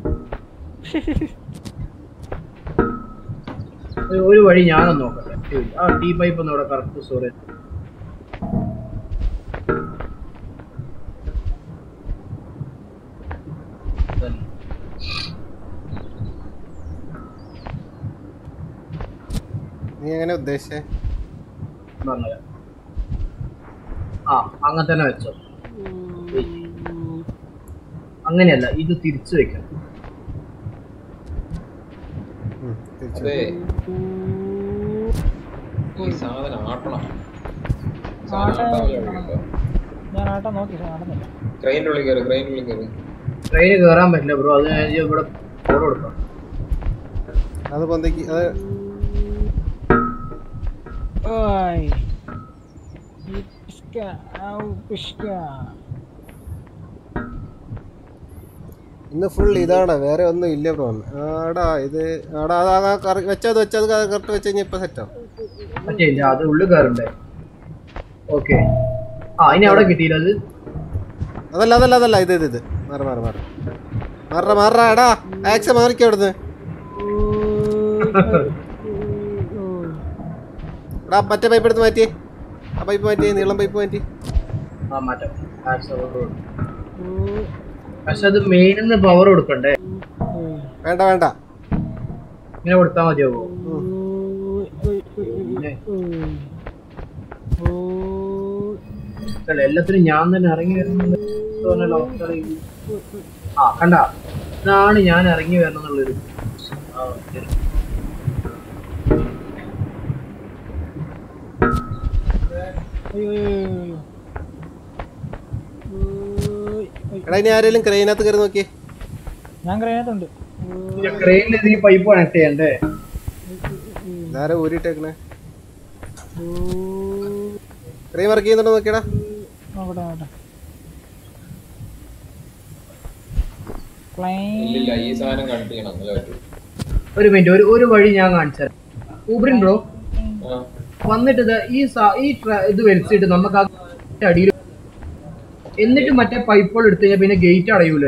ഒരു- ഒരു വഴി ഞാനൊന്ന് നോക്കട്ടെ ആ ടീ പൈപ്പ് ഒന്ന് ഇവിടെ കറക്റ്റ് സ്റ്റോറേജ് നീ എങ്ങനെ ഉദ്ദേശിച്ചേ പറഞ്ഞുതരാം. ആ അങ്ങനെ തന്നെ വെച്ചോ അങ്ങനെയല്ല ഇത് തിരിച്ചു വെക്കണം ഉം, തിരിച്ചു അതെ ഈ സാധനം ആട്ടണം സാധനം ആട്ടാൻ ആട്ടാൻ വല്ല വഴിയുണ്ടോ ഞാൻ ആട്ടാ നോക്കി പക്ഷെ നടന്നില്ല ക്രെയിൻ്റെ ഉള്ളിൽ കയറി ക്രെയിൻ്റെ ഉള്ളിൽ കയറി ട്രെയിന് കയറാൻ പറ്റില്ല ബ്രോ അത് ഞാൻ ഇവിടെ ഫോട്ടോ കൊടുക്കാം അത് പൊന്തയ്ക്ക് അത് ഓയ് ഈ പിഷ്ക ഔ പിഷ്ക ഇന്ന് ഫുൾ ഇതാണ് വേറെ ഒന്നും ഇല്ല ബ്രോ ആടാ ഇത് ആടാ അത് ആ കറ- വെച്ചത് വെച്ചത് കറക്റ്റ് വെച്ച് കഴിഞ്ഞാൽ ഇപ്പൊ സെറ്റാവും മറ്റേ ഇല്ല അത് ഉള്ളിൽ കയറണ്ടേ ഓക്കെ ആ ഇനി അവിടെ കിട്ടിയില്ല അത് അതല്ല അതല്ല അതല്ല ഇത് ഇത് ഇത് മാറി മാറി മാറി മാറ മാറ എടാ ആക്സ് മാറിക്കോ അവിടുന്ന് എടാ മറ്റേ പൈപ്പ് എടുത്ത് മാറ്റി ആ പൈപ്പ് മാറ്റി നീളം പൈപ്പ് മാറ്റി ആ മാറ്റാം പക്ഷെ അത് മെയിനിന്ന് പവർ കൊടുക്കണ്ടേ വേണ്ട വേണ്ട ഇങ്ങനെ കൊടുത്താ മതിയാവോ അല്ല, എല്ലാത്തിനും ഞാൻ തന്നെ ഇറങ്ങി വരണം ആ കണ്ട ഇതാണ് ഞാൻ ഇറങ്ങി വരണം എന്നുള്ളൊരു ആ, ശരി. എടാ ഇനി ആരെങ്കിലും ക്രെയിനകത്ത് കയറി നോക്കിയേ ഞാൻ ക്രേനത്തുണ്ട് പിന്നെ ക്രെയിനിൽ ഈ പൈപ്പ് കണക്ട് ചെയ്യണ്ടേ ഇതാരാ ഊരിട്ടേക്കണേ ക്രെയിൻ വർക്ക് ചെയ്യുന്നുണ്ടോ നോക്കിയടാ നോക്കട്ടെ നോക്കട്ടെ പ്ലെയിൻ ഇല്ലില്ല ഈ സാധനം കണക്ട് ചെയ്യണം എന്നല്ലേ പറ്റൂ ഒരു മിനിറ്റ് ഒരു ഒരു വഴി ഞാൻ കാണിച്ചു ഊബ്രിൻ ബ്രോ ആ വന്നിട്ട് ഇത് ഈ സ- ഈ ട്ര- ഇത് വലിച്ചിട്ട് നമുക്ക് ആ അടിയിൽ എന്നിട്ട് മറ്റേ പൈപ്പുകൾ എടുത്തു കഴിഞ്ഞാൽ പിന്നെ ഗേറ്റ് അടയൂല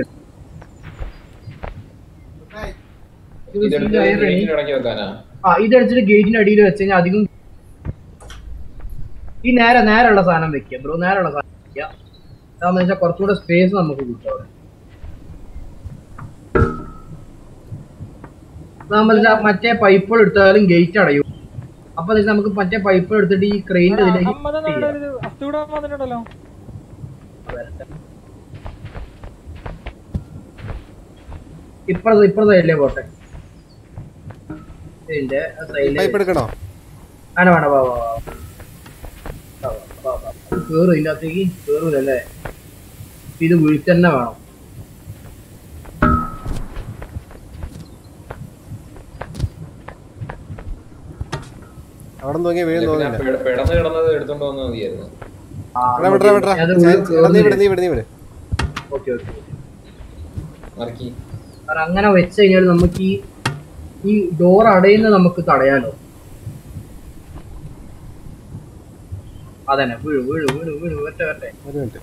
ഇതെടുത്ത് ഗേറ്റിന് ഇടയ്ക്ക് വെക്കാനാ ആ ഇതടിച്ചിട്ട് ഗേറ്റിന്റെ അടിയിൽ വെച്ച് കഴിഞ്ഞാൽ അധികം ഈ നേരെ നേരെയുള്ള സാധനം വെക്കുക ബ്രോ നേരെയുള്ള സാധനം വെക്കുക അതാന്ന് വെച്ചാൽ കുറച്ചുകൂടെ സ്പേസ് നമുക്ക് കിട്ടും അവിടെ അതാകുമ്പോ എന്താ മറ്റേ പൈപ്പുകൾ എടുത്താലും ഗേറ്റ് അടയും അപ്പൊ എന്താ നമുക്ക് മറ്റേ പൈപ്പുകൾ എടുത്തിട്ട് ഈ ക്രെയിൻ്റെ ഇതിലേക്ക് അമ്മ അത്തൂടെ വന്നിട്ടുണ്ടല്ലോ ഇപ്പഴത്തെ ഇപ്പഴത്തെ പോട്ടെ ഇതിന്റെ സൈഡില് പൈപ്പ് എടുക്കണോ വേണ്ട വേണ്ട വാ വാ വാ. വാ, വാ, വാ, വാ. ഇത് കേറും ഇതിന്റെ അകത്തേക്ക് കേറൂലല്ലേ ഇത് വീഴ്ച തന്നെ വേണം അവിടെ നോക്കിയാൽ വീഴും ഇല്ല, പിന്നെ തോന്നില്ല പെ- പെടന്ന് കിടന്നത് എടുത്തോണ്ട് വന്നാൽ മതിയായിരുന്നു ആ, ഇവിടെ വിടറാ വിടറാ അത് ചാ- വീഴും, എടാ, നീ വിട് കേറുന്നില്ല. നീ വിട് നീ വിട് ഓക്കേ ഓക്കേ മറക്കി കാരണം അങ്ങനെ വെച്ച് കഴിഞ്ഞാൽ നമുക്ക് ഈ ഈ ഡോർ അടയുന്നത് നമുക്ക് തടയാലോ അതന്നെ വീഴു വീഴു വീഴു വീഴു വരട്ടെ വരട്ടെ ഒരു മിനിറ്റ്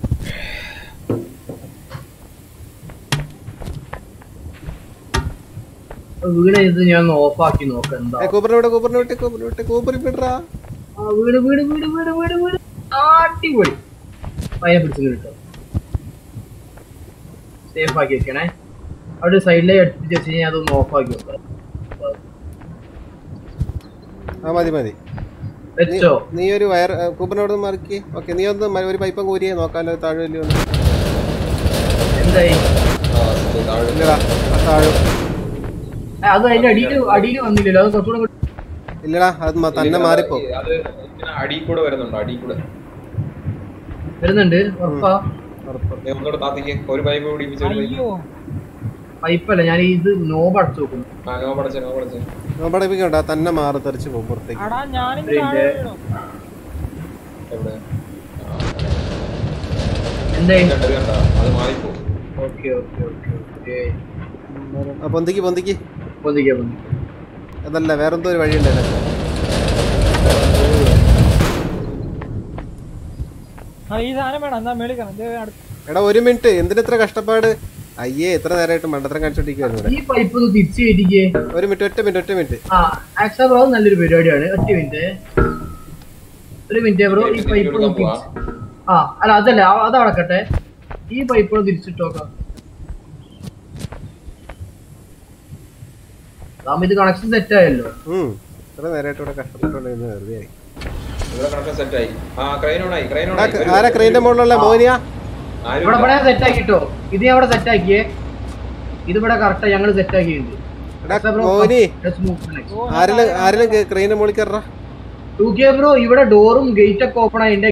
വീണ ഇത് ഞാൻ ഒന്ന് ഓഫാക്കി നോക്കാം എന്താ ഏ, കൂപ്പറിനെ വിട്ട് കൂപ്പറിനെ വിട്ട് കൂപ്പറിനെ വിട്ട് കൂപ്പറി വിടറാ ആ, വീട് വീട് വീട് വീട് വീട് വീട് അടിപൊളി അതിനെ പിടിച്ച് കിട്ടും സേഫ് ആക്കി വെക്കണേ അവിടെ സൈഡിലേക്ക് അടുപ്പിച്ച് വെച്ച് കഴിഞ്ഞാൽ അതൊന്ന് ഓഫ് ആക്കി വെക്കാം ആ മതി മതി വെച്ചോ നീ ഒരു വയർ കൂപ്പറിനോട് മറിക്ക് ഓക്കെ നീ ഒന്ന് മ- ഒരു പൈപ്പം കൂരിയെ നോക്കാലോ താഴെ വലിയ ഒന്ന് എന്തായി ഇല്ലടാ ആ താഴെ ആ, അത് അതിന്റെ അടിയിൽ അടിയിൽ വന്നില്ലല്ലോ അത് കുറച്ചുകൂടെ കൂടി- ഇല്ലടാ അത് മ- തന്നെ മാറിപ്പോ അത് ഇങ്ങനെ അടി കൂടെ വരുന്നുണ്ട് അടി കൂടെ വരുന്നുണ്ട് ഉറപ്പാ നീ ഒന്നുകൂടെ താത്തിക്ക് ഒരു പൈപ്പ് പിടിപ്പിച്ച ഒരു പൈപ്പ് അയ്യോ പൈപ്പല്ല ഞാൻ ഇത് നോബ് അടച്ചു നോക്കുന്നു ആ നോ പടച്ച നോ പടച്ച നോമ്പടിപ്പിക്കണ്ട തന്നെ മാറി തെറിച്ച് പോകും പുറത്തേക്ക് അടാ ഞാനിത് ഇതിന്റെ- താഴെ വീണു. എവിടെ എന്തായി കണ്ടത് കണ്ട അത് മാറിപ്പോ ഓക്കെ ഓക്കെ ഓക്കെ ഓക്കെ ആ പൊന്തിക്ക് പൊന്തിക്ക് പൊന്തിക്കാം പൊന്തിക്കാം അതല്ല വേറെന്തോ ഒരു വഴിയുണ്ടല്ലോ ആ ഈ സാധനം വേണം എന്നാ മേളിൽ കയറാം ഇത് അടുത്ത് എടാ ഒരു മിനിറ്റ് എന്തിനെത്ര കഷ്ടപ്പാട് അയ്യേ എത്ര നേരമായിട്ട് മണ്ടത്തരം കാണിച്ചോണ്ടിരിക്കുവായിരുന്നു ഇവിടെ ഈ പൈപ്പ് ഒന്ന് തിരിച്ചു കയറ്റിക്കേ ഒരു മിനിറ്റ് ഒറ്റ മിനിറ്റ് ഒറ്റ മിനിറ്റ് ആ ആക്സാ ബ്രോ നല്ലൊരു പരിപാടിയാണ് ഒറ്റ മിനിറ്റ് ഒരു മിനിറ്റ് ബ്രോ ഈ പൈപ്പ് ഒന്ന് പോവാ തിരിച്ച് ആ അല്ല അതല്ല ആ, അത് അടക്കട്ടെ ഈ പൈപ്പ് ഒന്ന് തിരിച്ചിട്ട് നോക്കാം അതാകുമ്പോ ഇത് കണക്ഷൻ സെറ്റ് ആയല്ലോ ഉം ഇത്ര നേരമായിട്ട് ഇവിടെ കഷ്ടപ്പെട്ടുകൊണ്ടിരുന്നത് വെറുതെ ആയി ഇവിടെ കണക്ഷൻ സെറ്റ് ആയി ആ ക്രൈൻ ഓൺ ആയി ക്രൈൻ ഓൺ എടാ, ആയി ആരാ ക്രെയിന്റെ മുകളിലുള്ള മോനിയ ആരും ഇവിടെ ഇവിടെ സെറ്റ് ആക്കിട്ടോ ഇത് ഞാൻ ഇവിടെ സെറ്റ് ആക്കിയേ ഇത് ഇവിടെ കറക്റ്റ് ഞങ്ങൾ സെറ്റ് ആക്കിയിട്ടുണ്ട് എടാ മോനി ഓ, ആരെങ്കിലും ആരെങ്കിലും ക്രെയിന്റെ മുകളിൽ കയറാ ടു കെ ബ്രോ ഇവിടെ ഡോറും ഗേറ്റ് ഒക്കെ ഓപ്പൺ ആയിന്റെ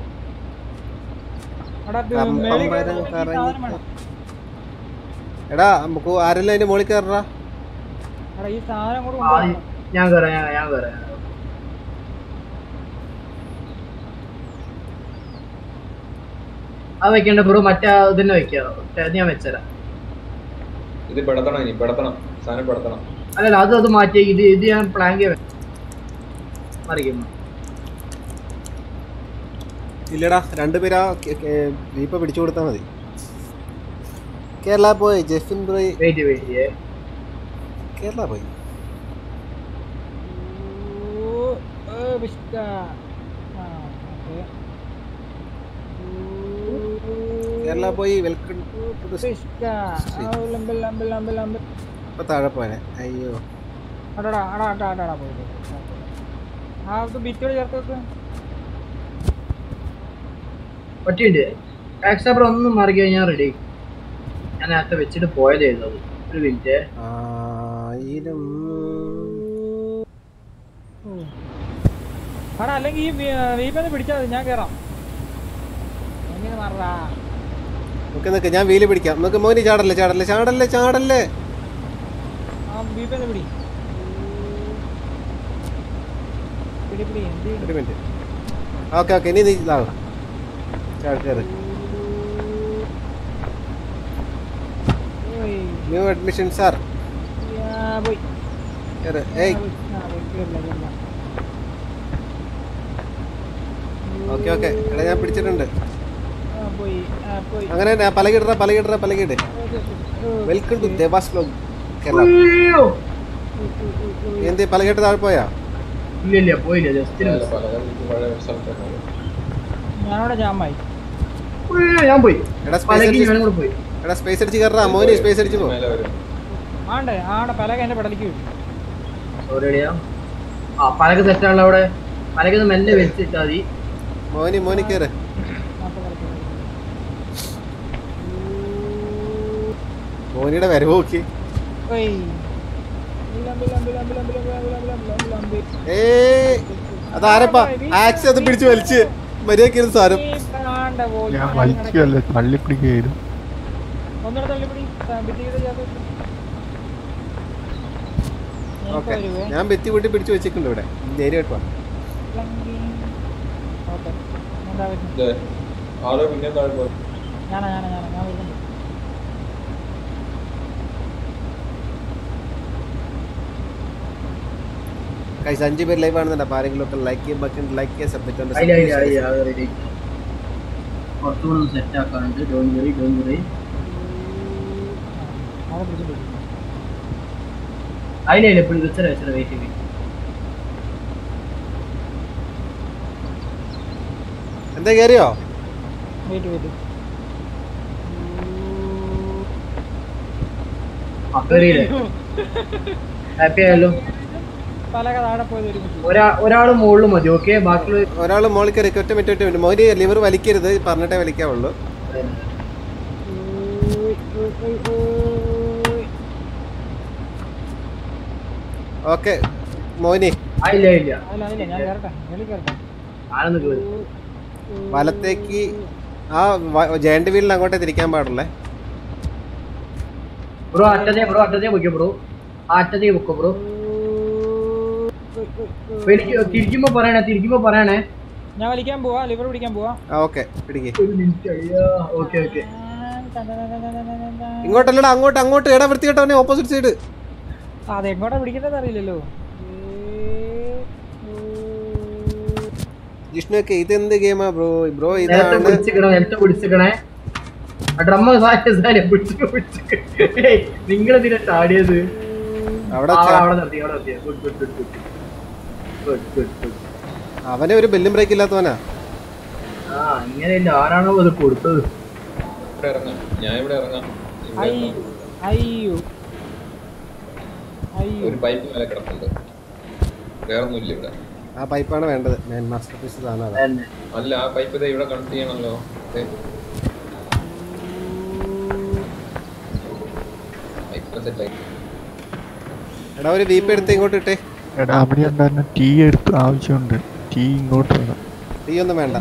എടാ ഇത് കമ്പം മേളിൽ വരെ കയറുമ്പോ ഈ കറങ്ങി സാധനം വേണം. എടാ നമുക്ക് ആരെങ്കിലും അതിന്റെ മുകളിൽ കയറാ എടാ ഈ സാധനം കൂടെ ആ, കൊണ്ടുവരണം. ഞാൻ കയറാം ഞാൻ ഞാൻ കയറാം ഞാൻ കയറാം. അത് വെക്കണ്ട ബ്രോ മറ്റേ ഇതന്നെ വെക്കാം മറ്റേ അത് ഞാൻ വെച്ചരാം ഇത് പെടത്തണം ഇനി പെടത്തണം സാധനം പെടത്തണം അല്ലല്ല അത് അത് മാറ്റി ഇത് ഇത് ഞാൻ പ്ലാൻ ചെയ്യാൻ മറിക്കുന്നു ഇല്ലടാ രണ്ടുപേരാ ജീപ്പ് പിടിച്ചു കൊടുത്താൽ മതി കേരള പോയി ജസ്റ്റിൻ ബ്രോയ് വെയിറ്റ് വെയിറ്റ് ചെയ്യേ കേരള പോയി ഓ, ഏ, ബിസ്ക. ആ, ഓക്കേ. കേരള പോയി വെൽക്കം ബിസ്ക. ആ, ലംബൽ, ലംബൽ, ലംബൽ, ലംബൽ. ഇപ്പൊ താഴെ പോനെ അയ്യോ അടാടാ, അടാ, അടാ, അടാ, അടാ, പോയി, പോയി, പോയി. ആ ഇത് ബിറ്റോട് ചേർത്ത് വെക്ക് ഒറ്റയുണ്ട് ടാക്സ് ബ്രോ ഒന്ന് മാറി കഴിഞ്ഞാൽ റെഡി ഞാൻ നേരത്തെ വെച്ചിട്ട് പോയതായിരുന്നു അത് ഒരു മിനിറ്റ് ആയിരം അടാ അല്ലെങ്കിൽ ഈ വീപ്പെന്ന് പിടിച്ചാൽ മതി ഞാൻ കേറാം എങ്ങനെ മാറാ നിക്ക് നിക്ക് ഞാൻ വീല് പിടിക്കാം നമുക്ക് മോനി ചാടല്ലേ ചാടല്ലേ ചാടല്ലേ ചാടല്ലേ ആ വീപ്പെന്ന് പിടി പിടി പിടി എന്ത് ഒരു മിനിറ്റ് ഓക്കെ ഓക്കെ ഇനി നീ ഇതാകണം കേറ്, കേറ്. ഓയ് ന്യൂ അഡ്മിഷൻ സാർ യാ പോയി കേറ്. ഏയ് ആ, പോയി. ആ, പോയി. കേറില്ല, കേറില്ല. ഓക്കെ ഓക്കെ എടാ ഞാൻ പിടിച്ചിട്ടുണ്ട് ആ, പോയി ആ, പോയി അങ്ങനെ തന്നെ പലകിടറ പലകിടറ പലകിട് welcome to Devas vlog Kerala അയ്യോ എന്ത് പലകിട്ട് താഴെ പോയാ ഇല്ല ഇല്ല പോയില്ല ജസ്റ്റ് ഞാനവിടെ ജാമായി ഞാൻ പോയി എടാ സ്പേസ് പലകി അടിച്ച് ഞാനും കൂടെ പോയി എടാ സ്പേസ് അടിച്ച് കയറാ മോന് സ്പേസ് അടിച്ച് പോ ആണ്ടേ ആടെ പലക എന്റെ പെടലിക്ക് കിട്ടും സോറി അടിയാ ആ പലക സെറ്റാണല്ലോ അവിടെ പലക ഒന്ന് മെല്ലെ വെച്ചിട്ടാ മതി മോനി മോനി കയറ് മോനിയുടെ വരവ് നോക്കി ഓയ് ലംബി ലംബി ലംബി ലംബി ലംബി ലംബി ലംബി ലംബി ലംബി ഏയ് അതാരപ്പാ ആക്സ് അത് പിടിച്ച് വലിച്ച് മര്യാദക്ക് സാരം ആണ്ടെ പോയി ഞാൻ വലിക്കുകയല്ല തള്ളിപ്പിടിക്കുകയായിരുന്നു ഒന്നുകൂടെ തള്ളിപ്പിടി ഭിത്തിയുടെ ചേർത്ത് ഓക്കെ ഞാൻ ബെത്തി കൂട്ടി പിടിച്ച് വെച്ചിട്ടുണ്ട് ഇവിടെ ധൈര്യമായിട്ട് വാ ഓക്കെ എന്താ വരുന്നത് ആള് പിന്നെ താഴെ പോയി ഞാനാ ഞാനാ ഞാനാ ഞാൻ വരുന്നുണ്ട് കൈസ് അഞ്ച് പേര് ലൈവ് ആണെന്നുണ്ട് അപ്പോൾ ആരെങ്കിലും ഒക്കെ ലൈക്ക് ചെയ്യാൻ ബാക്കി ലൈക്ക് ചെയ്യാൻ സബ്മിറ്റ് അതില അതില അതില അത് ready. കുറച്ചുകൂടെ ഒന്ന് സെറ്റ് ആക്കാനുണ്ട് ഡോൺ വറി ഡോൺ വറി അവിടെ പിടിച്ചിട്ട് അതില അതില ഇപ്പോഴും വെച്ചര വെച്ചര വെയിറ്റ് ചെയ്യും എന്താ കയറിയോ വെയിറ്റ് വെയിറ്റ് അക്കറിയില്ലേ ഹാപ്പി ആയല്ലോ പലക താഴെ പോയത് ഒരുമിച്ച് ഒരാ ഒരാള് മുകളിൽ മതി ഓക്കെ ബാക്കിയുള്ള ഒരാൾ മോളിൽ കയറി ഒറ്റ മിനിറ്റ് ഒറ്റ മിനിറ്റ് മോനി ലിവർ വലിക്കരുത് പറഞ്ഞിട്ടേ വലിക്കാവുള്ളൂ ഓക്കെ മോനി ആ ഇല്ല ഇല്ല അല്ല അതില്ല ഞാൻ കയറട്ടെ വെളി കയറട്ടെ ആനൊന്ന് കേറി വലത്തേക്ക് ആ ജയന്റ് വീലിന് അങ്ങോട്ടേ തിരിക്കാൻ പാടുള്ളേ ബ്രോ അറ്റത്തെ ബ്രോ അറ്റത്തെ പൊയ്ക്കോ ബ്രോ ആ അറ്റത്തേക്ക് പൊക്കോ ബ്രോ തിരിക്കുമ്പോ പറയണേ തിരിക്കുമ്പോ പറയണേ ഞാൻ വലിക്കാൻ പോവാ ലിവർ പിടിക്കാൻ പോവാ ആ ഓക്കെ പിടിക്ക് ഒരു മിനിറ്റ് അയ്യോ ഓക്കെ ഓക്കെ ഇങ്ങോട്ടല്ലടാ അങ്ങോട്ട് അങ്ങോട്ട് എടാ വൃത്തികെട്ടവനെ ഓപ്പോസിറ്റ് സൈഡ് അതെങ്ങോട്ടാ പിടിക്കേണ്ടത് അറിയില്ലല്ലോ ജിഷ്ണുക്കെ ഇതെന്ത് ഗെയിമാ ബ്രോ ബ്രോ നേരത്തെ ഇതാണ് പിടിച്ചിക്കണേ നേരത്തെ പിടിച്ചിക്കണേ ആ ഡ്രമ്മ സാധനം പിടിച്ചു പിടിച്ചു നിങ്ങൾ ഇതിനെ ചാടിയത് അവിടെ ആ, ചാ- അവിടെ നിർത്തി അവിടെ നിർത്തി good good good good good good good അവനെ ഒരു ബെല്ലും ബ്രേക്ക് ഇല്ലാത്തവനാ ആ അങ്ങനെയല്ല ആരാണോ അത് കൊടുത്തത് ഇവിടെ ഇറങ്ങാം ഞാൻ ഇവിടെ ഇറങ്ങാം ഇവിടെ ഐ ഇറങ്ങാം. അയ്യോ അയ്യോ ഒരു പൈപ്പ് മേലെ കിടപ്പുണ്ട് വേറൊന്നുമില്ല ഇവിടെ ആ പൈപ്പാണ് വേണ്ടത് മെയിൻ മാസ്റ്റർ പീസ് സാധനം അതാ തന്നെ അല്ല ആ പൈപ്പ് ഇതേ ഇവിടെ കണക്ട് ചെയ്യണല്ലോ പൈപ്പ് സെറ്റായി എടാ ഒരു വീപ്പ് എടുത്ത് ഇങ്ങോട്ട് ഇട്ടേ എടാ അവിടെ ഉണ്ടായിരുന്ന ടീ എടുത്ത് ആവശ്യമുണ്ട് ടീ ഇങ്ങോട്ട് വേണം തീ ഒന്നും വേണ്ട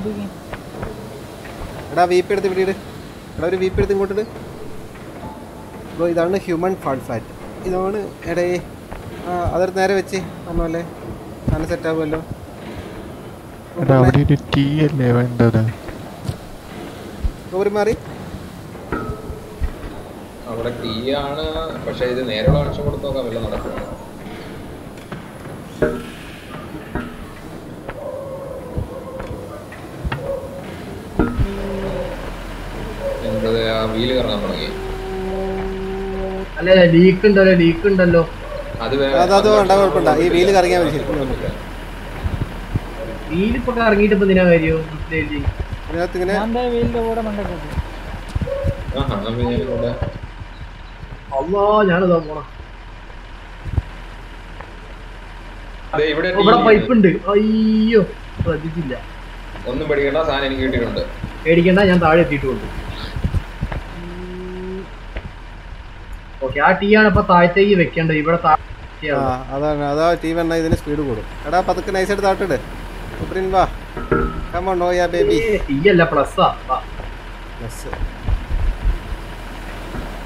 എടാ വീപ്പ് എടുത്ത് ഇവിടെ ഇട് എടാ ഒരു വീപ്പ് എടുത്ത് ഇങ്ങോട്ട് ഇട് ബ്രോ ഇതാണ് ഹ്യൂമൻ ഫാഡ് ഫാറ്റ് ഇതാണ് എടേ ആ അതെടുത്ത് നേരെ വെച്ച് പറഞ്ഞല്ലേ നല്ല സെറ്റ് ആവുമല്ലോ എടാ അവിടെ ഒരു ടീ അല്ലേ വേണ്ടത് ഒരു മാറി അവിടെ ടീ ആണ് പക്ഷെ ഇത് നേരെയുള്ള കണക്ഷൻ കൊടുത്ത് നോക്കാൻ വല്ല നടക്കും എന്തത് ആ വീല് കറങ്ങാൻ തുടങ്ങി അല്ല ലീക്ക് ഉണ്ടല്ലോ ലീക്ക് ഉണ്ടല്ലോ അത് വേറെ അത് അത് വേണ്ട കുഴപ്പമില്ല ഈ വീല് കറങ്ങിയാൽ മതി ശരിക്കും നമുക്ക് വീലിപ്പൊ ഇറങ്ങിയിട്ട് ഇപ്പൊ എന്തിനാ കാര്യം മനസ്സിലായില്ലേ ഇതിനകത്ത് ഇങ്ങനെ ഞാൻ ദേ വീലിന്റെ കൂടെ മണ്ടൊക്കെ ആഹാ അപ്പൊ ഞാനിവിടെ അല്ലാ ഞാനതാ പോണം അതെ ഇവിടെ ഇവിടെ ടീ പൈപ്പ് ഉണ്ട് അയ്യോ ശ്രദ്ധിച്ചില്ല ഒന്നും പേടിക്കണ്ട സാധനം എനിക്ക് കിട്ടിയിട്ടുണ്ട് പേടിക്കണ്ട ഞാൻ താഴെ എത്തിയിട്ടുണ്ട് ഓക്കെ ആ ടീ ആണ് ഇപ്പൊ താഴത്തേക്ക് വെക്കേണ്ടത് ഇവിടെ താഴെ ആ അതാണ് അതാ ടി വി എണ്ണ ഇതിന് സ്പീഡ് കൂടും എടാ പതുക്കെ നൈസായിട്ട് താട്ടിട് സുപ്രീൻ വാ കമോൺ നോ യാ ബേബി ടീ അല്ല പ്ലസ്സാ യെസ്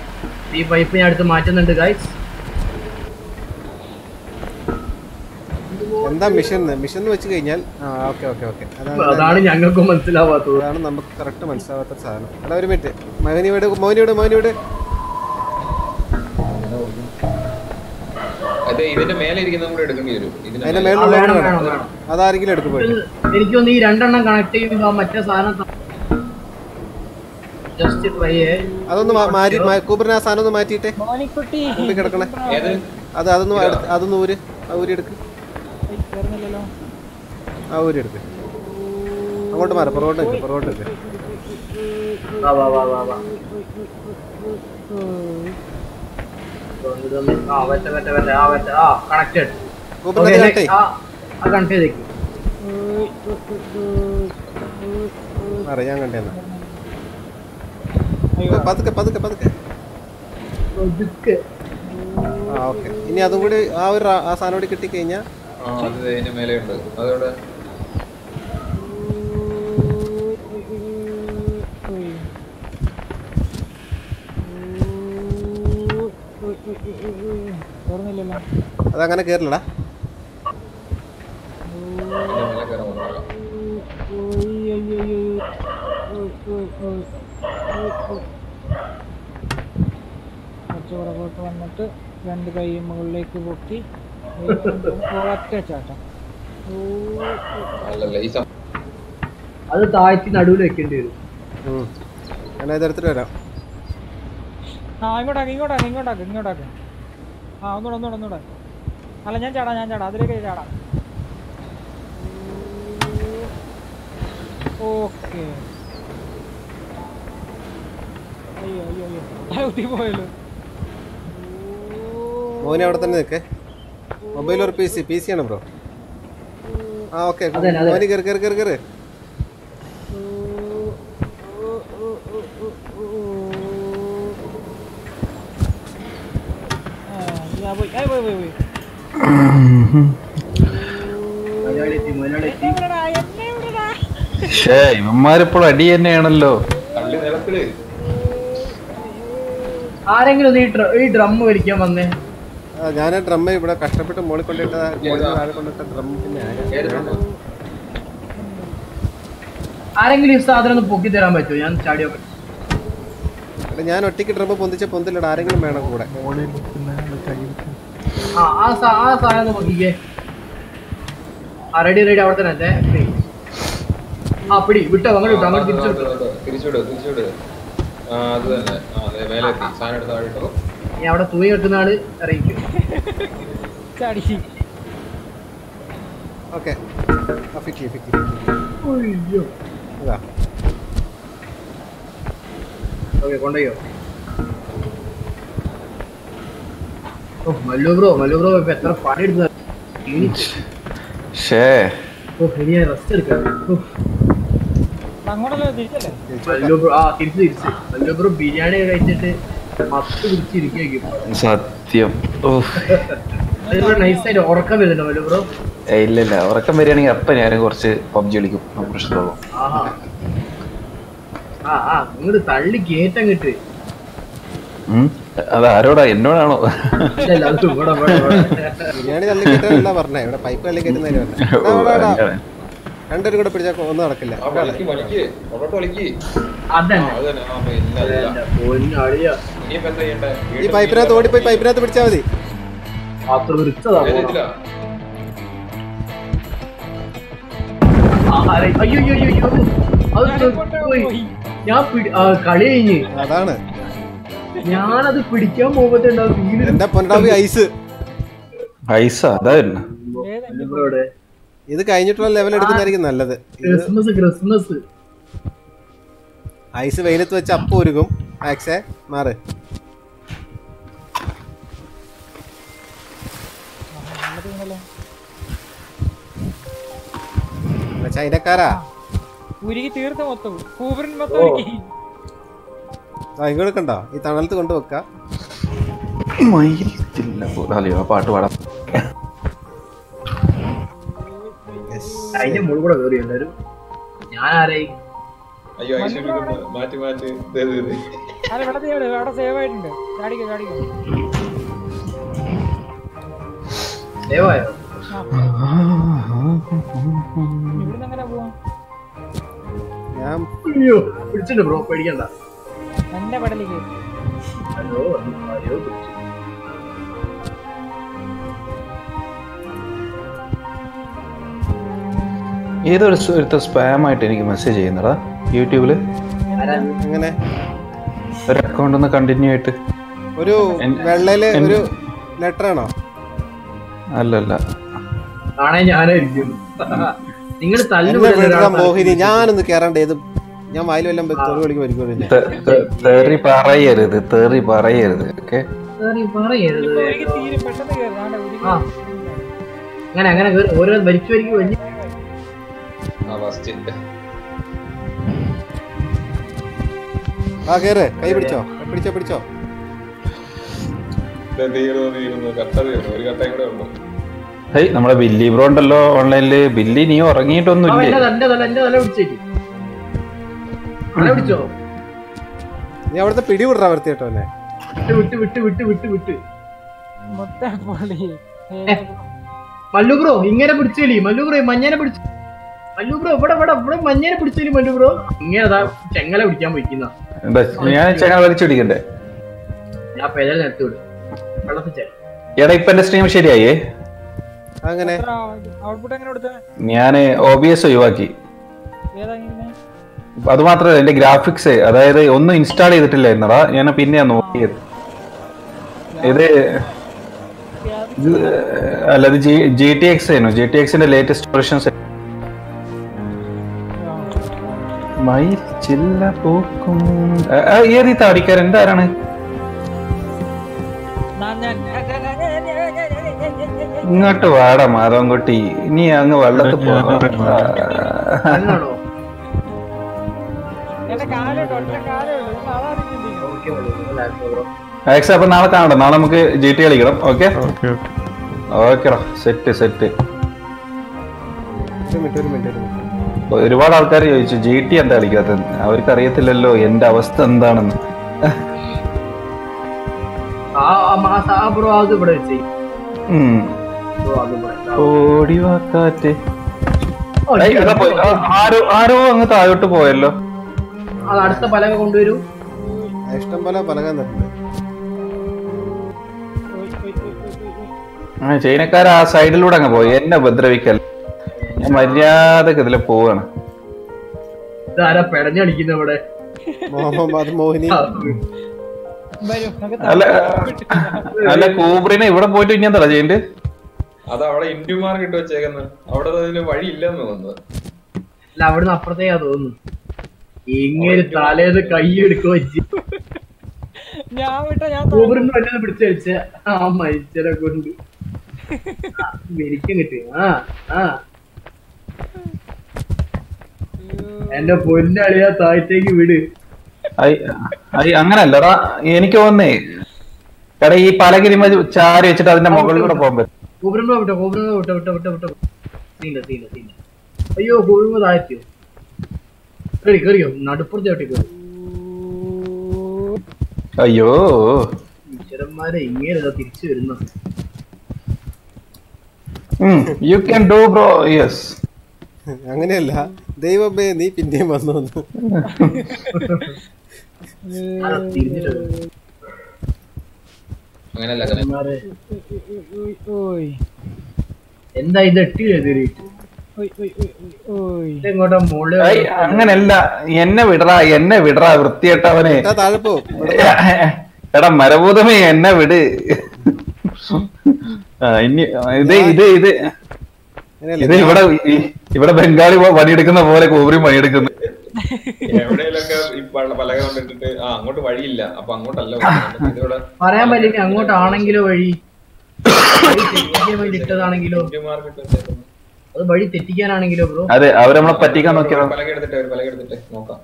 ഈ പൈപ്പ് ഞാൻ അടുത്ത് മാറ്റുന്നുണ്ട് ഗൈസ് എന്താ മിഷൻ മിഷൻ എന്ന് വെച്ച് കഴിഞ്ഞാൽ ആ ഓക്കെ ഓക്കെ ഓക്കെ അതാണ് ഞങ്ങൾക്കും മനസ്സിലാവാത്തത് അതാണ് നമുക്ക് കറക്റ്റ് മനസ്സിലാവാത്ത സാധനം എടാ ഒരു മിനിറ്റ് മോഹിനിയോട് മോഹിനിയോട് മോഹിനിയോട് അതെ ഇതിന്റെ മേലെ ഇരിക്കുന്ന കൂടെ എടുക്കേണ്ടി വരും ഇതിന്റെ അതിന്റെ മേലെ- മേളിലുള്ള വേണം, വേണം വേണം, അതാരെങ്കിലും എടുക്കും പോയിട്ട് എനിക്ക് തോന്നുന്നു ഈ രണ്ടെണ്ണം കണക്ട് ചെയ്യുമ്പോ ആ മറ്റേ സാധനം ജസ്റ്റ് ട്രൈ ചെയ്യേ അതൊന്ന് മാ- മാറ്റി മാ- കൂപ്പറിന് ആ സാധനം ഒന്ന് മാറ്റിയിട്ടെ മോനിക്കുട്ടി മുമ്പിൽ കിടക്കണേ ഏത് അത് അതൊന്ന് എടുത്ത് അതൊന്ന് ഊര് ആ ഊരി എടുക്ക് കയറുന്നില്ലല്ലോ ആ ഊരി എടുക്ക് അങ്ങോട്ട് മാറി പുറകോട്ട് നിൽക്ക് പുറകോട്ട് നിൽക്ക് വാ വാ വാ വാ വാ ഇതൊന്ന് ആ വറ്റ വറ്റ വറ്റ ആ വറ്റ ആ കണക്റ്റഡ് കൂപ്പറിനെ കേട്ടെ ആ ആ കണക്ട് ചെയ്തേക്ക് മാറി ഞാൻ കണ്ടേന്നാ പതുക്കെ പതുക്കെ പതുക്കെ ഒതുക്ക് ആ ഓക്കെ ഇനി അതും കൂടി ആ ഒരു ആ- ആ സാധനം കൂടി കിട്ടിക്കഴിഞ്ഞാൽ ആ അത് ഇതിന്റെ മേലെ ഉണ്ട് അതോടെ തുറന്നില്ലല്ലോ അതങ്ങനെ കയറില്ലടാ ഇതിന്റെ മേലെ കയറാൻ കൊണ്ടുപോകാം കുറച്ച് പുറകോട്ട് വന്നിട്ട് രണ്ട് കൈ മുകളിലേക്ക് പൊക്കി ഒറ്റ ചാട്ടം അല്ലല്ല ഈ സം- അത് താഴ്ത്തി നടുവിൽ വെക്കേണ്ടി വരും ഉം. ഞാൻ ഇതെടുത്തിട്ട് വരാം ആ ഇങ്ങോട്ടാക്ക് ഇങ്ങോട്ടാക്ക് ഇങ്ങോട്ടാക്ക് ഇങ്ങോട്ടാക്ക് ആ ഒന്നുകൂടെ ഒന്നുകൂടെ ഒന്നുകൂടെ അല്ല ഞാൻ ചാടാം ഞാൻ ചാടാം അതിലേക്ക് ചാടാം ഓക്കെ അയ്യോ അയ്യോ അയ്യോ ആ കുത്തി പോയല്ലോ മോനെ അവിടെ തന്നെ നിൽക്കേ മൊബൈൽ ഒരു പി സി പി സി ആണ് ബ്രോ ആ ഓക്കെ അതെ, അതെ. മോനി കയറി കയറി കയറി കയറി ആ ഞാൻ പോയി ആ പോയി പോയി പോയി മലയാളി മലയാളി എവിടെടാ എന്നെ എവിടെടാ ഷേ ഇവന്മാരിപ്പോൾ അടി തന്നെയാണല്ലോ തള്ളി നിലത്തില് ആരെങ്കിലും ഒന്ന് ഈ ഡ്ര- ഈ ഡ്രം വലിക്കാൻ വന്നേ ആ ഞാൻ ഡ്രമ്മ ഇവിടെ കഷ്ടപ്പെട്ട് മോളിൽ കൊണ്ടിട്ട മോളിൽ താഴെ കൊണ്ടിട്ട ഡ്രം പിന്നെ ഏത് ആരാ? ഡ്രമ്മ്? ആരെങ്കിലും ഈ സാധനം ഒന്ന് പൊക്കി തരാൻ പറ്റുമോ ഞാൻ ചാടിയോ എടാ, ഞാൻ ഒറ്റയ്ക്ക് ഡ്രമ്മ പൊന്തിച്ച പൊന്തില്ലട ആരെങ്കിലും വേണം കൂടെ മോളിൽ നിൽക്കുന്ന ആള് കൈ വെക്കുന്നു. ആ ആ സാ- ആ സാധനം ഒന്ന് പൊക്കിക്കേ ആ റെഡി റെഡി അവിടെ തന്നെ അതെ free. ആ പിടി വിട്ടോ അങ്ങോട്ട് വിട്ടോ അങ്ങോട്ട് തിരിച്ചു വിട്ടോ തിരിച്ചുവിട് തിരിച്ചുവിട് ആ അത് തന്നെ ആ അതെ മേലെ എത്തി സാധനം എടുത്ത് താഴെ ഇട്ടോ നീ അവിടെ തൂങ്ങി കിട്ടുന്ന ആള് അറിയിക്കും ചാടി ഓക്കെ ആ ഫിറ്റ് ചെയ്യ്, ഫിറ്റ് ചെയ്യ്. അയ്യോ ഇതാ ഓക്കെ കൊണ്ടുപോയോ ഓ മല്ലു ബ്രോ മല്ലു ബ്രോ ഇപ്പൊ എത്ര പണി എടുത്ത ഷേ ഓ ഇനി റെസ്റ്റ് എടുക്കാം ഓ, അങ്ങോട്ടല്ലോ തിരിച്ചല്ലേ മല്ലു ബ്രോ ആ തിരിച്ച് തിരിച്ച് മല്ലു ബ്രോ ബിരിയാണി കഴിച്ചിട്ട് മത്ത് പിടിച്ചിരിക്കും സത്യം ഓ നൈസായിട്ട് ഉറക്കം വരുന്നുണ്ടോ മല്ലു ബ്രോ ഇല്ല ഇല്ല ഉറക്കം വരികയാണെങ്കിൽ അപ്പൊ ഞാൻ കുറച്ച് പബ്ജി കളിക്കും നമുക്ക് പ്രശ്നമുള്ളൂ ആഹാ ആ ആ നിങ്ങള് തള്ളി കേറ്റം കിട്ട് ഉം. അത് ആരോടാ എന്നോടാണോ ഇല്ല അത് ഇവിടെ ഇവിടെ ഇവിടെ ബിരിയാണി തള്ളി കയറ്റാനല്ല പറഞ്ഞേ ഇവിടെ പൈപ്പ് തള്ളി കയറ്റുന്നതിന് ഓ, പറഞ്ഞേ അങ്ങനെ. രണ്ടുപേരും കൂടെ പിടിച്ചാൽ ഒന്നും നടക്കില്ല ആ വലിക്ക് വലിക്ക് പുറത്തോട്ട് വലിക്ക് ആ അതന്നെ അത് തന്നെ ആ ഇല്ല ഇല്ല എന്റെ പൊന്നളിയാ. ഇനിയിപ്പോ എന്താ ചെയ്യണ്ടേ ഈ പൈപ്പിനകത്ത് ഓടിപ്പോയി പൈപ്പിനകത്ത് പിടിച്ചാൽ മതി അത്ര വൃത്തതാ പോണെ. ഏതിലാ ആ, ആരെ- അയ്യോ അയ്യോ അയ്യോ അയ്യോ. അത് പോയി. ഞാൻ പിടി- ആ, കളി കഴിഞ്ഞ് അതാണ് ഞാനത് പിടിക്കാൻ പോകുമ്പോഴത്തേണ്ടാവും വീട് എന്റെ പൊന്നടാവി ഐസ് പൈസ അതായിരുന്നു ഇവിടെ ഇത് കഴിഞ്ഞിട്ടുള്ള ലെവൽ എടുക്കുന്നതായിരിക്കും നല്ലത് ഇത് ക്രിസ്മസ് ക്രിസ്മസ് ഐസ് വെയിലത്ത് വെച്ച് അപ്പം ഒരുക്കും മാക്സേ മാറ് ഇവിടെ ചൈനക്കാരാ ഉരുകി തീർത്ത മൊത്തം കൂബറിൻ മൊത്തം ഉരുകി ആ ഇങ്ങോട്ട് കണ്ടോ ഈ തണലത്ത് കൊണ്ട് വെക്ക മയിലില്ല അല്ലയോ ആ പാട്ട് പാടാം അതിന്റെ മുകളിൽ കൂടെ കയറി എല്ലാരും ഞാൻ ആരായി അയ്യോ ഐശ്വര്യ മാറ്റി മാറ്റി ദേ, ദേ, ദേ. അല്ല ഇവിടെ ചെയ്യട് അവിടെ സേവ് ആയിട്ടുണ്ട് ചാടിക്കോ ചാടിക്കോ ദയവായോ ഇവിടുന്ന് എങ്ങനെ പോവാം ഞാൻ അയ്യോ പിടിച്ചിട്ടുണ്ട് ബ്രോ പേടിക്കണ്ട എന്റെ പടലേക്ക് ഹലോ ആരോ പിടിച്ചു ഏതൊരു ഒരുത്ത സ്പാം ആയിട്ട് എനിക്ക് മെസ്സേജ് ചെയ്യുന്നടാ യൂട്യൂബില് അങ്ങനെ ഒരു അക്കൗണ്ട് ഒന്ന് കണ്ടിന്യൂ ആയിട്ട് ഒരു എൻ- വെള്ളയില് എൻ- ഒരു ലെറ്റർ ആണോ അല്ലല്ല ആണേ ഞാനായിരിക്കും നിങ്ങൾ തല്ലു എന്നെ വിടടാ മോഹിനി ഞാനൊന്ന് കേറണ്ടേ ഇത് ഞാൻ വായിൽ വല്ലതും തെറി വിളിക്ക് വരിക്കും പിന്നെ തെ- തെ- തെറി പറയരുത് തെറി പറയരുത് ഓക്കെ പറയരുത് ഒഴുകി തീരും പെട്ടെന്ന് കയറി ആണ്ടെ ഒഴുകി ആ. അങ്ങനെ അങ്ങനെ കേറി ഓരോ വലിച്ചു വലിക്കും വലിയ ആ ഫസ്റ്റ് ആ കേറ് കൈ പിടിച്ചോ പിടിച്ചോ പിടിച്ചോ തീർന്നു തീർന്നു കട്ട തീർന്നു ഒരു കട്ടയും കൂടെ ഉള്ളു ഹേയ് നമ്മുടെ ബില്ലി ബ്രോ ഉണ്ടല്ലോ ഓൺലൈനില് ബില്ലി നീ ഉറങ്ങിയിട്ടൊന്നുമില്ലേ എന്റെ തല തല എന്റെ തല പിടിച്ചേക്ക് തല പിടിച്ചോ നീ അവിടുത്തെ പിടി വിടറാ വൃത്തിയായിട്ടോ അല്ലേ വിട്ട് വിട്ട് വിട്ട് വിട്ട് വിട്ട് വിട്ട് മൊത്തം പൊളി ഏ, മല്ലു ബ്രോ ഇങ്ങനെ പിടിച്ചേലി മല്ലു ബ്രോ മഞ്ഞനെ പിടിച്ചു മല്ലു ബ്രോ ഇവിടെ ഇവിടെ ഇവിടെ മഞ്ഞനെ പിടിച്ചേലി മല്ലു ബ്രോ ഇങ്ങനെ അതാ ചെങ്ങല പിടിക്കാൻ പോയിക്കുന്ന എന്താ ഞാൻ ചങ്ങ വലിച്ചു പിടിക്കണ്ടേ ഞാൻ പെരൽ നിരത്തി വിടും വെള്ളത്തിൽ ചേരും എടാ ഇപ്പൊ എന്റെ സ്ട്രീം ശരിയായേ അങ്ങനെ ഔട്ട്പുട്ട് എങ്ങനെ കൊടുത്തേ ഞാൻ ഒ ബി എസ് ഒഴിവാക്കി ഏതാ ഇങ്ങനെ അത് മാത്രമല്ല എന്റെ ഗ്രാഫിക്സ് അതായത് ഒന്നും ഇൻസ്റ്റാൾ ചെയ്തിട്ടില്ലായിരുന്നടാ ഞാൻ പിന്നെയാ നോക്കിയത് ഇത് ഇത് അല്ല ഇത് ജി ടി എക്സ് ആയിരുന്നു ജി ടി എക്സിന്റെ ലേറ്റസ്റ്റ് വെർഷൻസ് മയിൽ ചില്ല പൂക്കും ആ, ആ, ഏത് ഈ താടിക്കാരൻ എന്താരാണ് ഞാൻ ഞാൻ ഇങ്ങോട്ട് വാടാ മാധവൻകുട്ടി ഇനി അങ്ങ് വെള്ളത്തിൽ പോകാം അങ്ങാണോ എന്റെ കാലുണ്ട് ഒറ്റ കാലേ ഉള്ളൂ നിങ്ങൾ അതാണ് ചിന്തിക്കുന്നത് ഓക്കെ മല്ലു ബ്രോ ആക്സ് അപ്പൊ നാളെ കാണണം നാളെ നമുക്ക് ജി ടി കളിക്കണം ഓക്കെ ഓക്കെ ഓക്കെ ഓക്കെടാ സെറ്റ് സെറ്റ് ഒരു മിനിറ്റ് ഒരു മിനിറ്റ് ഒരു മിനിറ്റ് ഒരുപാട് ആൾക്കാർ ചോദിച്ചു ജി ടി എന്താ കളിക്കാത്തത് അവർക്ക് അറിയത്തില്ലല്ലോ എന്റെ അവസ്ഥ എന്താണെന്ന് ആ ആ മാ- ആ ബ്രോ അത് ഇവിടെ വെച്ചേ ഉം. ബ്രോ അത് ഇവിടെ ഓടി വാക്കാറ്റ് ഓ, ഏയ്, എടാ പോയി. ആ, ആരോ ആരോ അങ്ങ് താഴോട്ട് പോയല്ലോ അത് അടുത്ത പലക കൊണ്ടുവരൂ ഇഷ്ടം പോലെ പലകാൻ തരുന്നുണ്ട് ആ ചൈനക്കാർ ആ സൈഡിലൂടെ അങ്ങ് പോയി എന്നെ ഉപദ്രവിക്കൽ ഞാൻ മര്യാദക്ക് ഇതിലെ പോവാണ് ഇതാരാ പെടഞ്ഞടിക്കുന്ന ഇവിടെ മോഹം അത് മോഹിനി വരൂ നമുക്ക് അല്ല അല്ല കൂബ്രിനെ ഇവിടെ പോയിട്ട് ഇനി എന്താ ചെയ്യണ്ട് അത് അവിടെ ഇന്ത്യൻ മാർക്കിട്ട് വെച്ചേക്കുന്നത് അവിടെ അതിന് വഴി ഇല്ലെന്ന് തോന്നുന്നത് അല്ല അവിടുന്ന് അപ്പുറത്തേക്കാ തോന്നുന്നു ഇങ്ങനെ തലേന്ന് കൈ എടുക്കുക വെച്ച് ഞാൻ വിട്ട ഞാൻ ഊബറിന് വല്ലത് പിടിച്ചു വെച്ച ആ മരിച്ചനെ കൊണ്ട് വലിക്കും കിട്ടി ആ ആ എന്റെ പൊന്നളിയാ താഴത്തേക്ക് വിട് ഐ അങ്ങനല്ലടാ എനിക്ക് തോന്നേ എടാ ഈ പലകിരിമ ചാരി വെച്ചിട്ട് അതിന്റെ മുകളിലൂടെ പോകാൻ പറ്റും ഊബറിന് വിട്ടോ ഊബറിന് വിട്ടോ വിട്ടോ വിട്ടോ വിട്ടോ തീണ്ട തീണ്ട തീണ്ട അയ്യോ കോഴുമ്പോ താഴ്ത്തിയോ കേറി കേറിയോ നടുപ്പുറത്ത് ചവിട്ടി കേറി അയ്യോ ഈശ്വരന്മാരെ ഇങ്ങനെ ഇതാ തിരിച്ചു വരുന്നു you can do bro yes അങ്ങനെയല്ല ദൈവമേ നീ പിന്നെയും വന്നു വന്നു ആരാ തിരിഞ്ഞിട്ട് വരുന്നത്? അങ്ങനെയല്ല അങ്ങനെ ഈശ്വരന്മാരെ, ഓയ് എന്താ ഇത് എട്ടിയില്ലേ കയറിയിട്ട് ഓയ് ഓയ് ഓയ് ഓയ് ഓയ് ഇതെങ്ങോട്ടാ മോളില് ഐ, അങ്ങനല്ല എന്നെ വിടറാ എന്നെ വിടറാ വൃത്തിയേട്ടവനെ ഇട്ടാ താഴെ പോ എടാ മരഭൂതമേ എന്നെ വിട് ആ, ഇനി ഇത് ഇത് ഇത് ഇത് ഇവിടെ ഈ- ഇവിടെ ബംഗാളി പോ- പണിയെടുക്കുന്ന പോലെ കോബറി പണിയെടുക്കുന്നു എവിടെയെങ്കിലൊക്കെ ഈ പല- പലക കൊണ്ടിട്ടിട്ട് ആ അങ്ങോട്ട് വഴിയില്ല അപ്പൊ അങ്ങോട്ടല്ല പോകുന്നത്. ഇതിവിടെ പറയാൻ പറ്റില്ല അങ്ങോട്ടാണെങ്കിലോ വഴി വഴി തെറ്റിക്കാൻ വേണ്ടി ഇട്ടതാണെങ്കിലോ ഇന്ത്യൻ മാർക്കിട്ട് വെച്ചേക്കുന്നത് അത് വഴി തെറ്റിക്കാനാണെങ്കിലോ ബ്രോ അതെ അവര് നമ്മളെ പറ്റിക്കാൻ നോക്കിയതാ പലക എടുത്തിട്ട് ഒരു പലക എടുത്തിട്ട് നോക്കാം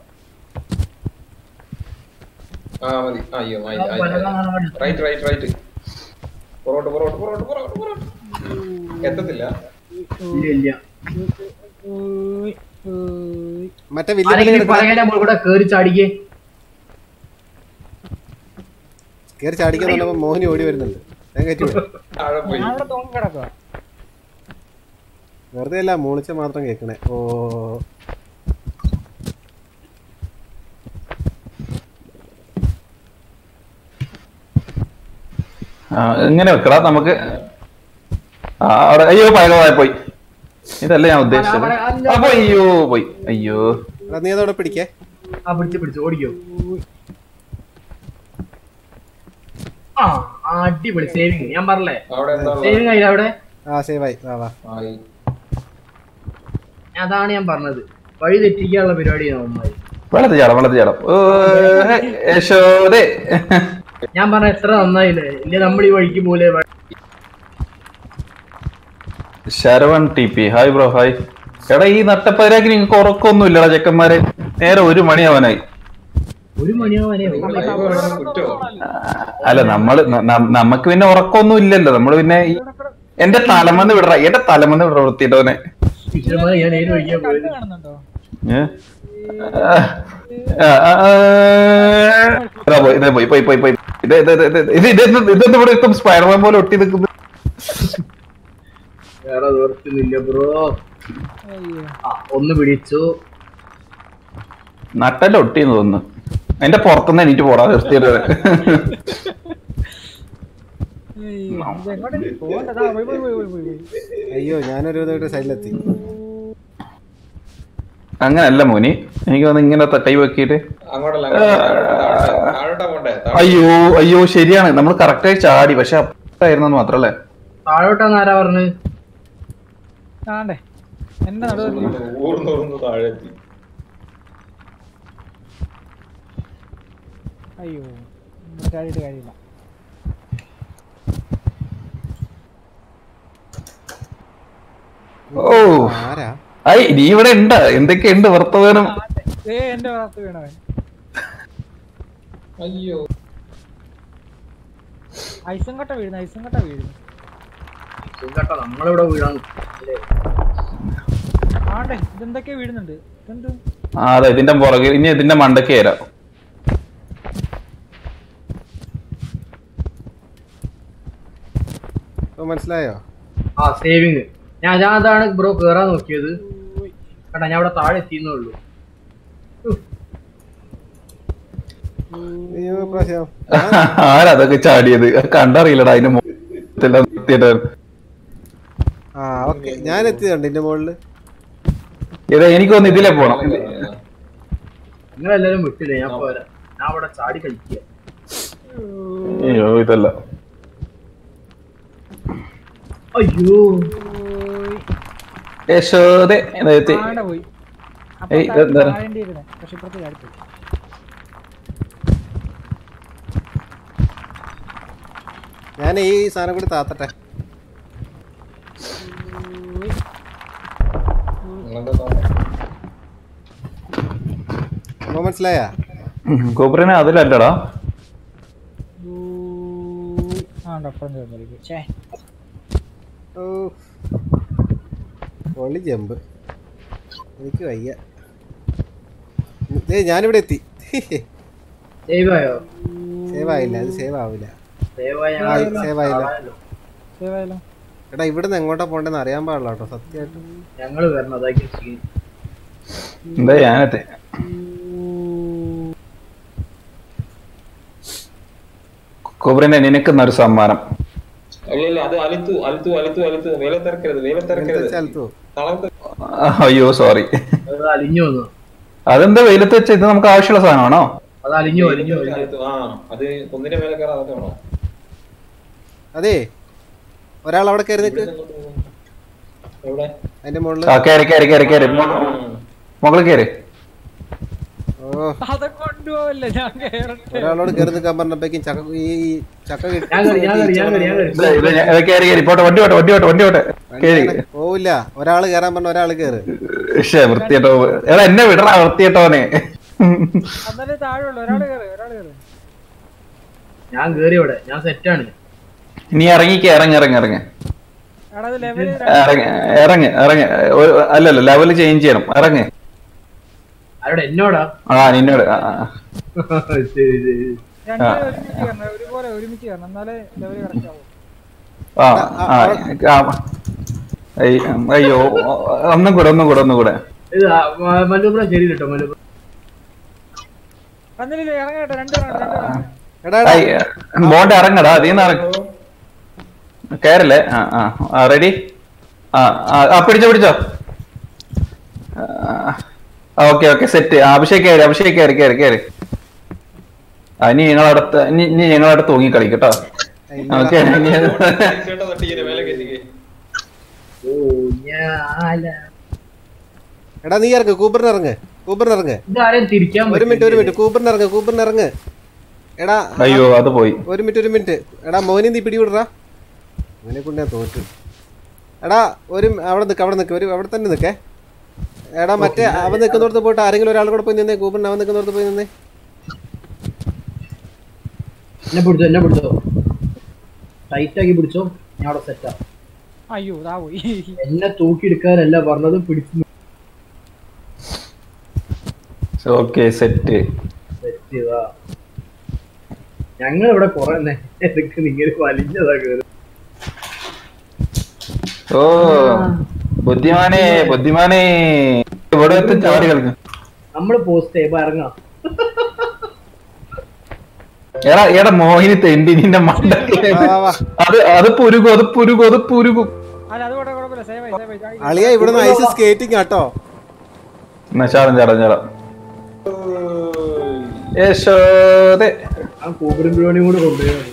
ആ മതി ആ, അയ്യോ ആ പലക കാണാൻ വേണ്ടി റൈറ്റ് റൈറ്റ് റൈറ്റ് പുറകോട്ട് പുറകോട്ട് പുറകോട്ട് പുറകോട്ട് പുറകോട്ട് എത്തത്തില്ല ഇല്ല ഇല്ല ഓയ് ഓയ് മറ്റേ വലിയ ആരെങ്കിലും ഈ പലക പലകയുടെ മുകളിൽ കൂടെ കേറി ചാടിക്കേ കയറി ചാടിക്കാൻ പറഞ്ഞപ്പോ മോഹിനി ഓടി വരുന്നുണ്ട് ഞാൻ കയറ്റി വിടാം. താഴെ പോയി ഞാൻ അവിടെ തൂങ്ങി കിടക്കുക വെറുതെ അല്ല മൂളിച്ച മാത്രം കേൾക്കണേ ഓ ആ, ഇങ്ങനെ വെക്കടാ നമുക്ക് ആ, അവിടെ അയ്യോ പഴകമായി പോയി ഇതല്ല ഞാൻ ഉദ്ദേശിച്ചത് അപ്പൊ അയ്യോ പോയി അയ്യോ എടാ, നീ അതോടെ പിടിക്കേ ആ പിടിച്ച് പിടിച്ച് ഓടിക്കോ ആ അടിപൊളി സേവിങ് ഞാൻ പറഞ്ഞേ അവിടെ എന്താ ഉള്ളത്? സേവിങ് ആയില്ല അവിടെ ആ സേവായി വാ വാ ആയി. അതാണ് ഞാൻ പറഞ്ഞത് വഴി തെറ്റിക്കാനുള്ള പരിപാടിയാണ് അമ്മായി വെള്ളത്തിൽ ചാടാം വെള്ളത്തിൽ ചാടാം ഓ, യശോദേ ഞാൻ പറഞ്ഞ എത്ര നന്നായില്ലേ ഇല്ല നമ്മൾ ഈ വഴിക്ക് പോലെ Saravan T P hi bro hi എടാ ഈ നട്ടപ്പതിരാക്കി നിങ്ങൾക്ക് ഉറക്കമൊന്നും ഇല്ലടാ ചെക്കന്മാരെ നേരെ ഒരു മണിയാവാനായി ഒരു മണിയാവാനേ ലൈവ് വേണം കുറ്റോ അല്ല നമ്മള് ന- ന- നമുക്ക് പിന്നെ ഉറക്കമൊന്നും ഇല്ലല്ലോ നമ്മള് പിന്നെ ഈ- എന്റെ തലമന്ന് വിടറ എന്റെ തലമന്ന് വിടറ വൃത്തിയിട്ടവനെ ടീച്ചർമാരെ ഞാൻ ഏത് വഴിക്കാ പോയത് കാണുന്നുണ്ടോ ഏ? ആ, ആ, ആ, ആ. ഇതാ പോയി ഇതാ പോയി പോയി പോയി പോയി ഇത് ഇത് ഇത് ഇത് ഇത് ഇതെന്ത് ഇതെന്ത് ഇവിടെ ഇപ്പം സ്പൈഡർമാൻ പോലെ ഒട്ടി നിൽക്കുന്നു വേറെ ദൂരത്തൊന്നുമില്ല ബ്രോ അയ്യോ ആ ഒന്ന് പിടിച്ചു നട്ടല്ല ഒട്ടിന്ന് തോന്നുന്നു എന്റെ പുറത്തുനിന്ന് എനിക്ക് പോടാ വൃത്തിയിട്ട് അയ്യോ ഇത് എങ്ങോട്ടാ പോകണ്ടതാ പോയി പോയി പോയി പോയി പോയി പോയി അയ്യോ ഞാനൊരു വിധമായിട്ട് സൈഡിലെത്തി അങ്ങനല്ല മോനി എനിക്ക് തോന്നുന്നു ഇങ്ങനെ ത- കൈ വെക്കിയിട്ട് അങ്ങോട്ടല്ല അങ്ങോട്ടല്ല. താഴോട്ടാ പോണ്ടേ താഴോട്ടാ. അയ്യോ അയ്യോ ശരിയാണ് നമ്മൾ കറക്റ്റായി ചാടി പക്ഷെ അപ്പായിരുന്നു മാത്രല്ലേ താഴോട്ടാന്ന് ആരാ പറഞ്ഞത് ആണ്ടേ എന്റെ നടുവിൽ ഊർന്ന് ഊർന്ന് താഴെ എത്തി അയ്യോ ഇവിടെ ചാടിയിട്ട് കാര്യമില്ല ഓ ആരാ ഐ നീ ഇവിടെ ഉണ്ട് എന്തൊക്കെയുണ്ട് വർത്തമാനം ഏ എന്റെ ഭാഗത്ത് വീണവൻ അയ്യോ ഐസും കട്ട വീഴുന്നു ഐസും കട്ട വീഴുന്നു കേട്ടോ നമ്മളിവിടെ വീഴാൻ ആണ്ടേ ഇതെന്തൊക്കെയാ വീഴുന്നുണ്ട് ഇതെന്ത് ആ അതെ ഇതിന്റെ പുറകെ ഇനി ഇതിന്റെ മണ്ടയ്ക്ക് തരാം ഇപ്പൊ മനസ്സിലായോ ആ സേവിങ് ഞാൻ ഞാൻ അതാണ് ബ്രോ കേറാൻ നോക്കിയത് കേട്ടാ ഞാൻ ഇവിടെ താഴെ എത്തിയെന്നേ ഉള്ളൂ അയ്യോ പ്രാവശ്യം ആരതൊക്കെ ചാടിയത് കണ്ടറിയില്ലടാ അതിന്റെ മുഖത്തെല്ലാം നിർത്തിയിട്ടായിരുന്നു. ആ ഓക്കെ ഞാൻ എത്തിയതുണ്ട് എന്റെ മുകളില് ഇതാ എനിക്ക് തോന്നുന്നു ഇതിലെ പോണം നിങ്ങളെല്ലാരും വിട്ടില്ലേ ഞാൻ പോരാ ഞാൻ അവിടെ ചാടി കളിക്കുക അയ്യോ ഇതല്ല അയ്യോ യശോദേ ഇതാ എത്തി ആടെ പോയി ഏയ്, ഇതെന്താ? താഴേണ്ടിയിരുന്നെ പക്ഷെ ഇപ്പുറത്ത് ചാടിപ്പോയി ഞാൻ ഈ സാധനം കൂടി താത്തട്ടെ നിങ്ങളെന്താ താഴെ? അപ്പൊ മനസ്സിലായാ കോബ്രനെ അതിലല്ലടാ ആണ്ടോ അപ്പുറം ചേർന്നിരിക്കും ചേ ഓ പൊളി ജമ്പ് എനിക്ക് വയ്യ ദേ ഞാനിവിടെ എത്തി സേവ് ആയോ സേവ് ആയില്ല അത് സേവ് ആവില്ല സേവ് ആയ ആയി, save ആയില്ല. സേവ് ആയാലോ എടാ ഇവിടുന്ന് എങ്ങോട്ടാ പോണ്ടെന്ന് അറിയാൻ പാടില്ല കേട്ടോ സത്യമായിട്ടും ഞങ്ങള് വരണം അതാക്കി ചെയ്യും എന്താ ഞാനെത്തി കോബ്രനെ നിനക്കുന്നൊരു സമ്മാനം അല്ല ഇല്ല അത് അലുത്തു അലുത്തു അലുത്തു അലുത്തു വേലത്തിറക്കരുത് വേലത്തിറക്കരുത് ചലത്തു തളർത്ത് അയ്യോ സോറി അത് അലിഞ്ഞു വന്നു അതെന്താ വെയിലത്ത് വെച്ച ഇത് നമുക്ക് ആവശ്യമുള്ള സാധനമാണോ അത് അലിഞ്ഞു അലിഞ്ഞു അലിഞ്ഞു അലുത്തു ആ അത് കുന്നിന്റെ മേലെ കയറാൻ അതൊക്കെ വേണോ അതെ ഒരാൾ അവിടെ കയറി നിൽക്ക് എവിടെ അതിന്റെ മുകളിൽ ആ കയറി കയറി കയറി കയറി മുകളിൽ കയറി ഓ അതൊക്കെ കൊണ്ടുപോവല്ലേ ഞാൻ കേറട്ടെ ഒരാളോട് കയറി നിൽക്കാൻ പറഞ്ഞപ്പോഴേക്കും ചക്ക ഈ ഈ ചക്ക കിട്ടി- ഞാൻ കയറി ഞാൻ കയറി ഞാൻ കയറി ഞാൻ കയറി ഇത് ഇത് ഞാൻ- ഇത് കയറി കയറി പോട്ടെ വണ്ടി പോട്ടെ വണ്ടി പോട്ടെ വണ്ടി പോട്ടെ കയറി പോവില്ല ഒരാള് കയറാൻ പറഞ്ഞ ഒരാള് കയറ് പക്ഷേ വൃത്തിയേട്ടോ എടാ എന്നെ വിടറാ വൃത്തിയേട്ടോനെ എന്നാലേ താഴെയുള്ളൂ ഒരാള് കയറി ഒരാള് കയറി ഞാൻ കേറി ഇവിടെ ഞാൻ സെറ്റാണ് നീ ഇറങ്ങിക്ക ഇറങ്ങി ഇറങ്ങി ഇറങ്ങി എടാ അത് ലെവല് ഇറങ്ങി ഇറങ്ങി ഇറങ്ങി ഒരു- അല്ലല്ല ലെവൽ ചേഞ്ച് ചെയ്യണം ഇറങ്ങി ആരോടെ എന്നോടാ ആ നിന്നോട് ആ, ആ. ശരി ശരി രണ്ടുപേരും ഒരുമിച്ച് കയറണം ഒരുപോലെ ഒരുമിച്ച് കയറണം എന്നാലേ ലെവല് കറക്റ്റ് ആവും ആ ആ ആ. അയ്യ- അയ്യോ ഒന്നും കൂടെ ഒന്നും കൂടെ ഒന്നും കൂടെ ഇത് മല്ലൂപ്ര ശരി കേട്ടോ മല്ലൂപ്ര വന്നില്ലേ ഇറങ്ങട്ടെ രണ്ട് round, രണ്ട് round. എടാ എടാ അയ്യ, ബോണ്ട് ഇറങ്ങടാ അതീന്ന് ഇറങ്ങ കയറല്ലേ ആ ആ റെഡി ആ ആ, ആ പിടിച്ചോ പിടിച്ചോ ഓക്കെ ഓക്കെ സെറ്റ് അഭിഷേക് കയറി അഭിഷേക് കയറി കയറി കയറി ആ ഇനി ഞങ്ങളടുത്ത് ഇനി ഇനി ഞങ്ങളടുത്ത് തൂങ്ങി കളി കേട്ടോ ഓക്കെ ചേട്ടാ തട്ടിക്കേ മേലെ കയറ്റിക്കേ ഓ ഞാല എടാ നീ ഇറങ്ങ് കൂപ്പറിന് ഇറങ്ങ് കൂപ്പറിന് ഇറങ്ങ് ഇതാരെയും തിരിക്കാൻ ഒരു മിനിറ്റ് ഒരു മിനിറ്റ് കൂപ്പറിന് ഇറങ്ങ് കൂപ്പറിന് ഇറങ്ങ് എടാ അയ്യോ അത് പോയി ഒരു മിനിറ്റ് ഒരു മിനിറ്റ് എടാ മോനെ നീ പിടിവിടറാ മോനെ കൊണ്ട് ഞാൻ തോറ്റു എടാ ഒരു അവിടെ നിൽക്ക് അവിടെ നിൽക്ക് ഒരു അവിടെ തന്നെ നിൽക്കേ എടാ മറ്റേ അവൻ നിൽക്കുന്നിടത്ത് പോയിട്ട് ആരെങ്കിലും ഒരാൾ കൂടെ പോയി നിന്നേ കൂപ്പറിന് അവൻ നിൽക്കുന്നിടത്ത് പോയി നിന്നേ എന്നെ പിടിച്ചോ എന്നെ പിടിച്ചോ ടൈറ്റ് ആക്കി പിടിച്ചോ ഞാൻ അവിടെ സെറ്റാ അയ്യോ ഇതാ പോയി എന്നെ തൂക്കിയെടുക്കാനല്ല പറഞ്ഞത് പിടിച്ചു ഓക്കെ സെറ്റ് സെറ്റ് ചെയ്താ ഞങ്ങൾ ഇവിടെ കുറെ നേരത്തേക്ക് നിങ്ങൾ വലിഞ്ഞതാ കേറി ഓ ബുദ്ധിമാനെ ബുദ്ധിമാനെ ഇവിടെ എത്തി ചാടി കളിക്കും നമ്മള് പോസ്റ്റ് ചെയ്യുമ്പോ ഇറങ്ങാം എടാ എടാ മോഹിനി തെണ്ടി നിന്റെ മണ്ട വാ, വാ, വാ. അത് അത് പുരുകും അത് പുരുകും അത് പുരുകും അല്ല അത് കൂടെ കുഴപ്പമില്ല സേവ് ആയി സേവ് ആയി ചാടി. അളിയ ഇവിടുന്ന് ഐസ് സ്കേറ്റിംഗ് ആട്ടോ എന്നാ ചാടം ചാടം ചാടം യശോദേ ആ കൂബറും ബിരിയാണിയും കൂടെ കൊണ്ടുപോയി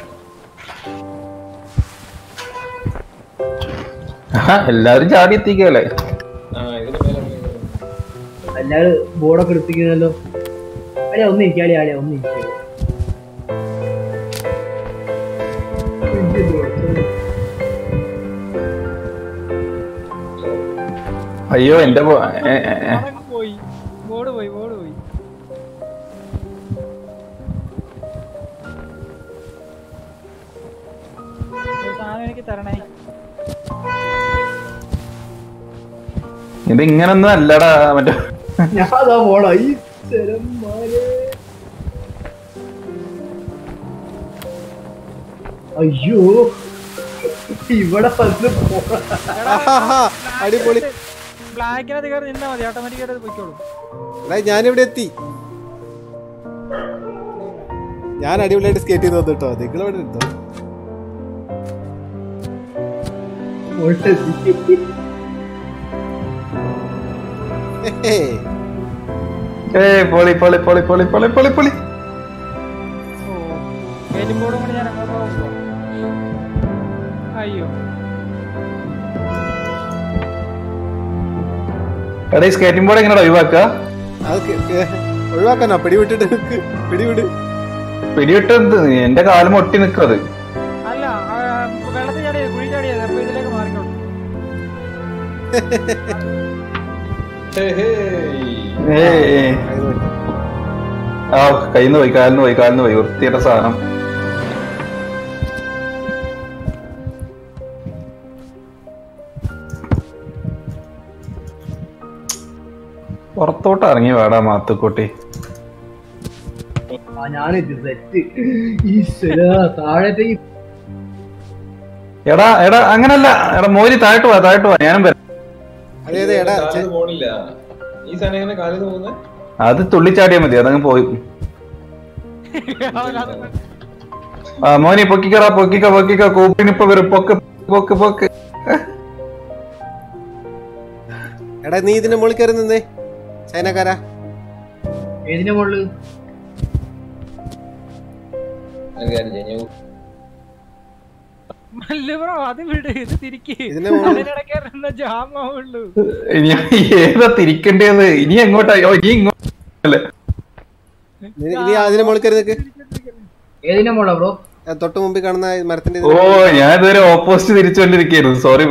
ആഹാ, എല്ലാരും ചാടി എത്തിക്കല്ലേ ആ ഇതിന് മേലെ ഇറങ്ങി. എല്ലാരും ബോർഡൊക്കെ എടുത്തിരിക്കുന്നല്ലോ അടിയാ ഒന്ന് ഇരിക്കാളി ആടിയാ ഒന്ന് ഇരിക്കാളി അയ്യോ എന്റെ പോ- ഏ, ഏ, ഏ. അതൊക്കെ പോയി ബോർഡ് പോയി ബോർഡ് പോയി ഒരു സാധനം എനിക്ക് തരണേ ഇത് ഇങ്ങനൊന്നും അല്ലടാ മറ്റേ ഞാൻ അതാ പോടാ ഈ ചെരന്മാരെ അയ്യോ ഇവിടെ വന്ന് പോടാ ആഹാഹാ, അടിപൊളി ബ്ലാക്കിനകത്ത് കയറി നിന്നാ മതി ഓട്ടോമാറ്റിക്കായിട്ട് അത് പൊയ്ക്കോളും എടാ ഞാനിവിടെ എത്തി ഞാൻ അടിപൊളിയായിട്ട് സ്കേറ്റ് ചെയ്ത് വന്നു കേട്ടോ നിങ്ങൾ ഇവിടെ ഇരുന്നോ പോട്ടെത്തി. ഹേ, ഏ പൊളി പൊളി പൊളി പൊളി പൊളി പൊളി പൊളി ഓ ഗേറ്റും ബോർഡും കൂടി ഞാൻ അങ്ങോട്ട് പോകുമ്പോ അയ്യോ എടാ ഈ സ്കേറ്റിംഗ് ബോർഡ് എങ്ങനെ ഒഴിവാക്ക അത് കേ- കേ- ഒഴിവാക്കാനോ പിടിവിട്ടിട്ട് നിക്ക്. പിടിവിട് പിടിവിട്ട് എന്ത്? എന്റെ കാലം ഒട്ടി നിക്കും അത് അല്ല ആ, വെള്ളത്തിൽ ചാടിയത് കുഴി ചാടിയത് അപ്പൊ ഇതിലേക്ക് മാറിക്കോളും ഹേ, ഹേ. ഏ ഏ. കൈ നോക്കി. ആ കയ്യിന്ന് പോയി കാലിന്ന് പോയി കാലിന്ന് പോയി വൃത്തിയുടെ സാധനം പുറത്തോട്ട് ഇറങ്ങി വേടാ മാത്തുക്കുട്ടി ആ ഞാനിത് സെറ്റ് ഈശ്വരാ താഴത്തേക്ക് എടാ എടാ അങ്ങനല്ല എടാ മോരി താഴോട്ട് പോവാ താഴോട്ട് പോവാ ഞാനും വരാം അതെ അതെ എടാ ചെ- കാലിന്ന് പോണില്ല ഈ സാധനം എങ്ങനെ കാലിന്ന് പോകുന്നത് അത് തുള്ളിച്ചാടിയാ മതി അതങ്ങ് പോയി ആ മോനി പൊക്കിക്കടാ പൊക്കിക്ക പൊക്കിക്ക കൂപ്പിനിപ്പോ വരും പൊക്ക് പൊക്ക് പൊക്ക് എടാ നീ ഇതിന്റെ മുകളിൽ കയറി നിന്നേ ചൈനക്കാരാ ഏതിന്റെ മുകളില് ഒരു കാര്യം ചെയ്യാം. ഞാൻ മല്ല ബ്രോ അത് വിട് ഇത് തിരിക്ക് ഇതിന്റെ മുകളിൽ അതിനിടയ്ക്ക് ജാമാവുള്ളൂ ഇനി ഏതാ തിരിക്കേണ്ടത് ഇനി എങ്ങോട്ടാ ഓ, ഇനി ഇങ്ങോട്ടല്ലേ നീ- നീ അതിന്റെ മുകളിൽ കയറി നിൽക്ക് ഏതിന്റെ മുകളിലാ ബ്രോ തൊട്ട് മുമ്പിൽ കാണുന്ന ഈ മരത്തിന്റെ ഓ ഇതിന്റെ- ഞാൻ ഇതുവരെ ഓപ്പോസിറ്റ് തിരിച്ചുകൊണ്ടിരിക്കുന്നു സോറി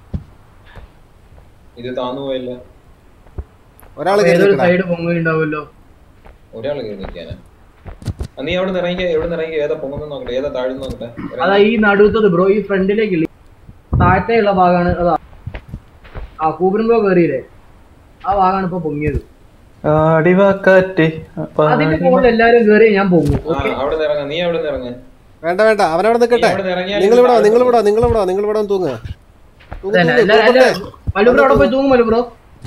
ഇത് താന്നു പോയല്ല ഒരാൾ കയറി ഏതൊരു നിൽക്കടാ സൈഡ് പൊങ്ങുണ്ടാവുമല്ലോ ഒരാൾ കയറി നിൽക്കാനാ ആ, നീ അവിടെ നിന്ന് ഇറങ്ങി എവിടെ നിന്ന് ഇറങ്ങി ഏതാ പൊങ്ങുന്ന നോക്കട്ടെ ഏതാ താഴ്ന്നു നോക്കട്ടെ അതാ ഈ നടുത്തത് ബ്രോ ഈ ഫ്രണ്ടിലേക്ക് താഴത്തെയുള്ള ഭാഗമാണ് അതാ ആ കൂബിനുമ്പോ കേറിയില്ലേ ആ ഭാഗമാണ് ഇപ്പൊ പൊങ്ങിയത് ആടിവാക്കാറ്റ് അതിന്റെ മുകളിൽ എല്ലാരും കേറി ഞാൻ പൊങ്ങും ആ അവിടെ നിന്ന് ഇറങ്ങാം നീ അവിടെ നിന്ന് ഇറങ്ങ വേണ്ട വേണ്ട അവനവിടെ നിൽക്കട്ടെ നീ അവിടെ നിന്ന് ഇറങ്ങിയാൽ നിങ്ങൾ ഇവിടെ നിങ്ങൾ ഇവിടെ നിങ്ങൾ ഇവിടെ നിങ്ങൾ ഇവിടെ തൂങ്ങുക തൂങ്ങ്, അതല്ല, തൂങ്ങ്, അല്ല, അല്ല, കൂപ്പറിനെ. മലു ബ്രോ അവിടെ പോയി തൂങ്ങും മലു ബ്രോ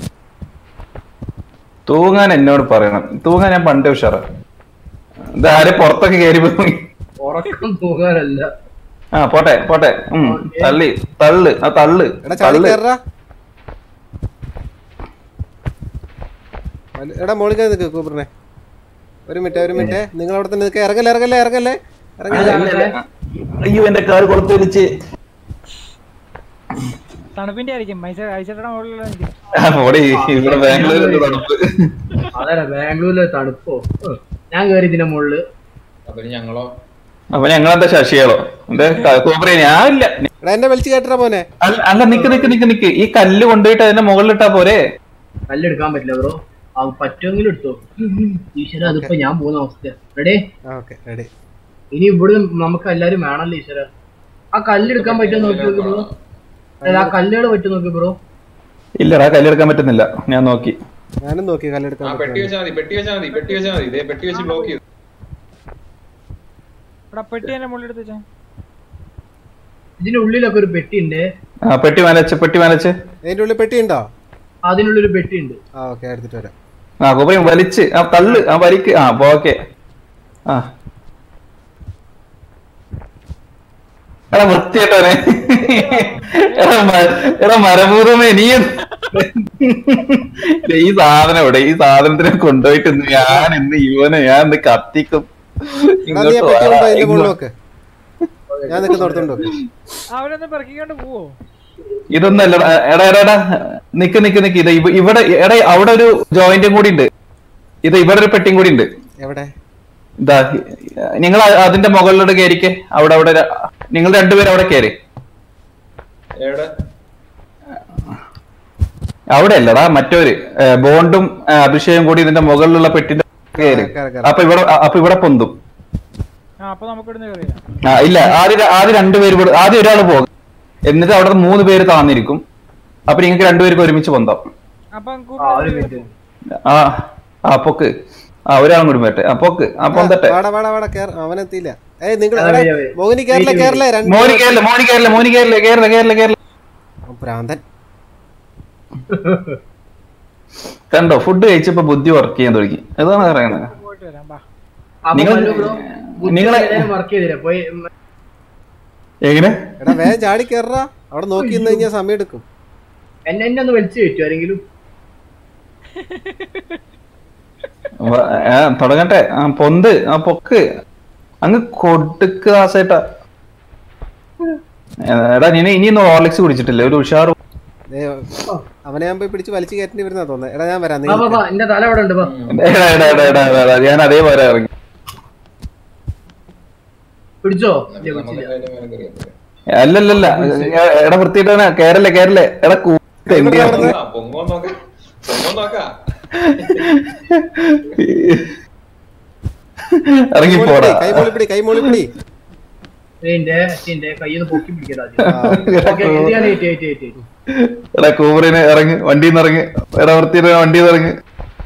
തൂങ്ങാൻ എന്നോട് പറയണം തൂങ്ങാൻ ഞാൻ പണ്ട് ഉഷാറ ഇത് ആരെ പുറത്തൊക്കെ കയറി പോയി ഉറക്കം തൂങ്ങാനല്ല ആ പോട്ടെ പോട്ടെ ഉം തള്ളി തള്ള് ആ തള്ള് എടാ ചാടി തള്ള് കയറാ എടാ മോളിൽ കയറി നിൽക്ക് കൂപ്പറിനെ ഒരു മിനിറ്റ് ഒരു മിനിറ്റ് നിങ്ങൾ അവിടെ തന്നെ നിൽക്കുക ഇറങ്ങല്ലേ ഇറങ്ങല്ലേ ഇറങ്ങല്ലേ ഇറങ്ങല്ലേ അയ്യോ എന്റെ കാർ കൊടുത്തു വലിച്ച് തണുപ്പിന്റെ ആയിരിക്കും മൈസ ഐസയുടെ മുകളിലായിരിക്കും ആ, പോടി ഇവിടെ ബാംഗ്ലൂരിൽ തണുപ്പ് അതല്ല ബാംഗ്ലൂരിലെ തണുപ്പോ ഉം. ഞാൻ കയറി ഇതിന്റെ മുകളില് അപ്പൊ ഇനി ഞങ്ങളോ അപ്പൊ ഞങ്ങളെന്താ ശശികളോ എന്റെ കോപ്പറേ ഞാനില്ല എടാ എന്നെ വലിച്ചു കയറ്റടാ മോനെ അല്ല അല്ല, നിക്ക് നിക്ക് നിക്ക് നിക്ക് ഈ കല്ല് കൊണ്ടുപോയിട്ട് അതിന്റെ മുകളിലിട്ടാ പോരെ കല്ലെടുക്കാൻ പറ്റില്ല ബ്രോ ആ പറ്റുമെങ്കിലും എടുത്തോ ഈശ്വര അതിപ്പോ ഞാൻ പോകുന്ന അവസ്ഥ റെഡി ഓക്കെ റെഡി ഇനി ഇവിടെ നമുക്ക് എല്ലാരും വേണല്ലോ ഈശ്വര ആ കല്ലെടുക്കാൻ പറ്റുമോ നോക്കി നോക്കി ബ്രോ അല്ല ആ കല്ലുകൾ പറ്റുമോ നോക്കി ബ്രോ ഇല്ലടാ കല്ലെടുക്കാൻ പറ്റുന്നില്ല ഞാൻ നോക്കി ഞാനും നോക്കി ആ കല്ലെടുക്കാൻ പെട്ടി പറ്റുമോ വെച്ചാൽ മതി പെട്ടി വെച്ചാൽ മതി പെട്ടി വെച്ചാൽ മതി ഇതേ പെട്ടി വെച്ച് ബ്ലോക്ക് ചെയ്തു ഇവിടെ പെട്ടി എന്നെ മുകളിൽ എടുത്ത് വെച്ചാ ഇതിന്റെ ഉള്ളിലൊക്കെ ഒരു പെട്ടി ഉണ്ട് ആ പെട്ടി വലച്ച് പെട്ടി വലച്ച് അതിന്റെ ഉള്ളിൽ പെട്ടി ഉണ്ടോ അതിനുള്ളിൽ ഒരു പെട്ടി ഉണ്ട് ആ ഓക്കെ എടുത്തിട്ട് വരാം ആ കോപ്പറയും വലിച്ച് ആ തള്ള് ആ വലിക്ക് ആ അപ്പൊ ഓക്കെ ആ എടാ വൃത്തിയായിട്ടവനെ എടാ മ- എടാ മരഭൂതമേ നീ എന്ത്- ഈ സാധനം ഇവിടെ ഈ സാധനത്തിനെ കൊണ്ടുപോയിട്ട് ഇന്ന് ഞാൻ ഇന്ന് ഇവനെ ഞാൻ ഇന്ന് കത്തിക്കും എടാ നീ ആ പെട്ടി കൊണ്ടോ അതിന്റെ മുകളിൽ നോക്ക് ഞാൻ നിൽക്കുന്നിടത്തുണ്ട് നോക്ക് അവനൊന്ന് പെറുക്കിക്കൊണ്ട് പോവോ ഇതൊന്നും അല്ല എടാ എടാ എടാ നിക്ക് നിക്ക് നിക്ക് ഇത് ഇവ- ഇവിടെ എടാ അവിടെ ഒരു ജോയിന്റും കൂടി ഉണ്ട് ഇത് ഇവിടെ ഒരു പെട്ടിയും കൂടി ഉണ്ട് എവിടെ ഇതാ നിങ്ങൾ അതിന്റെ മുകളിലോട്ട് കയറിക്ക് അവിടെ അവിടെ ര- നിങ്ങൾ രണ്ടുപേരും അവിടെ കയറി എവിടെ അവിടെ അല്ലടാ മറ്റൊരു ഏ, ബോണ്ടും ഏ, അഭിഷേകം കൂടി ഇതിന്റെ മുകളിലുള്ള പെട്ടിന്റെ കയറി കേറ്, കേറ്. അപ്പൊ ഇവിടെ അപ്പൊ ഇവിടെ പൊന്തും ആ അപ്പൊ നമുക്ക് ഇവിടുന്ന് കയറിയാ ആ ഇല്ല ആദ്യം ര- ആദ്യം രണ്ടുപേര് ഇവിടെ ആദ്യം ഒരാൾ പോകും എന്നിട്ട് അവിടെ മൂന്ന് പേര് താന്നിരിക്കും അപ്പൊ നിങ്ങൾക്ക് രണ്ടുപേർക്ക് ഒരുമിച്ച് പൊന്താം അപ്പം ആ ഒരു മിനിറ്റ് ആ ആ പൊക്ക് ആ ഒരാളും കൂടി പറ്റേ ആ പൊക്ക് ആ പൊന്തട്ടെ വാടാ വാടാ വാടാ കേറ അവനെത്തിയില്ല ഏയ് നിങ്ങൾ ആ, വരാം, വരാം. മോഹിനി കേരള വെയിറ്റ് കേരള രണ്ട് മോനി കേരള മോനി കേരള മോനി കേരള കേരള കേരള കേരള അവൻ ഭ്രാന്തൻ കണ്ടോ ഫുഡ് കഴിച്ചപ്പോ ബുദ്ധി വർക്ക് ചെയ്യാൻ തുടങ്ങി അതാണ് പറയുന്നത് പോയിട്ട് വരാം ബാ അപ്പൊ നിങ്ങൾ- മല്ലു ബ്രോ നിങ്ങളെ- വർക്ക് ചെയ്തില്ല പോയി ഉം, എങ്ങനെ എടാ വേഗം ചാടി കേറാ അവിടെ നോക്കി നിന്ന് കഴിഞ്ഞാൽ സമയം എടുക്കും എന്നെ എന്നെ ഒന്ന് വലിച്ചു കയറ്റു ആരെങ്കിലും വ- ആ, തുടങ്ങട്ടെ ആ പൊന്ത് ആ പൊക്ക് അങ്ങ് കൊടുക്ക് ആസേട്ടാ എടാ നീ ഇനിയൊന്നും ഹോർലിക്സ് കുടിച്ചിട്ടില്ല ഒരു ഉഷാർ ദേ, അവനെ ഞാൻ പോയി പിടിച്ച് വലിച്ചു കയറ്റേണ്ടി വരുന്ന തോന്നുന്നത് എടാ ഞാൻ വരാം നീ വാ വാ വാ എന്റെ തല അവിടെ ഉണ്ട് വാ എടാ, എടാ, എടാ, എടാ, എടാ, എടാ, ഞാൻ അതേപോലെ ഇറങ്ങി പിടിച്ചോ ഇല്ല, നമുക്ക് പിടിച്ചില്ല. അതിന്റെ മേലെ കയറിയാ പോരെ. അല്ലല്ലല്ല എടാ വൃത്തിയിട്ടവനാ കേരള കേരള എടാ കൂട്ട് എന്തിയാ പൊങ്ങാ, പൊങ്ങോ നോക്കാം പൊങ്ങോ നോക്കാം ഇറങ്ങി പോടാ കൈ മോളിപ്പിടി കൈ മോളിപ്പിടി ഇതിന്റെ ഇതിന്റെ കയ്യിൽ പൊക്കി പിടിക്കടാ ആ, ഓക്കെ ഞാൻ ഏറ്റ് ഏറ്റ് ഏറ്റ് ഏറ്റ്. എടാ കൂബറിന് ഇറങ്ങി വണ്ടിയിൽ നിന്ന് ഇറങ്ങി എടാ വൃത്തിയിട്ട് വണ്ടിയിൽ നിന്ന് ഇറങ്ങി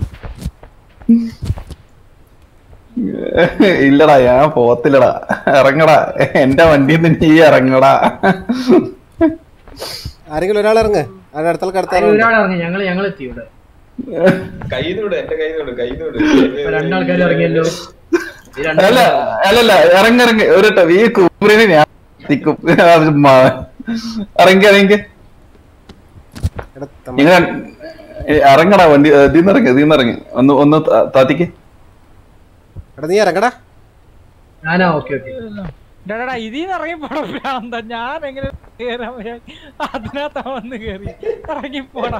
ഇല്ലടാ ഞാൻ പോത്തില്ലടാ ഇറങ്ങടാ എന്റെ വണ്ടിയിൽ നിന്ന് നീ ഇറങ്ങടാ ആരെങ്കിലും ഒരാൾ ഇറങ്ങ് ആരുടെ അടുത്ത അതിൽ കടത്താറോ ഒരാൾ ഇറങ്ങി ഞങ്ങള് ഞങ്ങൾ എത്തി ഇവിടെ കയ്യിൽ വിട് എന്റെ കയ്യിൽ വിട് കയ്യിൽ വിട് ഇപ്പൊ രണ്ടാൾക്കാർ ഇറങ്ങിയല്ലോ ഈ അല്ല രണ്ടാൾക്കാര് അല്ലല്ല ഇറങ്ങി ഇറങ്ങി ഒരു വട്ടം ഈ കൂബറിന് ഞാൻ എത്തിക്കും അത് മ- ഇറങ്ങി ഇറങ്ങി എടാ തമ്മ- നിങ്ങൾ ഇറങ്ങടാ വണ്ടി ഇതിന്ന് ഇറങ്ങി ഇതിന്ന് ഇറങ്ങി ഒന്ന് ഒന്ന് ത- താത്തിക്ക് എടാ നീ ഇറങ്ങടാ ഞാനാ ഓക്കെ ഓക്കെ ഡാടാ ഇതിന്ന് ഇറങ്ങി പോടാ ഞാൻ എങ്ങനെ കേറാൻ വരാൻ അതിനകത്താ വന്ന് കേറി ഇറങ്ങി പോടാ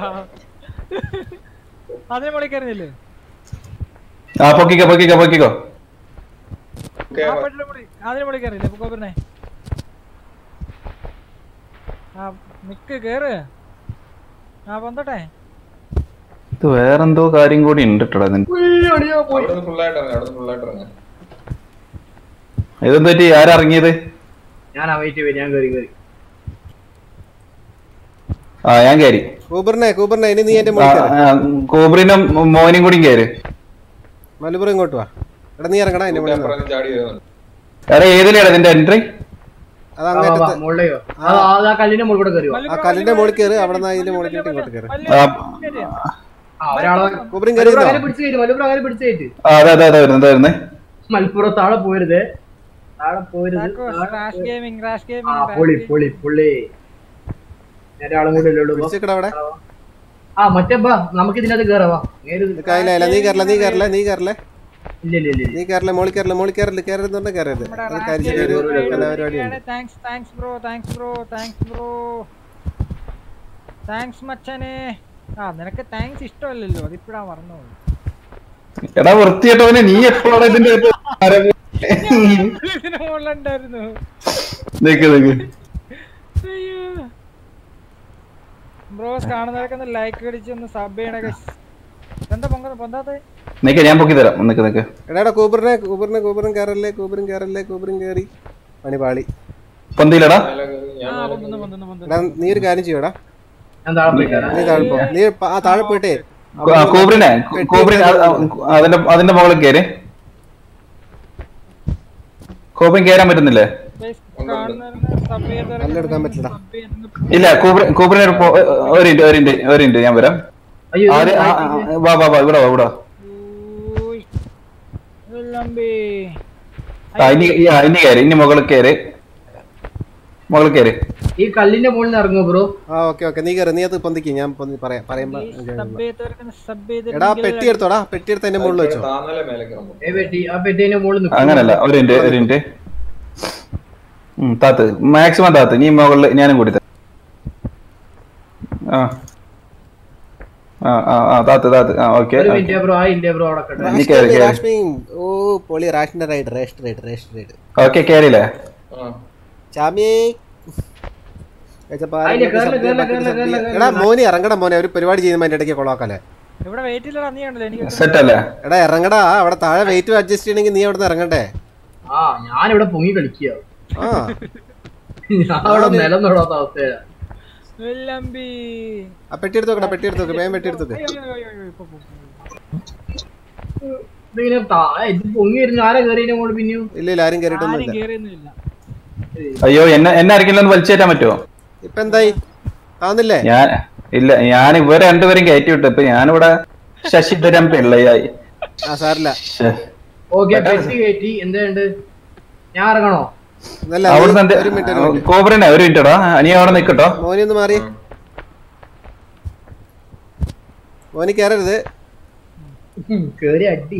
അതിനെ മുകളിൽ കയറുന്നില്ലേ ആ പൊക്കിക്കോ പൊക്കിക്കോ പൊക്കിക്കോ ആ പെട്ടിന്റെ മുകളിൽ അതിനെ മുകളിൽ കയറിയില്ലേ കോപ്പറിനെ ആ നിക്ക് കേറ് ആ പൊന്തട്ടെ ഇത് വേറെന്തോ കാര്യം കൂടി ഉണ്ട് കേട്ടോ നിനക്ക് അവിടെ നിന്ന് ഫുള്ളായിട്ട് ഇറങ്ങാം അവിടെ നിന്ന് ഫുള്ളായിട്ട് ഇറങ്ങാം ഇതെന്താ പറ്റി ആരിറങ്ങിയത് ഞാൻ വെയിറ്റ് ചെയ്ത് ഞാൻ കയറി കയറി ആ ഞാൻ കയറി കൂബറിനെ കൂബറിനെ ഇനി നീ എന്റെ ആ, മുകളിൽ കയറ്. ആ, കൂബറിനും മോനും കൂടി കയറി മലപ്പുറം ഇങ്ങോട്ട് വാ എടാ നീ ഇറങ്ങടാ എന്റെ മുകളിൽ നിന്ന്. അപ്പുറം ചാടി വരുന്നുണ്ട് എടാ ഏതിലാണ് ഇതിന്റെ എൻട്രി അത് അങ്ങേറ്റത്തെ മുകളിലെയോ ആ ആ കല്ലിന്റെ മുകളിൽ കൂടെ കയറിയോ ആ കല്ലിന്റെ മുകളിൽ കയറി അവിടെ നിന്ന് അതിന്റെ മുകളിൽ കയറി ഇങ്ങോട്ട് കയറി ആ ഒരാളെ കൂപ്പറിൻ മലപ്പുറം കയറി അങ്ങനെ പിടിച്ച് കയറ്റി മലപ്പുറം അങ്ങനെ പിടിച്ച് കയറ്റി ആ അതെ അതെ അതെ വരുന്നത് അതെ വരുന്നേ മലപ്പുറം താഴെ പോരുത് താഴെ പോരുത് താഴെ റാഷ് ഗെയിമിംഗ് റാഷ് ആ ഗെയിമിംഗ് പൊളി പൊളി പൊളി ഞാൻ ഒരാളും കൂടെ ഇല്ലല്ലോ ഇപ്പൊ. പിടിച്ചിക്കട അവിടെ ആ മറ്റേ ബാ നമുക്ക് ഇതിനകത്ത് കേറാവാ നേരെ ഇത് കായില്ല ഇല്ല നീ കയറില്ല നീ കയറില്ല നീ കയറില്ല ഇല്ല ഇല്ല ഇല്ല ഇല്ല നീ കയറില്ല മോളിൽ കയറില്ല മോളിൽ കയറില്ല കയറരുത് പറഞ്ഞാൽ കയറരുത് അത് കാര്യം ഒരു കലാപരിപാടി ഉണ്ട് thanks thanks bro thanks bro thanks bro thanks മച്ചനെ ആ നിനക്ക് താങ്ക്സ് ഇഷ്ടമല്ലല്ലോ അതിപ്പോഴാ മറന്നു എടാ വൃത്തിയായിട്ടവനെ നീ എപ്പോഴാണ് ഇതിന്റെ അകത്ത് ആരവ്? ഇതിന് മുകളിലുണ്ടായിരുന്നു നിക്ക് നിക്ക് ബ്രോസ് കാണുന്നവരൊക്കെ ഒന്ന് ലൈക്ക് അടിച്ച് ഒന്ന് സബ് ചെയ്യണ guys. എന്താ പൊങ്ക പൊന്താത്ത നിക്ക് ഞാൻ പൊക്കി തരാം നിക്ക് നിക്ക് എടാ എടാ കൂപ്പറിനെ കൂപ്പറിനെ കൂപ്പറും കയറല്ലേ കൂപ്പറും കയറല്ലേ കൂപ്പറും കയറി പണി പാളി പൊന്തിയില്ലടാ ആ പൊന്തുന്നു പൊന്തുന്നു പൊന്തുന്നു എടാ നീ ഒരു കാര്യം ചെയ്യോടാ ഞാൻ താഴെ പോയി കയറാം നീ താഴെ പോ നീ പ- ആ താഴെ പോയിട്ടേ ആ, കോബ്രിനെ കോബ്രിൻ അതിന്റെ അതിന്റെ മുകളിൽ കയറി കോബ്രിൻ കയറാൻ പറ്റുന്നില്ലേ Guys, കാണുന്നവരൊന്ന് sub ചെയ്തവരൊക്കെ നല്ല എടുക്കാൻ പറ്റില്ലടാ sub ചെയ്തൊന്ന് ഇല്ല കോബ്രിൻ കോബ്രിനെ ഒരു പോ- ഒരു മിനിറ്റ് ഒരു മിനിറ്റ് ഒരു മിനിറ്റ് ഞാൻ വരാം അയ്യോ ആര് ആ, ആ, വാ വാ വാ ഇവിടെ വാ ഇവിടെ വാ. ഊയ്. വെള്ളമ്പി. ആ, ഇനി ഈ- ആ, ഇനി കയറി ഇനി മുകളിൽ കയറി മുകളിൽ കയറി ഈ കല്ലിന്റെ മുകളിൽ നിന്ന് ഇറങ്ങുമോ ബ്രോ ആ ഓക്കെ ഓക്കെ നീ കയറി നീ അത് പൊന്തിക്ക് ഞാൻ പൊന്തി പറയാം പറയുമ്പോ Please sub ചെയ്തവരൊക്കെ sub എടാ ചെയ്തിട്ടുണ്ടെങ്കിൽ പെട്ടി എടുത്തോടാ പെട്ടി എടുത്ത് എന്റെ മുകളിൽ വെച്ചോ താന്നാലേ മേലെ കയറുമ്പോ ഏ പെട്ടി ആ പെട്ടിന്റെ മുകളിൽ നിൽക്കും അങ്ങനല്ല ഒരു മിനിറ്റ് ഒരു മിനിറ്റ് ഉം, താത്ത് മാക്സിമം താത്ത് നീ മുകളിൽ ഞാനും കൂടി തരാം ആ ആ ആ ആ താത്ത് താത്ത് ആ ഓക്കെ ഒരു മിനിറ്റ് ബ്രോ ആ ഇല്ല ബ്രോ അവിടെ കണ്ടോ നീ കയറി കയറി രാഷ്മി ഓ പൊളി റാഷിന്റെ ride rest ride rest ride okay കയറിയില്ലേ ആ ചാമി അതിലെ കേറല, കേറല, കേറല, കേറല, എടാ മോനെ ഇറങ്ങടാ മോനെ ഒരു പരിപാടി ചെയ്യുമ്പോ അതിന്റെ ഇടയ്ക്ക് കൊളാക്കല്ലേ ഇവിടെ വെയിറ്റ് ഇല്ലടാ നീ കണ്ടല്ലോ എനിക്ക് സെറ്റ് അല്ലേ എടാ ഇറങ്ങടാ അവിടെ താഴെ വെയിറ്റ് അഡ്ജസ്റ്റ് ചെയ്യണമെങ്കിൽ നീ അവിടെ നിന്ന് ഇറങ്ങണ്ടേ ആ ഞാനിവിടെ പൊങ്ങി കളിക്കുക ആ ഞാൻ അവിടെ നിലം തൊടാത്ത അവസ്ഥയാ വെള്ളമ്പി ആ പെട്ടി എടുത്ത് നോക്കടാ പെട്ടി എടുത്ത് നോക്ക് വേഗം പെട്ടി എടുത്ത് നോക്ക് അയ്യോ, അയ്യോ, അയ്യോ, അയ്യോ, ഇപ്പൊ, ഇപ്പൊ, ഇപ്പൊ. ഇതിങ്ങനെ താ- ഇത് പൊങ്ങി വരുന്നു ആരാ കയറിയതിന്റെ മുകളിൽ പിന്നെയും ഇല്ല ഇല്ല ആരും കയറിയിട്ടൊന്നും ആരും ഇല്ല കേറിയൊന്നുമില്ല അയ്യോ എന്നെ എന്നെ ആർക്കെങ്കിലും ഒന്ന് വലിച്ചേറ്റാൻ പറ്റുമോ ഇപ്പൊ എന്തായി താന്നില്ലേ ഞാൻ ഇല്ല ഞാൻ ഇവരെ രണ്ടുപേരും കയറ്റി വിട്ടു ഇപ്പൊ ഞാനിവിടെ ശശിധരൻ പിള്ളയായി ആ സാറില്ല ശ്ശെ. ഓക്കെ പെട്ടി കയറ്റി എന്തുണ്ട് ഞാൻ ഇറങ്ങണോ നല്ല അവിടുന്ന് എന്ത് ഒരു മിനിറ്റ് ഒരു മിനിറ്റ് കോബ്രനെ ഒരു മിനിറ്റോടാ നീ അവിടെ നിക്കട്ടോ മോനി ഒന്ന് മാറി മോനി കയറരുത് കേറി അടി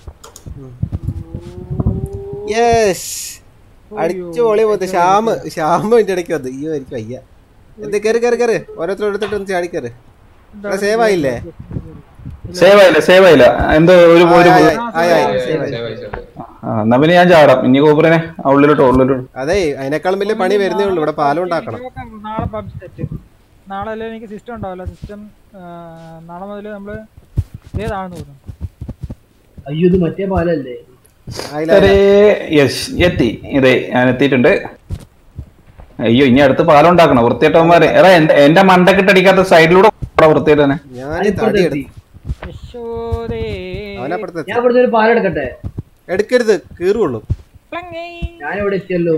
യെസ് അടിച്ചു പൊളി പോത്ത് ശ്യാമ് ശ്യാമ് ഇതിന്റെ ഇടയ്ക്ക് വന്ന് അയ്യോ എനിക്ക് വയ്യ എന്ത് കയറി കയറി കയറി ഓരോരുത്തർ എടുത്തിട്ട് ഒന്ന് ചാടി കയറി സേവ് ആയില്ലേ സേവ് ആയില്ല സേവ് ആയില്ല എന്തോ ഒരു ഒരു ആയി, ആയി, ആയി, ആയി, സേവ് save ആയി. സേവ് ആയി, സേവ് ആയി. ആ, എന്നാ പിന്നെ ഞാൻ ചാടാം ഇനി കോബ്രനെ ഉള്ളിലോട്ട് ഉള്ളിലോട്ട് അതെ അതിനേക്കാളും വലിയ പണി വരുന്നേ ഉള്ളൂ ഇവിടെ പാലം ഉണ്ടാക്കണം നാളെ പബ് സെറ്റ് നാളെ അല്ലേ എനിക്ക് സിസ്റ്റം ഉണ്ടാവില്ല സിസ്റ്റം നാളെ മുതൽ നമ്മള് ഏതാണെന്ന് തോന്നുന്നു അയ്യോ ഇത് മറ്റേ പാലല്ലേ ആയില്ല യെസ് എത്തി ഇതേ ഞാൻ എത്തിയിട്ടുണ്ട് അയ്യോ ഇനി അടുത്ത് പാലം ഉണ്ടാക്കണം വൃത്തിയേട്ടവന്മാരെ എടാ എന്റെ എന്റെ മണ്ടക്കിട്ടടിക്കാത്ത സൈഡിലൂടെ വൃത്തിയേട്ടനെ ഞാൻ ഈ തടി എടുത്ത് യശോദേ അവനപ്പുറത്ത് ഞാൻ ഇവിടുന്ന് ഒരു പാലം എടുക്കട്ടെ എടുക്കരുത് കീറുള്ളൂ പ്ലങ്ങേ. ഞാൻ ഇവിടെ എത്തിയല്ലോ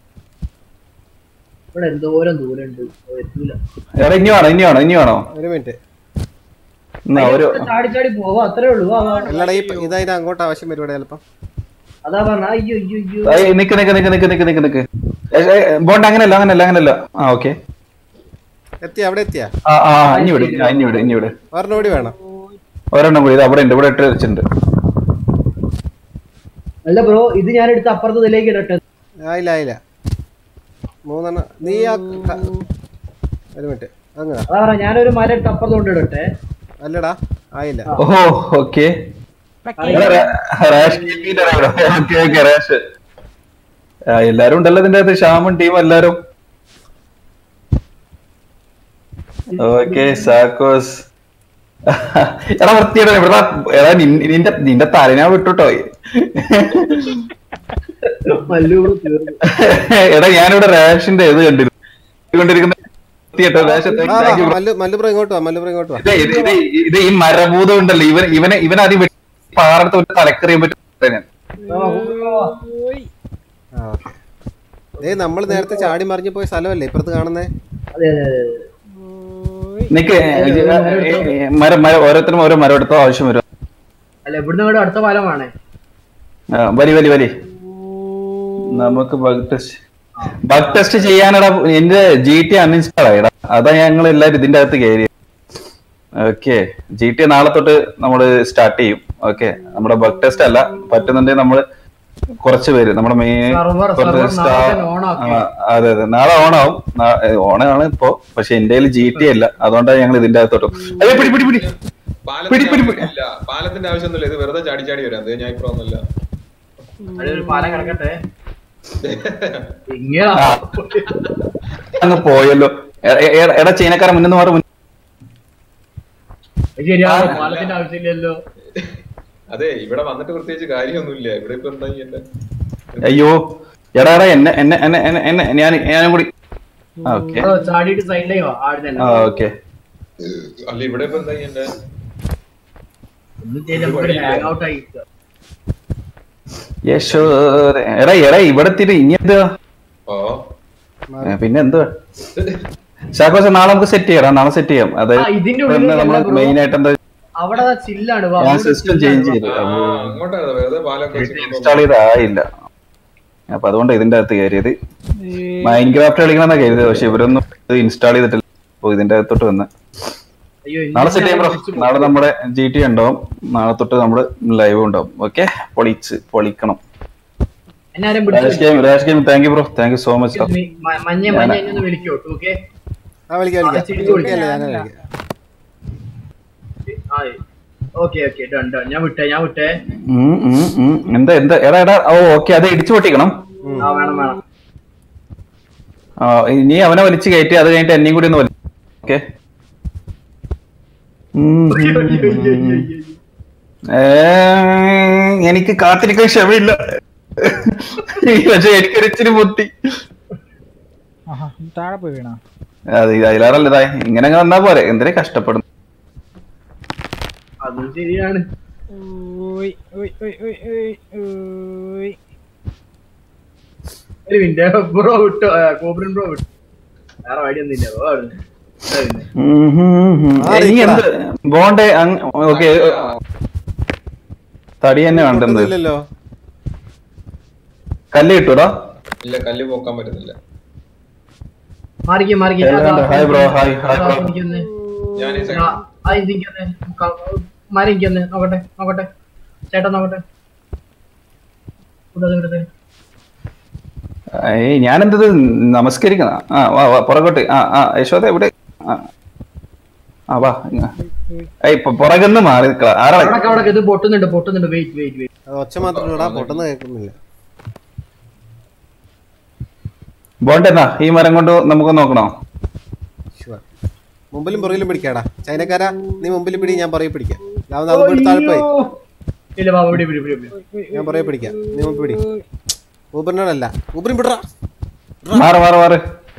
ഇവിടെ എന്തോരം ദൂരം ഉണ്ട് എത്തൂല എടാ ഇനി വേണോ ഇനി വേണോ ഇനി വേണോ ഒരു മിനിറ്റ് എന്നാ ഒരു ചാടി ചാടി പോവാ അത്രേ ഉള്ളൂ വാ, വാ. അല്ലടാ ഈ ഇതായിട്ട് അങ്ങോട്ട് ആവശ്യം വരുവാടെ ചിലപ്പം അതാ പറഞ്ഞ അയ്യോ അയ്യോ അയ്യോ ഏയ് നിക്ക് നിക്ക് നിക്ക് നിക്ക് നിക്ക് നിക്ക് നിക്ക് ഏയ് ഏയ് ബോണ്ട് അങ്ങനല്ല അങ്ങനല്ല അങ്ങനല്ല ആ ഓക്കെ എത്തിയ അവിടെ എത്തിയാ ആ ആ ഇനി വിട് ആ, ഇനി വിട് ഇനി വിട് ഒരെണ്ണം കൂടി വേണം ഒരെണ്ണം കൂടി ഇത് അവിടെ ഉണ്ട് ഇവിടെ ഇട്ട് വെച്ചിട്ടുണ്ട് അല്ല ബ്രോ ഇത് ഞാൻ എടുത്ത് അപ്പുറത്ത് ഇതിലേക്ക് ഇടട്ടെ ആയില്ല ആയില്ല മൂന്നെണ്ണം നീ ആ ക- ഒരു മിനിറ്റ് അങ്ങനെ അതാ പറഞ്ഞ ഞാനൊരു മരം എടുത്ത് അപ്പുറത്ത് കൊണ്ട് ഇടട്ടെ അല്ലടാ ആയില്ല ഓഹോ ഓക്കെ എല്ലാരും ഉണ്ടല്ലോ ഇതിന്റെ അകത്ത് ശ്യാമും ടീം എല്ലാരും ഓക്കെ സാക്കോസ് എടാ വൃത്തിയുടെ ഇവിടെ എടാ നിൻ- നിന്റെ നിന്റെ തലനാ വിട്ടുട്ടോ മല്ലൂർ തീർന്നു എടാ ഞാനിവിടെ റേഷന്റെ ഇത് കണ്ടിരുന്നു ഇത് കണ്ടിരിക്കുന്ന വൃത്തികെട്ടോ, റേഷൻ ആ, thank വാ, you bro. മല്ലു മല്ലുപ്ര ഇങ്ങോട്ട് വാ മല്ലുപ്ര ഇങ്ങോട്ട് വാ ഇത് ഇത് ഇത് ഇത് ഈ മരഭൂതം ഉണ്ടല്ലോ ഇവൻ ഇവനെ ഇവൻ ആദ്യം വെട്ടി പാറത്ത് വിട്ട് തലക്കറിയാൻ പറ്റും ഞാൻ ഓയ്. ആ ഓക്കെ ഏ നമ്മൾ നേരത്തെ ചാടി മറിഞ്ഞു പോയ സ്ഥലമല്ലേ ഇപ്പുറത്ത് കാണുന്നേ അതെ അതെ അതെ നിക്ക് മരം മരം ഓരോരുത്തരും ഓരോ മരം എടുത്തോ ആവശ്യം വരും അല്ല ഇവിടുന്ന് ഇവിടെ അടുത്ത പാലമാണേ ആ, വലി വലി വലി നമുക്ക് ബഗ് ടെസ്റ്റ് ബഗ് ടെസ്റ്റ് ചെയ്യാനടാ എന്റെ ജി ടി അൺഇൻസ്റ്റാൾ ആയിടാ അതാ ഞങ്ങൾ എല്ലാരും ഇതിന്റെ അകത്ത് കയറി ഓക്കെ ജി ടി നാളെ തൊട്ട് നമ്മൾ സ്റ്റാർട്ട് ചെയ്യും ഓക്കെ നമ്മുടെ ബഗ് ടെസ്റ്റ് അല്ല പറ്റുന്നുണ്ടെങ്കിൽ നമ്മൾ കുറച്ച് പേര് നമ്മുടെ മെയിൻ Server- server നാളെ തന്നെ on ആക്കി. അതെ അതെ നാളെ ഓണാവും നാ- ഏ, ഓണാണ് ഇപ്പോ പക്ഷെ എന്റെ ജി ടി അല്ല അതുകൊണ്ടാണ് ഞങ്ങൾ ഇതിന്റെ അകത്തോട്ട് അയ്യോ പിടി പിടി പിടി പിടി പിടി പിടി ഇല്ല പാലത്തിന്റെ ആവശ്യമൊന്നുമില്ല ഇത് വെറുതെ ചാടി ചാടി വരാം അത് ഞാൻ ഇപ്പൊ ഒന്നുമില്ല അവിടെ ഒരു പാലം കിടക്കട്ടെ ഇങ്ങനെ അങ്ങ് പോയല്ലോ എ- എ- എ- എടാ ചൈനക്കാരൻ മുന്നിന്ന് മാറി മുന്നിൽ ശരിയാണ് പാലത്തിന്റെ ആവശ്യമില്ലല്ലോ അതെ ഇവിടെ വന്നിട്ട് പ്രത്യേകിച്ച് കാര്യമൊന്നുമില്ല ഇവിടെ ഇപ്പൊ എന്താ ചെയ്യണ്ടേ അയ്യോ എടാ എടാ എന്നെ എന്നെ എന്നെ എന്നെ എന്നെ ഞാൻ ഞാനും കൂടി ഓക്കെ ബ്രോ, ചാടിയിട്ട് സൈഡിലേക്കോ ആടുന്ന ആ ഓക്കെ അല്ല ഇവിടെ ഇപ്പൊ എന്താ ചെയ്യണ്ടേ ഒന്നും ചെയ്യില്ല നമുക്ക് ഹാങ് ഔട്ട് ആയി യേശോ എടാ എടാ ഇവിടെ തിരി ഇനി എന്താ ഓ ഏ, പിന്നെ എന്തുവാ ശാക്കോസ നാളെ നമുക്ക് സെറ്റ് ചെയ്യാം നാളെ സെറ്റ് ചെയ്യാം അത് ആ, ഇതിന്റെ ഉള്ളിൽ നമ്മൾ അല്ല bro. മെയിൻ ആയിട്ട് എന്താ അവിടെ ചില്ലാണ് ഞാൻ സിസ്റ്റം ചേഞ്ച് ചെയ്തു ആ അങ്ങോട്ടാണ് വെറുതെ പാലൊക്കെ വെച്ച് ഇൻസ്റ്റാൾ ചെയ്തായില്ല അപ്പൊ അതുകൊണ്ട് ഇതിന്റെ അകത്ത് കയറിയത് മൈൻ ക്രാഫ്റ്റ് കളിക്കണമെന്നാ കരുതിയത് പക്ഷെ ഇവരൊന്നും ഇത് ഇൻസ്റ്റാൾ ചെയ്തിട്ടില്ല അപ്പൊ ഇതിന്റെ അകത്തോട്ട് വന്ന് അയ്യോ നാളെ സെറ്റ് ചെയ്യാം ബ്രോ നാളെ നമ്മുടെ ജി ടി ഉണ്ടാവും നാളെ തൊട്ട് നമ്മള് ലൈവ് ഉണ്ടാവും ഓക്കെ പൊളിച്ച് പൊളിക്കണം എന്നെ ആരും രാജ് പിടിച്ചു game Raj game thank you bro thank you so much മഞ്ഞ മഞ്ഞ എന്നെ ഒന്ന് വിളിക്കോ ഓക്കെ ആ വിളിക്കാം ആ, ചിരിച്ച് വിളിക്കാം വിളിക്കല്ലേ ഞാൻ വിളിക്കാം ഓക്കെ ഓക്കെ ഡൺ ഡൺ ഞാൻ വിട്ടേ ഞാൻ വിട്ടേ ഉം, ഉം, ഉം. എന്താ എന്താ എടാ എടാ ഓ ഓക്കെ അത് ഇടിച്ചു പൊട്ടിക്കണം ആ വേണം വേണം ആ, നീ അവനെ വലിച്ചു കയറ്റി അത് കഴിഞ്ഞിട്ട് എന്നെയും കൂടി ഒന്ന് വലി ഓക്കെ എനിക്ക് കാത്തിരിക്കാൻ ക്ഷമയില്ല പക്ഷെ എനിക്കൊരു ഇച്ചിരി പൊട്ടി ആഹാ താഴെ പോയി വീണാ അത് അതിലാറല്ലതായി ഇങ്ങനെ അങ്ങ് വന്നാ പോരെ എന്തിനാ കഷ്ടപ്പെടുന്നു അതും ശരിയാണ് ഓയ് ഓയ് ഓയ് ഓയ് ഓയ് ഓയ് ഒരു മിനിറ്റ് ബ്രോ വിട്ടോ കോബ്രൻ ബ്രോ വിട്ടു വേറെ വഴിയൊന്നുമില്ല ബ്രോ അവിടുന്ന്. ഇതാ പിന്നെ. ഉം, ഉം, ഉം. ആ, ഇനി ഇരിക്കടാ. എന്ത് ബോണ്ടേ ഓക്കെ തടി തന്നെ വേണ്ടെന്ന് ഇല്ലല്ലോ കല്ല് കിട്ടൂടാ ഇല്ല കല്ല് പോക്കാൻ പറ്റുന്നില്ല മാറിക്കേ മാറിക്കേ വേണ്ട, വേണ്ട. Hi bro, hi, hi bro. ഞാൻ ഈ മാറിക്കൊന്ന് നോക്കട്ടെ നോക്കട്ടെ ചേട്ടൻ നോക്കട്ടെ വിടത് വിടത് ഏയ് ഞാനെന്തത് നമസ്കരിക്കുന്ന ആ വാ വാ പുറകോട്ട് ആ ആ യശോദ എവിടെ ആ. ആ വാ ഇങ്ങ. ഏയ് പൊ- പുറകുന്ന് മാറി നിക്കളാ ആരാ അവിടെ അവിടെ ഇത് പൊട്ടുന്നുണ്ട് പൊട്ടുന്നുണ്ട് വെയിറ്റ് വെയിറ്റ് വെയിറ്റ് അത് ഒച്ച മാത്രം ഇടാ പൊട്ടെന്ന് കേൾക്കുന്നില്ല ബോണ്ടെന്നാ ഈ മരം കൊണ്ട് നമുക്ക് നോക്കണോ ഷുവർ മുമ്പിലും പുറകിലും പിടിക്കാടാ ചൈനക്കാരാ നീ മുമ്പിൽ പിടി ഞാൻ പുറകെ പിടിക്കാം ഞാൻ അത് പോയിട്ട് താഴെ പോയി ഇല്ല ബാബു പിടി പിടി പിടി പിടി ഞാൻ പുറകെ പിടിക്കാം നീ മുമ്പ് പിടി ഊബറിനോടല്ല ഊബറിൻ പിടറാ മാറ് മാറ് മാറ്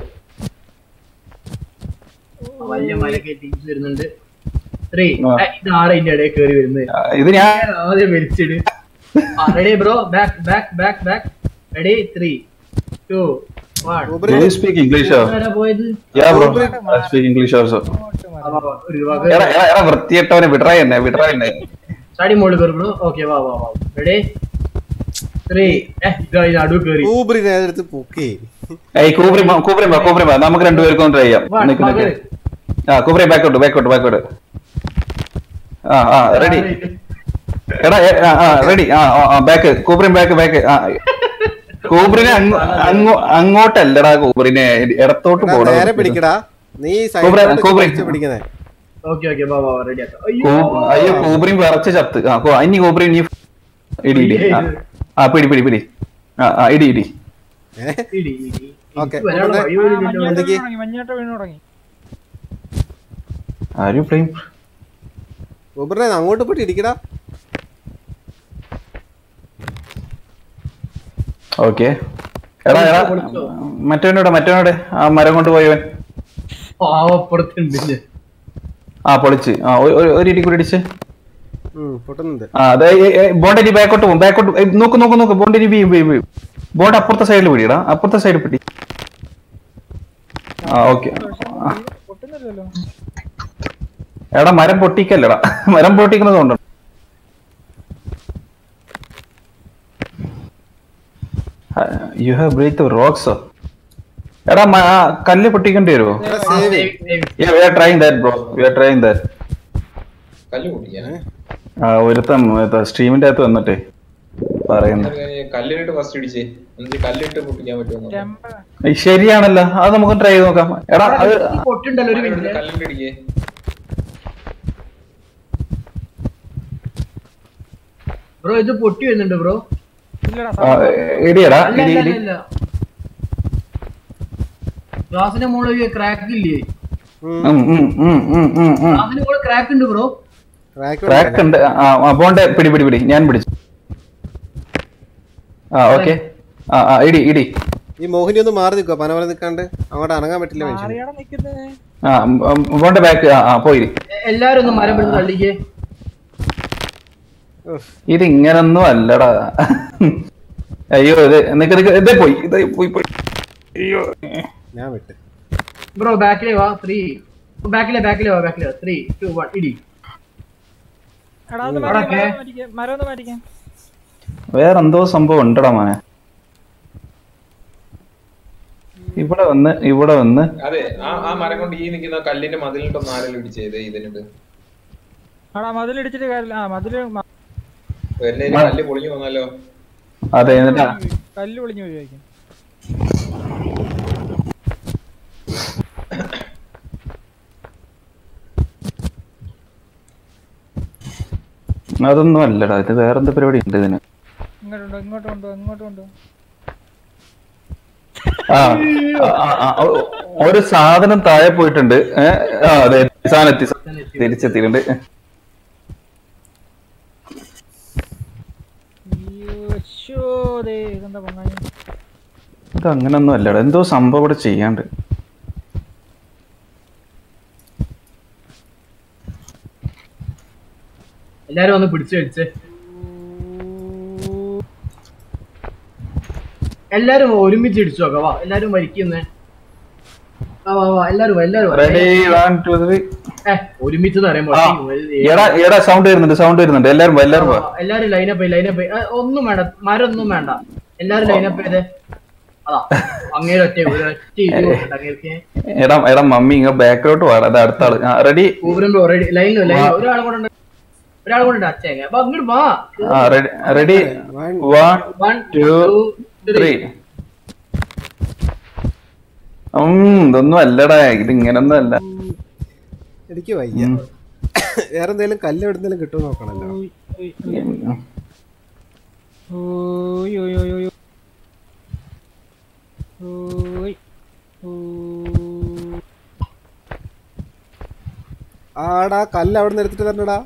ആ, വലിയ മരക്കെ തിരിച്ചു വരുന്നുണ്ട് ത്രീ ആ. ഇത് ആറ് ഇതിന്റെ ഇടയിൽ കയറി വരുന്നത് ആ, ഇത് ഞാൻ ഞാൻ ആദ്യം വലിച്ചിട് ready bro back back back back ready three two one Do you speak English or? പോയത് Yeah, bro. I speak English also. ആ, വാ, വാ, ഒരു വാ, എടാ എടാ എടാ വൃത്തിയിട്ടവനെ വിടറായി എന്നെ വിടറായി എന്നെ ചാടി മുകളിൽ കയറി ബ്രോ ഓക്കെ വാ വാ വാ റെഡി ത്രീ നടുവ് കയറി ഊബറിനെ അതെടുത്ത് പൊക്കി ഏയ് കൂബ്രി വാ, കൂബ്രി വാ കൂബ്രി വാ നമുക്ക് രണ്ടുപേർക്കും ട്രൈ ചെയ്യാം വാ, നിക്ക് വാ, നിക്ക് കേറ്. ആ കൂബ്രി ബാക്കോട്ട് ബാക്കോട്ട് ബാക്കോട്ട് ആ ആ റെഡി എടാ ഏ, ആ ആ റെഡി ആ ആ ബാക്ക് കൂബ്രി ബാക്ക് ബാക്ക് ആ കൂബ്രിനെ അങ്ങോ- അങ്ങോ- അങ്ങോട്ടല്ലടാ കൂബ്രിനെ ഇടത്തോട്ട് എടാ, പോടാ നേരെ പിടിക്കടാ നീ കോബ്ര, കോബ്ര. സൈഡിലോട്ട് പിടിക്കുന്നേ ഓക്കെ ഓക്കെ വാ വാ റെഡി ആക്കാം അയ്യോ കൂ- അയ്യോ കൂബ്രിയും വിറച്ച് ചത്ത് ആ കോ- ഇനി കൂബ്രി ഇനി ഇടി ഇടി ആ. ആ പിടി പിടി പിടി ആ ആ ഇടി ഇടി ഇടി, ഇടി. ഓക്കെ എനിക്ക് വരാനുള്ള വഴി പോലും ഇല്ലല്ലോ. മഞ്ഞാട്ട എന്തൊക്കെ? വീണ് തുടങ്ങി മഞ്ഞാട്ട വീണ് തുടങ്ങി ആരും പ്ലെയിം ഊബറിനെ അങ്ങോട്ട് പോയിട്ട് ഇരിക്കടാ ഓക്കെ എടാ എടാ മറ്റവനോടെ മറ്റവനോടെ ആ മരം കൊണ്ട് പോയവൻ പാവപ്പുറത്തുണ്ട് ഇല്ലേ? ആ പൊളിച്ച് ആ ഒരു- ഒരു- ഒരു ഇടി കൂടി ഇടിച്ച് ഉം, പൊട്ടുന്നുണ്ട് ആ അതെ ബോണ്ടരി ബാക്കോട്ട് പോകും ബാക്കോട്ട് നോക്ക് നോക്ക് നോക്ക് ബോണ്ടരി ബി ബി ബോർഡ് അപ്പുറത്തെ സൈഡിൽ പിടിയടാ അപ്പുറത്തെ സൈഡിൽ പിടി ആ ഓക്കെ പൊട്ടുന്നില്ലല്ലോ എടാ മരം പൊട്ടിക്കല്ലടാ മരം പൊട്ടിക്കുന്നത് കൊണ്ടോ you have break the rocks എടാ മ- ആ കല്ല് പൊട്ടിക്കേണ്ടി വരുമോ എടാ save we are trying that bro we are trying that കല്ല് പൊട്ടിക്കാൻ ആ ഒരുത്തൻ സ്ട്രീമിന്റെ അകത്ത് വന്നിട്ടേ പറയുന്നു കല്ലിലിട്ട് ഫസ്റ്റ് ഇടിച്ചേ എന്നിട്ട് കല്ലിട്ട് പൊട്ടിക്കാൻ പറ്റുമോ ടെമ്പ ഏയ് ശരിയാണല്ലോ അത് നമുക്ക് ട്രൈ ചെയ്ത് നോക്കാം എടാ അത് ഈ പൊട്ടുണ്ടല്ലോ ഒരു മിനിറ്റ് കല്ലിട്ട് ഇടിക്കേ ബ്രോ ഇത് പൊട്ടി വരുന്നുണ്ട് ബ്രോ ഇല്ലടാ ആ, ഇടിയടാ അല്ല ഇടി അല്ല ഇടി അല്ല ഗ്ലാസിന്റെ മുകളിൽ ക്രാക്ക് ഇല്ലേ ഉം, ഉം, ഉം, ഉം, ഉം, ഉം. ഗ്ലാസിന്റെ മുകളിൽ ക്രാക്ക് ഉണ്ട് ബ്രോ ക്രാക്ക് ഉണ്ട് ആ ആ, ബോണ്ടെ പിടി പിടി പിടി ഞാൻ പിടിച്ചു ആ ഓക്കെ ആ ആ ഇടി ഇടി ഈ മോഹിനി ഒന്ന് മാറി നിൽക്കുക പനവല നിൽക്കാണ്ട് അങ്ങോട്ട് അനങ്ങാൻ പറ്റില്ല മനുഷ്യന് ആരെയാടാ നിക്കുന്നേ ആ ഉം, ബോണ്ടെ ബാക്ക് ആ ആ പോയി എല്ലാരും ഒന്ന് മരം പിടിച്ച് തള്ളിക്കേ ഇത് ഇങ്ങനൊന്നും അല്ലടാ അയ്യോ ഇത് നിക്ക് നിക്ക് ഇതേ പോയി ഇതേ പോയി പോയി അയ്യോ ഞാൻ വിട്ട് ബ്രോ ബാക്കിലെ വാ ത്രീ ബാക്കിലെ ബാക്കിലെ വാ ബാക്കിലെ ത്രീ ടു വൺ ഇടി എടാ ഒന്ന് എടാ, മാറ്റി, കേ. മരം ഒന്ന് മാറ്റിക്ക്, മരം ഒന്ന് മാറ്റിക്കാൻ വേറെന്തോ സംഭവം ഉണ്ടടാ മോനെ ഇവിടെ വന്ന് ഇവിടെ വന്ന് അതെ ആ ആ മരം കൊണ്ട് ഈ നിൽക്കുന്ന കല്ലിന്റെ മതിലിട്ടൊന്ന് ആരെങ്കിലും ഇടിച്ചേ ഇതിനിട്ട് എടാ മതിലിടിച്ചിട്ട് കാര്യമില്ല ആ മതില് മ- എന്നെ കല്ല് പൊളിഞ്ഞു വന്നല്ലോ അതെ എന്നിട്ടാ കല്ല് പൊളിഞ്ഞു വീഴുമായിരിക്കും അതൊന്നും അല്ലടാ ഇത് വേറെന്ത് പരിപാടി ഉണ്ട് ഇതിന് ഇങ്ങോട്ടുണ്ടോ ഇങ്ങോട്ടുണ്ടോ ഇങ്ങോട്ടുണ്ടോ ആ ആ, ആ, ഒ- ഒരു സാധനം താഴെ പോയിട്ടുണ്ട് ഏ, ആ അതെ സാധനം എത്തി സാധനം എത്തി, തിരിച്ചെത്തിയിട്ടുണ്ട് അയ്യോ ദേ ഇതെന്താ പൊങ്ങാഞ്ഞ് ഇത് അങ്ങനൊന്നും അല്ലടാ എന്തോ സംഭവം ഇവിടെ ചെയ്യാണ്ട് എല്ലാരും ഒന്ന് പിടിച്ചു വലിച്ച് എല്ലാരും ഒരുമിച്ച് ഇടിച്ചു നോക്കാം വാ എല്ലാരും മരിക്കുന്നേ ആ വാ വാ എല്ലാരും വാ, എല്ലാരും വാ. റെഡി വൺ ടു ത്രീ ഏ, ഒരുമിച്ച് എന്ന് പറയുമ്പോ ആ എടാ എടാ സൗണ്ട് വരുന്നുണ്ട് സൗണ്ട് വരുന്നുണ്ട് എല്ലാരും വാ, എല്ലാരും വാ എല്ലാരും ലൈനപ്പ് ലൈനപ്പ് ഒന്നും വേണ്ട മരം ഒന്നും വേണ്ട എല്ലാരും ലൈനപ്പ് ചെയ്തേ അതാ അങ്ങേര് ഒറ്റ ഒരു ഒറ്റ ഇടി കൊടുക്കട്ടെ അങ്ങേർക്ക് എടാ എടാ മമ്മി ഇങ്ങ ബാക്കിലോട്ട് വാടാ അത് അടുത്ത ആള് റെഡി ഊബറിന്റെ ഓൾറെഡി ലൈനിൽ ലൈൻ ഒരാൾ കൂടെ ഉണ്ട് ഒരാൾ കൂടെ ഉണ്ട് അച്ഛൻ അപ്പൊ അങ്ങോട്ട് വാ ആ ready ready one one two three ഉം ഇതൊന്നും അല്ലടാ ഇത് ഇങ്ങനൊന്നും അല്ല എനിക്ക് വയ്യ വേറെ എന്തെങ്കിലും കല്ല് എവിടെന്തെങ്കിലും കിട്ടുമോ നോക്കണല്ലോ ഓയ് ഓയ് ഓയ് ഓയ് ഓയ് ഓയ് ആടാ കല്ല് അവിടെ നിന്ന് എടുത്തിട്ട് തരണടാ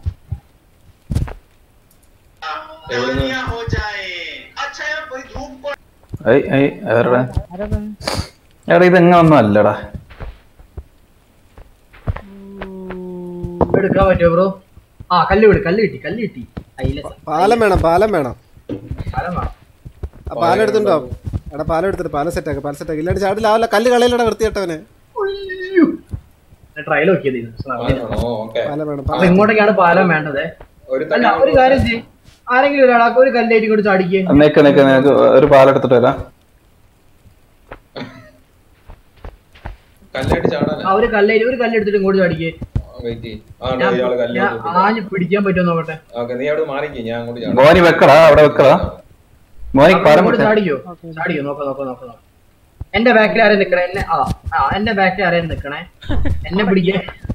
ഏയ് ഏയ് എവിടെ ആരാ എടാ ഇത് എങ്ങനൊന്നും അല്ലടാ എടുക്കാൻ പറ്റുമോ ബ്രോ ആ കല്ല് വിട് കല്ല് കിട്ടി കല്ല് കിട്ടി അയില പാലം വേണം പാലം വേണം ഫലം വേണം ആ പാലം എടുത്തുണ്ടോ എടാ പാലം എടുത്തിട്ട് പാലം സെറ്റാക്ക് പാലം സെറ്റാക്ക് ഇല്ലാണ്ട് ചാടിലാവില്ല കല്ല് കളയിലടാ വൃത്തിയിട്ടവനെ ട്രയൽ നോക്കിയത് ഇത്. ഓക്കെ പാലം വേണം അപ്പൊ പാലം ഇങ്ങോട്ടേക്കാണ് പാലം വേണ്ടത് ഒരു അല്ല ഒരു കാര്യം ചെയ്യ് ആരെങ്കിലും ഒരാളാക്ക് ഒരു കല്ലേറ്റി കൊണ്ട് ചാടിക്കേ നിക്ക് നിക്ക് നിക്ക് ഒരു പാലെടുത്തിട്ട് വരാം കല്ലായിട്ട് ചാടാനാ ആ ഒരു കല്ലേരി ഒരു കല്ലെടുത്തിട്ട് ഇങ്ങോട്ട് ചാടിക്കേ വെയിറ്റ് ആ ഉണ്ട്, ഇയാള് കല്ല് ഞാൻ ആഞ്ഞ് പിടിക്കാൻ പറ്റുമോ നോക്കട്ടെ ഓക്കെ നീ അവിടെ മാറിക്കേ ഞാൻ അങ്ങോട്ട് ചാടാം മോനി വെക്കടാ അവിടെ വെക്കടാ മോനി അവിടെ പാലം ഇങ്ങോട്ട് വെക്ക. ചാടിക്കോ ചാടിക്കോ നോക്കാം നോക്കാം നോക്കാം നോക്കാം എന്റെ ബാക്കിൽ ആരെ നിക്കണേ എന്നെ ആ ആ എന്റെ ബാക്കിൽ ആരെ നിക്കണേ എന്നെ പിടിക്കേ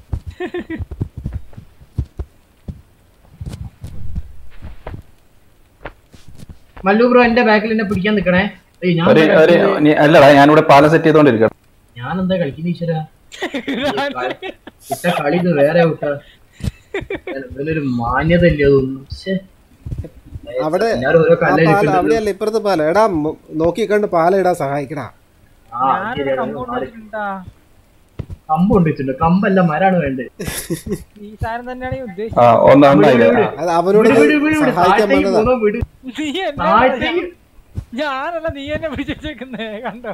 മല്ലു ബ്രോ എന്റെ ബാക്കിൽ എന്നെ പിടിക്കാൻ നിക്കണേ ഏയ് ഞാൻ ഒരു എന്താ ഒരു കളിക്കുന്നത്? നീ- അല്ലടാ ഞാനിവിടെ പാലം സെറ്റ് ചെയ്തോണ്ടിരിക്കണം ഞാൻ എന്താ കളിക്കുന്ന ഈശ്വര ഇട്ട കളി ഇത് വേറെ വിട്ട ഇതിലൊരു മാന്യത ഇല്ല അതൊന്നും ശ്ശെ. അവിടെ എല്ലാരും ഓരോ ആ കല്ല് പാലം ഇട്ടിട്ട് അവിടെയല്ല ഇപ്പുറത്ത് പാലം എടാ മ- നോക്കി കണ്ട് പാലം ഇടാൻ സഹായിക്കടാ ആ, ഞാനൊരു ശരിയാണ്. കമ്പൗണ്ട് വെച്ചിട്ടുണ്ടാ കമ്പ് കൊണ്ടിട്ടുണ്ട് കമ്പല്ല മരാണ് വേണ്ടത് ഈ സാധനം തന്നെയാണ് ഈ ആ ഉദ്ദേശിച്ചത് ഒന്ന് ഒന്നായില്ല അത് അവനോട് വിട്, വിട്, വിട്, വിട്. സഹായിക്കാൻ താഴത്തേക്ക് വന്നതാ പോകാൻ വിട്. നീ എന്നാ താഴത്തേക്ക് ഞാനല്ല നീ എന്നെ പിടിച്ചേക്കുന്നേ കണ്ടോ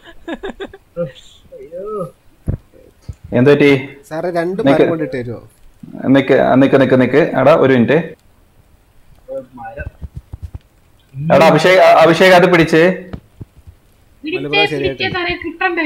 അയ്യോ എന്ത് പറ്റി സാറേ രണ്ട് നിക്ക്. മരം കൊണ്ടിട്ട് തരുമോ നിക്ക് നിക്ക് നിക്ക് നിക്ക് എടാ ഒരു മിനിറ്റ് മരം എടാ അഭിഷേക് അഭിഷേക് അത് പിടിച്ച് പിടിച്ചേ പിടിച്ചേ സാറേ കിട്ടണ്ടേ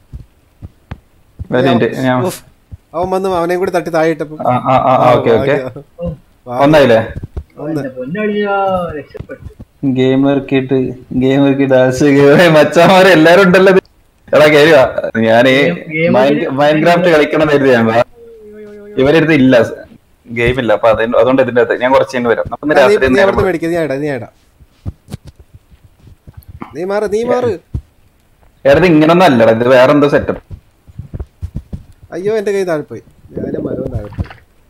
ഒരു മിനിറ്റ് ഞാൻ ഉഫ്. അവൻ വന്ന് അവനെയും കൂടി തട്ടി താഴെ ഇട്ടപ്പോ ആ ആ ആ ഓക്കെ ഓക്കെ വാ. ഒന്നായില്ലേ ഒന്ന് എന്റെ പൊന്നളിയാ രക്ഷപ്പെട്ടു ഗെയിം ഇറക്കിയിട്ട് ഗെയിം ഇറക്കിയിട്ട് ആശയ മച്ചാമാര് എല്ലാരും ഉണ്ടല്ലോ ഇത്. എടാ കേരുക ഞാൻ Game- game മൈൻക്രാഫ്റ്റ് കളിക്കണം കരുതിയാണ് ഇവരടുത്ത് ഇല്ല ഗെയിം ഇല്ല അപ്പൊ അതിന് അതുകൊണ്ട് ഇതിന്റെ അകത്ത് ഞാൻ കുറച്ച് കഴിഞ്ഞ് വരാം അപ്പൊ ഇന്ന് നീ രാത്രി നീ നേരം അവിടുന്ന് മേടിക്ക നീ ആടാ നീ ആടാ നീ മാറ് നീ മാറ് ഏടത് ഇങ്ങനൊന്നും അല്ലടാ ഇത് വേറെ എന്തോ സെറ്റപ്പ് അയ്യോ എന്റെ കൈ താഴെ പോയി ഞാനും മരവും താഴെ പോയി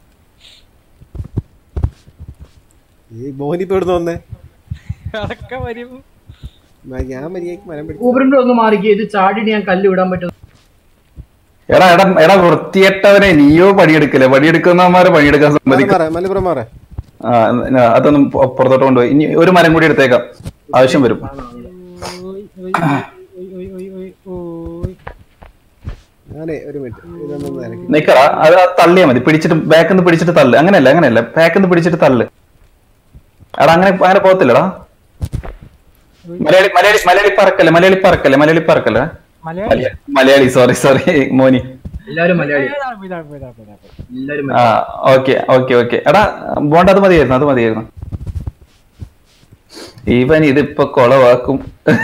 ഈ മോഹിനിപ്പോ ഇവിടുന്ന് വന്നേ അതൊക്കെ വരും മ- ഞാൻ മര്യാദക്ക് മരം പിടിച്ചു ഊബറിന്റെ ഒന്ന് മാറിക്ക് ഇത് ചാടിയിട്ട് ഞാൻ കല്ല് വിടാൻ പറ്റും എടാ എടാ എടാ വൃത്തിയേട്ടവനെ നീയോ പണിയെടുക്കല്ലേ പണിയെടുക്കുന്നവന്മാരെ പണിയെടുക്കാൻ സമ്മതിക്കും മാറ മലപ്പുറം മാറേ ആ, ന- അതൊന്നും പൊ- പുറത്തോട്ട് കൊണ്ടുപോയി ഇനി ഒരു മരം കൂടി എടുത്തേക്കാം ആവശ്യം വരും ഓയ്, ഓയ്, ഓയ്, ഓയ്, ഓയ്, ഓയ്, ഓയ്. ഞാനേ ഒരു മിനിറ്റ് ഇതൊന്നും നിനക്ക് നിക്കടാ അത് അത് തള്ളിയാ മതി പിടിച്ചിട്ട് ബാക്കിൽ നിന്ന് പിടിച്ചിട്ട് തള്ളു അങ്ങനെയല്ല അങ്ങനെയല്ല ബാക്കിൽ നിന്ന് പിടിച്ചിട്ട് തള്ളു എടാ അങ്ങനെ അങ്ങനെ പോകത്തില്ലടാ മലയാളി മലയാളി മലയാളി പറക്കല്ലേ മലയാളി പറക്കല്ലേ മലയാളി പറക്കല്ലേ മലയാളി മലയാ- മലയാളി സോറി സോറി മോനി എല്ലാരും മലയാളി ഇതാണ്, ഇതാണ്, ഇതാണ്, ഇതാണ്, ഇതാണ്. എല്ലാരും ആ ഓക്കെ ഓക്കെ ഓക്കെ എടാ ബോണ്ട അത് മതിയായിരുന്നു അത് മതിയായിരുന്നു ഇവൻ ഇതിപ്പോ കൊളവാക്കും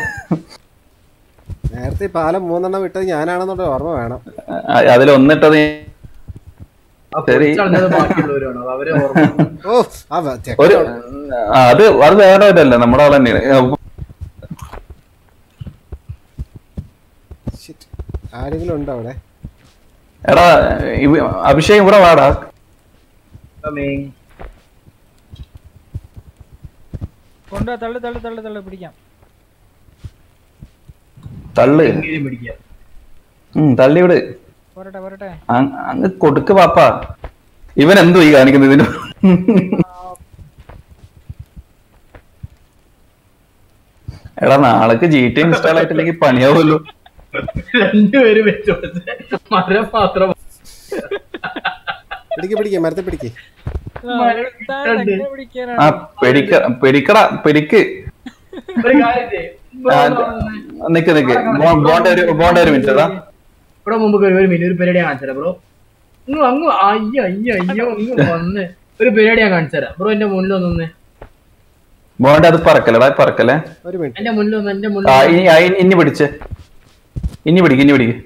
നേരത്തെ ഈ പാലം മൂന്നെണ്ണം വിട്ടത് ഞാനാണെന്നുള്ള ഓർമ്മ വേണം അതിൽ ഒന്നിട്ടത് ആ പൊളിച്ചളഞ്ഞത് ബാക്കിയുള്ളവരാണോ അവരെ ഓർമ്മ ഓ ആ വ- ചെക്കൻ ഒരു ആ, അത് അത് വേറെ ഒരല്ല നമ്മുടെ ആൾ തന്നെയാണ് Shit. ആരെങ്കിലും ഉണ്ടോ അവിടെ എടാ ഇവ- അഭിഷേക് ഇവിടെ വാടാ കൊണ്ടുവാ തള്ളു തള്ളു തള്ളു തള്ളു പിടിക്കാം തള്ളു എങ്കിലും പിടിക്കുക ഉം തള്ളി വിട് പോരട്ടെ പോരട്ടെ അങ് അങ്ങ് കൊടുക്ക് പാപ്പാ ഇവൻ എന്തോ ഈ കാണിക്കുന്നത് ഇതിന് എടാ നാളേക്ക് ജി ടി ഇൻസ്റ്റാൾ ആയിട്ടില്ലെങ്കിൽ പണിയാവുമല്ലോ രണ്ടുപേരും വെച്ചു കൊടുത്ത് മരം മാത്രം പിടിക്ക് പിടിക്ക് മരത്തെ പിടിക്ക് മരം താൻ കിട്ടണ്ടേ? എങ്ങനെ ആ പിടിക്കാനാണ് പിടിക്ക പിടിക്കടാ പിടിക്ക് ഒരു കാര്യം ചെയ്യ്. ആ, നിക്ക് നിക്ക് ബോ- ബോണ്ട ഒരു ബോണ്ട ഒരു മിനിറ്റ് എടാ ഇവിടെ മുമ്പ് ഒരു ഒരു മിനിറ്റ് ഒരു പരിപാടി ഞാൻ കാണിച്ചുതരാം ബ്രോ ഇങ്ങ് അങ്ങ് അയ്യോ അയ്യോ അയ്യോ ഇങ്ങ് വന്ന് ഒരു പരിപാടി ഞാൻ കാണിച്ചുതരാം ബ്രോ എന്റെ മുന്നിൽ ഒന്ന് ബോണ്ട അത് പറക്കല്ലടാ പറക്കല്ലേ ഒരു മിനിറ്റ് എന്റെ മുന്നിൽ ഒന്ന് എന്റെ ആ മുന്നിൽ ഇനി ആ, ഇനി- ഇനി പിടിച്ച് ഇനി പിടിക്ക് ഇനി പിടിക്ക്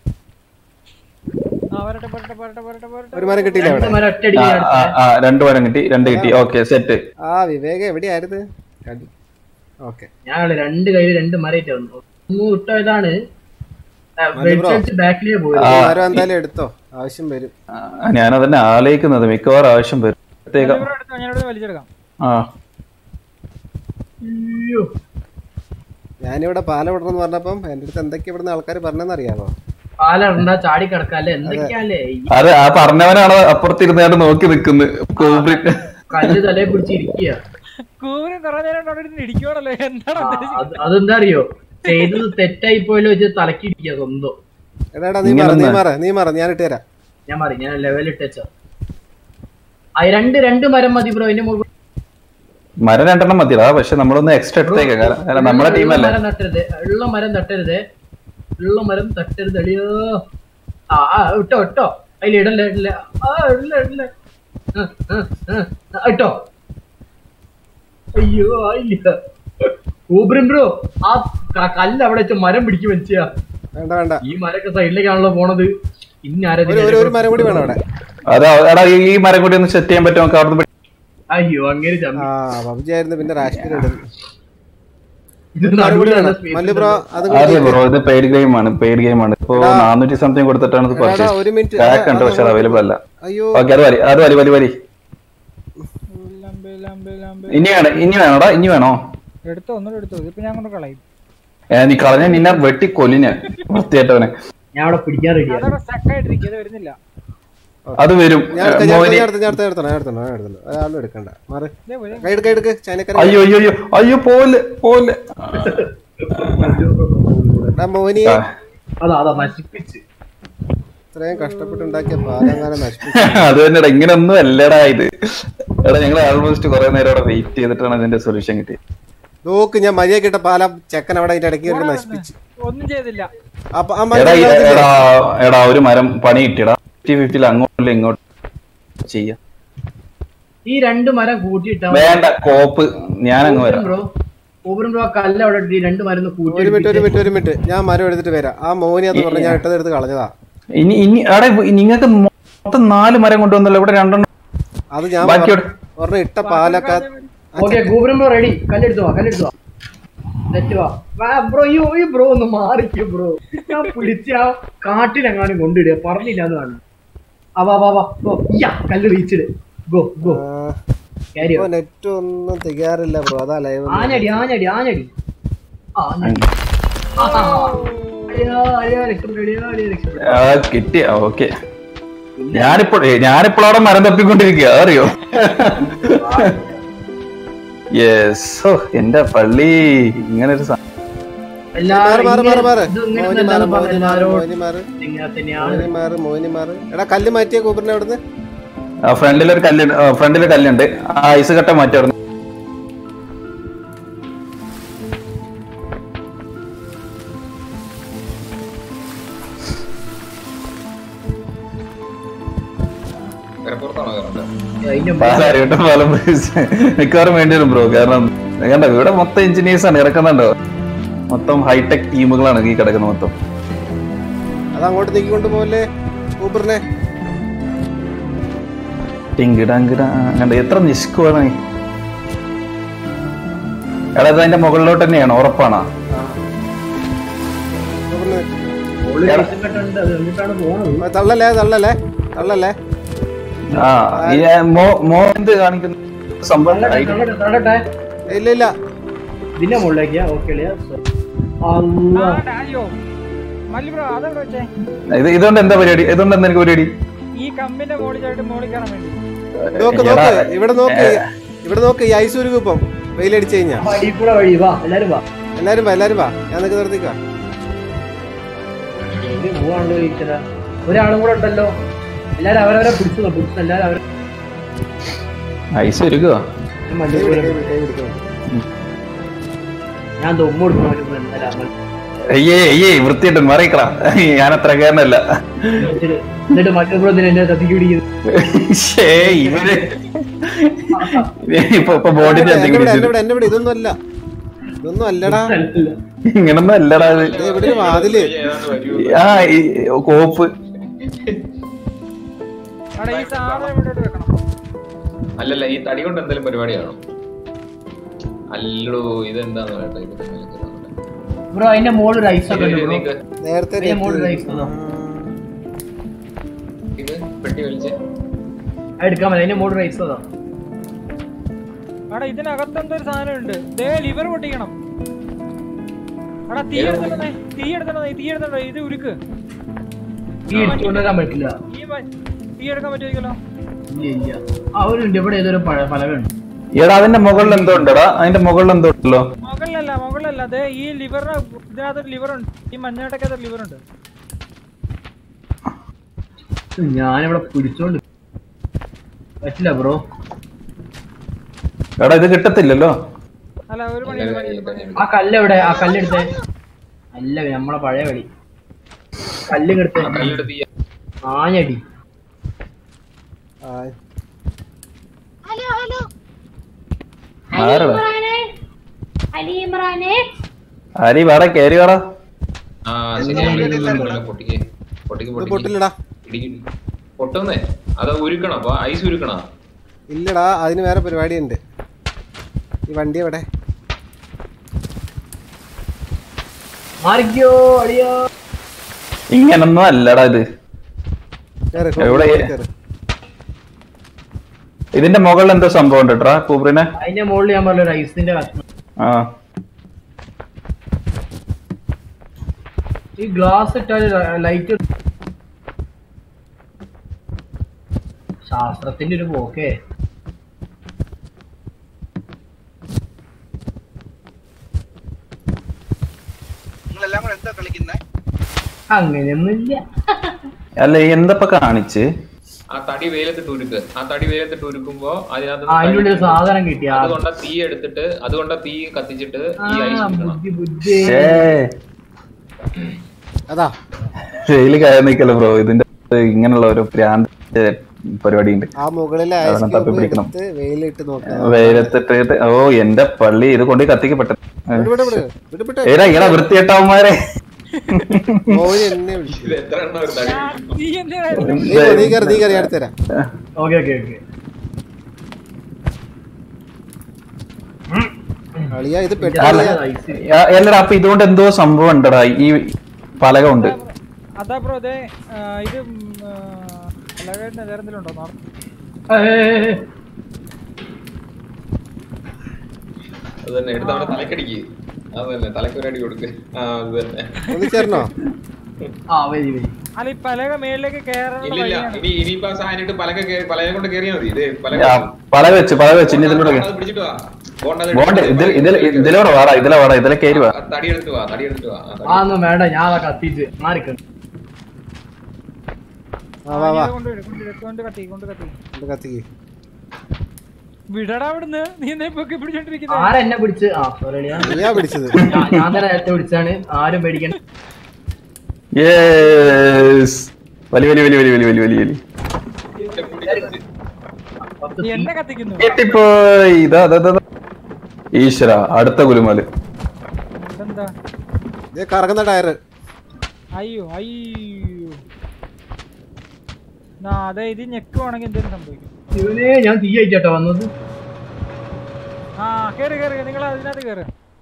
ആ വരട്ടെ പോരട്ടെ പോരട്ടെ പോരട്ടെ പോരട്ടെ ഒരു മരം കിട്ടിയില്ല അവിടെ മരം ഒറ്റയടിക്ക് ആ ഞാൻ ആ, എടുത്തേ. ആ രണ്ട് മരം കിട്ടി രണ്ട് കിട്ടി ഓക്കെ സെറ്റ് ആ വിവേക എവിടെയായിരുന്നു ഓക്കെ ഞാൻ രണ്ട് കയ്യിൽ രണ്ട് മരയിട്ട് വന്നു ഒന്ന് വിട്ടോ ഇതാണ് മതി ബ്രോ. ബാക്കിലേ പോയി ആ. മരം എന്തായാലും എടുത്തോ ആവശ്യം വരും ഞാനതന്നെ ആലോചിക്കുന്നത് മിക്കവാറും ആവശ്യം വരും പ്രത്യേകം ഇവിടെ എടുത്തോ, ഞാൻ ഇവിടെ വലിച്ചെടുക്കാം ആ അയ്യോ ഞാനിവിടെ പാലം ഇടണമെന്ന് പറഞ്ഞപ്പം എന്റെ അടുത്ത് എന്തൊക്കെ ഇവിടുന്ന് ആൾക്കാർ പറഞ്ഞെന്ന് അറിയാമോ പാലണ്ട ചാടി കിടക്കാല്ലേ എന്തൊക്കെയാല്ലേ ഈ അത് ആ പറഞ്ഞവനാണ് അപ്പുറത്തിരുന്നാണ്ട് നോക്കി നിക്കുന്നത് കോബ്രിറ്റ് കല്ല് തലയെ പിടിച്ചിരിക്കുക കൂരി കുറെ നേരം കൊണ്ട് അവിടെ ഇരുന്ന് ഇടിക്കുവാണല്ലോ എന്താണ് ഉദ്ദേശിക്കുന്നത് അതെന്താ അറിയോ ചെയ്തത് തെറ്റായി പോയാലോ വെച്ച് തലക്കിരിക്കുക സ്വന്തം എടാ എടാ നീ മാറ നീ ഇങ്ങനെ മാറ നീ മാറ ഞാൻ ഇട്ട് തരാം ഞാൻ പറയും ഞാൻ ലെവൽ ഇട്ടച്ച ആ രണ്ട് രണ്ട് മരം മതി ബ്രോ അതിന്റെ മുകളിൽ മരം രണ്ടെണ്ണം മതിയടാ പക്ഷെ നമ്മളൊന്ന് എക്സ്ട്രാ എടുത്തേക്കാം കാരണം കാരണം നമ്മളെ ഉള്ള ടീമല്ലേ മരം തട്ടരുത് ഉള്ള മരം തട്ടരുത് ഉള്ള മരം തട്ടരുത് അളിയോ ആ ആ ഇട്ടോ ഇട്ടോ അതിൽ ഇടല്ല ഇടല്ല ആ ഇടല്ല ഇടല്ല ആ, ആ, ആ, ആ, ഇട്ടോ അയ്യോ ആയില്ല ഊബ്രിൻ ബ്രോ ആ ക- കല്ല് അവിടെ വെച്ച മരം പിടിക്കും വെച്ചാ വേണ്ട വേണ്ട ഈ മരൊക്കെ സൈഡിലേക്കാണല്ലോ പോണത് ഇന്നാരാ ഒരു ഒരു ഒരു മരം കൂടി വേണം അവിടെ അതാ എടാ ഈ ഈ മരം കൂടി ഒന്ന് സെറ്റ് ചെയ്യാൻ പറ്റുമോ നമുക്ക് അവിടുന്ന് പിടി- അയ്യോ അങ്ങനെ ചമ്മി ആ പബ്ജി ആയിരുന്നു പിന്നെ റാഷ്മിൽ ഇടുന്നു ഇത് ഒരു മരം കൂടി നടുവിലുള്ള വേണം space മല്ലു ബ്രോ അത് അതെ ബ്രോ ഇത് പെയ്ഡ് ഗെയിം ആണ് പെയ്ഡ് ഗെയിം ആണ് ഇപ്പൊ എടാ. നാനൂറ്റി സംതിങ് കൊടുത്തിട്ടാണ് ഇത് എടാ, പർച്ചേസ് ഒരു മിനിറ്റ് പാക്ക് ഉണ്ട് പക്ഷെ അത് അവൈലബിൾ അല്ല അയ്യോ ഓക്കെ അത് വലി അത് വലി വലി വലി ലംബെ, ലംബെ, ലംബെ. ഇനി വേണം ഇനി വേണോടാ ഇനി വേണോ എടുത്തോ ഒന്നുകൂടെ എടുത്തോ ഇതിപ്പോ ഞാൻ കൊണ്ട് കളയും ഏ, നീ കളഞ്ഞ നിന്നെ വെട്ടി കൊല്ലിനെ വൃത്തിയായിട്ടവനെ ഞാൻ അവിടെ പിടിക്കാൻ റെഡിയാണ് അതവിടെ സ്റ്റക്ക് ആയിട്ടിരിക്കും അത് വരുന്നില്ല അത് വരും ഞാൻ എടുക്കാം, ഞാൻ മോന് എടുക്കാം, ഞാൻ എടുക്കാം, ഞാൻ എടുക്കാം, ഞാൻ എടുക്കാം, ഞാൻ എടുക്കാം. ഒരാളും എടുക്കണ്ട മാറി കൈ എടുക്ക എടുക്ക് ചൈനക്കാരൻ അയ്യോ അയ്യോ അയ്യോ അയ്യോ പോലെ പോലെ എടാ മോനി ആ. അതാ അതാ നശിപ്പിച്ച് ഇത്രയും കഷ്ടപ്പെട്ട് ഉണ്ടാക്കിയ പാലങ്ങനെ നശിപ്പിച്ചു അത് തന്നെ ഇങ്ങനെ ഒന്നും അല്ലടാ ഇത് എടാ ഞങ്ങൾ ആൾമോസ്റ്റ് കുറെ നേരം അവിടെ വെയിറ്റ് ചെയ്തിട്ടാണ് ഇതിന്റെ സൊല്യൂഷൻ കിട്ടിയത് നോക്ക് ഞാൻ മര്യാദ കിട്ട പാല ചെക്കൻ അവിടെ അതിന്റെ ഇടയ്ക്ക് കയറി നശിപ്പിച്ചു ഒന്നും ചെയ്തില്ല അപ്പൊ ആ എടാ ഈ- മരം എടാ എടാ ഒരു മരം പണി കിട്ടിയടാ ഫിഫ്റ്റി ഫിഫ്റ്റിയിൽ അങ്ങോട്ടും ഇങ്ങോട്ടും ചെയ്യാം ഈ രണ്ട് മരം കൂട്ടിയിട്ടാ വേണ്ട കോപ്പ് ഞാൻ അങ്ങ് വരാം ബ്രോ ഊബറും ബ്രോ ആ കല്ല് അവിടെ ഇട്ട് ഈ രണ്ട് മരം ഒന്ന് കൂട്ടി ഒരു മിനിറ്റ് ഒരു മിനിറ്റ് ഒരു മിനിറ്റ് ഞാൻ മരം എടുത്തിട്ട് വരാം ആ മോനി അത് പറഞ്ഞ് ഞാൻ ഇട്ടത് എടുത്ത് കളഞ്ഞതാ ഇനി ഇനി എടാ നിങ്ങൾക്ക് മൊത്തം നാല് മരം കൊണ്ടുവന്നല്ലോ ഇവിടെ രണ്ടെണ്ണം അത് ഞാൻ ബാക്കി പറ- പറഞ്ഞ ഇട്ട പാലൊക്കെ ഓക്കെ ഗൂബറും ബ്രോ റെഡി കല്ലെടുത്തു വാ കല്ലെടുത്തു വാ നെറ്റ് വാ വാ ബ്രോ ഈ ഈ ബ്രോ ഒന്ന് മാറിക്കോ ബ്രോ ഞാൻ പിടിച്ച് ആ കാട്ടിലെങ്ങാനും കൊണ്ടിടുക പറഞ്ഞില്ല എന്ന് കാണും ആ വാ വാ വാ ഗോ യാ കല്ല് റീച്ചിട് ഗോ ഗോ ക്യാരി നെറ്റ് ഒന്നും തികയാറില്ല ബ്രോ അതാ ലൈവ് ആഞ്ഞടി ആഞ്ഞടി ആഞ്ഞടി ആഞ്ഞടി ആ, അയ്യോ അയ്യോ രക്ഷപ്പെട്ടു അയ്യോ അയ്യോ രക്ഷപ്പെട്ടു ആ കിട്ടി ഓക്കെ ഞാനിപ്പോൾ ഏ, ഞാനിപ്പോൾ അവിടെ മരം തപ്പിക്കൊണ്ടിരിക്കുക അറിയോ യെസ് ഓ എന്റെ പള്ളി ഇങ്ങനെ ഒരു സാ- മാറ് മാറ് മാറ് മാറ് ഇത് ഇങ്ങനെ മോനി മാറ് തന്നെയാണ് മോനി മാറ് പറഞ്ഞത്. മോനി മാറ് ഇങ്ങനെ തന്നെയാണ് മോനി മാറ് മോനി മാറ് എടാ കല്ല് മാറ്റിയ കൂപ്പറിനെ അവിടുന്ന് ആ ഫ്രണ്ടിലൊരു കല്ല് ഫ്രണ്ടിൽ കല്ലുണ്ട് ആ ഐസ് കട്ട മാറ്റി അവിടെ പുറത്താണോ കയറേണ്ടത് അതിന്റെ പാലാരിവട്ടം പാലം മിക്കവാറും വേണ്ടി വരും ബ്രോ കാരണം കണ്ടോ ഇവിടെ മൊത്തം എഞ്ചിനീയേഴ്സ് ആണ് ഇറക്കുന്നുണ്ടോ മൊത്തം ഹൈടെക് ടീമുകളാണ് ഈ കിടക്കുന്നത് മൊത്തം അത് അങ്ങോട്ട് നീക്കിക്കൊണ്ട് പോകല്ലേ കൂപ്പറിനെ ടിങ്കിടങ്കിട കണ്ടോ എത്ര നിഷ്കുവാണ് നീ? എടാ ഇത് അതിന്റെ മുകളിലോട്ട് തന്നെയാണ് ഉറപ്പാണോ കൂപ്പറിനെ ഓള് ദേശം കെട്ടുണ്ട് അത് എന്നിട്ടാണ് പോണത് ആ, തള്ളല്ലേ തള്ളല്ലേ തള്ളല്ലേ ആ ഈ, ആ, മോ മോ എന്ത് കാണിക്കുന്ന സംഭവം തള്ളട്ടെ, ഐ- തള്ളട്ടെ, തള്ളട്ടെ. ഇല്ല ഇല്ല ഇതിന്റെ മുകളിലേക്കാ ഓക്കെ ആ, അയ്യോ മല്ലി ബ്രോ അതെവിടെ വെച്ചേ ഇത് ഇതുകൊണ്ട് എന്താ പരിപാടി ഇതുകൊണ്ട് എന്താ എനിക്ക് പരിപാടി ഈ കമ്പിന്റെ മോളിൽ ചായിട്ട് മോളിൽ കയറാൻ വേണ്ടി നോക്ക് എടാ, നോക്ക് ഇവിടെ നോക്ക് ഇവിടെ നോക്ക് ഈ ഐസ് ഉരുകും ഇപ്പം വെയിലടിച്ചു കഴിഞ്ഞാ വഴി കൂടെ വഴി വാ എല്ലാരും വാ എല്ലാരും വാ എല്ലാരും വാ ഞാൻ നിനക്ക് നിർത്തിക്കാം ഇത് പോവാണല്ലോ ചോദിച്ചതാ ഒരാളും കൂടെ ഉണ്ടല്ലോ എല്ലാരും അവരവരെ പിടിച്ചു പിടിച്ചു എല്ലാരും അവരെ ഐസ് ഒരുക്കുക ഞാൻ മറ്റേ പോലെ ഞാൻ തൊമ്മ കൊടുക്കണം എന്തായാലും അയ്യേ അയ്യേ വൃത്തിയായിട്ട് മറിയിക്കളാ ഞാൻ അത്ര കാരണല്ല എന്നിട്ട് മറ്റേ ബ്രോ എന്നെ തത്തിക്ക് പിടിക്കുന്നത് ഷേ ഇവര് ഇപ്പൊ ഇപ്പൊ ബോഡിന്റെ എന്റെ എന്തെങ്കിലും ഇവിടെ എന്റെ ഇവിടെ എന്റെ ഇവിടെ ഇതൊന്നും അല്ല ഇതൊന്നും അല്ലടാ ഇങ്ങനൊന്നും അല്ലടാ ഇത് ദേ ഇവിടെ ഒരു വാതില് ആ ഈ കോപ്പ് അവിടെ ഈ സാധനം ഇവിടെ വെക്കണം അല്ലല്ല ഈ തടി കൊണ്ട് എന്തെങ്കിലും പരിപാടിയാണോ അല്ലടോ ഇതെന്താന്ന് പറയട്ടെ ഇത് ബ്രോ അതിന്റെ മോളിൽ ഒരു ഐസ് ഒക്കെ ഉണ്ട് ബ്രോ നീക്ക്. നേരത്തെ അതിന്റെ മോളിൽ ഒരു ഐസ് ഉണ്ടോ ഇത് പെട്ടി വലിച്ചേ അത് എടുക്കാൻ പറ്റില്ല അതിന്റെ മോളിൽ ഒരു ഐസ് അതാ അവിടെ ഇതിനകത്ത് എന്തോ ഒരു സാധനം ഉണ്ട് ദേ ലിവർ പൊട്ടിക്കണം അവിടെ തീ എടുത്തിട്ടുണ്ടേ തീ എടുത്തിട്ടുണ്ടേ തീ എടുത്തിട്ടുണ്ടോ ഇത് ഉരുക്ക് ഈ എടുത്തുകൊണ്ട് വരാൻ പറ്റില്ല ഈ മ- തീ എടുക്കാൻ പറ്റുമായിരിക്കല്ലോ ഇല്ല ഇല്ല ആ ഒരു ഉണ്ട് ഇവിടെ ഏതൊരു പഴ പലകുണ്ട് എടാ അതിന്റെ മുകളിൽ എന്തോ ഉണ്ടടാ അതിന്റെ മുകളിൽ എന്തോ ഉണ്ടല്ലോ മുകളിലല്ല മുകളിലല്ല അതെ ഈ ലിവറിന് ഇതിനകത്തൊരു ലിവർ ഉണ്ട് ഈ മഞ്ഞാട്ടക്കകത്തൊരു ലിവർ ഉണ്ട് ഞാനിവിടെ പിടിച്ചോണ്ട് പറ്റില്ല ബ്രോ എടാ ഇത് കിട്ടത്തില്ലല്ലോ അല്ല ഒരു പണി ഒരു പണി, ഒരു പണി ആ കല്ല് എവിടെ ആ കല്ല് എടുത്തേ അല്ല നമ്മളെ പഴയ കളി കല്ല് എടുത്തേ കല്ലെടുത്ത് ഈ ആഞ്ഞടി ആയ്. ഹലോ ഹലോ ആരടാ അലി ഇമ്രാനെ ആരി വേടാ കേറി വേടാ ആ ശരിയാണ് പൊട്ടിക്ക് പൊട്ടിക്ക് ഇത് പൊട്ടിക്ക് പൊട്ടില്ലടാ ഇടിക്ക് പൊട്ടുന്നേ അത് ഉരുക്കണം അപ്പൊ ഐസ് ഉരുക്കണം ഇല്ലടാ അതിന് വേറെ പരിപാടി ഉണ്ട് ഈ വണ്ടി എവിടെ മാറിക്കോ അടിയോ ഇങ്ങനൊന്നും അല്ലടാ ഇത് കേറ്, എവിടെ? കേറ്. ഇതിന്റെ മുകളിൽ എന്തോ സംഭവം ഉണ്ട് കേട്ടാ കൂബ്രിനെ അതിന്റെ മുകളിൽ ഞാൻ പറഞ്ഞ ഒരു ഐസിന്റെ കഷ്ണം ആ ഈ ഗ്ലാസ് ഇട്ടാൽ ലൈറ്റ് ശാസ്ത്രത്തിന്റെ ഒരു പോക്കേ നിങ്ങളെല്ലാം കൂടെ എന്താ കളിക്കുന്നത് അങ്ങനെയൊന്നുമില്ല അല്ല എന്തപ്പ കാണിച്ച് ആ തടി വെയിലത്തിട്ട് ഉരുക്ക് ആ തടി വെയിലത്തിട്ട് ഉരുക്കുമ്പോ അതിനകത്ത് ആ, അതിന്റെ ഉള്ളിൽ ഒരു സാധനം കിട്ടി. ആ. അതുകൊണ്ട് തീ എടുത്തിട്ട് അതുകൊണ്ട് തീ കത്തിച്ചിട്ട് ഈ ഐസ് ആ, ഇടണം. ബുദ്ധി ബുദ്ധി അതാ വെയില് കയറി നിക്കല്ലോ ബ്രോ ഇതിന്റെ ഇങ്ങനെയുള്ള ഒരു പ്രാന്ത് പരിപാടി ഉണ്ട് ആ മുകളിലെ ഐസ് അതാണ് ക്യൂബ് തപ്പിപ്പിടിക്കണം. എടുത്ത് വെയിലിട്ട് നോക്കാം വെയിലത്തിട്ട് ഓ എന്റെ പള്ളി ഇത് കൊണ്ട് കത്തിക്കപ്പെട്ട വിട് വിട് വിട്. വിട് വിട്. ഏടാ ഇങ്ങനെ വൃത്തിയേട്ടവന്മാരെ മോഹിനി എന്നെ വിളിച്ചു ഇത് എത്ര എണ്ണം ഒരു തടി നീ എന്തിനാ നീ പോ, നീ കയറി നീ കയറി ഞാൻ എടുത്തുതരാം ഓക്കെ ഓക്കെ ഓക്കെ അളിയ ഇത് പെട്ടി അല്ല ആ, അല്ലടാ അപ്പൊ ഇതുകൊണ്ട് എന്തോ സംഭവം ഉണ്ടടാ ഈ പലക ഉണ്ട് അതാ ബ്രോ അതെ ഇത് അല്ലാതെ വേറെ എന്തെങ്കിലും ഉണ്ടോ നോക്കാം. അത് തന്നെ എടുത്ത് അവന്റെ തലക്കടിക്ക് അത് തന്നെ തലക്ക് ഒരു അടി കൊടുക്ക് ആ അത് തന്നെ ഒന്ന് ചേർന്നോ ആ വരി വരി അല്ല ഈ പലക മേളിലേക്ക് കയറാനുള്ള ഇല്ലില്ല വഴിയാണ് ഇനി ഇനിയിപ്പോ സാധനമായിട്ട് പലക കേറി പലക കൊണ്ട് കേറിയാ മതി ഇത് പലക ആ, പലക വെച്ച് പലക വെച്ച് ഇനി ഇതിലൂടെ അത് പിടിച്ചിട്ട് വാ ബോണ്ട അത് ബോണ്ട് ഇതിൽ ഇതിൽ ഇതിലൂടെ വാടാ ഇതിലെ വാടാ ഇതിലെ കയറി വാ ആ, തടി എടുത്ത് വാ തടി എടുത്ത് വാ ആ, തടി. ആ ഒന്നും വേണ്ട ഞാൻ അതൊക്കെ കത്തിച്ച് മാറിക്കണം ആ വാ വാ കൊണ്ടുവരും കൊണ്ടുവരും കൊണ്ട് കത്തി കൊണ്ട് കത്തി ഇത് കത്തിക്ക് വിടടാ അവിടുന്ന് നീ എന്നെ പൊക്കി പിടിച്ചോണ്ടിരിക്കുന്നത് ആരാ എന്നെ പിടിച്ച് ആ സോറി നീയാ പിടിച്ചത് ഞാൻ ഞാൻ തന്നെ നേരത്തെ പിടിച്ചാണ് ആരും പേടിക്കണ്ട യേസ് വലി വലി വലി വലി വലി വലി വലി വലി നീ എന്നെ കത്തിക്കുന്നു കെട്ടിപ്പോയി ഇതാ ഇതാ, ഇതാ, ഇതാ. ഈശ്വര അടുത്ത കുലുമാല് ഇതെന്താ ഇത് കറങ്ങുന്ന ടയറ് അയ്യോ അയ്യോ നാ അതെ ഇത് ഞെക്കുവാണെങ്കിൽ എന്തെങ്കിലും സംഭവിക്കും ഇവനെ ഞാൻ തീ അയച്ചോട്ടോ വന്നത് ആ കേറ് കേറ് നിങ്ങൾ അതിനകത്ത് കേറ്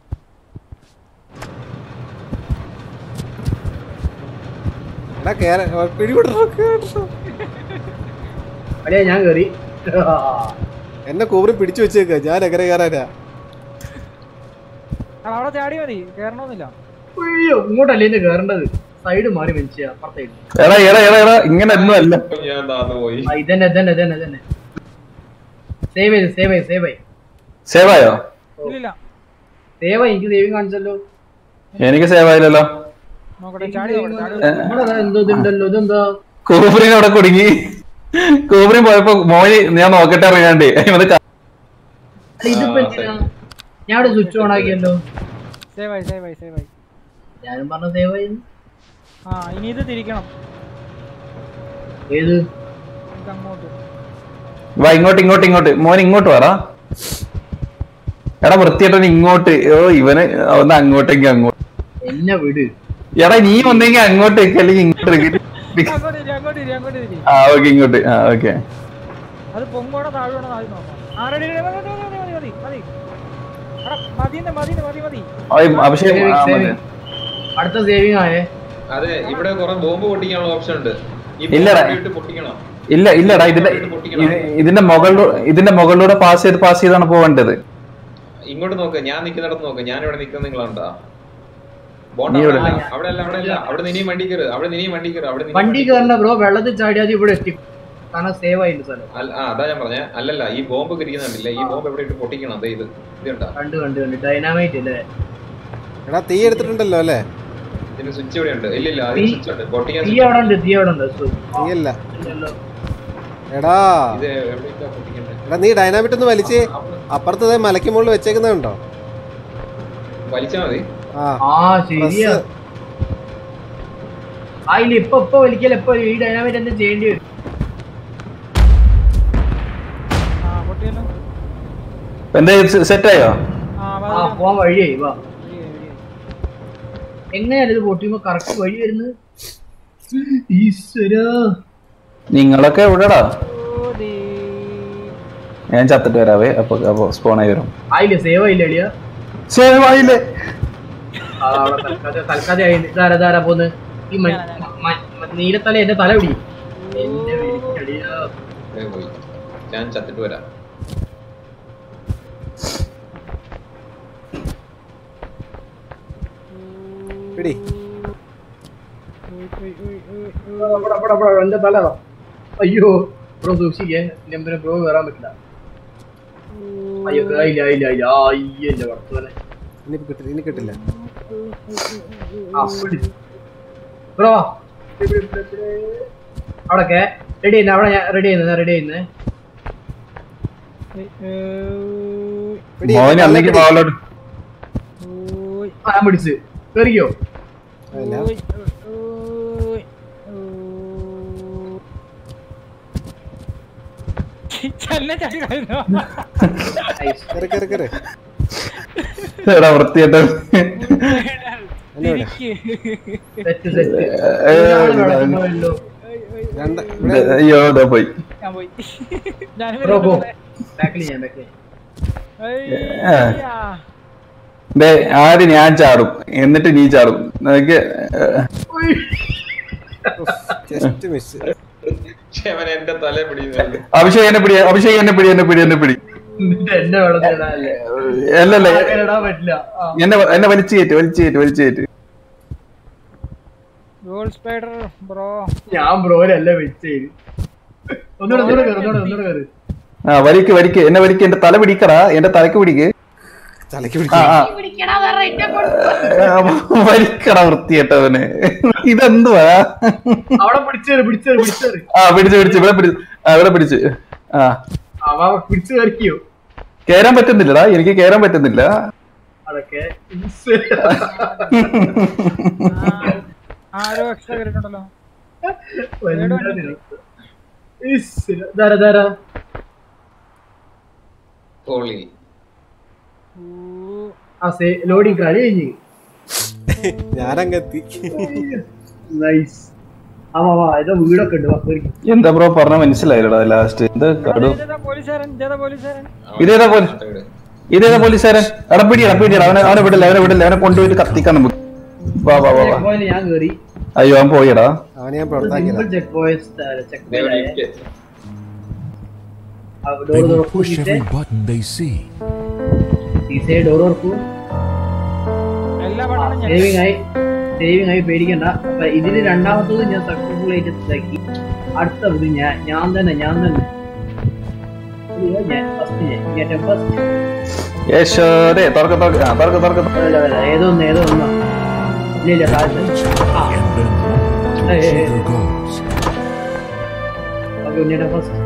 എടാ കേറ പിടിവിടറോ കേട്ടോ അല്ലേ ഞാൻ കേറി എന്നെ കൂറി പിടിച്ചു വെച്ചേക്ക ഞാൻ എങ്ങനെ കയറാനാ ആ, അവിടെ ചാടി മതി കേറണമെന്നില്ല അയ്യോ ഇങ്ങോട്ടല്ലേ ഇന്ന് കേറേണ്ടത് സൈഡ് മാറി മനുഷ്യ അപ്പുറത്തേക്ക് എടാ എടാ എടാ എടാ ഇങ്ങനെ ഒന്നും അല്ല ഞാൻ താന്നു പോയി ആ ഇതന്നെ ഇതന്നെ ഇതന്നെ ഇതന്നെ സേവ് ചെയ്ത് സേവ് ചെയ്ത് സേവ് ആയി സേവ് ആയോ ഇല്ലില്ല സേവ് ആയി എനിക്ക് സേവിങ് കാണിച്ചല്ലോ എനിക്ക് സേവ് ആയില്ലല്ലോ നോക്കട്ടെ ചാടി നോക്കട്ടെ ചാടി ഇവിടെ ദാ എന്തോ ഇതുണ്ടല്ലോ ഇതെന്താ കൂബറിന് അവിടെ കുടുങ്ങി കൂബറിൻ പോയപ്പോ മോനി ഞാൻ നോക്കട്ടെ അറിയാണ്ട് ഇവന് ക- അല്ല, ഇതിപ്പോ എന്തിനാ? ഞാൻ ഇവിടെ സ്വിച്ച് ഓൺ ആക്കിയല്ലോ സേവ് ആയി സേവ് ആയി സേവ് ആയി ഞാനും പറഞ്ഞ സേവ് ആയി ആ ഇനി ഇത് തിരിക്കണം ഏത് ഇത് അങ്ങോട്ട് വാ ഇങ്ങോട്ട് ഇങ്ങോട്ട് ഇങ്ങോട്ട് മോൻ ഇങ്ങോട്ട് വാടാ എടാ വൃത്തിയായിട്ടൻ ഇങ്ങോട്ട് ഓ ഇവന് ഒന്ന് അങ്ങോട്ടേക്ക് അങ്ങോട്ട് എന്നെ വിട് എടാ നീ ഒന്നെങ്കിൽ അങ്ങോട്ടേക്ക് അല്ലെങ്കിൽ ഇങ്ങോട്ടേക്ക് അങ്ങോട്ട് തിരി അങ്ങോട്ട് തിരി അങ്ങോട്ട് തിരി ആ ഓക്കെ ഇങ്ങോട്ട് ആ ഓക്കെ അത് പൊങ്ങോടെ താഴോടെ ആദ്യം നോക്കാം ആ റെഡി റെഡി മതി മതി മതി മതി മതി എടാ മതിന്ന് മതിന്ന് മതി മതി അഭിഷേക് ആ, മതി. അടുത്ത സേവിങ് ആയേ അതെ ഇവിടെ കുറെ ബോംബ് പൊട്ടിക്കാനുള്ള ഓപ്ഷൻ ഉണ്ട് ഈ ഇല്ലടാ. ബോംബ് ഇട്ട് പൊട്ടിക്കണം ഇല്ല ഇല്ലടാ ഇതിന്റെ ഇത് ഇതിന്റെ മുകളിലൂടെ ഇതിന്റെ മുകളിലൂടെ പാസ് ചെയ്ത് പാസ് ചെയ്താണ് പോവേണ്ടത് ഇങ്ങോട്ട് നോക്ക് ഞാൻ നിൽക്കുന്നിടത്ത് നോക്ക് ഞാൻ ഇവിടെ നിൽക്കുന്ന നിങ്ങളുണ്ടാ നീ ബോണ്ട ഇവിടെ അവിടെ അല്ല, അവിടെ അല്ല അവിടെ അല്ല അവിടെ നിന്ന് ഇനിയും വണ്ടി കയറ് അവിടെ നിന്ന് ഇനിയും വണ്ടി കയറ് അവിടെ നിന്ന് വണ്ടി കയറണ്ട ബ്രോ വെള്ളത്തിൽ ചാടിയാൽ ഇവിടെ എത്തി കാരണം സേവ് ആയിട്ട് സ്ഥലം അല്ല ആ അതാ ഞാൻ പറഞ്ഞേ അല്ലല്ല ഈ ബോംബ് കിരിക്കുന്നുണ്ടല്ലേ ഈ ബോംബ് എവിടെ ഇട്ട് പൊട്ടിക്കണം അതെ ഇത് ഇത് കണ്ടാ കണ്ടു കണ്ടു കണ്ടു ഡൈനാമൈറ്റ് അല്ലേ എടാ തീ എടുത്തിട്ടുണ്ടല്ലോ അല്ലേ ഇതിന് സ്വിച്ച് ഇവിടെ ഉണ്ട് ഇല്ലില്ല അതിന് തീ- സ്വിച്ച് ഉണ്ട് പൊട്ടിക്കാൻ തീ switch അവിടെ ഉണ്ട് തീ അവിടെ ഉണ്ട് സു- തീയല്ല ഇല്ലല്ലോ. എടാ ഇത് എവിടേക്കാ പൊട്ടിക്കണ്ടേ എടാ നീ ഡൈനാമിറ്റ് ഒന്ന് വലിച്ച് അപ്പുറത്ത് ദേ മലയ്ക്ക് മുകളിൽ വെച്ചേക്കുന്നുണ്ടോ വലിച്ചാ മതി ആ ആ ശരിയാ ആ ഇല്ല ഇപ്പൊ ഇപ്പൊ വലിക്കല ഇപ്പൊ ഈ ഡൈനാമൈറ്റ് എന്താ ചെയ്യേണ്ടി വരും ആ പൊട്ടിയല്ലോ എന്താ സെറ്റ് ആയോ ആ ആ പോവാൻ വഴിയായി വാ എങ്ങനെയാണ് ഇത് പൊട്ടിയുമ്പോ കറക്റ്റ് വഴി വരുന്നത് ഈശ്വരാ നിങ്ങളൊക്കെ എവിടെടാ ഞാൻ ചത്തിട്ട് വരാവേ അപ്പൊ അപ്പൊ സ്പോൺ ആയി വരും ആയില്ലേ സേവ് ആയില്ലേ അടിയാ സേവ് ആയില്ലേ ആ, അവിടെ തൽക്കാലം തൽക്കാലം ആയി ഇതാരാ ഇതാരാ പോന്ന് ഈ മ- മ- മ- നീലത്തല എന്റെ തല പിടി എന്റെ വിളിക്കടിയാ. വേഗം പോയി ഞാൻ ചത്തിട്ട് വരാം പിടി ഇവിടെ, ഇവിടെ, ഇവിടെ, എന്റെ തല ദാ. അയ്യോ ബ്രോ സൂക്ഷിക്കേ നമ്പര് ബ്രോ കയറാൻ പറ്റില്ല അയ്യോ ഇല്ല ഇല്ല ഇല്ല ആ അയ്യോ എന്റെ വർത്തമാനെ ഇനി കിട്ടില്ല ഇനി കിട്ടില്ല ആ പിടിച്ചു ബ്രോ അവിടെ റെഡി ചെയ്യുന്ന അവിടെ ഞാൻ റെഡി ചെയ്യുന്നത് റെഡി ചെയ്യുന്നത് മോനെ അന്നേക്ക് പാവലോട്ട് ആ ഞാൻ പിടിച്ച് കയറിക്കോ അല്ല ചെന്നെ ചാടി കളയുന്നു കയറി കയറി കയറി എടാ വൃത്തിയായിട്ട് തിരിക്ക്. സെറ്റ് സെറ്റ് രണ്ട് അയ്യോ ഇതാ പോയി ഞാൻ പോയി ഞാനും ബ്രോ പോ വരുന്നുണ്ട്. ബാക്കിൽ ഞാൻ ബാക്കിൽ അയ്യ. ദേ ആദ്യം ഞാൻ ചാടും എന്നിട്ട് നീ ചാടും നിനക്ക് ജസ്റ്റ് മിസ് അവൻ എന്റെ തല പിടിയുന്നുണ്ട് അഭിഷേക് എന്നെ പിടി അഭിഷേക് എന്നെ പിടി എന്നെ പിടി എന്നെ പിടി എന്നെ വെള്ളത്തിലിടാനല്ലേ അല്ലല്ല അങ്ങനെ ഇടാൻ പറ്റില്ല ആ. എന്നെ എന്നെ വലിച്ചു കയറ്റ് വലിച്ചു കയറ്റ് വലിച്ചു കയറ്റ് ഗോൾ സ്പൈഡർ ബ്രോ ഞാൻ ബ്രോയിലല്ല വെച്ചേര് ഒന്നുകൂടെ ഒന്നുകൂടെ കയറി ഒന്നുകൂടെ ഒന്നുകൂടെ കയറി ആ വലിക്ക് വലിക്ക് എന്നെ വലിക്ക് എന്റെ തല പിടിക്കടാ എന്റെ തലക്ക് പിടിക്ക് തലയ്ക്ക് ആ ആ പിടിക്കടാ വേറെ എന്നെ കൊണ്ട് ആ, വലിക്കടാ വൃത്തിയേട്ടവന് ഇതെന്തുവാ അവിടെ പിടിച്ചേര് പിടിച്ചേര് പിടിച്ചേര് ആ പിടിച്ച് പിടിച്ച് ഇവിടെ പിടിച്ച് ആ ഇവിടെ പിടിച്ച് ആ അവ പിടിച്ചു കയറിക്കോ കേറാൻ പറ്റുന്നില്ലടാ എനിക്ക് കേറാൻ പറ്റുന്നില്ല അതൊക്കെ ആരോ എക്സ്ട്രാ കയറിയിട്ടുണ്ടല്ലോ ധാരാ ധാരാ കോളി ആ സേ ലോഡിങ് കളി കഴിഞ്ഞ് ഞാനങ്ങെത്തി നൈസ് ആവാ വാ ഇതാ വീടൊക്കെ ഉണ്ട് വാ കേറിക്കോ എന്താ ബ്രോ പറഞ്ഞ മനസ്സിലായില്ലടാ ലാസ്റ്റ് എന്ത് കടു ഇതേതാ പോലീസുകാരൻ ഇതേതാ പോലീസുകാരൻ ഇതേതാ പോലീസ് ഇതേതാ പോലീസുകാരൻ എടാ പിടിയടാ പിടിയടാ അവനെ അവനെ വിടില്ല അവനെ വിടില്ല അവനെ കൊണ്ടുപോയിട്ട് കത്തിക്കാൻ നമുക്ക് വാ വാ വാ വാ പോയിന്റ് ഞാൻ കേറി അയ്യോ അവൻ പോയടാ അവനെ ഞാൻ പുറത്താക്കിയതാ സിമ്പിൾ ചെക്ക് പോയിന്റ് ചെക്ക് ദേ ഇവിടെ പോയിന്റ് ഇരിക്ക്. ഡോർ തുറക്കൂ സീസേ button they see. സീസേ ഡോർ തുറക്കൂ എല്ലാ പട്ടണം ഞാൻ സേവിങ് ആയി സേവിങ് ആയി പേടിക്കണ്ട അപ്പൊ ഇതില് രണ്ടാമത്തത് ഞാൻ സക്സസ്ഫുൾ ആയിട്ട് ഇതാക്കി അടുത്തത് ഞാൻ ഞാൻ തന്നെ ഞാൻ തന്നെ ഇത് ഞാൻ ഫസ്റ്റ് ഞാൻ ഞാൻ ഫസ്റ്റ് യേശോരെ തുറക്ക തുറക്ക ആ തുറക്ക തുറക്ക അല്ല അല്ല ഏതോ ഒന്ന് ഏതോ ഒന്ന് ഇല്ല ഇല്ല താഴത്തെ ആ ഏയ് ഏയ് ഏയ്. goals. ഓക്കെ ഉണ്ണിയുടെ ഫസ്റ്റ്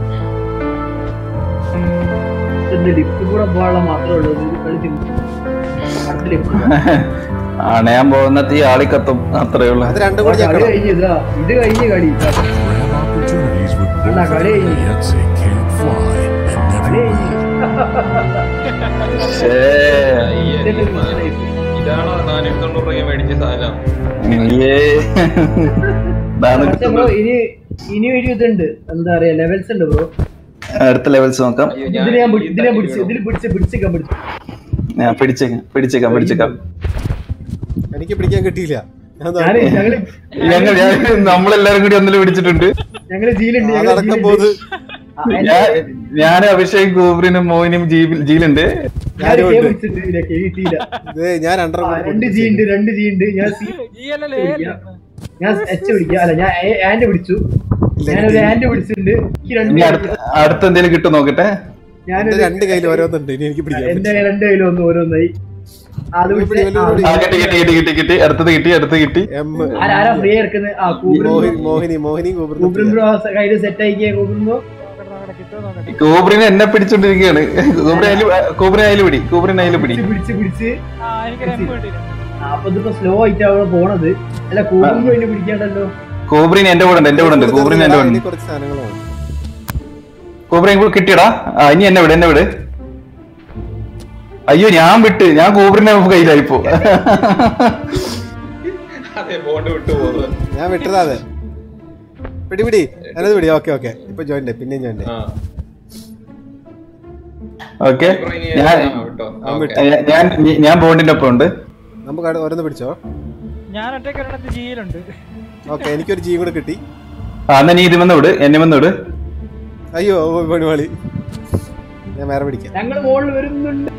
ഇത് ലിഫ്റ്റ് കൂടെ പോകാനുള്ള മാത്രമേ ഉള്ളൂ ഇത് കളിച്ച് അടുത്ത ലിഫ്റ്റ് അണയാൻ പോകുന്ന തീ ആളിക്കത്തും അത്രേ ഉള്ളു അത് രണ്ടും കൂടി കളി ഞെക്കണം കഴിഞ്ഞ് ഇതാ ഇത് കഴിഞ്ഞ് കളി Grab opportunities with both Anda, feet, കളി. yet they can't fly and never കളി will. കഴിഞ്ഞ് ശ്ശേ. അയ്യേ, ഈ സാധനം. ഇതാണോ നാനൂറ്റി തൊണ്ണൂറ് രൂപ മേടിച്ച സാധനം ഏ. ഇതാണ് പക്ഷെ ബ്രോ കിട്ടുന്നത്. ഇനി ഇനി ഒരു ഇതുണ്ട് എന്താ പറയാ ലെവൽസ് ഉണ്ട് ബ്രോ അടുത്ത ലെവൽസ് നോക്കാം അയ്യോ ഇതിൽ ഞാൻ പിടി- ഇതിൽ ഞാൻ ഈ പിടിച്ച് തട്ടി ഇതിൽ പിടിച്ച് പിടിച്ചേക്കാൻ പിടിച്ചു ഞാൻ പിടിച്ചേക്കാം പിടിച്ചേക്കാം പിടിച്ചേക്കാം എനിക്ക് പിടിക്കാൻ കിട്ടിയില്ല ഞാൻ ഞാന് നോക്കി. ഞങ്ങള് ഞങ്ങൾ ഞാൻ നമ്മളെല്ലാരും കൂടി ഒന്നിൽ പിടിച്ചിട്ടുണ്ട് ഞങ്ങള് ജീലുണ്ട് ആ ഞങ്ങള് നടക്കാൻ ജീലുണ്ട്. പോത് ആ, എന്നെ- ഞാൻ ഞാൻ അഭിഷേക് കൂബറിനും മോഹിനും ജീ- ജീലുണ്ട് ഞാൻ കേ ഞാനുണ്ട്. പിടിച്ചിട്ട് ഇല്ല കേ കിട്ടിയില്ല ഇത് ഞാൻ രണ്ടര ആ, കൂടി രണ്ട് ജി ഉണ്ട് രണ്ട് ജി ഉണ്ട് ഞാൻ സി ഈ അല്ലല്ലേ ഏ അല്ലേ? ഞാൻ എച്ച് പിടിക്കാം അല്ല ഞാൻ ആൻഡ് പിടിച്ചു ഞാനൊരു ആൻഡ് പിടിച്ചിട്ടുണ്ട് ഈ രണ്ട് ഇനി അടുത്ത അടുത്ത എന്തേലും കിട്ടും നോക്കട്ടെ എന്റെ ഞാനൊരു രണ്ട് കയ്യിൽ ഓരോന്നുണ്ട് ഇനി എനിക്ക് പിടിക്കാൻ എന്റെ രണ്ട് കയ്യിലും ഒന്ന് ഓരോന്നായി അത് പിടി, പിടിച്ച് പിടി, ആ, പിടി. ആ കിട്ടി കിട്ടി കിട്ടി കിട്ടി കിട്ടി അടുത്തത് കിട്ടി അടുത്തത് കിട്ടി എം ആരാ ആരാ ഫ്രീ ഇറക്കുന്നത് ആ കൂബിൻ മോഹിനി മോഹിനി മോഹിനി കൂബിൻ ബ്രോ കയ്യില് സെറ്റ് ആക്കിയ കൂബിൻ ബ്രോ നോക്കട്ടെ, നോക്കട്ടെ, കിട്ടുമോ നോക്കട്ടെ. കൂബറിനെ എന്നെ പിടിച്ചോണ്ടിരിക്കുകയാണ് കൂബറിനെ അതില് കൂബറിനെ അതില് പിടി കൂബറിനെ അതില് പിടി പിടിച്ച് പിടിച്ച് ആ എനിക്കൊരു എം കിട്ടിയില്ല ആ, അപ്പൊ ഇതിപ്പോ സ്ലോ ആയിട്ട് അവിടെ പോണത് അല്ല കൂബിൻ ബ്രോ എന്നെ പിടിക്കാണ്ടല്ലോ കൂബറിന് എന്റെ കൂടെ ഉണ്ട് എന്റെ കൂടെ ഉണ്ട് കൂബറിന് എന്റെ കൂടെ ഇനി ഉണ്ട് കുറച്ച് സാധനങ്ങളാണ് കൂബറിനെ കൂടെ കിട്ടിയടാ ആ ഇനി എന്നെ വിട് എന്നെ വിട് അയ്യോ ഞാൻ വിട്ട് ഞാൻ കൂബറിനെ കയ്യിലായിപ്പോ അതെ ബോണ്ട് വിട്ടു പോകുന്നത് ഞാൻ വിട്ടതാ അത് പിടി പിടി എന്നത് പിടി ഓക്കെ ഓക്കെ ഇപ്പൊ ജോയിന്റ് പിന്നെയും ജോയിന്റ് ആ ഓക്കെ ഇപ്പൊ ഇനി ഞാൻ ആ, വിട്ടോ ആ, ഓക്കേ. വിട്ടോ. ഞാൻ ഞാൻ ബോണ്ടിന്റെ ഒപ്പം ഉണ്ട് നമുക്ക് അവിടെ ഓരോന്ന് പിടിച്ചോ ഞാൻ ഒറ്റയ്ക്ക് ഒരിടത്ത് ജിയിലുണ്ട് ഓക്കെ എനിക്കൊരു ജീ കൂടെ കിട്ടി ആ എന്നാ നീ ഇതിമെന്ന് വിട് എന്നെ വന്ന് വിട് അയ്യോ പണിവാളി ഞാൻ വേറെ പിടിക്കാം ഞങ്ങള് മുകളിൽ വരുന്നുണ്ട്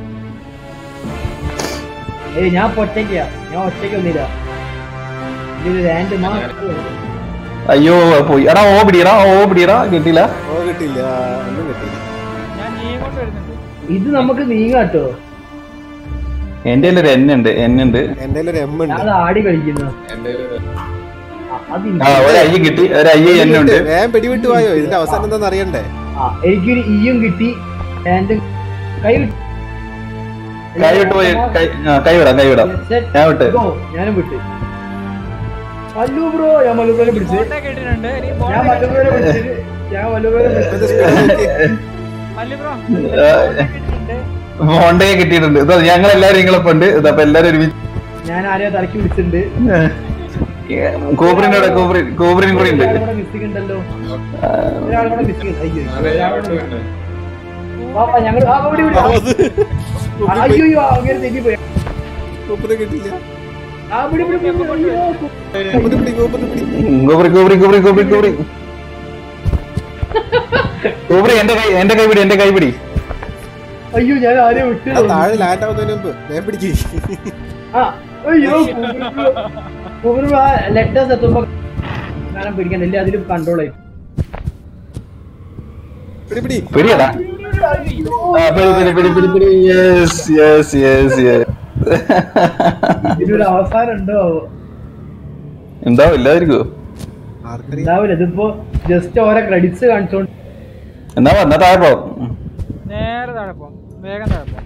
ഏയ് ഞാൻ ഇപ്പൊ ഒറ്റയ്ക്കാ ഞാൻ ഒറ്റയ്ക്ക് ഒന്നില്ല ഇതില് ലാൻഡ് മാത്രമേ ഉള്ളൂ. അയ്യോ പോയി എടാ ഓ പിടിയടാ ഓ പിടിയടാ കിട്ടിയില്ല ഓ കിട്ടിയില്ല ഒന്നും കിട്ടിയില്ല ഞാൻ നീ കൊണ്ട് വരുന്നുണ്ട് ഇത് നമുക്ക് നീങ്ങാട്ടോ എന്റെ ഒരു എൻ ഉണ്ട് എൻ ഉണ്ട് എന്റെ ഒരു എം ഉണ്ട് ഞാൻ ആടി കളിക്കുന്നു എന്റെ അത് ആ ഒരു ഐ കിട്ടി ഒരു ഐ എൻ ഉണ്ട് വേഗം പിടിവിട്ട് പോയോ ഇതിന്റെ അവസാനം എന്താന്ന് അറിയണ്ടേ ആ എനിക്കൊരു ഇയും കിട്ടി ആൻഡ് കൈ വിട്ടു. കൈ വിട്ട് പോയി കൈ ആ, കൈ വിടാം കൈ വിടാം Set, ഞാൻ വിട്ട് go. ഞാനും വിട്ട് മല്ലു ബ്രോ ഞാൻ മല്ലു ബ്രോനെ പിടിച്ച് ബോട്ടെ കേട്ടിട്ടുണ്ട് ഇനി ഞാൻ ബോട്ടെ മല്ലു ബ്രോനെ പിടിച്ചിട്ട് ഞാൻ മല്ലു ബ്രോനെ പിടിച്ചിട്ട് മല്ലി ബ്രോ മോണ്ടയെ കിട്ടിയിട്ടുണ്ട് ഇതാ ഞങ്ങൾ എല്ലാരും നിങ്ങളൊപ്പം ഉണ്ട് ഇതപ്പൊ എല്ലാരും ഒരുമിച്ച് ഞാൻ ആരെയോ തലക്കി പിടിച്ചിട്ടുണ്ട് കൂബറിന്റെ കൂടെ കൂബറി കൂബറിനും കൂടി ഉണ്ട് ഒരാളും കൂടെ മിസ്സിംഗ് ഉണ്ടല്ലോ ഒരാളും കൂടെ മിസ്സിംഗ് ഉണ്ട് അയ്യോ അതെ ഞാൻ ഒരാളും വിട്ടു കൂടെ- പിന്നെ. വാ, വാ, ഞങ്ങൾ ആ വിടി വിടി ആ, അയ്യോ അയ്യോ അങ്ങനെ തെറ്റി പോയി കൂപ്പറ് കിട്ടിയില്ല ആ വിടി വിടി വിടി, വിടി അയ്യോ കൂപ്പറ് പിടി കൂപ്പറ് പിടി കൂബറി കൂബറി കൂബറി കൂബറി കൂബറി കൂബറി എന്റെ കൈ എന്റെ കൈ പിടി എന്റെ കൈ പിടി അയ്യോ ഞാൻ ആരെയോ വിട്ടു ആ താഴെ ലാൻഡ് ആവുന്നതിന് മുമ്പ് വേഗം പിടിക്ക് ആ അയ്യോ ലെറ്റേഴ്സ് എത്തുമ്പോ ഞാൻ പിടിക്കണില്ല അതിലും കൺട്രോൾ ആയി പിടി പിടി പിടിയടാ ആ, പിടി പിടി പിടി പിടി പിടി യെസ് യെസ് യെസ് യെസ് ഇതിനൊരു അവസാനം ഉണ്ടോ ഉണ്ടാവും ഇല്ലാതിരിക്കോ ആർക്കറിയാം ഉണ്ടാവില്ല ഇതിപ്പോ ജസ്റ്റ് ഓരോ ക്രെഡിറ്റ്സ് കാണിച്ചോണ്ട് എന്നാ വന്നാ താഴെ പോ നേരെ താഴെ പോവാം വേഗം താഴെ പോവാം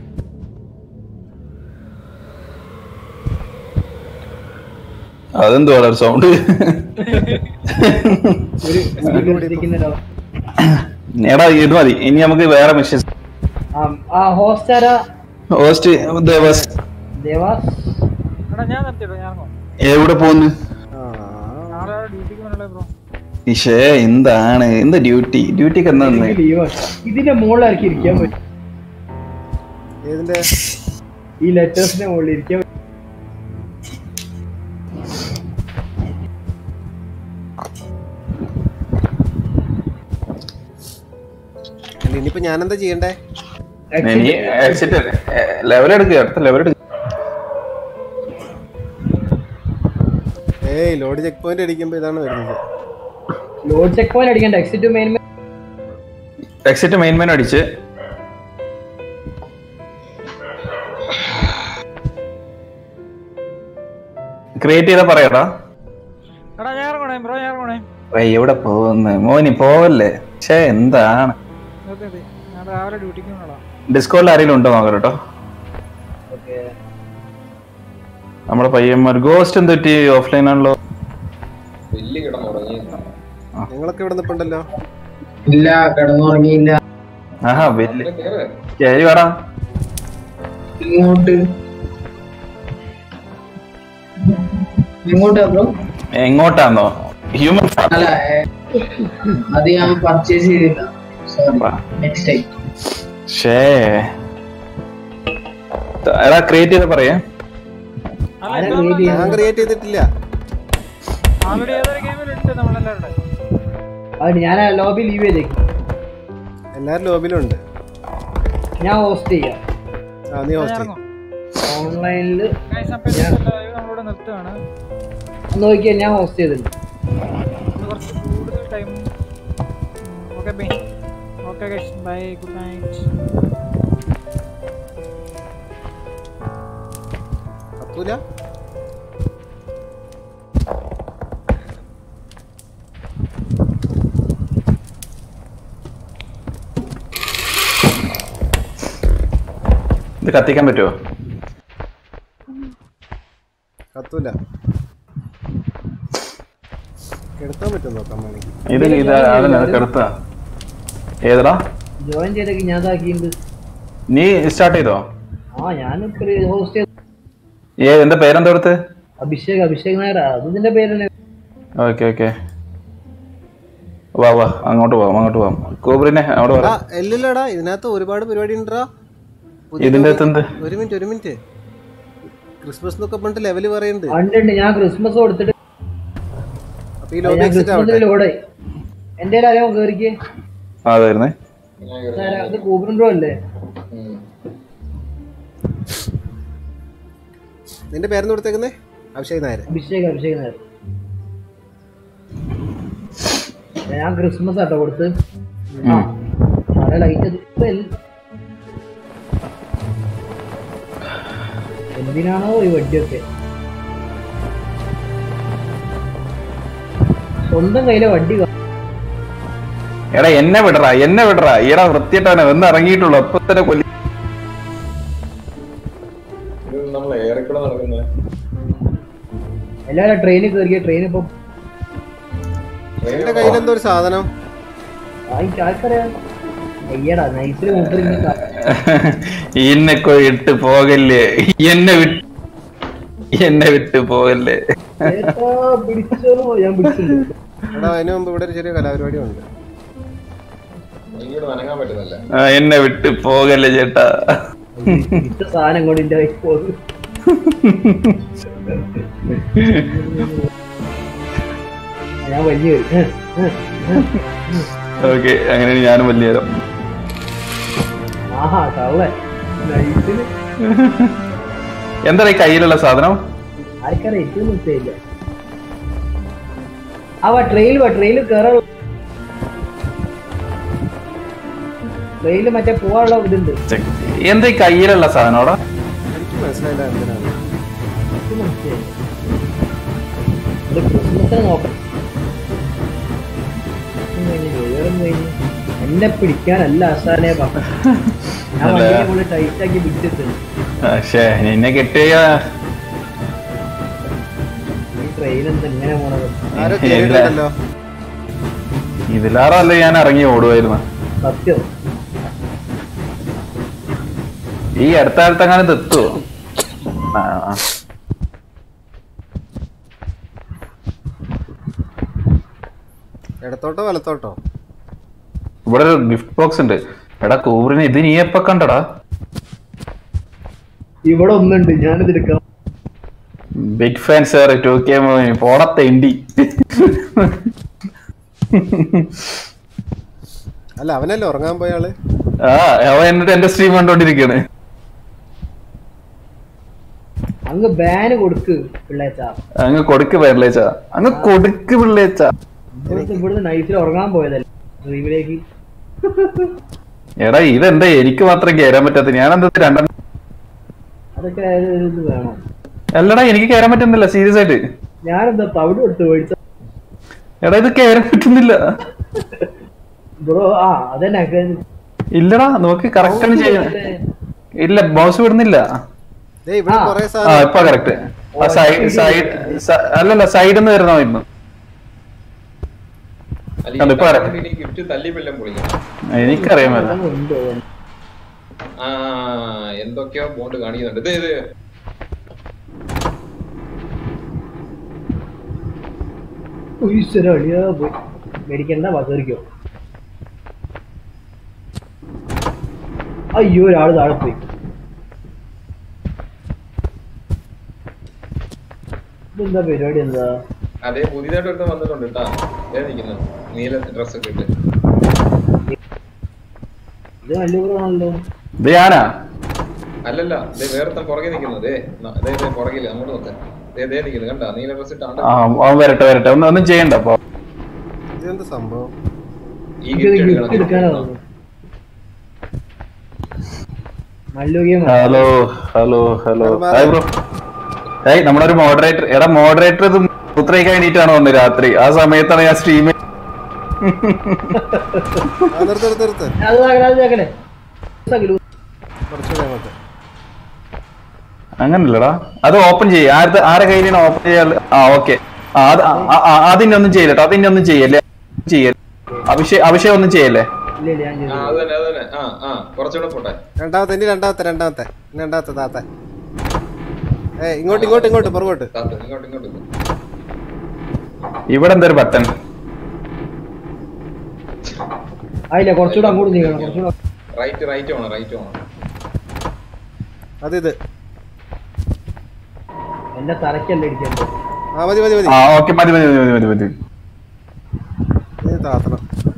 അതെന്തോ വളരെ സൗണ്ട് ഒരു speaker ഇട്ടിരിക്കുന്ന ഒരു- എടാ ഇത് മതി ഇനി നമുക്ക് വേറെ മെഷീൻ ആ, ആ ഹോസ്റ്റ് ആരാ ഹോസ്റ്റ് ദേവസ് ദേവാസ് എടാ ഞാൻ നിർത്തിയിട്ടോ ഞാൻ ഇറങ്ങും എവിടെ പോന്ന് നാളെ ഡ്യൂട്ടിക്ക് വേണല്ലോ ബ്രോ ഇഷേ എന്താണ് എന്താ ഡ്യൂട്ടി ഡ്യൂട്ടിക്ക് എന്നാ വന്നേ ലീവ് ഇതിന്റെ മുകളിലായിരിക്കും ഇരിക്കാൻ പറ്റും ഏതിന്റെ ഈ ലെറ്റേഴ്സിന്റെ മുകളിൽ ഇരിക്കാൻ പറ്റും. അല്ല, ഇനിയിപ്പോ ഞാൻ എന്താ ചെയ്യണ്ടേ ഇനി എക്സിറ്റ് ലെവൽ എടുക്കുക അടുത്ത ലെവൽ എടുക്കുക ഏയ് ലോഡ് ചെക്ക് പോയിന്റ് അടിക്കുമ്പോ ഇതാണ് വരുന്നത് ലോഡ് ചെക്ക് പോയിന്റ് അടിക്കണ്ട exit main exit main main അടിച്ച് ക്രിയേറ്റ് ചെയ്താ പറയടാ എടാ ഞാൻ ഇറങ്ങണേ ബ്രോ ഞാൻ ഇറങ്ങണേ ഏയ്, എവിടെ പോകുന്നു മോനി പോവല്ലേ ഛേ എന്താണ് നിർത്തി നിർത്തി ഞാൻ രാവിലെ ഡ്യൂട്ടിക്ക് വേണല്ലോ ഡിസ്കോളിൽ ആരെങ്കിലും ഉണ്ടോ നോക്കാം കേട്ടോ നമ്മുടെ പയ്യന്മാർ ഗോസ്റ്റ് എന്ത് പറ്റി ഓഫ്ലൈൻ ആണല്ലോ വലിയ കിടന്നുറങ്ങി നിങ്ങളൊക്കെ ഇവിടെ നിപ്പുണ്ടല്ലോ ഇല്ല കിടന്നുറങ്ങിയില്ല ആഹാ വലിയ കേറ് കേറി വേടാ ഇങ്ങോട്ട് എങ്ങോട്ടാ ബ്രോ എങ്ങോട്ടാന്നോ ഹ്യൂമൻ അല്ല ഏ, അത് ഞാൻ പർച്ചേസ് ചെയ്തില്ല സോറി നെക്സ്റ്റ് ടൈം ഷേ എടാ ക്രിയേറ്റ് ചെയ്താ പറയേ ഞാൻ ക്രിയേറ്റ് ചെയ്തിട്ടില്ല ആൾറെഡി ഏതൊരു ഗെയിമിലുണ്ട് നമ്മളെല്ലാവരുടെ അത് ഞാൻ ലോബി ലീവ് ചെയ്തേക്കും എല്ലാരും ലോബിലുണ്ട് ഞാൻ ഹോസ്റ്റ് ചെയ്യാം ആ നീ ഹോസ്റ്റ് ചെയ്യ്. ഓൺലൈനില് ഗൈസ് അപ്പോൾ ഇന്നത്തെ ലൈവ് നമ്മളിവിടെ നിർത്തുകയാണ് നോക്കിയാൽ ഞാൻ ഹോസ്റ്റ് ചെയ്തിട്ടുണ്ട് ഇത് കുറച്ച് കൂടുതൽ time okay bye okay guys bye good night കത്തൂല ഇത് കത്തിക്കാൻ പറ്റുമോ കത്തൂല എടുക്കാൻ പറ്റും നോക്കാം മണി ഇത് ഇത് അതല്ല ഇത് കെടുത്ത ഏതടാ ജോയിൻ ചെയ്തേക്ക് ഞാൻ ഇതാക്കിയിട്ടുണ്ട് നീ സ്റ്റാർട്ട് ചെയ്തോ ആ ഞാൻ ഹോസ്റ്റ് ചെയ്തു ഏ എന്താ പേരെന്താ കൊടുത്ത് അഭിഷേക് അഭിഷേക് നായർ അത് ഇതിന്റെ പേര് ഓക്കെ ഓക്കെ വാ വാ അങ്ങോട്ട് പോവാം അങ്ങോട്ട് പോവാം കോബ്രിനെ അവിടെ എടാ വാ ഇല്ലില്ലടാ ഇതിനകത്ത് ഒരുപാട് പരിപാടി ഉണ്ടടാ ഇതിന്റെ അകത്ത് എന്ത്? ഒരു മിനിറ്റ് ഒരു മിനിറ്റ് ക്രിസ്മസ് എന്നൊക്കെ പറഞ്ഞിട്ട് ലെവല് പറയുന്നുണ്ട് ഉണ്ട് ഉണ്ട് ഞാൻ ക്രിസ്മസ് കൊടുത്തിട്ട് അപ്പൊ ഈ ലോബി ഞാൻ എക്സിറ്റ് ആവട്ടെ ക്രിസ്മസിൽ ലോഡായി എന്റെ അറിയാമോ കേറിക്ക് ആ അതായിരുന്നേ ഇതാരാ? ഇത് കൂബറിൻ ബ്രോ അല്ലേ നിന്റെ പേരെന്ന് കൊടുത്തേക്കുന്നേ അഭിഷേക് നായർ അഭിഷേക് അഭിഷേക് നായർ ഞാൻ ക്രിസ്മസ് ആട്ടോ കൊടുത്ത് ഉം. നല്ല ലൈറ്റ് എന്തിനാണോ ഈ വണ്ടിയൊക്കെ സ്വന്തം കയ്യിലെ വണ്ടി കാ- എടാ എന്നെ വിടറാ എന്നെ വിടറാ ഈടാ വൃത്തിയിട്ടാണ് എന്ന് ഇറങ്ങിയിട്ടുള്ളൂ അപ്പൊ തന്നെ കൊല്ലി ഇത് നമ്മൾ ഏറെക്കൂടെ നടക്കുന്നത് എല്ലാവരും ട്രെയിനിൽ കയറിയ ട്രെയിൻ ഇപ്പൊ എന്റെ കയ്യിൽ എന്തോ ഒരു സാധനം ആൾക്കറിയാം അയ്യടാ നൈസിൽ മൂപ്പറിങ്ങനെ എന്നെ ഇട്ട് പോകല്ലേ എന്നെ വിട്ട് എന്നെ വിട്ട് പോകല്ലേ ചേട്ടാ പിടിച്ചോളൂ ഞാൻ പിടിച്ചിട്ടുണ്ട് എടാ അതിന് മുമ്പ് ഇവിടെ ഒരു ചെറിയ കലാപരിപാടി ഉണ്ട് ഇങ്ങോട്ട് നനങ്ങാൻ പറ്റുന്നില്ല ആ, എന്നെ വിട്ട് പോകല്ലേ ചേട്ടാ ഇട്ട സാധനം കൊണ്ട് എന്റെ കൈ പോകും ഞാൻ വലിയ വരും. ഏ, ഏ, ഏ. ഓക്കെ അങ്ങനെ ഞാനും വലിയ നേരം ആഹാ കള്ളെ നൈസില് എന്താ ഈ കയ്യിലുള്ള സാധനം ആർക്കറിയാം ഏറ്റവും നിശ്ചയില്ല ആ വാ ട്രെയിനിൽ വാ ട്രെയിനിൽ കയറാൻ ട്രെയിനിൽ മറ്റേ പോവാനുള്ള ഇതുണ്ട് എന്താ ഈ കയ്യിലുള്ള സാധനം അവിടെ എനിക്ക് മനസ്സിലായില്ല എന്തിനാണ് എനിക്ക് മനസ്സിലായില്ല. ഇത് ക്രിസ്മസിന് നോക്കാം ഉം, കഴിഞ്ഞ് വേറൊന്നും കഴിഞ്ഞ്. എന്നെ പിടിക്കാനല്ല ആശാനെ പറഞ്ഞു ഞാൻ അല്ല. വണ്ടിയെ കൊണ്ട് ടൈറ്റ് ആക്കി പിടിച്ചിട്ടുണ്ട് പക്ഷേ നിന്നെ കിട്ടിയ ഈ ട്രെയിൻ എന്താ ഇങ്ങനെ പോണത് ആരോ കേറിയിട്ടുണ്ടല്ലോ ഇതിലാറല്ല ഞാൻ ഇറങ്ങി ഓടുമായിരുന്നു സത്യം ഈ അടുത്ത കാലത്ത് അങ്ങനെ തെത്തുവോ ആ, ആ. ഇടത്തോട്ടോ വലത്തോട്ടോ ഇവിടെ ഒരു ഗിഫ്റ്റ് ബോക്സ് ഉണ്ട് എടാ കൂറിന് ഇത് നീ എപ്പ കണ്ടടാ ഇവിടെ ഒന്നുണ്ട് ഞാനിത് എടുക്കാം big fan sir two K പോടത്തെ ഇണ്ടി അല്ല അവനല്ലേ ഉറങ്ങാൻ പോയ ആള് ആ അവൻ എന്നിട്ട് എന്റെ സ്ട്രീം കണ്ടോണ്ടിരിക്കാണ് അങ്ങ് ബാന് കൊടുക്ക് പിള്ളേച്ചാ അങ്ങ് കൊടുക്ക് പിള്ളേച്ച അങ്ങ് കൊടുക്ക് പിള്ളേച്ച ഇവിടുത്തെ ഇവിടുന്ന് നൈറ്റിൽ ഉറങ്ങാൻ പോയതല്ലേ ഡ്രീമിലേക്ക് എടാ ഇതെന്താ എനിക്ക് മാത്രം കയറാൻ പറ്റാത്ത ഞാൻ എന്താ രണ്ടെണ്ണം അതൊക്കെ ഒരു ഇത് വേണം അല്ലടാ എനിക്ക് കയറാൻ പറ്റുന്നില്ല സീരിയസ് ആയിട്ട് ഞാനെന്താ തവിട് കൊടുത്ത് മേടിച്ച എടാ ഇത് കയറാൻ പറ്റുന്നില്ല ബ്രോ ആ അതന്നെ ഇല്ലടാ നമുക്ക് കറക്റ്റ് ആണ് ചെയ്യാൻ ഇല്ല ബോസ് വിടുന്നില്ല ദേ ഇവിടെ കൊറേ ആ സാധനം ഇപ്പൊ കറക്റ്റ് സൈഡ് സൈഡ് അല്ലല്ല സൈഡിൽ നിന്ന് വരുന്നതായിരുന്നു അല്ല അത് ഇപ്പൊ അറിയാം. ഈ ഗിഫ്റ്റ് തല്ലി വെല്ലം പൊളിക്കണം എനിക്കറിയാമല്ല ഉണ്ട് ആ എന്തൊക്കെയോ ബോണ്ട് കാണിക്കുന്നുണ്ട് ഇത് ഇത് ഈശ്വര അളിയാ പോയി മേടിക്കണ്ട വസറിക്കോ അയ്യോ ഒരാള് താഴെ പോയി ഇതെന്താ പരിപാടി എന്താ അതേ പുതിയതായിട്ട് ഒരുത്തൻ വന്നിട്ടുണ്ട് കേട്ടാ അതേ നിൽക്കുന്നു നീല ഡ്രസ് ഒക്കെ ഇട്ട് ഇത് നല്ല ആണല്ലോ ഇത് ഞാനാ അല്ലല്ല ദേ വേറൊരുത്തൻ പുറകെ നിൽക്കുന്നു ദേ ന- ദേ ദേ പുറകില് അങ്ങോട്ട് നോക്ക് ദേ ദേ നിൽക്കുന്നു കണ്ടാ നീല ഡ്രസ് ഇട്ടാണ്ട് ആ അവൻ വരട്ടെ വരട്ടെ ഒന്നും ഒന്നും ചെയ്യണ്ട അപ്പൊ ഇതെന്താ സംഭവം ഈ ഗിഫ്റ്റ് എടുക്കണം എടുക്കാനോ നല്ല game hello hello hello hi bro ഏയ് നമ്മുടെ ഒരു മോഡറേറ്റർ എടാ മോഡറേറ്റർ ഇത് മൂത്രയ്ക്ക് വേണ്ടിയിട്ടാണ് വന്നത് രാത്രി ആ സമയത്താണ് ഞാൻ സ്ട്രീം ആ നിർത്ത് നിർത്ത് നിർത്ത് അത് താക്കലെ, അത് താക്കലെ. താക്കലു. കുറച്ചുകൂടെ അങ്ങോട്ട് അങ്ങനല്ലടാ അത് ഓപ്പൺ ചെയ്യ ആരുടെ ആരെ കയ്യിലാണ് ഓപ്പൺ ചെയ്യാൻ ആ ഓക്കെ അത് അതിന്റെ ഒന്നും ചെയ്യല്ലോ അതിന്റെ ഒന്നും ചെയ്യല്ലേ ചെയ്യല്ലേ അഭിഷേക് അഭിഷേക് ഒന്നും ചെയ്യല്ലേ ഇല്ല ഇല്ല ഞാൻ ആ അത് തന്നെ അത് തന്നെ ആ ആ കുറച്ചുകൂടെ പോട്ടെ രണ്ടാമത്തെ ഇനി രണ്ടാമത്തെ രണ്ടാമത്തെ ഇനി രണ്ടാമത്തെ താത്ത ഏ ഇങ്ങോട്ട് ഇങ്ങോട്ട് ഇങ്ങോട്ട് പുറകോട്ട് താത്ത് ഇങ്ങോട്ട് ഇങ്ങോട്ട് ഇവിടെ എന്തൊരു ബട്ടൺ ആയില്ല കുറച്ചുകൂടെ അങ്ങോട്ട് നീങ്ങണം കുറച്ചുകൂടെ റൈറ്റ് റൈറ്റ് വേണം റൈറ്റ് വേണം അതിത് എന്റെ തലക്കല്ല ഇടിക്കേണ്ടത് ആ മതി മതി മതി ആ ഓക്കെ മതി മതി മതി മതി മതി ഇത് താത്തണം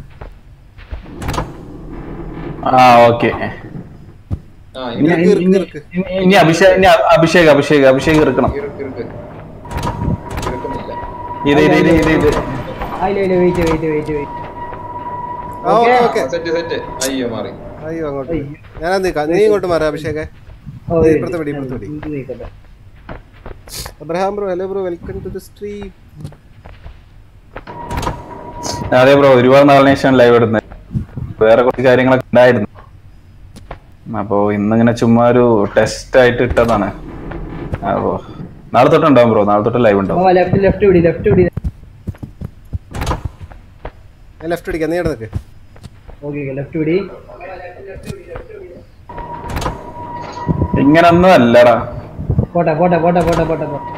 ആ ഓക്കെ ആ ഇനി ഇനി ഇനി- ഇനി- ഇനി അഭിഷേക് ഇനി അ- അഭിഷേക് അഭിഷേക് അഭിഷേക് ഇറക്കണം ഇറുക്ക് ഇറുക്ക് ഇറുക്കുന്നില്ല ഇത് ഇത് ഇത് ഇത് ഇത് ആ ഇല്ല ഇല്ല വെയിറ്റ് വെയിറ്റ് വെയിറ്റ് വെയിറ്റ് ആ ഓക്കെ ഓക്കെ സെറ്റ് സെറ്റ് അയ്യോ മാറി അയ്യോ അങ്ങോട്ട് ഞാൻ നിൽക്കാം നീ ഇങ്ങോട്ട് മാറാം അഭിഷേകെ ഓ, നീ ഇപ്പുറത്തെ പിടി ഇപ്പുറത്തെ പിടി ഇത് നീക്കട്ടെ Abraham bro hello bro welcome to the stream അതെ ബ്രോ ഒരുപാട് നാളിന് ശേഷം ലൈവ് ഇടുന്നത് വേറെ കുറച്ച് കാര്യങ്ങളൊക്കെ ഉണ്ടായിരുന്നു അപ്പോ ഇന്നിങ്ങനെ ചുമ്മാ ഒരു ടെസ്റ്റ് ആയിട്ട് ഇട്ടതാണ് അപ്പോ നാളെ തൊട്ട് ഉണ്ടാവും ബ്രോ നാളെ തൊട്ട് ലൈവ് ഉണ്ടാവും ഓ ലെഫ്റ്റ് ലെഫ്റ്റ് പിടി ലെഫ്റ്റ് പിടി ഞാൻ ലെഫ്റ്റ് പിടിക്കാം നീ ഇവിടെ നിൽക്ക് ഓക്കെ ലെഫ്റ്റ് പിടി ഇങ്ങനൊന്നും അല്ലടാ പോട്ടെ പോട്ടെ പോട്ടെ പോട്ടെ പോട്ടെ പോട്ടെ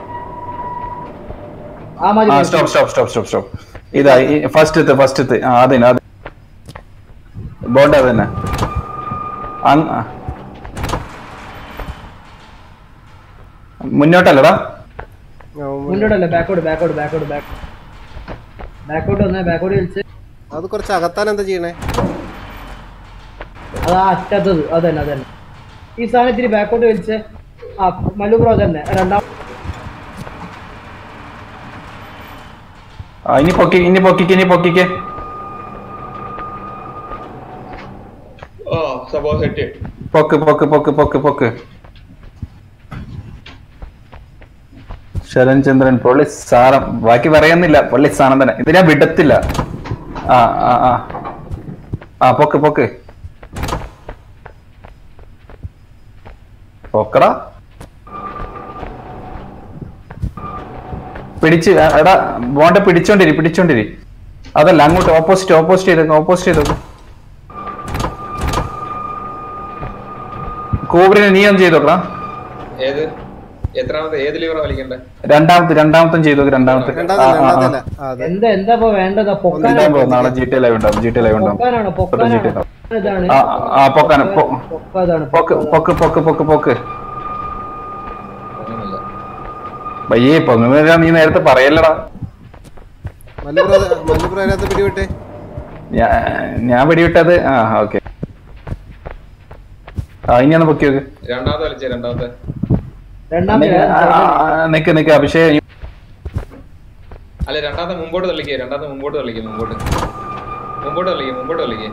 ആ മതി ആ മതി. Stop stop stop stop stop ഇതാ ഫസ്റ്റ് ഫസ്റ്റ് ആ അതിന് അത് ബോണ്ട അത് തന്നെ അങ് ആ. മുന്നോട്ടല്ലടാ മുന്നോട്ടല്ല ബാക്കോട്ട് ബാക്കോട്ട് ബാക്കോട്ട് ബാക്ക് ബാക്കോട്ട് വന്നേ ബാക്കോട്ട് കളിച്ച് അത് കുറച്ച് അകത്താൻ എന്താ ചെയ്യണേ അത് ആ അറ്റത്തത് അതന്നെ അതന്നെ ഈ സാധനം ഇത്തിരി ബാക്കോട്ട് വലിച്ച് ആ മല്ലു ബ്രോ തന്നെ രണ്ടാം ആ, ഇനി പൊക്കി ഇനി പൊക്കിക്ക് ഇനി പൊക്കിക്ക് ആ സംഭവം സെറ്റ് പൊക്ക് പൊക്ക് പൊക്ക് പൊക്ക് പൊക്ക് ശരൺചന്ദ്രൻ പൊള്ളി സാധനം ബാക്കി പറയുന്നില്ല പൊള്ളി സാധനം തന്നെ ഇത് ഞാൻ വിടത്തില്ല ആ ആ ആ ആ പൊക്ക് പൊക്ക് പൊക്കടാ പിടിച്ച് എ- എടാ ബോണ്ട പിടിച്ചോണ്ടിരി പിടിച്ചോണ്ടിരി അതല്ല അങ്ങോട്ട് ഓപ്പോസിറ്റ് ഓപ്പോസിറ്റ് ചെയ്തേക്ക് ഓപ്പോസിറ്റ് ചെയ്തേക്ക് കോബ്രിനെ നീ ഒന്ന് ചെയ്തോക്കടാ ഏത് എത്രാമത്തെ ഏത് ലിവറാ വലിക്കണ്ടേ രണ്ടാമത്തെ രണ്ടാമത്തെ ചെയ്തു രണ്ടാമത്തെ ആ, ആ, ആ. എന്താ എന്താ ഇപ്പൊ വേണ്ടത് ഉണ്ടാവും പൊക്കാനാണോ bro. നാളെ ജി ടി ലൈവ് ഉണ്ടാവും ജി ടി ലൈവ് ഉണ്ടാവും പൊക്കാനാണോ ജി ടി പൊക്കാനാണോ ഇതാണ് ആ ആ പൊക്കാന പൊ- പൊക്കാതാണ് പൊക്ക് പൊക്ക് പൊക്ക് പൊക്ക് പൊക്ക് പയ്യേ പൊങ്ങുന്ന നീ നേരത്തെ പറയല്ലടാ മല്ലു ബ്രോ മല്ലു ബ്രോ അതിനകത്ത് പിടിവിട്ടെ ഞാ- ഞാൻ പിടിവിട്ടത് ആ ഓക്കെ ആ ഇനി ഒന്ന് പൊക്കി നോക്ക് രണ്ടാമത്തെ വലിച്ചേ രണ്ടാമത്തെ രണ്ടാമത്തെ ആ, ആ, ആ, നിക്ക് നിക്ക് അഭിഷേക് അല്ല രണ്ടാമത്തെ മുമ്പോട്ട് തള്ളിക്കേ രണ്ടാമത്തെ മുമ്പോട്ട് തള്ളിക്കേ മുമ്പോട്ട് മുമ്പോട്ട് തള്ളിക്കേ മുമ്പോട്ട് തള്ളിക്കേ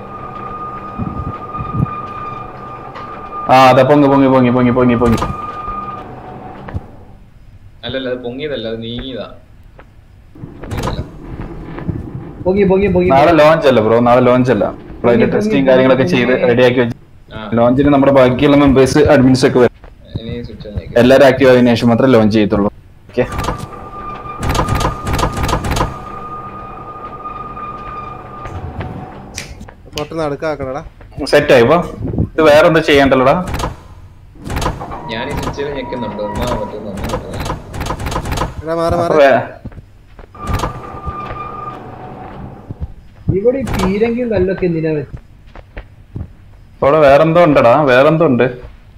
ആ അതെ പൊങ്ങി പൊങ്ങി പൊങ്ങി പൊങ്ങി പൊങ്ങി പൊങ്ങി അല്ലല്ല അത് പൊങ്ങിയതല്ല അത് നീങ്ങിയതാ പൊങ്ങി പൊങ്ങി പൊങ്ങി നാളെ ലോഞ്ച് അല്ല ബ്രോ നാളെ ലോഞ്ച് അല്ല അപ്പോൾ അതിന്റെ ടെസ്റ്റിംഗ് കാര്യങ്ങളൊക്കെ ചെയ്ത് റെഡിയാക്കി വെച്ച് ലോഞ്ചിന് നമ്മുടെ ബാക്കിയുള്ള മെമ്പേഴ്സ് അഡ്മിൻസ് ഒക്കെ വരും ഇനി സ്വിച്ച് ഓൺ എല്ലാവരും ആക്റ്റീവ് ആയതിനു ശേഷം മാത്രമേ ലോഞ്ച് ചെയ്യത്തുള്ളൂ ഓക്കെ പൊട്ടുന്ന അടുക്കാക്കണടാ സെറ്റ് ആയി ഇപ്പൊ ഇത് വേറെ എന്താ ചെയ്യണ്ടല്ലോടാ ഞാൻ ഈ സ്വിച്ചിൽ ഞെക്കുന്നുണ്ട് ഒന്നാ പറ്റുന്നു ഒന്നും പറ്റുന്നില്ല എടാ മാറി അപ്പൊ മാറി വേ- ഇവിടെ ഈ പീരങ്കിയും കല്ലൊക്കെ എന്തിനാ വെച്ച് ഇപ്പൊ അവിടെ വേറെന്തോ ഉണ്ടടാ വേറെന്തോ ഉണ്ട്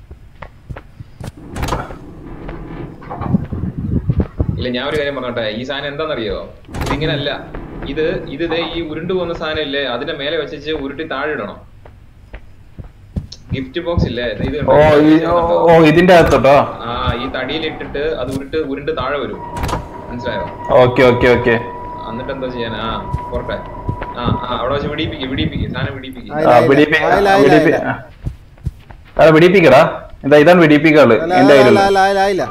ഇല്ല ഞാൻ ഒരു കാര്യം പറഞ്ഞോട്ടെ ഈ സാധനം എന്താണെന്നറിയോ ഇതിങ്ങനല്ല ഇത് ഇത് ദേ ഈ ഉരുണ്ടു പോകുന്ന സാധനം ഇല്ലേ അതിന്റെ മേലെ വെച്ച് ഉരുട്ടി താഴെ ഇടണം ഗിഫ്റ്റ് ബോക്സ് ഇല്ലേ ഇത് കണ്ടോ? ഓ ഈ- ഓ, ഓ ഇതിന്റെ അകത്തോട്ടോ ആ ഈ തടിയിൽ ഇട്ടിട്ട് അത് ഉരുട്ട് ഉരുണ്ട് താഴെ വരും മനസ്സിലായോ ഓക്കെ ഓക്കെ ഓക്കെ എന്നിട്ട് എന്താ ചെയ്യാൻ ആ പോട്ടെ ആ ആ അവിടെ വെച്ച് വിടിപ്പിക്കും വിടിപ്പിക്കും സാധനം വിടിപ്പിക്കും ആ പിടിപ്പി പിടിപ്പി അതെ പിടിപ്പിക്കടാ ഇതാ ഇതാണ് പിടിപ്പിക്കാള് അല്ല എന്റെ അല്ല കയ്യിലുള്ള അല്ല അല്ല ആയില്ല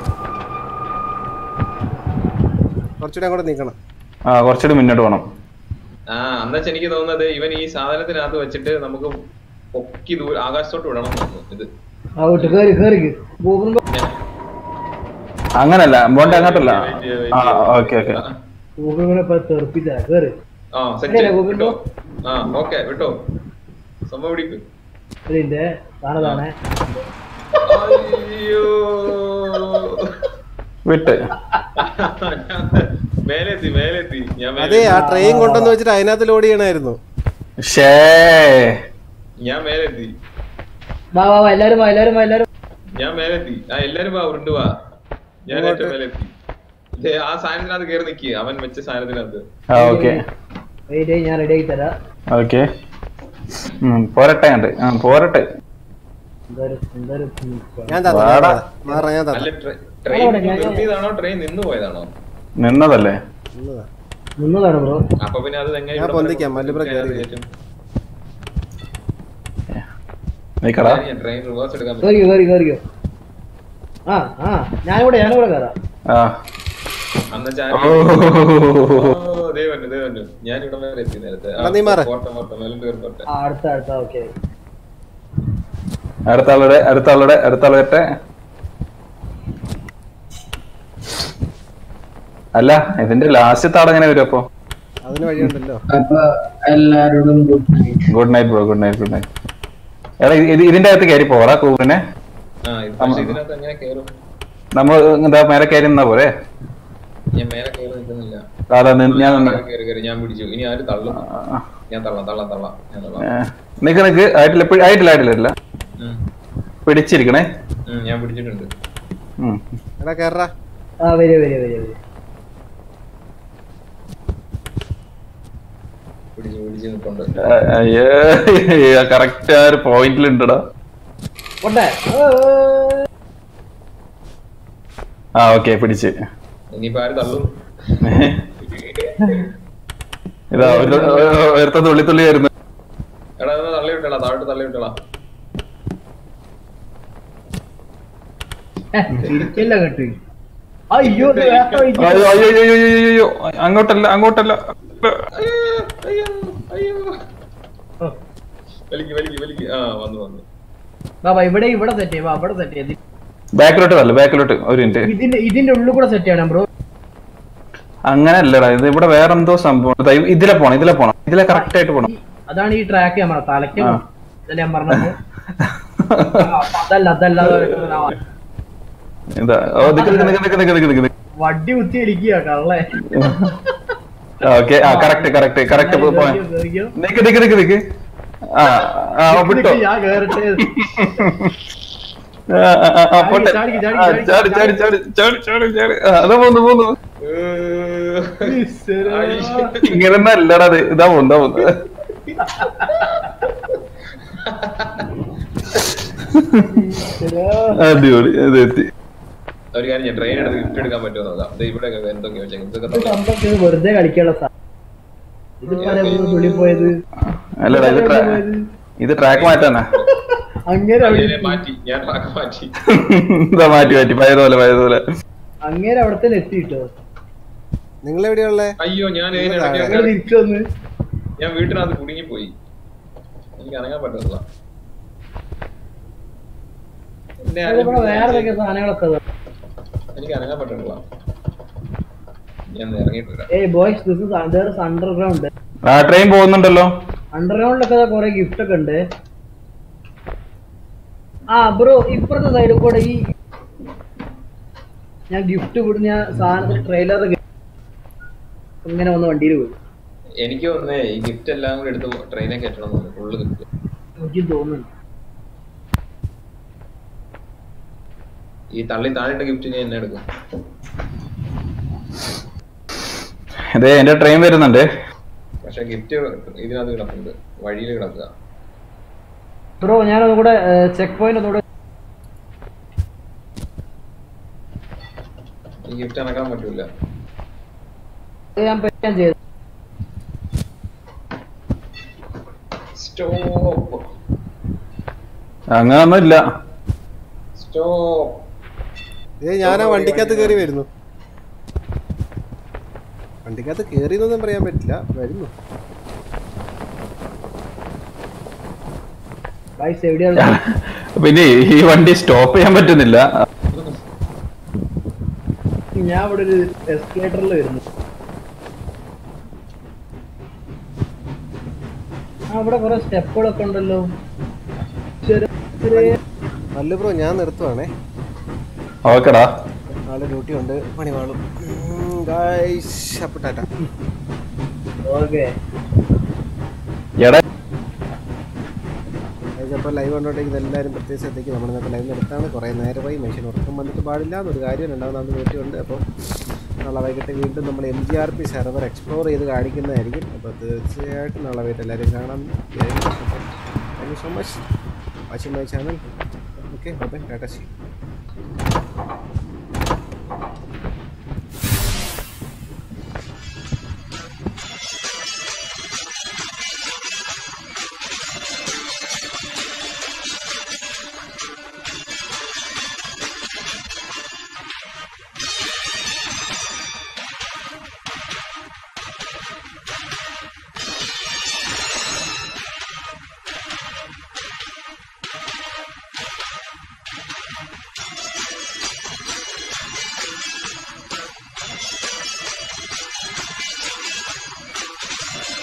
കുറച്ചുകൂടെ അങ്ങോട്ട് നീക്കണം ആ കുറച്ചുകൂടി മുന്നോട്ട് പോകണം ആ എന്നുവെച്ചാ എനിക്ക് തോന്നുന്നത് ഇവൻ ഈ സാധനത്തിനകത്ത് വെച്ചിട്ട് നമുക്ക് പൊക്കി ദൂരെ ആകാശത്തോട്ട് വിടണം എന്ന് തോന്നുന്നു ഇത് അങ്ങോട്ട് കേറി കേറി ഗോപുരം അങ്ങനല്ല ബോണ്ട അങ്ങോട്ടല്ല ആ ഓക്കെ ഓക്കെ ഗോപുരങ്ങളെ ഇപ്പൊ തെറിപ്പിച്ച കേറി ആ സെറ്റ് ഇല്ലല്ലേ, ഗോകുൽ വിട്ടോ ആ ഓക്കെ വിട്ടോ സംഭവം പിടിക്കും ഇതിന്റെ താണതാണ് അയ്യോ വിട്ട് മേലെത്തി മേലെത്തി ഞാൻ അതെ ആ മേലെത്തി. ട്രെയിൻ കൊണ്ടുവന്ന് വെച്ചിട്ട് അതിനകത്ത് ലോഡ് ചെയ്യണമായിരുന്നു ഷേ ഞാൻ മേലെത്തി വാ വാ വാ എല്ലാരും വാ എല്ലാരും വാ എല്ലാരും ഞാൻ മേലെത്തി ആ എല്ലാരും വാ ഉരുണ്ട് വാ ഞാൻ ഏറ്റവും മേലെത്തി ദേ, ആ സാധനത്തിനകത്ത് കയറി നിക്ക് അവൻ വെച്ച സാധനത്തിനകത്ത് ആ ഓക്കെ വെയിറ്റ് ഞാൻ റെഡി ആക്കി തരാം ഓക്കെ പോരട്ടെ കണ്ട് ആ പോരട്ടെ എന്തായാലും എന്തായാലും ഞാൻ തന്നു വാടാ. മാറാ ഞാൻ അല്ല തന്നു ട്രെയിൻ നിർത്തിയതാണോ ട്രെയിൻ നിന്ന് പോയതാണോ നിന്നതല്ലേ നിന്നതാണ് ബ്രോ അപ്പൊ പിന്നെ അത് എങ്ങനെ ഞാൻ പൊന്തിക്കാം, മല്ലുബ്ര കേറി. നീക്കടാ ട്രെയിൻ റിവേഴ്സ് എടുക്കാൻ കേറിയോ കേറി കേറിയോ ആ ആ ഞാനിവിടെ ഞാനിവിടെ കയറാം ആ അന്ന് ഓ. ദേവന്നു ദേവന്നു ഞാൻ ഇവിടെ വരെ എത്തി നേരത്തെ എടാ, നീ മാറ്. പോട്ടെ പോട്ടെ മേലും പോട്ടെ ആ അടുത്ത അടുത്ത ഓക്കെ അടുത്ത ആളുടെ അടുത്ത ആളുടെ അടുത്ത ആളുടെ അല്ല ഇതിന്റെ ലാസ്റ്റ് താട് എങ്ങനെ വരും അപ്പൊ അതിന് വഴിയുണ്ടല്ലോ അപ്പൊ എല്ലാരോടും good night good night bro good night good night എടാ ഇത് ഇത് ഇതിന്റെ അകത്ത് കയറി പോറാ കൂറിനെ ആ ഇത് പക്ഷേ ഇതിനകത്ത് എങ്ങനെ കേറും നമ്മൾ എന്താ മേലെ കയറി നിന്നാ പോരെ ഞാൻ മേലെ കയറി നിൽക്കുന്നില്ല അതാ നി- ഞാൻ നിന്ന്. കയറി കയറി ഞാൻ പിടിച്ചു ഇനി ആര് തള്ളും ഞാൻ തള്ളാം തള്ളാം തള്ളാം ഞാൻ തള്ളാം ഏ, നിക്ക് നിക്ക് ആയിട്ടില്ല ഇപ്പ- ആയിട്ടില്ല ആയിട്ടില്ല ഉം. പിടിച്ചിരിക്കണേ ഉം, ഞാൻ പിടിച്ചിട്ടുണ്ട് ഉം. എടാ കേറാ ആ വരിക വരിക വരിക വരിക പിടിച്ച് പിടിച്ച് നിൽപ്പുണ്ട് ആ, അയ്യേ കറക്റ്റ് ആ ഒരു പോയിന്റിലുണ്ടടാ പോട്ടെ ആ ഓക്കെ പിടിച്ച് ഇനിയിപ്പോ ആര് തള്ളും ഇതാ ഒരു- ഒരു- ഒരുത്ത തുള്ളി തുള്ളി വരുന്നു എടാ എന്നാ തള്ളി വിട്ടടാ താഴോട്ട് തള്ളി വിട്ടടാ തിരിക്കല്ല കേട്ട് അയ്യോ ഇത് വേറെ അയ്യോ വഴിക്ക്. അയ്യോ അയ്യോ അയ്യോ അയ്യോ, അയ്യോ അങ്ങോട്ടല്ല അങ്ങോട്ടല്ല വലിക്ക് വലിക്ക് വലിക്ക് ആ വന്നു വന്നു വാ, വാ, ഇവിടെ ഇവിടെ സെറ്റ് ചെയ്യാം അവിടെ സെറ്റ് ചെയ്യാം ബാക്കിലോട്ട് വല്ല ബാക്കിലോട്ട് ഒരു മിനിറ്റ് ഇതിന്റെ ഇതിന്റെ ഉള്ളിൽ കൂടെ സെറ്റ് ചെയ്യണം ബ്രോ അങ്ങനെ അല്ലടാ ഇത് ഇവിടെ വേറെന്തോ സംഭവം ദാ ഇ- ഇതിലെ പോണം ഇതിലെ പോണം ഇതിലെ കറക്റ്റ് ആയിട്ട് പോണം അതാണ് ഈ ട്രാക്ക് ഞാൻ പറഞ്ഞത് തലയ്ക്ക് ആ. ഇതല്ലേ ഞാൻ പറഞ്ഞത് ആ, അപ്പൊ അതല്ല അതല്ല അതല്ല. ആ, ഇതാ ഓ നിക്ക് നിക്ക് നിക്ക് നിക്ക് നിക്ക് നിക്ക് നിക്ക് വടി കുത്തി ഇരിക്കുക കള്ളേ ഓക്കെ ആ കറക്റ്റ് കറക്റ്റ് കറക്റ്റ് പോയാ കേറിക്കോ, കേറിക്കോ. നിക്ക് നിക്ക് നിക്ക് നിക്ക് ആ ആ നിക്ക് വിട്ടോ നിക്ക്, ഞാൻ കേറട്ടെ ആ, ആ, ആ, ആ, പോട്ടെ. ചാടി, ചാടി, ആ, ചാടി, ചാടി ചാടി ചാടി ചാടി ചാടി ചാടി ആ, അതാ പോന്നു പോന്നു ഇങ്ങനെ അല്ലടാ അത് ഇതാ പോന്നു ഇതാ പോന്നു അടിപൊളി അത് എത്തി ഒരു കാര്യം ഞാൻ ട്രെയിൻ എടുത്ത് ഗിഫ്റ്റ് എടുക്കാൻ പറ്റുമോ നോക്കാം ഇത് ഇവിടെ എന്തൊക്കെയോ വെച്ചേക്കും ഇതൊക്കെ ഇത് തള്ളാം. സംഭവം ഇത് വെറുതെ കളിക്കാനുള്ള സാധനം ഇതിപ്പോ തുള്ളി പോയത് അല്ലടാ ഇത് ട്രാ- ഇത് ട്രാക്ക് മാറ്റാനാ അങ്ങേരെ അവിടെ അതിനെ മാറ്റി ഞാൻ ട്രാക്ക് മാറ്റി ഇതാ മാറ്റി മാറ്റി പഴയതുപോലെ പഴയതുപോലെ അങ്ങേരെ അവിടെ തന്നെ എത്തിയിട്ടോ നിങ്ങൾ എവിടെയുള്ളേ അയ്യോ ഞാൻ നിങ്ങൾ ഇതിനിടയ്ക്ക് താഴെ. ഞങ്ങൾ തിരിച്ചു വന്ന് ഞാൻ വീട്ടിനകത്ത് കുടുങ്ങിപ്പോയി എനിക്ക് അനങ്ങാൻ പറ്റുന്നില്ല എന്നെ ഇവിടെ ആരെങ്കിലും വേറെ എന്തൊക്കെ സാധനങ്ങളൊക്കെ ഉണ്ട്. എനിക്ക് അനങ്ങാൻ പറ്റണില്ല ഞാൻ ഇറങ്ങിയിട്ട് വരാം ഏയ് boys this is there is underground ആ ട്രെയിൻ പോകുന്നുണ്ടല്ലോ അണ്ടർഗ്രൗണ്ടിലൊക്കെ കുറെ ഗിഫ്റ്റ് ഒക്കെ ഉണ്ട് ആ ബ്രോ ഇപ്പുറത്തെ സൈഡിൽ കൂടെ ഈ ഞാൻ ഗിഫ്റ്റ് വിടുന്ന ഞാൻ സാധനത്തിന് ട്രെയിലർ ഇങ്ങനെ വന്ന് വണ്ടിയിൽ പോയി എനിക്ക് വന്നേ ഈ ഗിഫ്റ്റ് എല്ലാം കൂടെ എടുത്ത് ട്രെയിനെ കയറ്റണം എന്ന് ഫുള്ള് ഗിഫ്റ്റ് എനിക്ക് തോന്നുന്നു ഈ തള്ളി താഴെട്ട ഗിഫ്റ്റ് ഞാൻ എന്നെ എടുക്കും ഇതേ എന്റെ ട്രെയിൻ വരുന്നുണ്ട് പക്ഷെ ഗിഫ്റ്റ് ഇതിനകത്ത് കിടപ്പുണ്ട് വഴിയിൽ കിടക്കുക ബ്രോ ഞാൻ കൂടെ ചെക്ക് പോയിന്റ് ഒന്നുകൂടെ ഈ ഗിഫ്റ്റ് അനക്കാൻ പറ്റൂല ഞാൻ പറ്റാൻ ചെയ്തു സ്റ്റോപ്പ് അങ്ങനൊന്നും ഇല്ല സ്റ്റോപ്പ് ഏ ഞാൻ ആ വണ്ടിക്കകത്ത് കയറി വരുന്നു വണ്ടിക്കകത്ത് കയറിയെന്നൊന്നും പറയാൻ പറ്റില്ല വരുന്നു ഗൈസ് എവിടെയാണ് പിന്നെ ഈ വണ്ടി സ്റ്റോപ്പ് ചെയ്യാൻ പറ്റുന്നില്ല ഞാൻ ഇവിടെ ഒരു എസ്കലേറ്ററിൽ വരുന്നു ആ ഇവിടെ കുറെ സ്റ്റെപ്പുകളൊക്കെ ഉണ്ടല്ലോ ചെറിയ ചെറിയ നല്ല ബ്രോ ഞാൻ നിർത്തുവാണേ ഓക്കെടാ നാളെ ഡ്യൂട്ടി ഉണ്ട് പണി വാളും ഗായ്സ് അപ്പൊ ടാറ്റ ഓക്കെ എടാ അപ്പോൾ ലൈവ് കണ്ടോട്ടേക്ക് ഇതെല്ലാവരും പ്രത്യേക ശ്രദ്ധിക്കും നമ്മൾ ഇന്നത്തെ ലൈവ് എടുത്താണ് കുറേ നേരമായി മെഷീൻ ഉറക്കം വന്നിട്ട് പാടില്ല എന്നൊരു കാര്യം രണ്ടാമത് ഡ്യൂട്ടി ഉണ്ട് അപ്പോൾ നാളെ വൈകിട്ട് വീണ്ടും നമ്മൾ M G R P server explore ചെയ്ത് കാണിക്കുന്നതായിരിക്കും അപ്പോൾ തീർച്ചയായിട്ടും നാളെ വൈകിട്ട് എല്ലാവരും കാണാം thank you so much watching my channel okay okay tata C